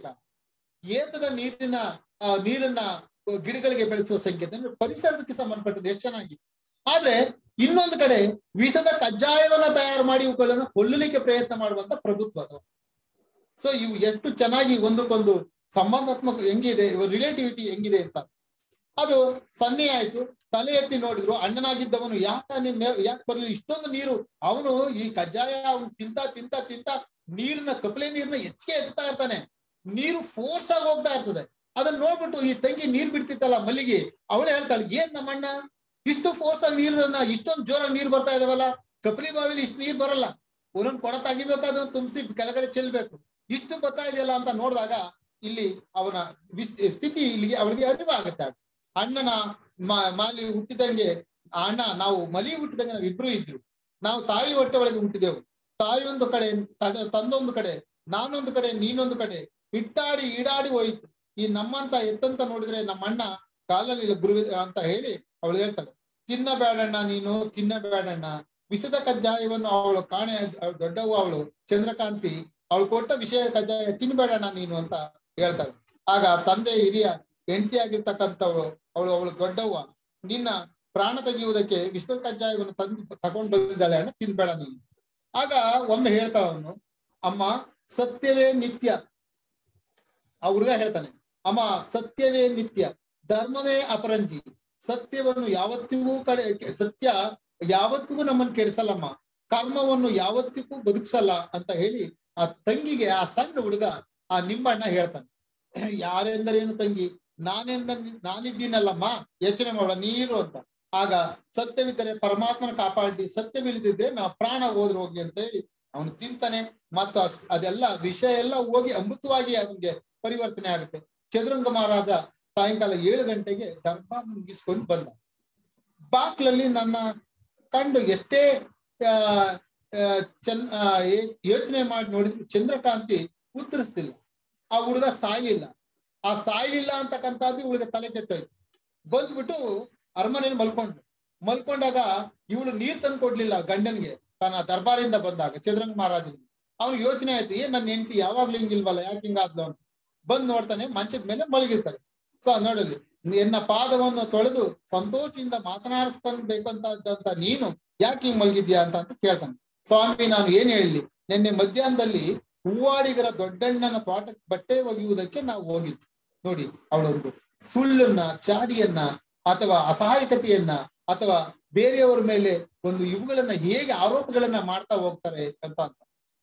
ಏತದ ನೀರಿನ ಆ ನೀರನ್ನ ಗಿಡಗಳಿಗೆ ಬೆಳೆಸುವ ಸಂಕೇತ ಅಂದ್ರೆ ಪರಿಸರಕ್ಕೆ ಸಂಬಂಧಪಟ್ಟದ್ದು ಎಷ್ಟು ಚೆನ್ನಾಗಿ ಆದ್ರೆ ಇನ್ನೊಂದು ಕಡೆ ವಿಷದ ಕಜ್ಜಾಯವನ್ನ ತಯಾರು ಮಾಡಿ ಇವುಗಳನ್ನ ಕೊಲ್ಲಲಿಕ್ಕೆ ಪ್ರಯತ್ನ ಮಾಡುವಂತ ಪ್ರಭುತ್ವ ಅದು ಸೊ ಇವು ಎಷ್ಟು ಚೆನ್ನಾಗಿ ಒಂದಕ್ಕೊಂದು ಸಂಬಂಧಾತ್ಮಕ ಹೆಂಗಿದೆ ರಿಲೇಟಿವಿಟಿ ಹೆಂಗಿದೆ ಅಂತ ಅದು ಸನ್ನೆ ಆಯ್ತು ತಲೆ ಎತ್ತಿ ನೋಡಿದ್ರು ಅಣ್ಣನಾಗಿದ್ದವನು ಯಾಕೆ ಯಾಕೆ ಬರ್ಲಿ ಇಷ್ಟೊಂದು ನೀರು ಅವನು ಈ ಕಜ್ಜಾಯ ಅವನು ತಿಂತ ತಿಂತ ತಿಂತ ನೀರಿನ ಕಪಲೆ ನೀರ್ನ ಹೆಚ್ಚಿಗೆ ಎತ್ತಾ ಇರ್ತಾನೆ ನೀರು ಫೋರ್ಸ್ ಆಗಿ ಹೋಗ್ತಾ ಇರ್ತದೆ ಅದನ್ನ ನೋಡ್ಬಿಟ್ಟು ಈ ತಂಗಿ ನೀರ್ ಬಿಡ್ತಿತ್ತಲ್ಲ ಮಲ್ಲಿಗೆ ಅವಳು ಹೇಳ್ತಾಳೆ ಏನ್ ನಮ್ಮಣ್ಣ ಇಷ್ಟು ಫೋರ್ಸ್ ಆಗಿ ನೀರನ್ನ ಇಷ್ಟೊಂದು ಜೋರಾಗಿ ನೀರ್ ಬರ್ತಾ ಇದಾವಲ್ಲ ಕಪಲಿ ಬಾವಿಲಿ ಇಷ್ಟು ನೀರ್ ಬರಲ್ಲ ಒಂದೊಂದು ಕೊಡ ತೆಗಿಬೇಕಾದ್ರೆ ತುಂಬಿಸಿ ಕೆಳಗಡೆ ಚೆಲ್ಬೇಕು ಇಷ್ಟು ಬರ್ತಾ ಇದೆಯಲ್ಲ ಅಂತ ನೋಡಿದಾಗ ಇಲ್ಲಿ ಅವನ ವಿಸ್- ಸ್ಥಿತಿ ಇಲ್ಲಿಗೆ ಅವಳಿಗೆ ಅರಿವಾಗುತ್ತೆ ಅಣ್ಣನ ಮ- ಮಾಲಿ ಹುಟ್ಟಿದಂಗೆ ಆ ಅಣ್ಣ ನಾವು ಮಲಿ ಹುಟ್ಟಿದಂಗೆ ನಾವು ಇಬ್ರು ಇದ್ರು ನಾವು ತಾಯಿ ಹೊಟ್ಟೆ ಒಳಗೆ ಹುಟ್ಟಿದೆವು ತಾಯಿ ಒಂದು ಕಡೆ ತಡ- ತಂದೊಂದು ಕಡೆ ನಾನೊಂದು ಕಡೆ ನೀನೊಂದು ಕಡೆ ಇಟ್ಟಾಡಿ ಈಡಾಡಿ ಹೋಯಿತು ಈ ನಮ್ಮಂತ ಎತ್ತಂತ ನೋಡಿದ್ರೆ ನಮ್ಮ ಅಣ್ಣ ಕಾಲಲ್ಲಿ ಗುರು ಅಂತ ಹೇಳಿ ಅವಳು ಹೇಳ್ತಾಳೆ ತಿನ್ನಬೇಡಣ್ಣ ನೀನು ತಿನ್ನಬೇಡಣ್ಣ ವಿಷದ ಕಜ್ಜಾಯವನ್ನು ಅವಳು ಕಾಣೆ ಅವ್ಳು ದೊಡ್ಡವ್ವ ಅವಳು ಚಂದ್ರಕಾಂತಿ ಅವಳು ಕೊಟ್ಟ ವಿಷಯ ಕಜ್ಜಾಯ ತಿನ್ಬೇಡಣ್ಣ ನೀನು ಅಂತ ಹೇಳ್ತಾಳೆ ಆಗ ತಂದೆ ಹಿರಿಯ ಹೆಂಡತಿ ಆಗಿರ್ತಕ್ಕಂಥವಳು ಅವಳು ಅವಳು ದೊಡ್ಡವ್ವ ನಿನ್ನ ಪ್ರಾಣ ತೆಗೆಯುವುದಕ್ಕೆ ವಿಷದ ಕಜ್ಜಾಯವನ್ನು ತಂದು ತಗೊಂಡು ಬಂದಿದ್ದಾಳೆ ಅಣ್ಣ ತಿನ್ಬೇಡ ನೀನು ಆಗ ಒಮ್ಮೆ ಹೇಳ್ತಾಳ ಅವನು ಅಮ್ಮ ಸತ್ಯವೇ ನಿತ್ಯ ಆ ಹುಡುಗ ಹೇಳ್ತಾನೆ ಅಮ್ಮ ಸತ್ಯವೇ ನಿತ್ಯ ಧರ್ಮವೇ ಅಪರಂಜಿ ಸತ್ಯವನ್ನು ಯಾವತ್ತಿಗೂ ಕಡೆ ಸತ್ಯ ಯಾವತ್ತಿಗೂ ನಮ್ಮನ್ನು ಕೆಡಿಸಲ್ಲಮ್ಮ ಕರ್ಮವನ್ನು ಯಾವತ್ತಿಗೂ ಬದುಕಿಸಲ್ಲ ಅಂತ ಹೇಳಿ ಆ ತಂಗಿಗೆ ಆ ಸಣ್ಣ ಹುಡುಗ ಆ ನಿಂಬಣ್ಣ ಹೇಳ್ತಾನೆ ಯಾರೆಂದರೇನು ತಂಗಿ ನಾನೆಂದ ನಾನಿದ್ದೀನಲ್ಲಮ್ಮ ಯೋಚನೆ ಮಾಡ ನೀರು ಅಂತ ಆಗ ಸತ್ಯವಿದ್ದರೆ ಪರಮಾತ್ಮನ ಕಾಪಾಡಿ ಸತ್ಯವಿಲ್ಲದಿದ್ರೆ ನಾ ಪ್ರಾಣ ಹೋದ್ರೆ ಹೋಗಿ ಅಂತ ಹೇಳಿ ಅವನು ತಿಂತಾನೆ ಮತ್ತು ಅಸ್- ಅದೆಲ್ಲ ವಿಷಯ ಎಲ್ಲ ಹೋಗಿ ಅಮೃತವಾಗಿ ಅವನಿಗೆ ಪರಿವರ್ತನೆ ಆಗುತ್ತೆ ಚದುರಂಗ ಮಹಾರಾಜ ಸಾಯಂಕಾಲ ಏಳು ಗಂಟೆಗೆ ದರ್ಬಾರ್ ಮುಗಿಸ್ಕೊಂಡು ಬಂದ ಬಾಕ್ಲಲ್ಲಿ ನನ್ನ ಕಂಡು ಎಷ್ಟೇ ಆ, ಆ, ಚನ್ ಆ, ಯೇ- ಯೋಚನೆ ಮಾಡಿ ನೋಡಿದ್ರು ಚಂದ್ರಕಾಂತಿ ಉತ್ತರಿಸ್ತಿಲ್ಲ ಆ ಹುಡುಗ ಸಾಯಲಿಲ್ಲ ಆ ಸಾಯಲಿಲ್ಲ ಅಂತಕ್ಕಂಥದ್ದು ಇವಳಿಗೆ ತಲೆ ಕೆಟ್ಟೋಯ್ತು ಬಂದ್ಬಿಟ್ಟು ಅರಮನೆಯಲ್ಲಿ ಮಲ್ಕೊಂಡ್ರು ಮಲ್ಕೊಂಡಾಗ ಇವಳು ನೀರ್ ತಂದು ಕೊಡ್ಲಿಲ್ಲ ಗಂಡನ್ಗೆ ತನ್ನ ದರ್ಬಾರಿಂದ ಬಂದಾಗ ಚಂದ್ರಂಗ ಮಹಾರಾಜನಿಗೆ ಅವ್ನಿಗೆ ಯೋಚನೆ ಆಯ್ತು ಏನ್ ನನ್ನ ಹೆಂಡತಿ ಯಾವಾಗ್ಲೂ ಹಿಂಗಿಲ್ವಲ್ಲ ಯಾಕೆ ಹಿಂಗಾದ್ಲು ಅಂತ ಬಂದ್ ನೋಡ್ತಾನೆ ಮಂಚದ ಮೇಲೆ ಮಲಗಿರ್ತಾರೆ ಸೊ ನೋಡಲಿ ಎನ್ನ ಪಾದವನ್ನು ತೊಳೆದು ಸಂತೋಷದಿಂದ ಮಾತನಾಡಿಸ್ಕೊಳ್ಬೇಕು ಅಂತ ಅಂತ ನೀನು ಯಾಕೆ ಹಿಂಗ್ ಮಲಗಿದ್ಯಾ ಅಂತ ಅಂತ ಕೇಳ್ತಾನೆ ಸ್ವಾಮಿ ನಾನು ಏನ್ ಹೇಳಲಿ ನಿನ್ನೆ ಮಧ್ಯಾಹ್ನದಲ್ಲಿ ಹೂವಾಡಿಗರ ದೊಡ್ಡಣ್ಣನ ತೋಟಕ್ಕೆ ಬಟ್ಟೆ ಒಗೆಯುವುದಕ್ಕೆ ನಾವು ಹೋಗಿದ್ವಿ ನೋಡಿ ಅವಳೊಂದು ಸುಳ್ಳನ್ನ ಚಾಡಿಯನ್ನ ಅಥವಾ ಅಸಹಾಯಕತೆಯನ್ನ ಅಥವಾ ಬೇರೆಯವರ ಮೇಲೆ ಒಂದು ಇವುಗಳನ್ನ ಹೇಗೆ ಆರೋಪಗಳನ್ನ ಮಾಡ್ತಾ ಹೋಗ್ತಾರೆ ಅಂತ ಅಂತ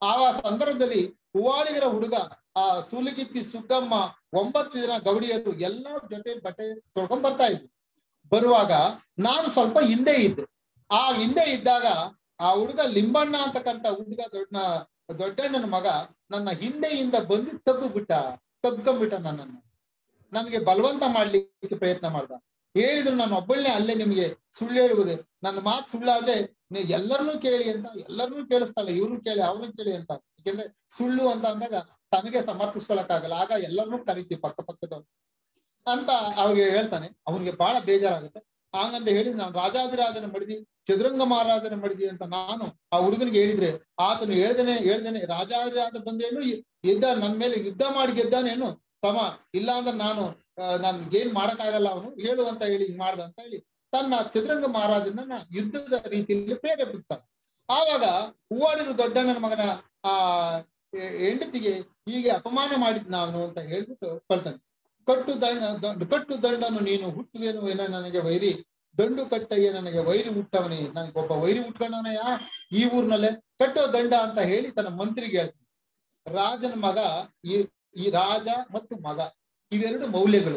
ಆ ಸಂದರ್ಭದಲ್ಲಿ ಹೂವಾಡಿಗರ ಹುಡುಗ ಆ ಸೂಲಿಗಿತ್ತಿ ಸುಗ್ಗಮ್ಮ ಒಂಬತ್ತು ಜನ ಗೌಡಿಯರು ಎಲ್ಲ ಜೊತೆ ಬಟ್ಟೆ ತೊಳ್ಕೊಂಡ್ ಬರ್ತಾ ಇದ್ರು ಬರುವಾಗ ನಾನು ಸ್ವಲ್ಪ ಹಿಂದೆ ಇದ್ದೆ ಆ ಹಿಂದೆ ಇದ್ದಾಗ ಆ ಹುಡುಗ ಲಿಂಬಣ್ಣ ಅಂತಕ್ಕಂಥ ಹುಡುಗ ದೊಡ್ಡ ದೊಡ್ಡಣ್ಣನ ಮಗ ನನ್ನ ಹಿಂದೆಯಿಂದ ಬಂದು ತಬ್ಬು ಬಿಟ್ಟ ತಬ್ಕೊಂಡ್ಬಿಟ್ಟ ನನ್ನನ್ನು ನನಗೆ ಬಲವಂತ ಮಾಡ್ಲಿಕ್ಕೆ ಪ್ರಯತ್ನ ಮಾಡ್ದ ಹೇಳಿದ್ರು ನಾನು ಒಬ್ಬಳನ್ನೇ ಅಲ್ಲೇ ನಿಮ್ಗೆ ಸುಳ್ಳು ಹೇಳುವುದೇ ನನ್ನ ಮಾತು ಸುಳ್ಳಾದ್ರೆ ನೀವು ಎಲ್ಲರನ್ನೂ ಕೇಳಿ ಅಂತ ಎಲ್ಲರನ್ನೂ ಕೇಳಿಸ್ತಾಳೆ ಇವ್ರನ್ನ ಕೇಳಿ ಅವ್ರನ್ನ ಕೇಳಿ ಅಂತ ಯಾಕೆಂದ್ರೆ ಸುಳ್ಳು ಅಂತ ಅಂದಾಗ ತನಗೆ ಸಮರ್ಥಿಸ್ಕೊಳಕ್ಕಾಗಲ್ಲ ಆಗ ಎಲ್ಲರನ್ನೂ ಕರಿತೀವಿ ಪಕ್ಕ ಪಕ್ಕದವ್ರು ಅಂತ ಅವಾಗ ಹೇಳ್ತಾನೆ ಅವನಿಗೆ ಬಹಳ ಬೇಜಾರಾಗುತ್ತೆ ಹಾಗಂತ ಹೇಳಿ ನಾನು ರಾಜಾದಿರಾಜನ ಮಡಿದಿ ಚದುರಂಗ ಮಹಾರಾಜನ ಮಡಿದಿ ಅಂತ ನಾನು ಆ ಹುಡುಗನಿಗೆ ಹೇಳಿದ್ರೆ ಆತನು ಹೇಳ್ದೇನೆ ಹೇಳ್ದೇನೆ ರಾಜಾದಿರಾಜ ಬಂದೇನು ಎದ್ದ ನನ್ ಮೇಲೆ ಯುದ್ಧ ಮಾಡಿ ಗೆದ್ದಾನೇನು ಸಮ ಇಲ್ಲ ಅಂದ್ರೆ ನಾನು ನಾನು ಏನ್ ಮಾಡಕ್ಕಾಗಲ್ಲ ಅವನು ಹೇಳು ಅಂತ ಹೇಳಿ ಹಿಂಗ್ ಮಾಡ್ದ ಅಂತ ಹೇಳಿ ತನ್ನ ಚದುರಂಗ ಮಹಾರಾಜನನ್ನ ಯುದ್ಧದ ರೀತಿಯಲ್ಲಿ ಪ್ರೇರೇಪಿಸ್ತಾನೆ ಆವಾಗ ಹೂವಾಡಿರು ದೊಡ್ಡಣ್ಣನ ಮಗನ ಆ ಹೆಂಡತಿಗೆ ಹೀಗೆ ಅಪಮಾನ ಮಾಡಿದ್ ನಾನು ಅಂತ ಹೇಳ್ಬಿಟ್ಟು ಕೊಳ್ತಾನೆ ಕಟ್ಟು ದಂಡ ಕಟ್ಟು ದಂಡನು ನೀನು ಹುಟ್ಟುವೇನು ಏನೋ ನನಗೆ ವೈರಿ ದಂಡು ಕಟ್ಟಯ್ಯ ನನಗೆ ವೈರಿ ಹುಟ್ಟವನೇ ನನಗೆ ಒಬ್ಬ ವೈರಿ ಹುಟ್ಕೊಂಡವನಯ್ಯ ಈ ಊರ್ನಲ್ಲೇ ಕಟ್ಟೋ ದಂಡ ಅಂತ ಹೇಳಿ ತನ್ನ ಮಂತ್ರಿಗೆ ಹೇಳ್ತಾನೆ ರಾಜನ ಮಗ ಈ ಈ ರಾಜ ಮತ್ತು ಮಗ ಇವೆರಡು ಮೌಲ್ಯಗಳು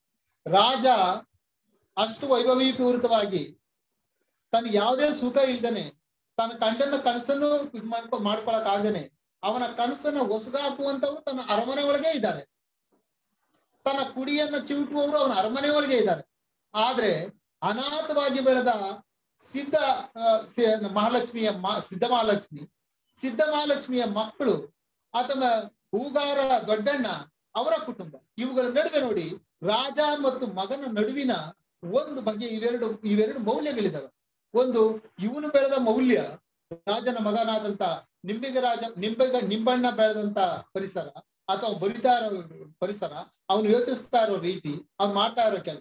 ರಾಜ ಅಷ್ಟು ವೈಭವೀಪೂರಿತವಾಗಿ ತನಗೆ ಯಾವುದೇ ಸುಖ ಇಲ್ದೇನೆ ತನ್ನ ಕಂಡನ್ನ ಕನಸನ್ನು ಮಾಡ್ಕೊ ಮಾಡ್ಕೊಳಕ್ ಆಗದೇನೆ ಅವನ ಕನಸನ್ನ ಹೊಸಗಾಕುವಂತವ್ರು ತನ್ನ ಅರಮನೆ ಒಳಗೆ ಇದ್ದಾರೆ ತನ್ನ ಕುಡಿಯನ್ನ ಚಿವುಟುವವರು ಅವನ ಅರಮನೆ ಒಳಗೆ ಇದ್ದಾರೆ ಆದ್ರೆ ಅನಾಥವಾಗಿ ಬೆಳೆದ ಸಿದ್ಧ ಮಹಾಲಕ್ಷ್ಮಿಯ ಸಿದ್ಧ ಮಹಾಲಕ್ಷ್ಮಿ ಸಿದ್ಧ ಮಹಾಲಕ್ಷ್ಮಿಯ ಮಕ್ಕಳು ಅಥವಾ ಹೂಗಾರ ದೊಡ್ಡಣ್ಣ ಅವರ ಕುಟುಂಬ ಇವುಗಳ ನಡುವೆ ನೋಡಿ ರಾಜ ಮತ್ತು ಮಗನ ನಡುವಿನ ಒಂದು ಬಗೆ ಇವೆರಡು ಇವೆರಡು ಮೌಲ್ಯಗಳಿದಾವೆ ಒಂದು ಇವನು ಬೆಳೆದ ಮೌಲ್ಯ ರಾಜನ ಮಗನಾದಂತ ನಿಂಬಿಗ ರಾಜ ನಿಂಬಿಗ ನಿಂಬಣ್ಣ ಬೆಳೆದಂತ ಪರಿಸರ ಅಥವಾ ಬರಿತಾ ಇರೋ ಪರಿಸರ ಅವನು ಯೋಚಿಸ್ತಾ ಇರೋ ರೀತಿ ಅವ್ನು ಮಾಡ್ತಾ ಇರೋ ಕೆಲಸ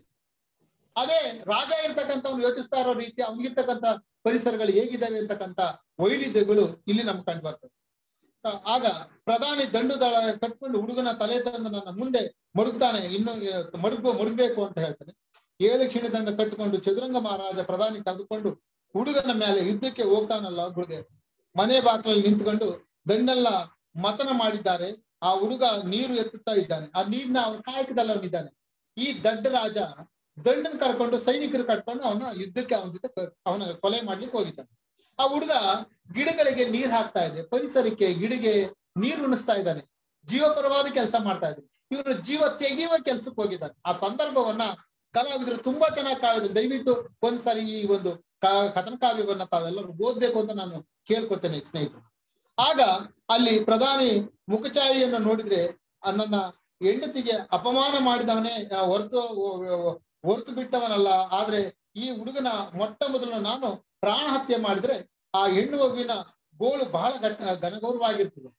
ಅದೇ ರಾಜ ಇರ್ತಕ್ಕಂಥ ಅವ್ನು ಯೋಚಿಸ್ತಾ ಇರೋ ರೀತಿ ಅವ್ನಿಗಿರ್ತಕ್ಕಂಥ ಪರಿಸರಗಳು ಹೇಗಿದ್ದಾವೆ ಅಂತಕ್ಕಂಥ ವೈರುಧ್ಯಗಳು ಇಲ್ಲಿ ನಮ್ಗೆ ಕಂಡು ಬರ್ತವೆ ಆಗ ಪ್ರಧಾನಿ ದಂಡು ದಳ ಕಟ್ಕೊಂಡು ಹುಡುಗನ ತಲೆ ತಂದು ನನ್ನ ಮುಂದೆ ಮಡುಗ್ತಾನೆ ಇನ್ನು ಮಡುಗು ಮಡುಗ್ಬೇಕು ಅಂತ ಹೇಳ್ತಾನೆ ಏಳು ಕ್ಷಣ ದಂಡ ಕಟ್ಟಿಕೊಂಡು ಚದುರಂಗ ಮಹಾರಾಜ ಪ್ರಧಾನಿ ಕರೆದುಕೊಂಡು ಹುಡುಗನ ಮೇಲೆ ಯುದ್ಧಕ್ಕೆ ಹೋಗ್ತಾನಲ್ಲ ಗುರುದೇವ್ ಮನೆ ಬಾಗಿಲಲ್ಲಿ ನಿಂತ್ಕೊಂಡು ದಂಡೆಲ್ಲ ಮತನ ಮಾಡಿದ್ದಾರೆ ಆ ಹುಡುಗ ನೀರು ಎತ್ತುತ್ತಾ ಇದ್ದಾನೆ ಆ ನೀರ್ನ ಅವನ ಕಾಯಕದಲ್ಲಿ ಅವನಿದ್ದಾನೆ ಈ ದಡ್ಡ ರಾಜ ದಂಡನ್ ಕರ್ಕೊಂಡು ಸೈನಿಕರು ಕಟ್ಕೊಂಡು ಅವನ ಯುದ್ಧಕ್ಕೆ ಅವನ ಜೊತೆ ಅವನ ಕೊಲೆ ಮಾಡ್ಲಿಕ್ಕೆ ಹೋಗಿದ್ದಾನೆ ಆ ಹುಡುಗ ಗಿಡಗಳಿಗೆ ನೀರ್ ಹಾಕ್ತಾ ಇದೆ ಪರಿಸರಕ್ಕೆ ಗಿಡಗೆ ನೀರು ಉಣಿಸ್ತಾ ಇದ್ದಾನೆ ಜೀವಪರವಾದ ಕೆಲಸ ಮಾಡ್ತಾ ಇದ್ದಾನೆ ಇವನು ಜೀವ ತೆಗೆಯುವ ಕೆಲ್ಸಕ್ಕೆ ಹೋಗಿದ್ದಾನೆ ಆ ಸಂದರ್ಭವನ್ನ ಕಲಾವಿದರು ತುಂಬಾ ಚೆನ್ನಾಗಿ ಕಾವಿದ್ರು ದಯವಿಟ್ಟು ಒಂದ್ಸರಿ ಈ ಒಂದು ಕಥನ ಕಾವ್ಯವನ್ನ ತಾವೆಲ್ಲರೂ ಓದ್ಬೇಕು ಅಂತ ನಾನು ಕೇಳ್ಕೊತೇನೆ ಸ್ನೇಹಿತರು ಆಗ ಅಲ್ಲಿ ಪ್ರಧಾನಿ ಮುಖಚಾಯಿಯನ್ನು ನೋಡಿದ್ರೆ ನನ್ನ ಹೆಂಡತಿಗೆ ಅಪಮಾನ ಮಾಡಿದವನೇ ಹೊರತು ಹೊರತು ಬಿಟ್ಟವನಲ್ಲ ಆದ್ರೆ ಈ ಹುಡುಗನ ಮೊಟ್ಟ ಮೊದಲು ನಾನು ಪ್ರಾಣ ಹತ್ಯೆ ಮಾಡಿದ್ರೆ ಆ ಹೆಣ್ಣು ಮಗುವಿನ ಗೋಳು ಬಹಳ ಘಟ ಘನಗೌರವಾಗಿರ್ತದೆ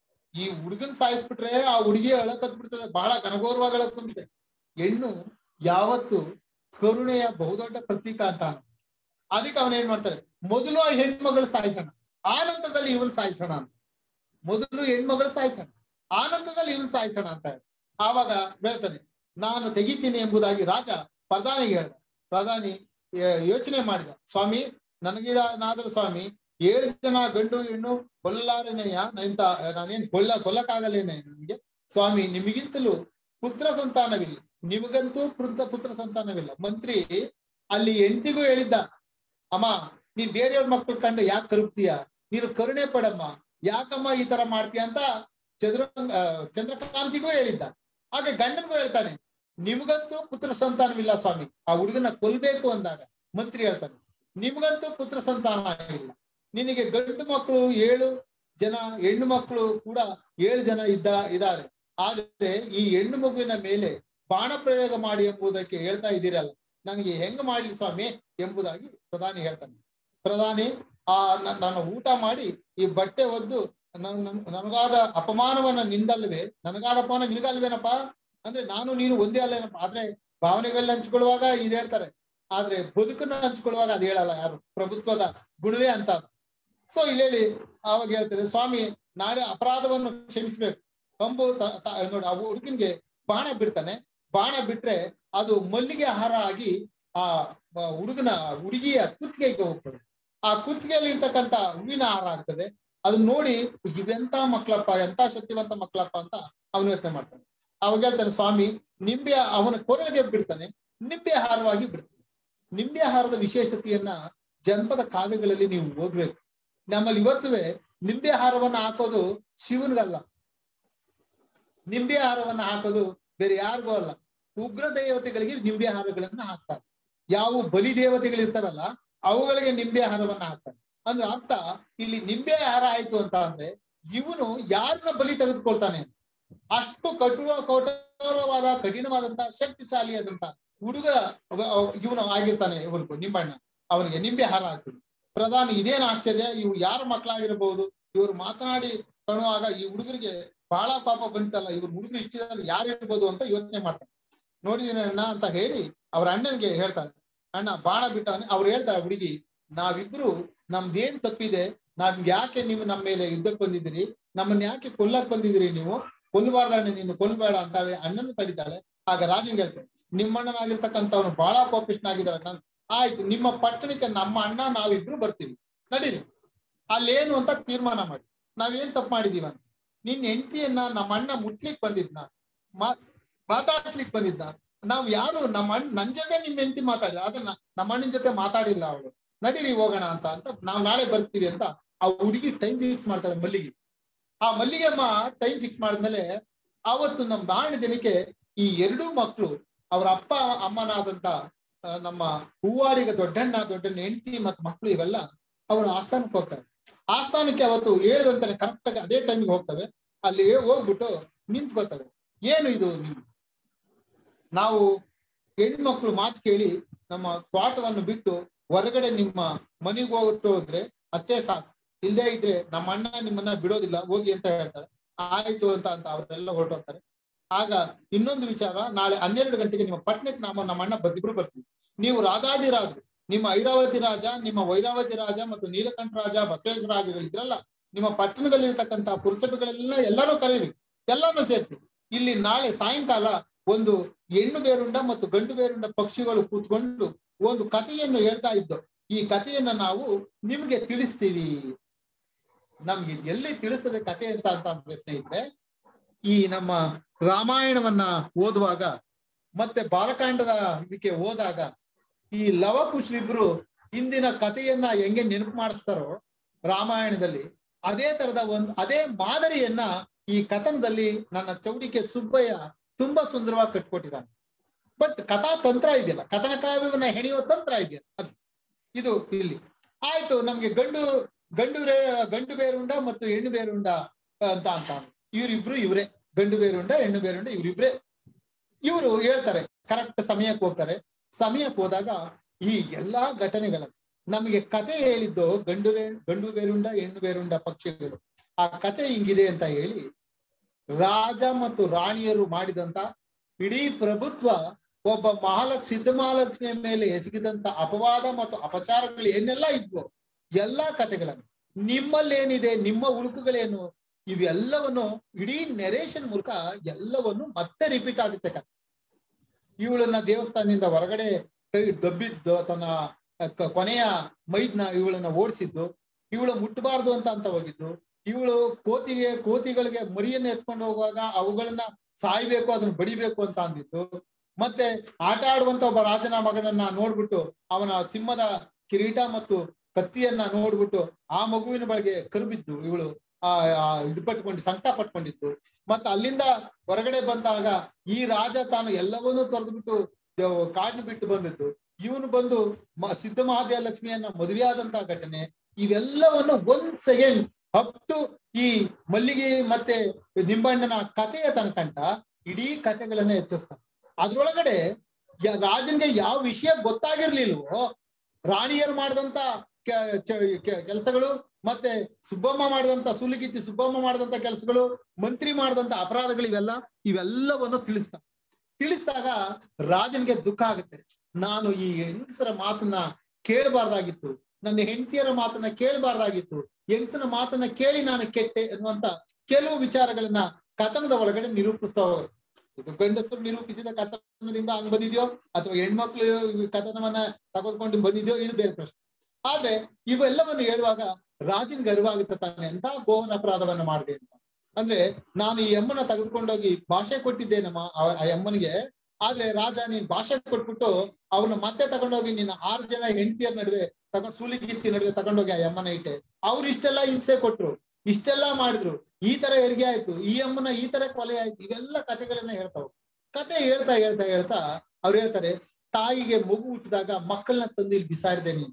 ಈ ಹುಡುಗನ್ ಸಾಯಿಸ್ಬಿಟ್ರೆ ಆ ಹುಡುಗಿ ಅಳಕತ್ ಬಿಡ್ತದೆ ಬಹಳ ಘನಗೌರವಾಗಿ ಅಳಕ್ಸುತ್ತೆ ಹೆಣ್ಣು ಯಾವತ್ತು ಕರುಣೆಯ ಬಹುದೊಡ್ಡ ಪ್ರತೀಕ ಅಂತ ಅದಕ್ಕೆ ಅವನ ಏನ್ ಮಾಡ್ತಾರೆ ಮೊದಲು ಆ ಹೆಣ್ಮಗಳು ಸಾಯಿಸೋಣ ಆನಂದದಲ್ಲಿ ಇವನ್ ಸಾಯಿಸೋಣ ಅಂತ ಮೊದಲು ಹೆಣ್ಮಗಳು ಸಾಯಿಸೋಣ ಆನಂದದಲ್ಲಿ ಇವನ್ ಸಾಯಿಸೋಣ ಅಂತ ಆವಾಗ ಹೇಳ್ತಾನೆ ನಾನು ತೆಗಿತೀನಿ ಎಂಬುದಾಗಿ ರಾಜ ಪ್ರಧಾನಿಗೆ ಹೇಳ್ದ ಪ್ರಧಾನಿ ಯೋಚನೆ ಮಾಡಿದ ಸ್ವಾಮಿ ನನಗಿದಾದ್ರೂ ಸ್ವಾಮಿ ಏಳು ಜನ ಗಂಡು ಹೆಣ್ಣು ಕೊಲ್ಲಾರೇನೆಯ ಇಂತ ನಾನೇನ್ ಕೊಲ್ಲ ಕೊಲ್ಲಕ್ಕಾಗಲೇನೆ ನಿಮ್ಗೆ ಸ್ವಾಮಿ ನಿಮಗಿಂತಲೂ ಪುತ್ರ ಸಂತಾನವಿಲ್ಲ ನಿಮಗಂತೂ ಪುತ್ರ ಪುತ್ರ ಸಂತಾನವಿಲ್ಲ ಮಂತ್ರಿ ಅಲ್ಲಿ ಹೆಂಡತಿಗೂ ಹೇಳಿದ್ದ ಅಮ್ಮ ನೀನ್ ಬೇರೆಯವ್ರ ಮಕ್ಕಳು ಕಂಡು ಯಾಕೆ ಕರುಪ್ತೀಯ ನೀನು ಕರುಣೆ ಪಡಮ್ಮ ಯಾಕಮ್ಮ ಈ ತರ ಮಾಡ್ತೀಯ ಅಂತ ಚಂದ್ರ ಚಂದ್ರಕಾಂತಿಗೂ ಹೇಳಿದ್ದ ಹಾಗೆ ಗಂಡನಿಗೂ ಹೇಳ್ತಾನೆ ನಿಮ್ಗಂತೂ ಪುತ್ರ ಸಂತಾನವಿಲ್ಲ ಸ್ವಾಮಿ ಆ ಹುಡುಗನ ಕೊಲ್ಬೇಕು ಅಂದಾಗ ಮಂತ್ರಿ ಹೇಳ್ತಾನೆ ನಿಮ್ಗಂತೂ ಪುತ್ರ ಸಂತಾನ ಇಲ್ಲ ನಿನಗೆ ಗಂಡು ಮಕ್ಕಳು ಏಳು ಜನ ಹೆಣ್ಣು ಮಕ್ಕಳು ಕೂಡ ಏಳು ಜನ ಇದ್ದ ಇದ್ದಾರೆ ಆದ್ರೆ ಈ ಹೆಣ್ಣು ಮಗುವಿನ ಮೇಲೆ ಬಾಣ ಪ್ರಯೋಗ ಮಾಡಿ ಎಂಬುದಕ್ಕೆ ಹೇಳ್ತಾ ಇದ್ದೀರಲ್ಲ ನನಗೆ ಹೆಂಗ್ ಮಾಡ್ಲಿ ಸ್ವಾಮಿ ಎಂಬುದಾಗಿ ಪ್ರಧಾನಿ ಹೇಳ್ತಾನೆ ಪ್ರಧಾನಿ ಆ ನಾನು ಊಟ ಮಾಡಿ ಈ ಬಟ್ಟೆ ಒದ್ದು ನನಗಾದ ಅಪಮಾನವನ್ನ ನಿಂದಲ್ವೇ ನನಗಾದ ಅಪಮಾನ ನಿನಗಲ್ವೇನಪ್ಪ ಅಂದ್ರೆ ನಾನು ನೀನು ಒಂದೇ ಅಲ್ಲೇನಪ್ಪ ಆದ್ರೆ ಭಾವನೆಗಳನ್ನ ಹಂಚ್ಕೊಳ್ಳುವಾಗ ಇದು ಹೇಳ್ತಾರೆ ಆದ್ರೆ ಬದುಕನ್ನ ಹಂಚ್ಕೊಳ್ಳುವಾಗ ಅದು ಹೇಳಲ್ಲ ಯಾರು ಪ್ರಭುತ್ವದ ಗುಣವೇ ಅಂತ ಸೊ ಇಲ್ಲಿ ಹೇಳಿ ಅವಾಗ ಹೇಳ್ತಾರೆ ಸ್ವಾಮಿ ನಾಳೆ ಅಪರಾಧವನ್ನು ಕ್ಷಮಿಸ್ಬೇಕು ಅಂಬು ನೋಡಿ ಆ ಹುಡುಗನ್ಗೆ ಬಾಣ ಬಿಡ್ತಾನೆ ಬಾಣ ಬಿಟ್ರೆ ಅದು ಮಲ್ಲಿಗೆ ಆಹಾರ ಆಗಿ ಆ ಹುಡುಗನ ಹುಡುಗಿಯ ಕುತ್ತಿಗೆಗೆ ಹೋಗ್ತದೆ ಆ ಕುತ್ತಿಗೆಯಲ್ಲಿ ಇರ್ತಕ್ಕಂಥ ಹೂವಿನ ಆಹಾರ ಆಗ್ತದೆ ಅದನ್ನ ನೋಡಿ ಇವೆಂತ ಮಕ್ಳಪ್ಪ ಎಂತ ಶಕ್ತಿವಂತ ಮಕ್ಳಪ್ಪ ಅಂತ ಅವನು ಯೋಚನೆ ಮಾಡ್ತಾನೆ ಅವಾಗ ಹೇಳ್ತಾನೆ ಸ್ವಾಮಿ ನಿಂಬೆ ಅವನ ಕೊರಳಿಗೆ ಬಿಡ್ತಾನೆ ನಿಂಬೆ ಹಾರವಾಗಿ ಬಿಡ್ತಾನೆ ನಿಂಬೆ ಹಾರದ ವಿಶೇಷತೆಯನ್ನ ಜನಪದ ಕಾವ್ಯಗಳಲ್ಲಿ ನೀವು ಓದ್ಬೇಕು ನಮ್ಮಲ್ಲಿ ಇವತ್ತುವೆ ನಿಂಬೆ ಹಾರವನ್ನ ಹಾಕೋದು ಶಿವನ್ಗಲ್ಲ ನಿಂಬೆ ಹಾರವನ್ನ ಹಾಕೋದು ಬೇರೆ ಯಾರಿಗೂ ಅಲ್ಲ ಉಗ್ರ ದೇವತೆಗಳಿಗೆ ನಿಂಬೆ ಹಾರಗಳನ್ನ ಹಾಕ್ತಾರೆ ಯಾವ ಬಲಿ ದೇವತೆಗಳಿರ್ತಾವಲ್ಲ ಅವುಗಳಿಗೆ ನಿಂಬೆ ಹಾರವನ್ನ ಹಾಕ್ತಾರೆ ಅಂದ್ರೆ ಅರ್ಥ ಇಲ್ಲಿ ನಿಂಬೆ ಹಾರ ಆಯ್ತು ಅಂತ ಅಂದ್ರೆ ಇವನು ಯಾರನ್ನ ಬಲಿ ತೆಗೆದುಕೊಳ್ತಾನೆ ಅಷ್ಟು ಕಠೋರ ಕಠೋರವಾದ ಕಠಿಣವಾದಂತ ಶಕ್ತಿಶಾಲಿಯಾದಂತ ಹುಡುಗ ಇವನು ಆಗಿರ್ತಾನೆ ಇವನು ನಿಂಬಣ್ಣ ಅವನಿಗೆ ನಿಂಬೆ ಹಾರ ಹಾಕ್ತದೆ ಪ್ರಧಾನಿ ಇದೇನು ಆಶ್ಚರ್ಯ ಇವು ಯಾರ ಮಕ್ಕಳಾಗಿರಬಹುದು ಇವರು ಮಾತನಾಡಿ ಕಾಣುವಾಗ ಈ ಹುಡುಗರಿಗೆ ಬಹಳ ಪಾಪ ಬಂತಲ್ಲ ಇವ್ರ ಹುಡುಗರು ಇಷ್ಟಿದ್ರೆ ಯಾರು ಇರ್ಬೋದು ಅಂತ ಯೋಚನೆ ಮಾಡ್ತಾನೆ ನೋಡಿದೀನಿ ಅಣ್ಣ ಅಂತ ಹೇಳಿ ಅವ್ರ ಅಣ್ಣನಿಗೆ ಹೇಳ್ತಾಳೆ ಅಣ್ಣ ಬಾಣ ಬಿಟ್ಟವನೆ ಅವ್ರು ಹೇಳ್ತಾರೆ ಹುಡುಗಿ ನಾವಿಬ್ರು ನಮ್ದೇನ್ ತಪ್ಪಿದೆ ನಮ್ಗೆ ಯಾಕೆ ನೀವು ನಮ್ಮ ಮೇಲೆ ಯುದ್ಧಕ್ಕೆ ಬಂದಿದ್ದೀರಿ ನಮ್ಮನ್ನ ಯಾಕೆ ಕೊಲ್ಲಕ್ ಬಂದಿದ್ದೀರಿ ನೀವು ಕೊಲ್ಲಬಾರ್ದಣ್ಣ ನೀನು ಕೊಲ್ಬೇಡ ಅಂತ ಹೇಳಿ ಅಣ್ಣನ ತಡಿತಾಳೆ ಆಗ ರಾಜನ್ ಹೇಳ್ತಾರೆ ನಿಮ್ಮಣ್ಣನಾಗಿರ್ತಕ್ಕಂಥವ್ನು ಬಹಳ ಕೋಪಿಷ್ಣಾಗಿದ್ದಾರೆ ನಾನು ಆಯ್ತು ನಿಮ್ಮ ಪಟ್ಟಣಕ್ಕೆ ನಮ್ಮ ಅಣ್ಣ ನಾವಿಬ್ರು ಬರ್ತೀವಿ ನಡೀರಿ ಅಲ್ಲೇನು ಅಂತ ತೀರ್ಮಾನ ಮಾಡಿ ನಾವೇನ್ ತಪ್ಪು ಮಾಡಿದೀವ ಅಂತ ನಿನ್ ಹೆಂಡತಿಯನ್ನ ನಮ್ಮ ಅಣ್ಣ ಮುಟ್ಲಿಕ್ ಬಂದಿದ್ನ ಮಾ ಮಾತಾಡ್ಸ್ಲಿಕ್ ಬಂದಿದ್ನ ನಾವ್ ಯಾರು ನಮ್ಮ ಅಣ್ಣ ನನ್ ಜೊತೆ ನಿಮ್ ಹೆಂಡತಿ ಮಾತಾಡಿದ ಅದನ್ನ ನಮ್ಮ ಅಣ್ಣನ ಜೊತೆ ಮಾತಾಡಿಲ್ಲ ಅವಳು ನಡೀರಿ ಹೋಗೋಣ ಅಂತ ಅಂತ ನಾವ್ ನಾಳೆ ಬರ್ತೀವಿ ಅಂತ ಆ ಹುಡುಗಿ ಟೈಮ್ ಫಿಕ್ಸ್ ಮಾಡ್ತಾಳೆ ಮಲ್ಲಿಗೆ ಆ ಮಲ್ಲಿಗೆ ಅಮ್ಮ ಟೈಮ್ ಫಿಕ್ಸ್ ಮಾಡಿದ್ಮೇಲೆ ಆವತ್ತು ನಮ್ ದಾರಣ ದಿನಕ್ಕೆ ಈ ಎರಡೂ ಮಕ್ಕಳು ಅವ್ರ ಅಪ್ಪ ಅಮ್ಮನಾದಂತ ಆ, ನಮ್ಮ ಹೂವಾಡಿಗ ದೊಡ್ಡಣ್ಣ ದೊಡ್ಡಣ್ಣ ಹೆಂಡತಿ ಮತ್ತು ಮಕ್ಕಳು ಇವೆಲ್ಲ ಅವರು ಆಸ್ಥಾನಕ್ಕೆ ಹೋಗ್ತಾರೆ ಆಸ್ಥಾನಕ್ಕೆ ಅವತ್ತು ಹೇಳಿದಂತಾನೆ ಕರೆಕ್ಟ್ ಆಗಿ ಅದೇ ಟೈಮಿಗೆ ಹೋಗ್ತವೆ ಅಲ್ಲಿ ಹೋಗ್ಬಿಟ್ಟು ನಿಂತ್ಕೋತವೆ ಏನು ಇದು ನೀವು ನಾವು ಹೆಣ್ಮಕ್ಳು ಮಾತು ಕೇಳಿ ನಮ್ಮ ತೋಟವನ್ನು ಬಿಟ್ಟು ಹೊರಗಡೆ ನಿಮ್ಮ ಮನೆಗೆ ಹೋಗ್ಬಿಟ್ಟು ಹೋದ್ರೆ ಅಷ್ಟೇ ಸಾಕು ಇಲ್ದೇ ಇದ್ರೆ ನಮ್ಮ ಅಣ್ಣ ನಿಮ್ಮನ್ನ ಬಿಡೋದಿಲ್ಲ ಹೋಗಿ ಅಂತ ಹೇಳ್ತಾರೆ ಆಯ್ತು ಅಂತ ಅಂತ ಅವರೆಲ್ಲ ಹೊರಟೋಗ್ತಾರೆ ಆಗ ಇನ್ನೊಂದು ವಿಚಾರ ನಾಳೆ ಹನ್ನೆರಡು ಗಂಟೆಗೆ ನಿಮ್ಮ ಪಟ್ಟಣಕ್ಕೆ ನಮ್ಮ ನಮ್ಮ ಅಣ್ಣ ಬದ್ದಿಬ್ರು ಬರ್ತೀವಿ ನೀವು ರಾಜಾದಿರಾಜರು ನಿಮ್ಮ ಐರಾವತಿ ರಾಜ ನಿಮ್ಮ ವೈರಾವತಿ ರಾಜ ಮತ್ತು ನೀಲಕಂಠ ರಾಜ ಬಸವೇಶ್ವರ ರಾಜಗಳಿದ್ರಲ್ಲ ನಿಮ್ಮ ಪಟ್ಟಣದಲ್ಲಿ ಇರ್ತಕ್ಕಂತಹ ಪುರುಷರುಗಳೆಲ್ಲ ಎಲ್ಲರೂ ಕರೀರಿ ಎಲ್ಲಾನು ಸೇರಿಸಿ ಇಲ್ಲಿ ನಾಳೆ ಸಾಯಂಕಾಲ ಒಂದು ಹೆಣ್ಣು ಬೇರುಂಡ ಮತ್ತು ಗಂಡು ಬೇರುಂಡ ಪಕ್ಷಿಗಳು ಕೂತ್ಕೊಂಡು ಒಂದು ಕಥೆಯನ್ನು ಹೇಳ್ತಾ ಇದ್ದು ಈ ಕಥೆಯನ್ನ ನಾವು ನಿಮ್ಗೆ ತಿಳಿಸ್ತೀವಿ ನಮ್ಗೆ ಇದ್ ಎಲ್ಲಿ ತಿಳಿಸ್ತದೆ ಕಥೆ ಅಂತ ಅಂತ ಅಂದ್ರೆ ಸ್ನೇಹಿತರೆ ಈ ನಮ್ಮ ರಾಮಾಯಣವನ್ನ ಓದುವಾಗ ಮತ್ತೆ ಬಾಲಕಾಂಡದ ಇದಕ್ಕೆ ಹೋದಾಗ ಈ ಲವಕುಶರಿಬ್ರು ಹಿಂದಿನ ಕಥೆಯನ್ನ ಹೆಂಗೆ ನೆನಪು ಮಾಡಿಸ್ತಾರೋ ರಾಮಾಯಣದಲ್ಲಿ ಅದೇ ತರದ ಒಂದು ಅದೇ ಮಾದರಿಯನ್ನ ಈ ಕಥನದಲ್ಲಿ ನನ್ನ ಚೌಡಿಕೆ ಸುಬ್ಬಯ್ಯ ತುಂಬಾ ಸುಂದರವಾಗಿ ಕಟ್ಕೊಟ್ಟಿದ್ದಾನೆ ಬಟ್ ಕಥಾ ತಂತ್ರ ಇದೆಯಲ್ಲ ಕಥನ ಕಾವ್ಯವನ್ನ ಹೆಣೆಯುವ ತಂತ್ರ ಇದೆಯಲ್ಲ ಅದು ಇದು ಇಲ್ಲಿ ಆಯ್ತು ನಮ್ಗೆ ಗಂಡು ಗಂಡು ರೇ ಗಂಡು ಬೇರುಂಡ ಮತ್ತು ಹೆಣ್ಣು ಬೇರುಂಡ ಅಂತ ಅಂತ ಇವರಿಬ್ರು ಇವರೇ ಗಂಡು ಬೇರುಂಡ ಹೆಣ್ಣು ಬೇರುಂಡ ಇವರಿಬ್ರೇ ಇವರು ಹೇಳ್ತಾರೆ ಕರೆಕ್ಟ್ ಸಮಯಕ್ಕೆ ಹೋಗ್ತಾರೆ ಸಮಯಕ್ಕೆ ಹೋದಾಗ ಈ ಎಲ್ಲಾ ಘಟನೆಗಳನ್ನು ನಮಗೆ ಕತೆ ಹೇಳಿದ್ದು ಗಂಡು ರೇ ಗಂಡು ಬೇರುಂಡ ಹೆಣ್ಣು ಬೇರುಂಡ ಪಕ್ಷಿಗಳು ಆ ಕತೆ ಹಿಂಗಿದೆ ಅಂತ ಹೇಳಿ ರಾಜ ಮತ್ತು ರಾಣಿಯರು ಮಾಡಿದಂತ ಇಡೀ ಪ್ರಭುತ್ವ ಒಬ್ಬ ಮಹಾಲಕ್ಷ್ಮಿ ಸಿದ್ಧ ಮಹಾಲಕ್ಷ್ಮಿಯ ಮೇಲೆ ಎಸಗಿದಂತ ಅಪವಾದ ಮತ್ತು ಅಪಚಾರಗಳು ಏನೆಲ್ಲ ಇದ್ವು ಎಲ್ಲಾ ಕಥೆಗಳನ್ನು ನಿಮ್ಮಲ್ಲೇನಿದೆ ನಿಮ್ಮ ಉಳುಕುಗಳೇನು ಇವೆಲ್ಲವನ್ನು ಇಡೀ ನೆರೇಷನ್ ಮೂಲಕ ಎಲ್ಲವನ್ನು ಮತ್ತೆ ರಿಪೀಟ್ ಆಗುತ್ತೆ ಕಥೆ ಇವಳನ್ನ ದೇವಸ್ಥಾನದಿಂದ ಹೊರಗಡೆ ಕೈ ದಬ್ಬಿದ್ದು ತನ್ನ ಕ- ಕೊನೆಯ ಮೈದ್ನ ಇವಳನ್ನ ಓಡಿಸಿದ್ದು ಇವಳು ಮುಟ್ಟಬಾರ್ದು ಅಂತ ಅಂತ ಹೋಗಿದ್ದು ಇವಳು ಕೋತಿಗೆ ಕೋತಿಗಳಿಗೆ ಮರಿಯನ್ನ ಎತ್ಕೊಂಡು ಹೋಗುವಾಗ ಅವುಗಳನ್ನ ಸಾಯ್ಬೇಕು ಅದನ್ನ ಬಡಿಬೇಕು ಅಂತ ಅಂದಿದ್ದು ಮತ್ತೆ ಆಟ ಆಡುವಂತ ಒಬ್ಬ ರಾಜನ ಮಗನನ್ನ ನೋಡ್ಬಿಟ್ಟು ಅವನ ಸಿಂಹದ ಕಿರೀಟ ಮತ್ತು ಕತ್ತಿಯನ್ನ ನೋಡ್ಬಿಟ್ಟು ಆ ಮಗುವಿನ ಬಳಿಗೆ ಕರುಬಿದ್ದು ಇವಳು ಆ ಆ ಇದು ಪಟ್ಕೊಂಡು ಸಂಕಟ ಪಟ್ಕೊಂಡಿದ್ದು ಮತ್ತೆ ಅಲ್ಲಿಂದ ಹೊರಗಡೆ ಬಂದಾಗ ಈ ರಾಜ ತಾನು ಎಲ್ಲವನ್ನೂ ತೊರೆದ್ಬಿಟ್ಟು ದೇವ್- ಕಾಡ್ನ ಬಿಟ್ಟು ಬಂದಿದ್ದು ಇವನು ಬಂದು ಮ- ಸಿದ್ಧ ಮಹಾದೇವ ಲಕ್ಷ್ಮಿಯನ್ನ ಮದುವೆಯಾದಂತ ಘಟನೆ ಇವೆಲ್ಲವನ್ನು ಒಂದ್ ಸೆಕೆಂಡ್ ಅಪ್ ಟು ಈ ಮಲ್ಲಿಗೆ ಮತ್ತೆ ನಿಂಬಣ್ಣನ ಕಥೆಯ ತನಕಂಟ ಇಡೀ ಕಥೆಗಳನ್ನ ಹೆಚ್ಚಿಸ್ತಾರೆ ಅದ್ರೊಳಗಡೆ ಯ- ರಾಜನ್ಗೆ ಯಾವ ವಿಷಯ ಗೊತ್ತಾಗಿರ್ಲಿಲ್ವೋ ರಾಣಿಯರು ಮಾಡಿದಂತ ಕೆಲಸಗಳು ಮತ್ತೆ ಸುಬ್ಬಮ್ಮ ಮಾಡಿದಂತ ಸುಲಿಗಿತ್ತಿ ಸುಬ್ಬಮ್ಮ ಮಾಡಿದಂತ ಕೆಲಸಗಳು ಮಂತ್ರಿ ಮಾಡಿದಂತ ಅಪರಾಧಗಳು ಇವೆಲ್ಲ ಇವೆಲ್ಲವನ್ನು ತಿಳಿಸ್ತಾ ತಿಳಿಸಿದಾಗ ರಾಜನ್ಗೆ ದುಃಖ ಆಗುತ್ತೆ ನಾನು ಈ ಹೆಂಗಸರ ಮಾತನ್ನ ಕೇಳಬಾರ್ದಾಗಿತ್ತು ನನ್ನ ಹೆಂಡತಿಯರ ಮಾತನ್ನ ಕೇಳಬಾರ್ದಾಗಿತ್ತು ಹೆಂಗಸನ ಮಾತನ್ನ ಕೇಳಿ ನಾನು ಕೆಟ್ಟೆ ಅನ್ನುವಂತ ಕೆಲವು ವಿಚಾರಗಳನ್ನ ಕಥನದ ಒಳಗಡೆ ನಿರೂಪಿಸ್ತಾ ಹೋದ್ರು ಇದು ಗಂಡಸರು ನಿರೂಪಿಸಿದ ಕಥನದಿಂದ ಹಂಗ್ ಬಂದಿದ್ಯೋ ಅಥವಾ ಹೆಣ್ಮಕ್ಳು ಈ ಕಥನವನ್ನ ತಗೊಳ್ಕೊಂಡು ಬಂದಿದ್ಯೋ ಇದು ಬೇರೆ ಪ್ರಶ್ನೆ ಆದ್ರೆ ಇವೆಲ್ಲವನ್ನು ಹೇಳುವಾಗ ರಾಜನ್ ಗರ್ವಾಗುತ್ತೆ ತಾನೆ ಅಂತ ಗೋವನ ಅಪರಾಧವನ್ನ ಮಾಡಿದೆ ಅಂತ ಅಂದ್ರೆ ನಾನು ಈ ಅಮ್ಮನ ತೆಗೆದುಕೊಂಡೋಗಿ ಭಾಷೆ ಕೊಟ್ಟಿದ್ದೇನಮ್ಮ ಆ- ಆ ಅಮ್ಮನಿಗೆ ಆದ್ರೆ ರಾಜ ನೀನ್ ಭಾಷೆ ಕೊಟ್ಬಿಟ್ಟು ಅವನ್ನ ಮತ್ತೆ ತಗೊಂಡೋಗಿ ನಿನ್ನ ಆರು ಜನ ಹೆಂಡತಿಯರ ನಡುವೆ ತಗೊಂಡ್ ಸೂಲಿಗಿತ್ತಿ ನಡುವೆ ತಗೊಂಡೋಗಿ ಆ ಅಮ್ಮನ ಇಟ್ಟೆ ಅವ್ರು ಇಷ್ಟೆಲ್ಲ ಹಿಂಸೆ ಕೊಟ್ರು ಇಷ್ಟೆಲ್ಲ ಮಾಡಿದ್ರು ಈ ತರ ಹೆರಿಗೆ ಆಯ್ತು ಈ ಅಮ್ಮನ ಈ ತರ ಕೊಲೆ ಆಯ್ತು ಇವೆಲ್ಲ ಕಥೆಗಳನ್ನ ಹೇಳ್ತಾವ್ ಕತೆ ಹೇಳ್ತಾ ಹೇಳ್ತಾ ಹೇಳ್ತಾ ಅವ್ರು ಹೇಳ್ತಾರೆ ತಾಯಿಗೆ ಮಗು ಹುಟ್ಟಿದಾಗ ಮಕ್ಕಳನ್ನ ತಂದು ಇಲ್ಲಿ ಬಿಸಾಡಿದೆ ನೀನು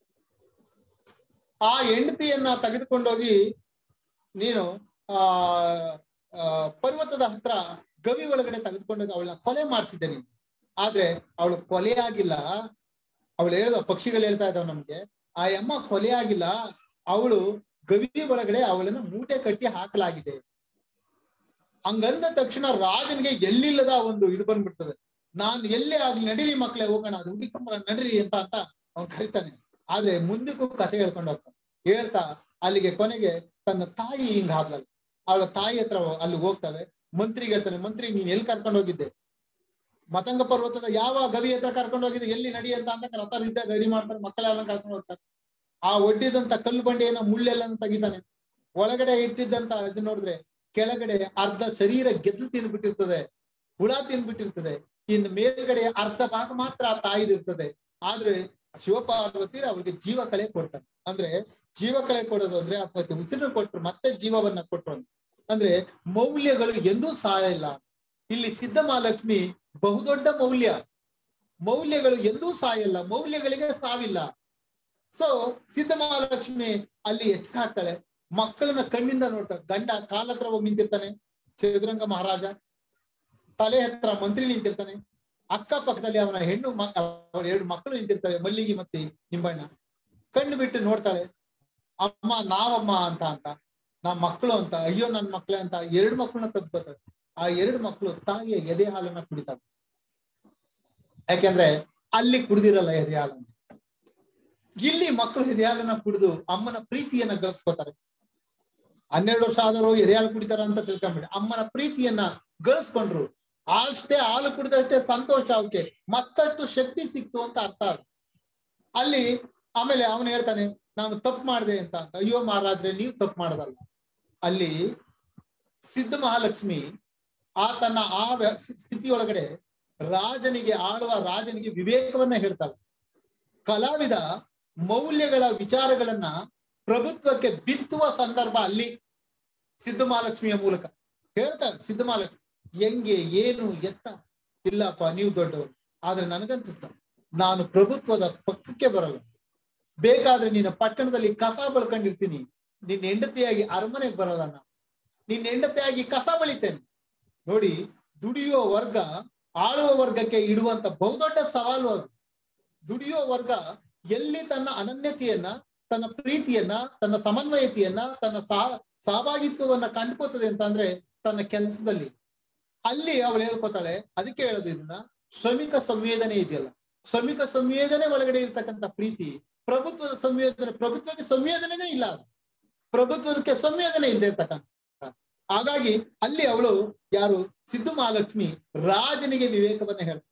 ಆ ಹೆಂಡತಿಯನ್ನ ತೆಗೆದುಕೊಂಡೋಗಿ ನೀನು ಆ ಆ, ಪರ್ವತದ ಹತ್ರ ಗವಿ ಒಳಗಡೆ ತೆಗೆದುಕೊಂಡೋಗಿ ಅವಳನ್ನ ಕೊಲೆ ಮಾಡಿಸಿದ್ದೆ ನೀನು ಆದ್ರೆ ಅವಳು ಕೊಲೆ ಆಗಿಲ್ಲ ಅವಳು ಹೇಳ್ದ ಪಕ್ಷಿಗಳು ಹೇಳ್ತಾ ಇದಾವ ನಮ್ಗೆ ಆ ಅಮ್ಮ ಕೊಲೆ ಆಗಿಲ್ಲ ಅವಳು ಗವಿ ಒಳಗಡೆ ಅವಳನ್ನ ಮೂಟೆ ಕಟ್ಟಿ ಹಾಕಲಾಗಿದೆ ಹಂಗಂದ ತಕ್ಷಣ ರಾಜನಿಗೆ ಎಲ್ಲಿಲ್ಲದ ಒಂದು ಇದು ಬಂದ್ಬಿಡ್ತದೆ ನಾನು ಎಲ್ಲೇ ಆಗ್ಲಿ ನಡೀರಿ ಮಕ್ಳೇ ಹೋಗೋಣ ಅದು ಹುಡುಕಂಬರ ನಡೀರಿ ಅಂತ ಅಂತ ಅವ್ನು ಕರಿತಾನೆ ಆದ್ರೆ ಮುಂದಕ್ಕೂ ಕತೆ ಹೇಳ್ಕೊಂಡು ಹೋಗ್ತಾನೆ ಹೇಳ್ತಾ ಅಲ್ಲಿಗೆ ಕೊನೆಗೆ ತನ್ನ ತಾಯಿ ಹಿಂಗ್ ಹಾದ್ಲಲ್ಲ ಅವಳ ತಾಯಿ ಹತ್ರ ಅಲ್ಲಿ ಹೋಗ್ತಾವೆ ಮಂತ್ರಿಗೆ ಹೇಳ್ತಾನೆ ಮಂತ್ರಿ ನೀನ್ ಎಲ್ಲಿ ಕರ್ಕೊಂಡು ಹೋಗಿದ್ದೆ ಮತಂಗ ಪರ್ವತದ ಯಾವ ಗವಿ ಹತ್ರ ಕರ್ಕೊಂಡು ಹೋಗಿದ್ದೆ ಎಲ್ಲಿ ನಡಿ ಅಂತ ಅಂತ ರಥ ಇದ್ದ ರೆಡಿ ಮಾಡ್ತಾರೆ ಮಕ್ಕಳೆಲ್ಲ ಕರ್ಕೊಂಡು ಹೋಗ್ತಾರೆ ಆ ಒಡ್ಡಿದಂತ ಕಲ್ಲು ಬಂಡೆಯನ್ನ ಮುಳ್ಳೆಲ್ಲ ತೆಗಿತಾನೆ ಒಳಗಡೆ ಇಟ್ಟಿದ್ದಂತ ಇದು ನೋಡಿದ್ರೆ ಕೆಳಗಡೆ ಅರ್ಧ ಶರೀರ ಗೆದ್ದು ತಿನ್ಬಿಟ್ಟಿರ್ತದೆ ಹುಳ ತಿನ್ಬಿಟ್ಟಿರ್ತದೆ ಇನ್ನು ಮೇಲ್ಗಡೆ ಅರ್ಧ ಭಾಗ ಮಾತ್ರ ಆ ತಾಯಿದಿರ್ತದೆ ಆದ್ರೆ ಶಿವಪಾರ್ವತಿ ಅವ್ರಿಗೆ ಜೀವ ಕಳೆ ಕೊಡ್ತಾರೆ ಅಂದ್ರೆ ಜೀವ ಕಳೆ ಕೊಡೋದು ಅಂದ್ರೆ ಮತ್ತೆ ಉಸಿರು ಕೊಟ್ರು ಮತ್ತೆ ಜೀವವನ್ನ ಕೊಟ್ರು ಅಂತ ಅಂದ್ರೆ ಮೌಲ್ಯಗಳು ಎಂದೂ ಸಾಯಲ್ಲ ಇಲ್ಲಿ ಸಿದ್ಧ ಮಹಾಲಕ್ಷ್ಮಿ ಬಹುದೊಡ್ಡ ಮೌಲ್ಯ ಮೌಲ್ಯಗಳು ಎಂದೂ ಸಾಯಲ್ಲ ಮೌಲ್ಯಗಳಿಗೆ ಸಾವಿಲ್ಲ ಸೊ ಸಿದ್ಧ ಮಹಾಲಕ್ಷ್ಮಿ ಅಲ್ಲಿ ಹೆಚ್ಚಾಗ್ತಾಳೆ ಮಕ್ಕಳನ್ನ ಕಣ್ಣಿಂದ ನೋಡ್ತಾಳೆ ಗಂಡ ಕಾಲ ಹತ್ರ ಹೋಗಿ ನಿಂತಿರ್ತಾನೆ ಚದುರಂಗ ಮಹಾರಾಜ ತಲೆ ಹತ್ರ ಮಂತ್ರಿ ನಿಂತಿರ್ತಾನೆ ಅಕ್ಕ ಪಕ್ಕದಲ್ಲಿ ಅವನ ಹೆಣ್ಣು ಮಕ್ ಅವಳ ಎರಡು ಮಕ್ಕಳು ನಿಂತಿರ್ತವೆ ಮಲ್ಲಿಗೆ ಮತ್ತೆ ನಿಂಬಣ್ಣ ಕಣ್ಣು ಬಿಟ್ಟು ನೋಡ್ತಾಳೆ ಅಮ್ಮ ನಾವಮ್ಮ ಅಂತ ಅಂತ ನಾ ಮಕ್ಕಳು ಅಂತ ಅಯ್ಯೋ ನನ್ ಮಕ್ಳೇ ಅಂತ ಎರಡು ಮಕ್ಕಳನ್ನ ತಪ್ಕೋತಾಳೆ ಆ ಎರಡು ಮಕ್ಕಳು ತಾಯಿಯ ಎದೆ ಹಾಲನ್ನ ಕುಡಿತಾವೆ ಯಾಕೆಂದ್ರೆ ಅಲ್ಲಿ ಕುಡ್ದಿರಲ್ಲ ಎದೆ ಹಾಲನ್ನ ಇಲ್ಲಿ ಮಕ್ಕಳು ಎದೆ ಹಾಲನ್ನ ಕುಡಿದು ಅಮ್ಮನ ಪ್ರೀತಿಯನ್ನ ಗಳಿಸ್ಕೋತಾರೆ ಹನ್ನೆರಡು ವರ್ಷ ಆದರೂ ಎದೆ ಹಾಲು ಕುಡಿತಾರ ಅಂತ ತಿಳ್ಕೊಂಬಿಡಿ ಅಮ್ಮನ ಪ್ರೀತಿಯನ್ನ ಗಳಿಸ್ಕೊಂಡ್ರು ಅಷ್ಟೇ ಹಾಲು ಕುಡಿದಷ್ಟೇ ಸಂತೋಷ ಅವಕ್ಕೆ ಮತ್ತಷ್ಟು ಶಕ್ತಿ ಸಿಕ್ತು ಅಂತ ಅರ್ಥ ಅದು ಅಲ್ಲಿ ಆಮೇಲೆ ಅವನು ಹೇಳ್ತಾನೆ ನಾನು ತಪ್ಪು ಮಾಡಿದೆ ಅಂತ ಅಂತ ಅಯ್ಯೋ ಮಹಾರಾಜ್ರೆ ನೀವು ತಪ್ಪು ಮಾಡದಲ್ಲ ಅಲ್ಲಿ ಸಿದ್ಧ ಮಹಾಲಕ್ಷ್ಮಿ ಆ ತನ್ನ ಆ ವ್ಯ- ಸ್ಥಿತಿಯೊಳಗಡೆ ರಾಜನಿಗೆ ಆಳುವ ರಾಜನಿಗೆ ವಿವೇಕವನ್ನ ಹೇಳ್ತಾಳೆ ಕಲಾವಿದ ಮೌಲ್ಯಗಳ ವಿಚಾರಗಳನ್ನ ಪ್ರಭುತ್ವಕ್ಕೆ ಬಿತ್ತುವ ಸಂದರ್ಭ ಅಲ್ಲಿ ಸಿದ್ಧ ಮಹಾಲಕ್ಷ್ಮಿಯ ಮೂಲಕ ಹೇಳ್ತಾಳೆ ಸಿದ್ಧ ಮಹಾಲಕ್ಷ್ಮಿ ಹೆಂಗೆ ಏನು ಎತ್ತ ಇಲ್ಲಪ್ಪ ನೀವು ದೊಡ್ಡವರು ಆದ್ರೆ ನನಗನ್ನಿಸ್ತ ನಾನು ಪ್ರಭುತ್ವದ ಪಕ್ಕಕ್ಕೆ ಬರಲ್ಲ ಬೇಕಾದ್ರೆ ನೀನು ಪಟ್ಟಣದಲ್ಲಿ ಕಸ ಬಳ್ಕೊಂಡಿರ್ತೀನಿ ನಿನ್ನ ಹೆಂಡತಿಯಾಗಿ ಅರಮನೆಗೆ ಬರಲ್ಲ ನಾನು ನಿನ್ನ ಹೆಂಡತಿಯಾಗಿ ಕಸ ಬಳಿತೇನೆ ನೋಡಿ ದುಡಿಯುವ ವರ್ಗ ಆಳುವ ವರ್ಗಕ್ಕೆ ಇಡುವಂತ ಬಹುದೊಡ್ಡ ಸವಾಲು ಅದು ದುಡಿಯುವ ವರ್ಗ ಎಲ್ಲಿ ತನ್ನ ಅನನ್ಯತೆಯನ್ನ ತನ್ನ ಪ್ರೀತಿಯನ್ನ ತನ್ನ ಸಮನ್ವಯತೆಯನ್ನ ತನ್ನ ಸಾ ಸಹಭಾಗಿತ್ವವನ್ನ ಕಂಡುಕೋತದೆ ಅಂತ ಅಂದ್ರೆ ತನ್ನ ಕೆಲಸದಲ್ಲಿ ಅಲ್ಲಿ ಅವಳು ಹೇಳ್ಕೊತಾಳೆ ಅದಕ್ಕೆ ಹೇಳೋದು ಇದನ್ನ ಶ್ರಮಿಕ ಸಂವೇದನೆ ಇದೆಯಲ್ಲ ಶ್ರಮಿಕ ಸಂವೇದನೆ ಒಳಗಡೆ ಇರ್ತಕ್ಕಂಥ ಪ್ರೀತಿ ಪ್ರಭುತ್ವದ ಸಂವೇದನೆ ಪ್ರಭುತ್ವಕ್ಕೆ ಸಂವೇದನೆನೇ ಇಲ್ಲ ಅದು ಪ್ರಭುತ್ವದಕ್ಕೆ ಸಂವೇದನೆ ಇಲ್ಲದೆ ಇರ್ತಕ್ಕಂಥ ಹಾಗಾಗಿ ಅಲ್ಲಿ ಅವಳು ಯಾರು ಸಿದ್ದು ಮಹಾಲಕ್ಷ್ಮಿ ರಾಜನಿಗೆ ವಿವೇಕವನ್ನ ಹೇಳ್ತಾಳೆ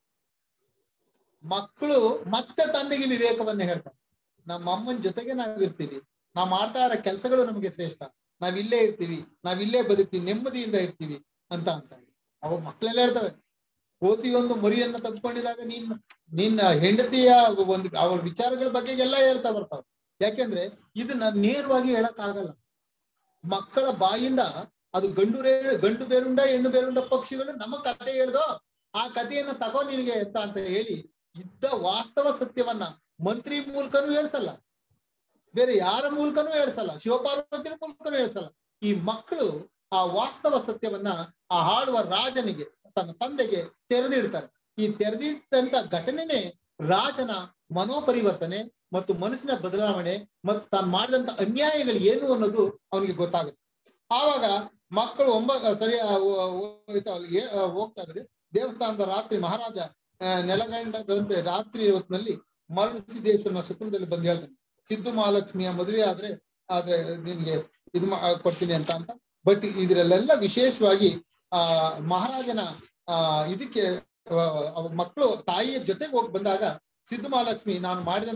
ಮಕ್ಕಳು ಮತ್ತೆ ತಂದೆಗೆ ವಿವೇಕವನ್ನ ಹೇಳ್ತಾರೆ ನಮ್ಮ ಅಮ್ಮನ ಜೊತೆಗೆ ನಾವ್ ಇರ್ತೀವಿ ನಾವ್ ಮಾಡ್ತಾ ಇರೋ ಕೆಲಸಗಳು ನಮಗೆ ಶ್ರೇಷ್ಠ ನಾವ್ ಇಲ್ಲೇ ಇರ್ತೀವಿ ನಾವ್ ಇಲ್ಲೇ ಬದುಕ್ತೀವಿ ನೆಮ್ಮದಿಯಿಂದ ಇರ್ತೀವಿ ಅಂತ ಅಂತ ಅವಾಗ ಮಕ್ಕಳೆಲ್ಲ ಹೇಳ್ತವೆ ಕೋತಿ ಒಂದು ಮರಿಯನ್ನ ತಪ್ಪಿಕೊಂಡಿದಾಗ ನೀನ್ ನಿನ್ನ ಹೆಂಡತಿಯ ಒಂದು ಅವಳ ವಿಚಾರಗಳ ಬಗ್ಗೆ ಎಲ್ಲ ಹೇಳ್ತಾ ಬರ್ತಾವ ಯಾಕೆಂದ್ರೆ ಇದನ್ನ ನೇರವಾಗಿ ಹೇಳಕ್ ಆಗಲ್ಲ ಮಕ್ಕಳ ಬಾಯಿಂದ ಅದು ಗಂಡು ರೇ ಗಂಡು ಬೇರುಂಡ ಹೆಣ್ಣು ಬೇರುಂಡ ಪಕ್ಷಿಗಳು ನಮ್ಮ ಕತೆ ಹೇಳ್ದೋ ಆ ಕಥೆಯನ್ನ ತಗೋ ನಿನಗೆ ಅಂತ ಅಂತ ಹೇಳಿ ಇದ್ದ ವಾಸ್ತವ ಸತ್ಯವನ್ನ ಮಂತ್ರಿ ಮೂಲಕನೂ ಹೇಳ್ಸಲ್ಲ ಬೇರೆ ಯಾರ ಮೂಲಕನೂ ಹೇಳ್ಸಲ್ಲ ಶಿವಪಾರ್ವತಿ ಮೂಲಕನೂ ಹೇಳ್ಸಲ್ಲ ಈ ಮಕ್ಕಳು ಆ ವಾಸ್ತವ ಸತ್ಯವನ್ನ ಆ ಆಳುವ ರಾಜನಿಗೆ ತನ್ನ ತಂದೆಗೆ ತೆರೆದಿಡ್ತಾರೆ ಈ ತೆರೆದಿಟ್ಟಂತ ಘಟನೆನೇ ರಾಜನ ಮನೋಪರಿವರ್ತನೆ ಮತ್ತು ಮನಸ್ಸಿನ ಬದಲಾವಣೆ ಮತ್ತು ತಾನು ಮಾಡಿದಂತ ಅನ್ಯಾಯಗಳು ಏನು ಅನ್ನೋದು ಅವನಿಗೆ ಗೊತ್ತಾಗುತ್ತೆ ಆವಾಗ ಮಕ್ಕಳು ಒಂಬ ಸರಿ ಆ, ಓ- ಹೋಯ್ತು ಅಲ್ಲಿಗೆ ಆ, ಹೋಗ್ತಾ ಇರೋದು ದೇವಸ್ಥಾನದ ರಾತ್ರಿ ಮಹಾರಾಜ ಆ, ನೆಲಗಂಡಂತೆ ರಾತ್ರಿ ಹೊತ್ತಿನಲ್ಲಿ ಮರಳುಸಿದ್ದೇಶ್ವರನ ಸುಕುಲದಲ್ಲಿ ಬಂದು ಹೇಳ್ತಾನೆ ಸಿದ್ದು ಮಹಾಲಕ್ಷ್ಮಿಯ ಮದುವೆ ಆದ್ರೆ ಆದ್ರೆ ನಿನ್ಗೆ ಇದು ಮಾ- ಕೊಡ್ತೀನಿ ಅಂತ ಅಂತ ಬಟ್ ಇದ್ರಲ್ಲೆಲ್ಲ ವಿಶೇಷವಾಗಿ ಆ ಮಹಾರಾಜನ ಆ ಇದಕ್ಕೆ ಮಕ್ಕಳು ತಾಯಿಯ ಜೊತೆಗೆ ಹೋಗಿ ಬಂದಾಗ ಸಿದ್ದು ಮಹಾಲಕ್ಷ್ಮಿ ನಾನು ಮಾಡಿದಂತ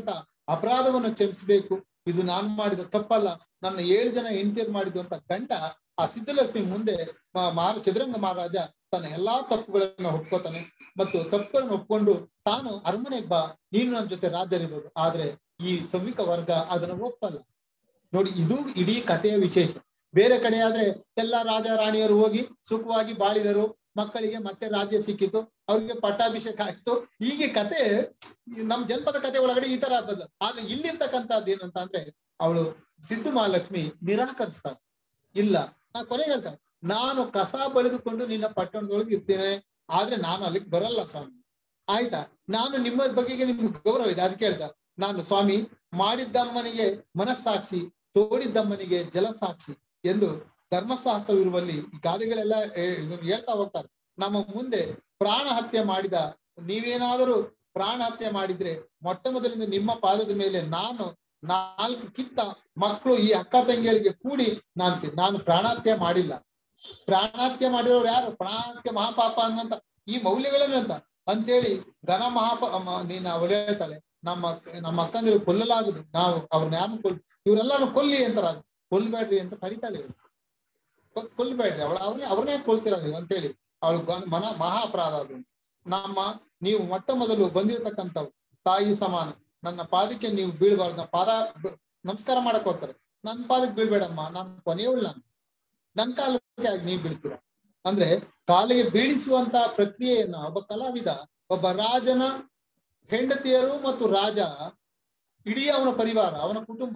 ಅಪರಾಧವನ್ನು ಕ್ಷಮಿಸಬೇಕು ಇದು ನಾನು ಮಾಡಿದ ತಪ್ಪಲ್ಲ ನನ್ನ ಏಳು ಜನ ಹೆಂಡತಿಯರು ಮಾಡಿದ್ದು ಅಂತ ಗಂಡ ಆ ಸಿದ್ಧಲಕ್ಷ್ಮಿ ಮುಂದೆ ಮ- ಮಾರ ಚದುರಂಗ ಮಹಾರಾಜ ತನ್ನ ಎಲ್ಲಾ ತಪ್ಪುಗಳನ್ನ ಒಪ್ಕೋತಾನೆ ಮತ್ತು ತಪ್ಪುಗಳನ್ನು ಒಪ್ಕೊಂಡು ತಾನು ಅರಮನೆಗೆ ಬಾ ನೀನು ನನ್ನ ಜೊತೆ ರಾಜರಿರ್ಬೋದು ಆದ್ರೆ ಈ ಶ್ರಮಿಕ ವರ್ಗ ಅದನ್ನ ಒಪ್ಪಲ್ಲ ನೋಡಿ ಇದು ಇಡೀ ಕಥೆಯ ವಿಶೇಷ ಬೇರೆ ಕಡೆ ಆದ್ರೆ ಎಲ್ಲಾ ರಾಜ ರಾಣಿಯರು ಹೋಗಿ ಸುಖವಾಗಿ ಬಾಳಿದರು ಮಕ್ಕಳಿಗೆ ಮತ್ತೆ ರಾಜ್ಯ ಸಿಕ್ಕಿತು ಅವ್ರಿಗೆ ಪಟ್ಟಾಭಿಷೇಕ ಆಯ್ತು ಹೀಗೆ ಕತೆ ನಮ್ ಜನಪದ ಕತೆ ಒಳಗಡೆ ಈ ತರ ಬದಲು ಆದ್ರೆ ಇಲ್ಲಿರ್ತಕ್ಕಂಥದ್ದು ಏನಂತ ಅಂದ್ರೆ ಅವಳು ಸಿದ್ದು ಮಹಾಲಕ್ಷ್ಮಿ ನಿರಾಕರಿಸ್ತಾಳೆ ಇಲ್ಲ ನಾ ಕೊನೆ ಹೇಳ್ತಾಳೆ ನಾನು ಕಸ ಬಳಿದುಕೊಂಡು ನಿನ್ನ ಪಟ್ಟಣದೊಳಗೆ ಇರ್ತೇನೆ ಆದ್ರೆ ನಾನು ಅಲ್ಲಿಗೆ ಬರಲ್ಲ ಸ್ವಾಮಿ ಆಯ್ತಾ ನಾನು ನಿಮ್ಮ ಬಗೆಗೆ ನಿಮ್ಗೆ ಗೌರವ ಇದೆ ಅದಕ್ಕೆ ಹೇಳ್ದ ನಾನು ಸ್ವಾಮಿ ಮಾಡಿದ್ದಮ್ಮನಿಗೆ ಮನಸ್ಸಾಕ್ಷಿ ತೋಡಿದ್ದಮ್ಮನಿಗೆ ಜಲಸಾಕ್ಷಿ ಎಂದು ಧರ್ಮಶಾಸ್ತ್ರವಿರುವಲ್ಲಿ ಈ ಗಾದೆಗಳೆಲ್ಲ ಏ- ಇದನ್ನ ಹೇಳ್ತಾ ಹೋಗ್ತಾರೆ ನಮ್ಮ ಮುಂದೆ ಪ್ರಾಣ ಹತ್ಯೆ ಮಾಡಿದ ನೀವೇನಾದರೂ ಪ್ರಾಣ ಹತ್ಯೆ ಮಾಡಿದ್ರೆ ಮೊಟ್ಟ ಮೊದಲಿಂದ ನಿಮ್ಮ ಪಾದದ ಮೇಲೆ ನಾನು ನಾಲ್ಕು ಕಿತ್ತ ಮಕ್ಕಳು ಈ ಅಕ್ಕ ತಂಗಿಯರಿಗೆ ಕೂಡಿ ನಾನು ತಿ- ನಾನು ಪ್ರಾಣಹತ್ಯೆ ಮಾಡಿಲ್ಲ ಪ್ರಾಣಹತ್ಯೆ ಮಾಡಿರೋರು ಯಾರು ಪ್ರಾಣಹತ್ಯೆ ಮಹಾಪಾಪ ಅನ್ನುವಂತ ಈ ಮೌಲ್ಯಗಳೇನು ಅಂತ ಅಂತೇಳಿ ಘನ ಮಹಾಪ ಮ- ನೀನು ಅವಳು ಹೇಳ್ತಾಳೆ ನಮ್ಮ ಅಕ್ಕ- ನಮ್ಮ ಅಕ್ಕಂದಿರು ಕೊಲ್ಲಲಾಗದು ನಾವು ಅವ್ರನ್ನ ಯಾರನ್ನು ಕೊಲ್ ಇವರೆಲ್ಲಾನು ಕೊಲ್ಲಿ ಅಂತಾರ ಕೊಲ್ಬೇಡ್ರಿ ಅಂತ ಕರಿತಾಳೆ ಇವಳು. ಕೊಲ್- ಕೊಲ್ಬೇಡ್ರಿ ಅವಳ ಅವ್ರನ್ನೇ ಅವ್ರನ್ನೇ ಕೊಲ್ತೀರ ನೀವು ಅಂತೇಳಿ ಅವಳು ಗ- ಮನ ಮಹಾ ಅಪರಾಧ ಅದು ನಮ್ಮ ನೀವು ಮೊಟ್ಟ ಮೊದಲು ಬಂದಿರತಕ್ಕಂಥವು ತಾಯಿ ಸಮಾನ ನನ್ನ ಪಾದಕ್ಕೆ ನೀವು ಬೀಳ್ಬಾರ್ದು ನನ್ನ ಪಾದ ಬ- ನಮಸ್ಕಾರ ಮಾಡಕ್ ಹೋಗ್ತಾರೆ ನನ್ನ ಪಾದಕ್ಕೆ ಬೀಳ್ಬೇಡಮ್ಮ ನಾನು ಕೊನೆಯವಳು ನಾನು ನನ್ನ ಕಾಲಕ್ಕೆ ಆಗಿ ನೀವು ಬೀಳ್ತೀರ ಅಂದ್ರೆ ಕಾಲಿಗೆ ಬೀಳಿಸುವಂತ ಪ್ರಕ್ರಿಯೆಯನ್ನ ಒಬ್ಬ ಕಲಾವಿದ ಒಬ್ಬ ರಾಜನ ಹೆಂಡತಿಯರು ಮತ್ತು ರಾಜ ಇಡೀ ಅವನ ಪರಿವಾರ ಅವನ ಕುಟುಂಬ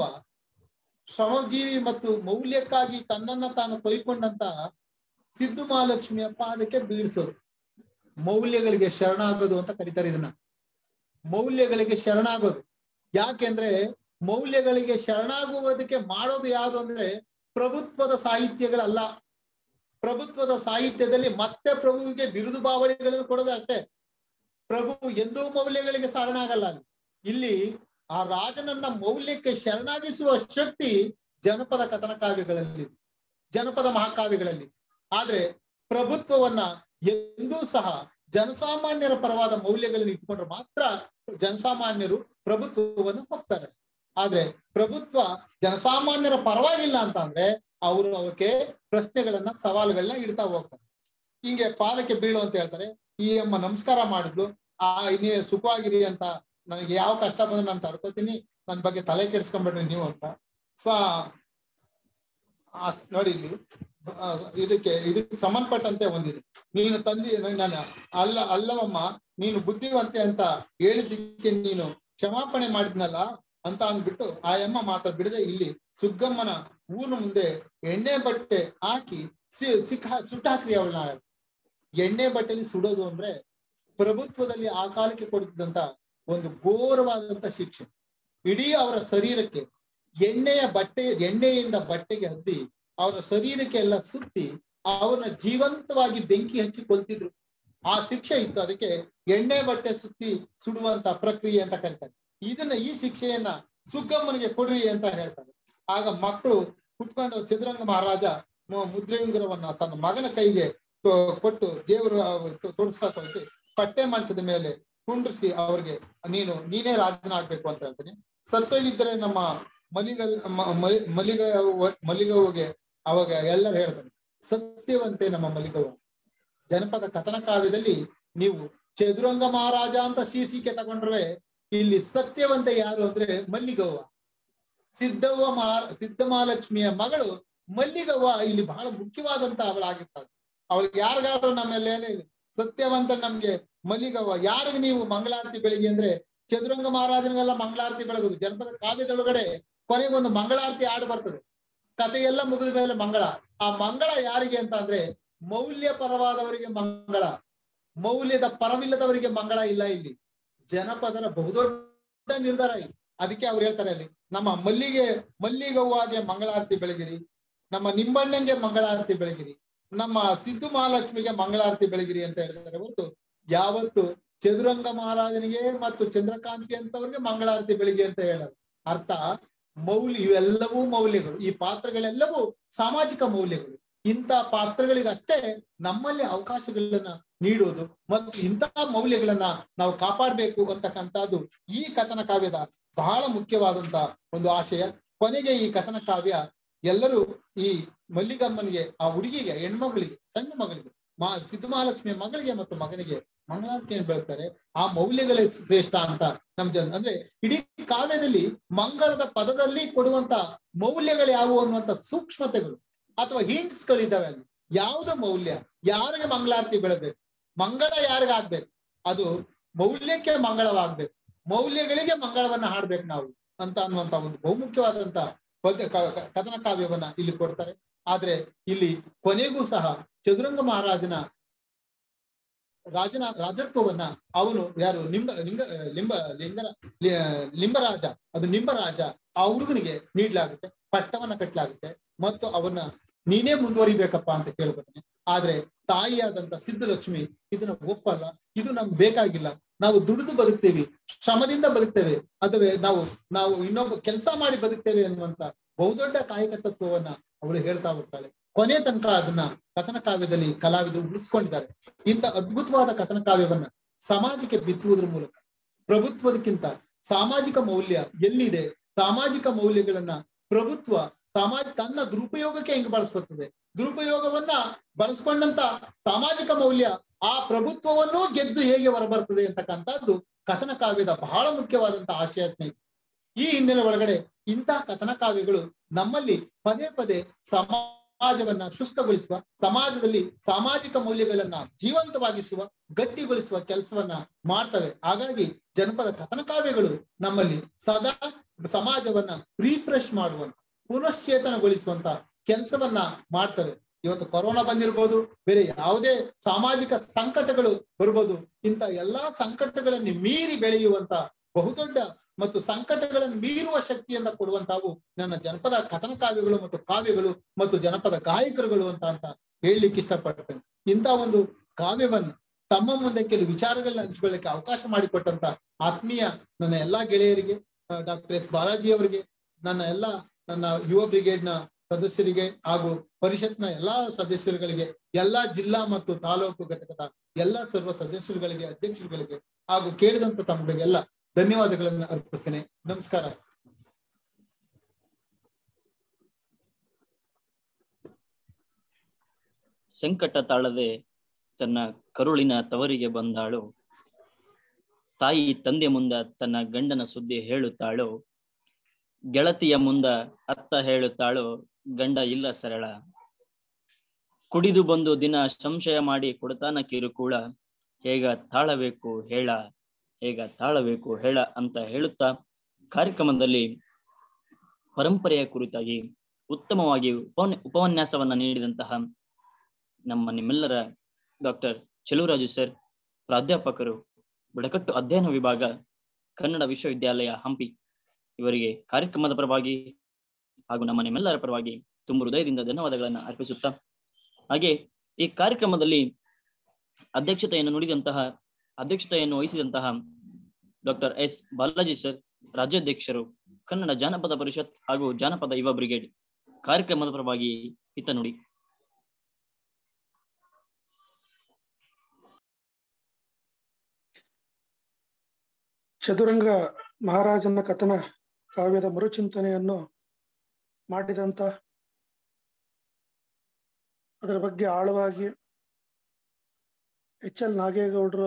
ಶ್ರಮಜೀವಿ ಮತ್ತು ಮೌಲ್ಯಕ್ಕಾಗಿ ತನ್ನನ್ನ ತಾನು ತೊಯ್ಕೊಂಡಂತ ಸಿದ್ದು ಮಹಾಲಕ್ಷ್ಮಿಯ ಪಾದಕ್ಕೆ ಬೀಳಿಸೋದು ಮೌಲ್ಯಗಳಿಗೆ ಶರಣಾಗೋದು ಅಂತ ಕರೀತಾರೆ ಇದನ್ನ ಮೌಲ್ಯಗಳಿಗೆ ಶರಣಾಗೋದು ಯಾಕೆಂದ್ರೆ ಮೌಲ್ಯಗಳಿಗೆ ಶರಣಾಗುವುದಕ್ಕೆ ಮಾಡೋದು ಯಾವುದು ಅಂದ್ರೆ ಪ್ರಭುತ್ವದ ಸಾಹಿತ್ಯಗಳಲ್ಲ ಪ್ರಭುತ್ವದ ಸಾಹಿತ್ಯದಲ್ಲಿ ಮತ್ತೆ ಪ್ರಭುವಿಗೆ ಬಿರುದು ಬಾವಳಿಗಳನ್ನು ಕೊಡೋದು ಅಷ್ಟೇ ಪ್ರಭು ಎಂದೂ ಮೌಲ್ಯಗಳಿಗೆ ಶರಣಾಗಲ್ಲ ಅಲ್ಲಿ. ಇಲ್ಲಿ ಆ ರಾಜನನ್ನ ಮೌಲ್ಯಕ್ಕೆ ಶರಣಾಗಿಸುವ ಶಕ್ತಿ ಜನಪದ ಕಥನ ಕಾವ್ಯಗಳಲ್ಲಿ ಜನಪದ ಮಹಾಕಾವ್ಯಗಳಲ್ಲಿ ಆದ್ರೆ ಪ್ರಭುತ್ವವನ್ನ ಎಂದೂ ಸಹ ಜನಸಾಮಾನ್ಯರ ಪರವಾದ ಮೌಲ್ಯಗಳನ್ನು ಇಟ್ಕೊಂಡ್ರೆ ಮಾತ್ರ ಜನಸಾಮಾನ್ಯರು ಪ್ರಭುತ್ವವನ್ನು ಹೋಗ್ತಾರೆ ಆದ್ರೆ ಪ್ರಭುತ್ವ ಜನಸಾಮಾನ್ಯರ ಪರವಾಗಿಲ್ಲ ಅಂತ ಅಂದ್ರೆ ಅವರು ಅವಕ್ಕೆ ಪ್ರಶ್ನೆಗಳನ್ನ ಸವಾಲುಗಳನ್ನ ಇಡ್ತಾ ಹೋಗ್ತಾರೆ ಹಿಂಗೆ ಪಾದಕ್ಕೆ ಬೀಳು ಅಂತ ಹೇಳ್ತಾರೆ ಈ ಅಮ್ಮ ನಮಸ್ಕಾರ ಮಾಡಿದ್ಲು ಆ ನೀವೇ ಸುಖವಾಗಿರಿ ಅಂತ ನನಗೆ ಯಾವ ಕಷ್ಟ ಬಂದ್ರೆ ನಾನು ತಡ್ಕೋತೀನಿ ನನ್ನ ಬಗ್ಗೆ ತಲೆ ಕೆಡಿಸ್ಕೊಂಡ್ಬಿಡ್ರಿ ನೀವು ಅಂತ ಸ ಆ, ನೋಡಿ ಇಲ್ಲಿ ಆ, ಇದಕ್ಕೆ ಇದಕ್ಕೆ ಸಂಬಂಧಪಟ್ಟಂತೆ ಒಂದಿದೆ ನೀನು ತಂದಿ ನಾನು ಅಲ್ಲ ಅಲ್ಲವಮ್ಮ ನೀನು ಬುದ್ಧಿವಂತೆ ಅಂತ ಹೇಳಿದ್ದಕ್ಕೆ ನೀನು ಕ್ಷಮಾಪಣೆ ಮಾಡಿದ್ನಲ್ಲ ಅಂತ ಅಂದ್ಬಿಟ್ಟು ಆ ಅಮ್ಮ ಮಾತ್ರ ಬಿಡದೆ ಇಲ್ಲಿ ಸುಗ್ಗಮ್ಮನ ಊರು ಮುಂದೆ ಎಣ್ಣೆ ಬಟ್ಟೆ ಹಾಕಿ ಸಿ ಸಿಕ್ಕ ಸುಟ್ಟಾಕ್ರಿ ಅವಳನ್ನ ಎಣ್ಣೆ ಬಟ್ಟೆಲಿ ಸುಡೋದು ಅಂದ್ರೆ ಪ್ರಭುತ್ವದಲ್ಲಿ ಆ ಕಾಲಕ್ಕೆ ಕೊಡ್ತಿದ್ದಂತ ಒಂದು ಘೋರವಾದಂತ ಶಿಕ್ಷೆ ಇಡೀ ಅವರ ಶರೀರಕ್ಕೆ ಎಣ್ಣೆಯ ಬಟ್ಟೆ ಎಣ್ಣೆಯಿಂದ ಬಟ್ಟೆಗೆ ಹದ್ದಿ ಅವರ ಶರೀರಕ್ಕೆ ಎಲ್ಲ ಸುತ್ತಿ ಅವರನ್ನ ಜೀವಂತವಾಗಿ ಬೆಂಕಿ ಹಚ್ಚಿ ಕೊಲ್ತಿದ್ರು ಆ ಶಿಕ್ಷೆ ಇತ್ತು ಅದಕ್ಕೆ ಎಣ್ಣೆ ಬಟ್ಟೆ ಸುತ್ತಿ ಸುಡುವಂತ ಪ್ರಕ್ರಿಯೆ ಅಂತ ಕರೀತಾರೆ ಇದನ್ನ ಈ ಶಿಕ್ಷೆಯನ್ನ ಸುಗ್ಗಮ್ಮನಿಗೆ ಕೊಡ್ರಿ ಅಂತ ಹೇಳ್ತಾರೆ ಆಗ ಮಕ್ಕಳು ಕುತ್ಕೊಂಡು ಚಂದ್ರಂಗ ಮಹಾರಾಜ ಮು- ಮುದ್ರೆಂಗುರವನ್ನ ತನ್ನ ಮಗನ ಕೈಗೆ ತೊ- ಕೊಟ್ಟು ದೇವರು ತೋರಿಸಕ್ ಹೋಗಿ ಕಟ್ಟೆ ಮಂಚದ ಮೇಲೆ ಕುಂಡ್ರಿಸಿ ಅವ್ರಿಗೆ ನೀನು ನೀನೇ ರಾಜನಾಗ್ಬೇಕು ಅಂತ ಹೇಳ್ತೀನಿ ಸತ್ಯವಿದ್ರೆ ನಮ್ಮ ಮಲಿಗಲ್ ಮ- ಮ- ಮಲಿಗ ಮಲಿಗವ್ವಗೆ ಅವಾಗ ಎಲ್ಲರೂ ಹೇಳ್ತಾರೆ ಸತ್ಯವಂತೆ ನಮ್ಮ ಮಲಿಗವ್ವ ಜನಪದ ಕಥನ ಕಾವ್ಯದಲ್ಲಿ ನೀವು ಚದುರಂಗ ಮಹಾರಾಜ ಅಂತ ಶೀರ್ಷಿಕೆ ತಗೊಂಡ್ರೆ ಇಲ್ಲಿ ಸತ್ಯವಂತ ಯಾರು ಅಂದ್ರೆ ಮಲ್ಲಿಗವ್ವ ಸಿದ್ದವ್ವ ಮಹಾ ಸಿದ್ಧ ಮಹಾಲಕ್ಷ್ಮಿಯ ಮಗಳು ಮಲ್ಲಿಗವ್ವ ಇಲ್ಲಿ ಬಹಳ ಮುಖ್ಯವಾದಂತ ಅವಳಾಗಿರ್ತಾಳೆ ಅವಳಿಗೆ ಯಾರಿಗಾದ್ರೂ ನಮ್ಮೆಲ್ಲ ಸತ್ಯವಂತ ನಮ್ಗೆ ಮಲ್ಲಿಗವ್ವ ಯಾರಿಗೆ ನೀವು ಮಂಗಳಾರತಿ ಬೆಳಿಗ್ಗೆ ಅಂದ್ರೆ ಚದುರಂಗ ಮಹಾರಾಜನಿಗೆಲ್ಲ ಮಂಗಳಾರತಿ ಬೆಳಗುದು ಜನಪದ ಕಾವ್ಯದೊಳಗಡೆ ಕೊನೆಗೊಂದು ಮಂಗಳಾರತಿ ಹಾಡು ಬರ್ತದೆ ಕಥೆ ಎಲ್ಲ ಮುಗಿದ ಮೇಲೆ ಮಂಗಳ ಆ ಮಂಗಳ ಯಾರಿಗೆ ಅಂತ ಅಂದ್ರೆ ಮೌಲ್ಯ ಪರವಾದವರಿಗೆ ಮಂಗಳ ಮೌಲ್ಯದ ಪರವಿಲ್ಲದವರಿಗೆ ಮಂಗಳ ಇಲ್ಲ ಇಲ್ಲಿ ಜನಪದರ ಬಹುದೊಡ್ಡ ನಿರ್ಧಾರ ಇಲ್ಲಿ ಅದಕ್ಕೆ ಅವ್ರು ಹೇಳ್ತಾರೆ ಅಲ್ಲಿ ನಮ್ಮ ಮಲ್ಲಿಗೆ ಮಲ್ಲಿಗವ್ವಾಗೆ ಮಂಗಳಾರತಿ ಬೆಳಗಿರಿ ನಮ್ಮ ನಿಂಬಣ್ಣಂಗೆ ಮಂಗಳಾರತಿ ಬೆಳಗಿರಿ ನಮ್ಮ ಸಿದ್ದು ಮಹಾಲಕ್ಷ್ಮಿಗೆ ಮಂಗಳಾರತಿ ಬೆಳಗಿರಿ ಅಂತ ಹೇಳ್ತಾರೆ ಹೊರತು ಯಾವತ್ತು ಚದುರಂಗ ಮಹಾರಾಜನಿಗೆ ಮತ್ತು ಚಂದ್ರಕಾಂತಿ ಅಂತವ್ರಿಗೆ ಮಂಗಳಾರತಿ ಬೆಳಿಗ್ಗೆ ಅಂತ ಹೇಳೋದು ಅರ್ಥ ಮೌಲ್ಯ ಇವೆಲ್ಲವೂ ಮೌಲ್ಯಗಳು ಈ ಪಾತ್ರಗಳೆಲ್ಲವೂ ಸಾಮಾಜಿಕ ಮೌಲ್ಯಗಳು ಇಂಥ ಪಾತ್ರಗಳಿಗಷ್ಟೇ ನಮ್ಮಲ್ಲಿ ಅವಕಾಶಗಳನ್ನ ನೀಡುವುದು ಮತ್ತು ಇಂತಹ ಮೌಲ್ಯಗಳನ್ನ ನಾವು ಕಾಪಾಡಬೇಕು ಅಂತಕ್ಕಂಥದ್ದು ಈ ಕಥನ ಕಾವ್ಯದ ಬಹಳ ಮುಖ್ಯವಾದಂತ ಒಂದು ಆಶಯ ಕೊನೆಗೆ ಈ ಕಥನ ಕಾವ್ಯ ಎಲ್ಲರೂ ಈ ಮಲ್ಲಿಗಮ್ಮನಿಗೆ ಆ ಹುಡುಗಿಗೆ ಹೆಣ್ಮಗಳಿಗೆ ಸಣ್ಣ ಮಗಳಿಗೆ ಮಾ ಸಿದ್ಧಮಹಾಲಕ್ಷ್ಮಿಯ ಮಗಳಿಗೆ ಮತ್ತು ಮಗನಿಗೆ ಮಂಗಳಾರತಿಯನ್ನು ಬೆಳಗ್ತಾರೆ ಆ ಮೌಲ್ಯಗಳೇ ಶ್ರೇಷ್ಠ ಅಂತ ನಮ್ ಜನ ಅಂದ್ರೆ ಇಡೀ ಕಾವ್ಯದಲ್ಲಿ ಮಂಗಳದ ಪದದಲ್ಲಿ ಕೊಡುವಂತ ಮೌಲ್ಯಗಳು ಯಾವುವು ಅನ್ನುವಂತ ಸೂಕ್ಷ್ಮತೆಗಳು ಅಥವಾ ಹಿಂಟ್ಸ್ ಗಳಿದ್ದಾವೆ ಅಲ್ಲಿ ಯಾವ್ದು ಮೌಲ್ಯ ಯಾರಿಗೆ ಮಂಗಳಾರತಿ ಬೆಳಬೇಕು ಮಂಗಳ ಯಾರಿಗಾಗ್ಬೇಕು ಅದು ಮೌಲ್ಯಕ್ಕೆ ಮಂಗಳವಾಗ್ಬೇಕು ಮೌಲ್ಯಗಳಿಗೆ ಮಂಗಳವನ್ನ ಹಾಡ್ಬೇಕು ನಾವು ಅಂತ ಅನ್ನುವಂತ ಒಂದು ಬಹುಮುಖ್ಯವಾದಂತ ಪದ್ಯ ಕ- ಕ- ಕಥನ ಕಾವ್ಯವನ್ನ ಇಲ್ಲಿ ಕೊಡ್ತಾರೆ ಆದ್ರೆ ಇಲ್ಲಿ ಕೊನೆಗೂ ಸಹ ಚದುರಂಗ ಮಹಾರಾಜನ ರಾಜನ ರಾಜತ್ವವನ್ನ ಅವನು ಯಾರು ನಿಂಬ ಲಿಂಗ ಲಿಂಬ ಲಿಂಗರ ಲಿ- ಲಿಂಬರಾಜ ಅದು ನಿಂಬರಾಜ ಆ ಹುಡುಗನಿಗೆ ನೀಡ್ಲಾಗುತ್ತೆ ಪಟ್ಟವನ್ನ ಕಟ್ಟಲಾಗುತ್ತೆ ಮತ್ತು ಅವನ್ನ ನೀನೇ ಮುಂದುವರಿಬೇಕಪ್ಪ ಅಂತ ಕೇಳ್ಕೊತಾನೆ ಆದ್ರೆ ತಾಯಿಯಾದಂತ ಸಿದ್ಧಲಕ್ಷ್ಮಿ ಇದನ್ನ ಒಪ್ಪಲ್ಲ ಇದು ನಮ್ಗೆ ಬೇಕಾಗಿಲ್ಲ ನಾವು ದುಡಿದು ಬದುಕ್ತೇವೆ ಶ್ರಮದಿಂದ ಬದುಕ್ತೇವೆ ಅಥವಾ ನಾವು ನಾವು ಇನ್ನೊಬ್ಬ ಕೆಲಸ ಮಾಡಿ ಬದುಕ್ತೇವೆ ಅನ್ನುವಂತ ಬಹುದೊಡ್ಡ ಕಾಯಕ ತತ್ವವನ್ನ ಅವಳು ಹೇಳ್ತಾ ಹೋಗ್ತಾಳೆ ಕೊನೆ ತನಕ ಅದನ್ನ ಕಥನ ಕಾವ್ಯದಲ್ಲಿ ಕಲಾವಿದರು ಉಳಿಸ್ಕೊಂಡಿದ್ದಾರೆ ಇಂಥ ಅದ್ಭುತವಾದ ಕಥನ ಕಾವ್ಯವನ್ನ ಸಮಾಜಕ್ಕೆ ಬಿತ್ತುವುದ್ರ ಮೂಲಕ ಪ್ರಭುತ್ವದಕ್ಕಿಂತ ಸಾಮಾಜಿಕ ಮೌಲ್ಯ ಎಲ್ಲಿದೆ ಸಾಮಾಜಿಕ ಮೌಲ್ಯಗಳನ್ನ ಪ್ರಭುತ್ವ ಸಮಾಜ ತನ್ನ ದುರುಪಯೋಗಕ್ಕೆ ಹೆಂಗ್ ಬಳಸ್ಕೊತದೆ ದುರುಪಯೋಗವನ್ನ ಬಳಸ್ಕೊಂಡಂತ ಸಾಮಾಜಿಕ ಮೌಲ್ಯ ಆ ಪ್ರಭುತ್ವವನ್ನೂ ಗೆದ್ದು ಹೇಗೆ ಹೊರಬರ್ತದೆ ಅಂತಕ್ಕಂಥದ್ದು ಕಥನ ಕಾವ್ಯದ ಬಹಳ ಮುಖ್ಯವಾದಂತ ಆಶಯ ಸ್ನೇಹಿತ ಈ ಹಿನ್ನೆಲೆ ಒಳಗಡೆ ಇಂತಹ ಕಥನ ಕಾವ್ಯಗಳು ನಮ್ಮಲ್ಲಿ ಪದೇ ಪದೇ ಸಮಾಜವನ್ನ ಶುಷ್ಕಗೊಳಿಸುವ ಸಮಾಜದಲ್ಲಿ ಸಾಮಾಜಿಕ ಮೌಲ್ಯಗಳನ್ನ ಜೀವಂತವಾಗಿಸುವ ಗಟ್ಟಿಗೊಳಿಸುವ ಕೆಲಸವನ್ನ ಮಾಡ್ತವೆ ಹಾಗಾಗಿ ಜನಪದ ಕಥನ ಕಾವ್ಯಗಳು ನಮ್ಮಲ್ಲಿ ಸದಾ ಸಮಾಜವನ್ನ ರಿಫ್ರೆಶ್ ಮಾಡುವಂತ ಪುನಶ್ಚೇತನಗೊಳಿಸುವಂತ ಕೆಲಸವನ್ನ ಮಾಡ್ತವೆ ಇವತ್ತು ಕೊರೋನಾ ಬಂದಿರ್ಬೋದು ಬೇರೆ ಯಾವುದೇ ಸಾಮಾಜಿಕ ಸಂಕಟಗಳು ಬರ್ಬೋದು ಇಂಥ ಎಲ್ಲಾ ಸಂಕಟಗಳನ್ನು ಮೀರಿ ಬೆಳೆಯುವಂತ ಬಹುದೊಡ್ಡ ಮತ್ತು ಸಂಕಟಗಳನ್ನು ಮೀರುವ ಶಕ್ತಿಯನ್ನ ಕೊಡುವಂತಾವು ನನ್ನ ಜನಪದ ಕಥನ ಕಾವ್ಯಗಳು ಮತ್ತು ಕಾವ್ಯಗಳು ಮತ್ತು ಜನಪದ ಗಾಯಕರುಗಳು ಅಂತ ಅಂತ ಹೇಳಲಿಕ್ಕೆ ಇಷ್ಟಪಡ್ತೇನೆ ಇಂಥ ಒಂದು ಕಾವ್ಯವನ್ನ ತಮ್ಮ ಮುಂದೆ ಕೆಲವು ವಿಚಾರಗಳನ್ನ ಹಂಚ್ಕೊಳ್ಳಿಕ್ಕೆ ಅವಕಾಶ ಮಾಡಿಕೊಟ್ಟಂತ ಆತ್ಮೀಯ ನನ್ನ ಎಲ್ಲಾ ಗೆಳೆಯರಿಗೆ ಡಾಕ್ಟರ್ ಎಸ್ ಬಾಲಾಜಿ ಅವರಿಗೆ ನನ್ನ ಎಲ್ಲಾ ನನ್ನ ಯುವ ಬ್ರಿಗೇಡ್ನ ಸದಸ್ಯರಿಗೆ ಹಾಗೂ ಪರಿಷತ್ನ ಎಲ್ಲಾ ಸದಸ್ಯರುಗಳಿಗೆ ಎಲ್ಲಾ ಜಿಲ್ಲಾ ಮತ್ತು ತಾಲೂಕು ಘಟಕದ ಎಲ್ಲಾ ಸರ್ವ ಸದಸ್ಯರುಗಳಿಗೆ ಅಧ್ಯಕ್ಷರುಗಳಿಗೆ ಹಾಗೂ ಕೇಳಿದಂತ ತಮ್ಮಗಳಿಗೆಲ್ಲ ಧನ್ಯವಾದಗಳನ್ನು ಅರ್ಪಿಸ್ತೇನೆ ನಮಸ್ಕಾರ ಸಂಕಟ ತಾಳದೆ ತನ್ನ ಕರುಳಿನ ತವರಿಗೆ ಬಂದಾಳು ತಾಯಿ ತಂದೆ ಮುಂದ ತನ್ನ ಗಂಡನ ಸುದ್ದಿ ಹೇಳುತ್ತಾಳು ಗೆಳತಿಯ ಮುಂದ ಅತ್ತ ಹೇಳುತ್ತಾಳು ಗಂಡ ಇಲ್ಲ ಸರಳ ಕುಡಿದು ಬಂದು ದಿನ ಸಂಶಯ ಮಾಡಿ ಕೊಡ್ತಾನ ಕಿರುಕುಳ ಹೇಗ ತಾಳಬೇಕು ಹೇಳ ಹೇಗ ತಾಳಬೇಕು ಹೇಳ ಅಂತ ಹೇಳುತ್ತಾ ಕಾರ್ಯಕ್ರಮದಲ್ಲಿ ಪರಂಪರೆಯ ಕುರಿತಾಗಿ ಉತ್ತಮವಾಗಿ ಉಪನ್ಯ ಉಪನ್ಯಾಸವನ್ನ ನೀಡಿದಂತಹ ನಮ್ಮ ನಿಮ್ಮೆಲ್ಲರ ಡಾಕ್ಟರ್ ಚೆಲುವರಾಜು ಸರ್ ಪ್ರಾಧ್ಯಾಪಕರು ಬುಡಕಟ್ಟು ಅಧ್ಯಯನ ವಿಭಾಗ ಕನ್ನಡ ವಿಶ್ವವಿದ್ಯಾಲಯ ಹಂಪಿ ಇವರಿಗೆ ಕಾರ್ಯಕ್ರಮದ ಪರವಾಗಿ ಹಾಗೂ ನಮ್ಮ ನಿಮ್ಮೆಲ್ಲರ ಪರವಾಗಿ ತುಂಬ ಹೃದಯದಿಂದ ಧನ್ಯವಾದಗಳನ್ನು ಅರ್ಪಿಸುತ್ತಾ ಹಾಗೆ ಈ ಕಾರ್ಯಕ್ರಮದಲ್ಲಿ ಅಧ್ಯಕ್ಷತೆಯನ್ನು ನುಡಿದಂತಹ ಅಧ್ಯಕ್ಷತೆಯನ್ನು ವಹಿಸಿದಂತಹ ಡಾಕ್ಟರ್ ಎಸ್ ಬಾಲಾಜಿ ಸರ್ ರಾಜ್ಯಾಧ್ಯಕ್ಷರು ಕನ್ನಡ ಜಾನಪದ ಪರಿಷತ್ ಹಾಗೂ ಜಾನಪದ ಯುವ ಬ್ರಿಗೇಡ್ ಕಾರ್ಯಕ್ರಮದ ಪರವಾಗಿ ಹಿತ ನುಡಿ ಚದುರಂಗ ಮಹಾರಾಜನ ಕಥನ ಕಾವ್ಯದ ಮರುಚಿಂತನೆಯನ್ನು ಮಾಡಿದಂತ ಅದರ ಬಗ್ಗೆ ಆಳವಾಗಿ ಎಚ್ ಎಲ್ ನಾಗೇಗೌಡರು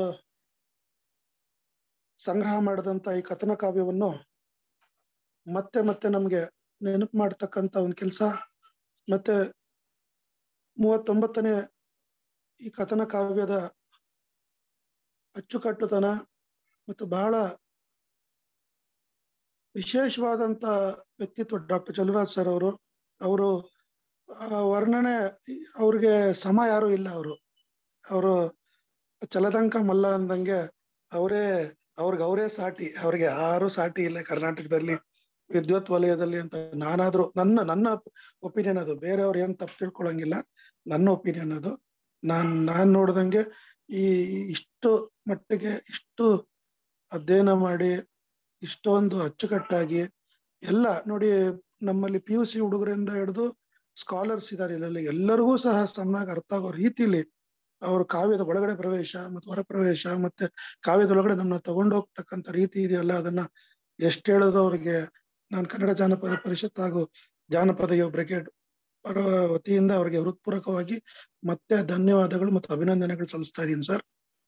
ಸಂಗ್ರಹ ಮಾಡಿದಂತ ಈ ಕಥನ ಕಾವ್ಯವನ್ನು ಮತ್ತೆ ಮತ್ತೆ ನಮ್ಗೆ ನೆನಪು ಮಾಡ್ತಕ್ಕಂತ ಒಂದು ಕೆಲಸ ಮತ್ತೆ ಮೂವತ್ತೊಂಬತ್ತನೇ ಈ ಕಥನ ಕಾವ್ಯದ ಅಚ್ಚುಕಟ್ಟುತನ ಮತ್ತು ಬಹಳ ವಿಶೇಷವಾದಂತ ವ್ಯಕ್ತಿತ್ವ ಡಾಕ್ಟರ್ ಚಲುರಾಜ್ ಸರ್ ಅವರು ಅವರು ವರ್ಣನೆ ಅವ್ರಿಗೆ ಸಮ ಯಾರು ಇಲ್ಲ ಅವರು ಅವರು ಚಲದಂಕ ಮಲ್ಲ ಅಂದಂಗೆ ಅವರೇ ಅವ್ರಿಗೆ ಅವರೇ ಸಾಟಿ ಅವ್ರಿಗೆ ಯಾರು ಸಾಟಿ ಇಲ್ಲ ಕರ್ನಾಟಕದಲ್ಲಿ ವಿದ್ಯುತ್ ವಲಯದಲ್ಲಿ ಅಂತ ನಾನಾದ್ರೂ ನನ್ನ ನನ್ನ ಒಪಿನಿಯನ್ ಅದು ಬೇರೆಯವ್ರು ಏನ್ ತಪ್ಪು ತಿಳ್ಕೊಳಂಗಿಲ್ಲ ನನ್ನ ಒಪಿನಿಯನ್ ಅದು ನಾನ್ ನಾನ್ ನೋಡ್ದಂಗೆ ಈ ಇಷ್ಟು ಮಟ್ಟಿಗೆ ಇಷ್ಟು ಅಧ್ಯಯನ ಮಾಡಿ ಇಷ್ಟೊಂದು ಅಚ್ಚುಕಟ್ಟಾಗಿ ಎಲ್ಲ ನೋಡಿ ನಮ್ಮಲ್ಲಿ ಪಿ ಯು ಸಿ ಹುಡುಗರಿಂದ ಹಿಡಿದು ಸ್ಕಾಲರ್ಸ್ ಇದ್ದಾರೆ ಇದರಲ್ಲಿ ಎಲ್ಲರಿಗೂ ಸಹ ಸಮನಾಗಿ ಅರ್ಥ ಆಗೋ ರೀತಿಲಿ ಅವರು ಕಾವ್ಯದ ಒಳಗಡೆ ಪ್ರವೇಶ ಮತ್ತು ಹೊರ ಪ್ರವೇಶ ಮತ್ತೆ ಕಾವ್ಯದ ಒಳಗಡೆ ನಮ್ಮನ್ನ ತಗೊಂಡೋಗ್ತಕ್ಕಂಥ ರೀತಿ ಇದೆಯಲ್ಲ ಅದನ್ನ ಎಷ್ಟು ಹೇಳೋದು ಅವ್ರಿಗೆ ನಾನು ಕನ್ನಡ ಜಾನಪದ ಪರಿಷತ್ ಹಾಗೂ ಜಾನಪದ ಯುವ ಬ್ರಿಗೇಡ್ ಪರ ವತಿಯಿಂದ ಅವರಿಗೆ ಹೃತ್ಪೂರ್ವಕವಾಗಿ ಮತ್ತೆ ಧನ್ಯವಾದಗಳು ಮತ್ತು ಅಭಿನಂದನೆಗಳು ಸಲ್ಲಿಸ್ತಾ ಇದ್ದೀನಿ ಸರ್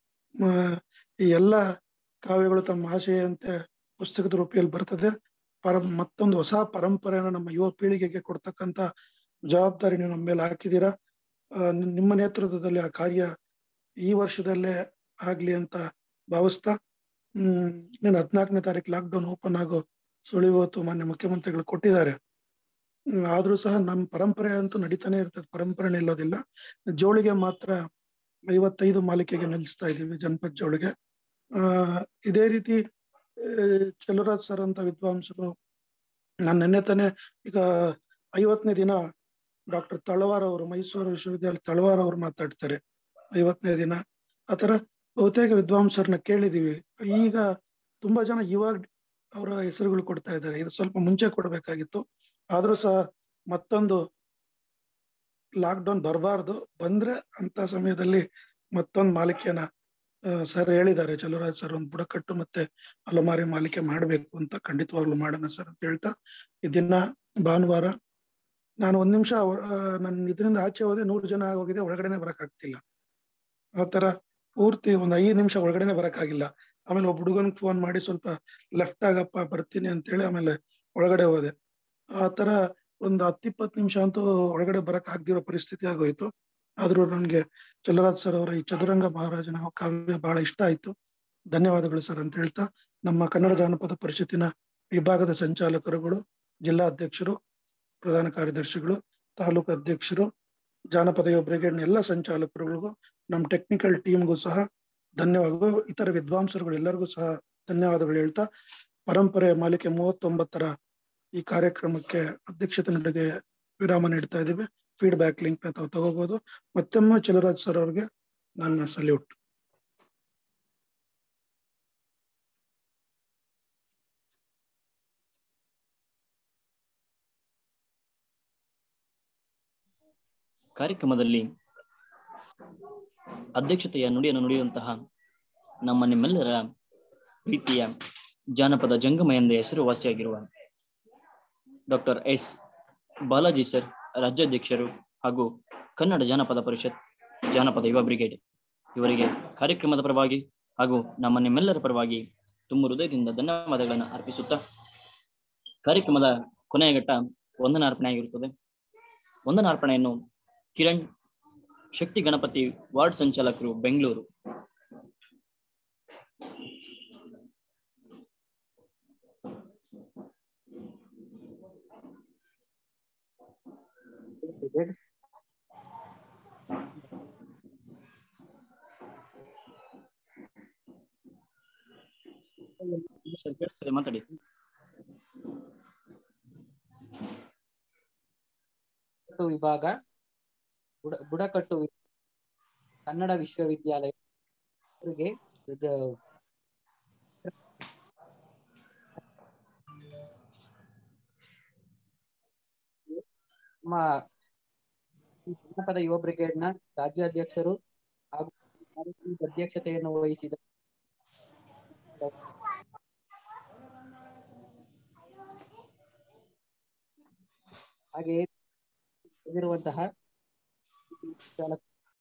ಈ ಎಲ್ಲ ಕಾವ್ಯಗಳು ತಮ್ಮ ಆಶೆಯಂತೆ ಪುಸ್ತಕದ ರೂಪಿಯಲ್ಲಿ ಬರ್ತದೆ ಪರ ಮತ್ತೊಂದು ಹೊಸ ಪರಂಪರೆಯನ್ನು ನಮ್ಮ ಯುವ ಪೀಳಿಗೆಗೆ ಕೊಡ್ತಕ್ಕಂತ ಜವಾಬ್ದಾರಿ ನೀವು ನಮ್ಮ ಮೇಲೆ ಹಾಕಿದ್ದೀರಾ ಆ, ನಿ- ನಿಮ್ಮ ನೇತೃತ್ವದಲ್ಲಿ ಆ ಕಾರ್ಯ ಈ ವರ್ಷದಲ್ಲೇ ಆಗ್ಲಿ ಅಂತ ಭಾವಿಸ್ತಾ ಹ್ಮ್ ಇನ್ನು ಹದಿನಾಲ್ಕನೇ ತಾರೀಕು ಲಾಕ್ಡೌನ್ ಓಪನ್ ಆಗೋ ಸುಳಿವು ಹೊತ್ತು ಮಾನ್ಯ ಮುಖ್ಯಮಂತ್ರಿಗಳು ಕೊಟ್ಟಿದ್ದಾರೆ ಹ್ಮ್, ಆದ್ರೂ ಸಹ ನಮ್ಮ ಪರಂಪರೆ ಅಂತೂ ನಡೀತಾನೆ ಇರ್ತದೆ ಪರಂಪರೆ ನಿಲ್ಲೋದಿಲ್ಲ ಜೋಳಿಗೆ ಮಾತ್ರ ಐವತ್ತೈದು ಮಾಲಿಕೆಗೆ ನಿಲ್ಲಿಸ್ತಾ ಇದೀವಿ ಜನಪದ ಜೋಳಿಗೆ ಆ ಇದೇ ರೀತಿ ಆ, ಚಲುರಾಜ್ ಸರ್ ಅಂತ ವಿದ್ವಾಂಸರು ನಾನು ನಿನ್ನೆ ತಾನೇ ಈಗ ಐವತ್ತನೇ ದಿನ ಡಾಕ್ಟರ್ ತಳವಾರ್ ಅವರು ಮೈಸೂರು ವಿಶ್ವವಿದ್ಯಾಲಯ ತಳವಾರ್ ಅವರು ಮಾತಾಡ್ತಾರೆ ಐವತ್ತನೇ ದಿನ ಆತರ ಬಹುತೇಕ ವಿದ್ವಾಂಸರನ್ನ ಕೇಳಿದೀವಿ ಈಗ ತುಂಬಾ ಜನ ಇವಾಗ ಅವರ ಹೆಸರುಗಳು ಕೊಡ್ತಾ ಇದ್ದಾರೆ ಇದು ಸ್ವಲ್ಪ ಮುಂಚೆ ಕೊಡ್ಬೇಕಾಗಿತ್ತು ಆದ್ರೂ ಸಹ ಮತ್ತೊಂದು ಲಾಕ್ ಡೌನ್ ಬರಬಾರ್ದು ಬಂದ್ರೆ ಅಂತ ಸಮಯದಲ್ಲಿ ಮತ್ತೊಂದು ಮಾಲಿಕೆಯನ್ನ ಸರ್ ಹೇಳಿದ್ದಾರೆ ಚಲುರಾಜ್ ಸರ್ ಒಂದು ಬುಡಕಟ್ಟು ಮತ್ತೆ ಅಲಮಾರಿ ಮಾಲಿಕೆ ಮಾಡ್ಬೇಕು ಅಂತ ಖಂಡಿತವಾಗ್ಲೂ ಮಾಡೋಣ ಸರ್ ಅಂತ ಹೇಳ್ತಾ ಈ ದಿನ ಭಾನುವಾರ ನಾನು ಒಂದ್ ನಿಮಿಷ ನನ್ನ ಇದರಿಂದ ಆಚೆ ಹೋದೆ ನೂರು ಜನ ಆಗೋಗಿದೆ ಒಳಗಡೆನೆ ಬರಕ್ ಆಗ್ತಿಲ್ಲ ಆತರ ಪೂರ್ತಿ ಒಂದ್ ಐದು ನಿಮಿಷ ಒಳಗಡೆನೆ ಬರಕ್ಕಾಗಿಲ್ಲ ಆಮೇಲೆ ಒಬ್ಬ ಹುಡುಗನ್ ಫೋನ್ ಮಾಡಿ ಸ್ವಲ್ಪ ಲೆಫ್ಟ್ ಆಗಪ್ಪ ಬರ್ತೀನಿ ಅಂತ ಹೇಳಿ ಆಮೇಲೆ ಒಳಗಡೆ ಹೋದೆ ಆ ತರ ಒಂದು ಹತ್ತಿಪ್ಪತ್ತು ನಿಮಿಷ ಅಂತೂ ಒಳಗಡೆ ಬರಕ್ ಆಗದಿರೋ ಪರಿಸ್ಥಿತಿ ಆಗೋಯ್ತು ಆದ್ರೂ ನನ್ಗೆ ಚಲರಾಜ್ ಸರ್ ಅವರ ಈ ಚದುರಂಗ ಮಹಾರಾಜನ ಕಾವ್ಯ ಬಹಳ ಇಷ್ಟ ಆಯ್ತು ಧನ್ಯವಾದಗಳು ಸರ್ ಅಂತ ಹೇಳ್ತಾ ನಮ್ಮ ಕನ್ನಡ ಜಾನಪದ ಪರಿಷತ್ತಿನ ವಿಭಾಗದ ಸಂಚಾಲಕರುಗಳು ಜಿಲ್ಲಾ ಅಧ್ಯಕ್ಷರು ಪ್ರಧಾನ ಕಾರ್ಯದರ್ಶಿಗಳು ತಾಲೂಕು ಅಧ್ಯಕ್ಷರು ಜಾನಪದ ಯುವ ಬ್ರಿಗೇಡ್ನ ಎಲ್ಲ ಸಂಚಾಲಕರುಗಳಿಗೂ ನಮ್ಮ ಟೆಕ್ನಿಕಲ್ ಟೀಮ್ಗೂ ಸಹ ಧನ್ಯವಾದಗಳು ಇತರ ವಿದ್ವಾಂಸರುಗಳು ಎಲ್ಲರಿಗೂ ಸಹ ಧನ್ಯವಾದಗಳು ಹೇಳ್ತಾ ಪರಂಪರೆ ಮಾಲಿಕೆ ಮೂವತ್ತೊಂಬತ್ತರ ಈ ಕಾರ್ಯಕ್ರಮಕ್ಕೆ ಅಧ್ಯಕ್ಷತೆ ನಡುಗೆ ವಿರಾಮ ನೀಡ್ತಾ ಇದ್ದೀವಿ ಫೀಡ್ಬ್ಯಾಕ್ ಲಿಂಕ್ ನ ತಾವು ತಗೋಬಹುದು ಮತ್ತೊಮ್ಮೆ ಚಲರಾಜ್ ಸರ್ ಅವ್ರಿಗೆ ನನ್ನ ಸಲ್ಯೂಟ್ ಕಾರ್ಯಕ್ರಮದಲ್ಲಿ ಅಧ್ಯಕ್ಷತೆಯ ನುಡಿಯನ್ನು ನುಡಿಯುವಂತಹ ನಮ್ಮ ನಿಮ್ಮೆಲ್ಲರ ಪ್ರೀತಿಯ ಜಾನಪದ ಜಂಗಮ ಎಂದೇ ಹೆಸರುವಾಸಿಯಾಗಿರುವ ಡಾಕ್ಟರ್ ಎಸ್ ಬಾಲಾಜಿ ಸರ್ ರಾಜ್ಯಾಧ್ಯಕ್ಷರು ಹಾಗೂ ಕನ್ನಡ ಜಾನಪದ ಪರಿಷತ್ ಜಾನಪದ ಯುವ ಬ್ರಿಗೇಡ್ ಇವರಿಗೆ ಕಾರ್ಯಕ್ರಮದ ಪರವಾಗಿ ಹಾಗೂ ನಮ್ಮ ನಿಮ್ಮೆಲ್ಲರ ಪರವಾಗಿ ತುಂಬ ಹೃದಯದಿಂದ ಧನ್ಯವಾದಗಳನ್ನು ಅರ್ಪಿಸುತ್ತಾ ಕಾರ್ಯಕ್ರಮದ ಕೊನೆಯ ಘಟ್ಟ ವಂದನಾರ್ಪಣೆ ಆಗಿರುತ್ತದೆ ವಂದನಾರ್ಪಣೆಯನ್ನು ಕಿರಣ್ ಶಕ್ತಿ ಗಣಪತಿ ವಾರ್ಡ್ ಸಂಚಾಲಕರು ಬೆಂಗಳೂರು ಸರ್ ಕೇಳಿಸ್ತದೆ ಮಾತಾಡಿ ಬುಡಕಟ್ಟು ವಿಭಾಗ ಬುಡ ಬುಡಕಟ್ಟು ವಿ- ಕನ್ನಡ ವಿಶ್ವವಿದ್ಯಾಲಯ ಅವರಿಗೆ ಇದು ನಮ್ಮ ಈ ಜನಪದ ಯುವ ಬ್ರಿಗೇಡ್ನ ರಾಜ್ಯಾಧ್ಯಕ್ಷರು ಹಾಗೂ ಕಾರ್ಯಕ್ರಮದ ಅಧ್ಯಕ್ಷತೆಯನ್ನು ವಹಿಸಿದ ಹಾಗೆಯೇ ಇರುವಂತಹ ಚಾಲಕ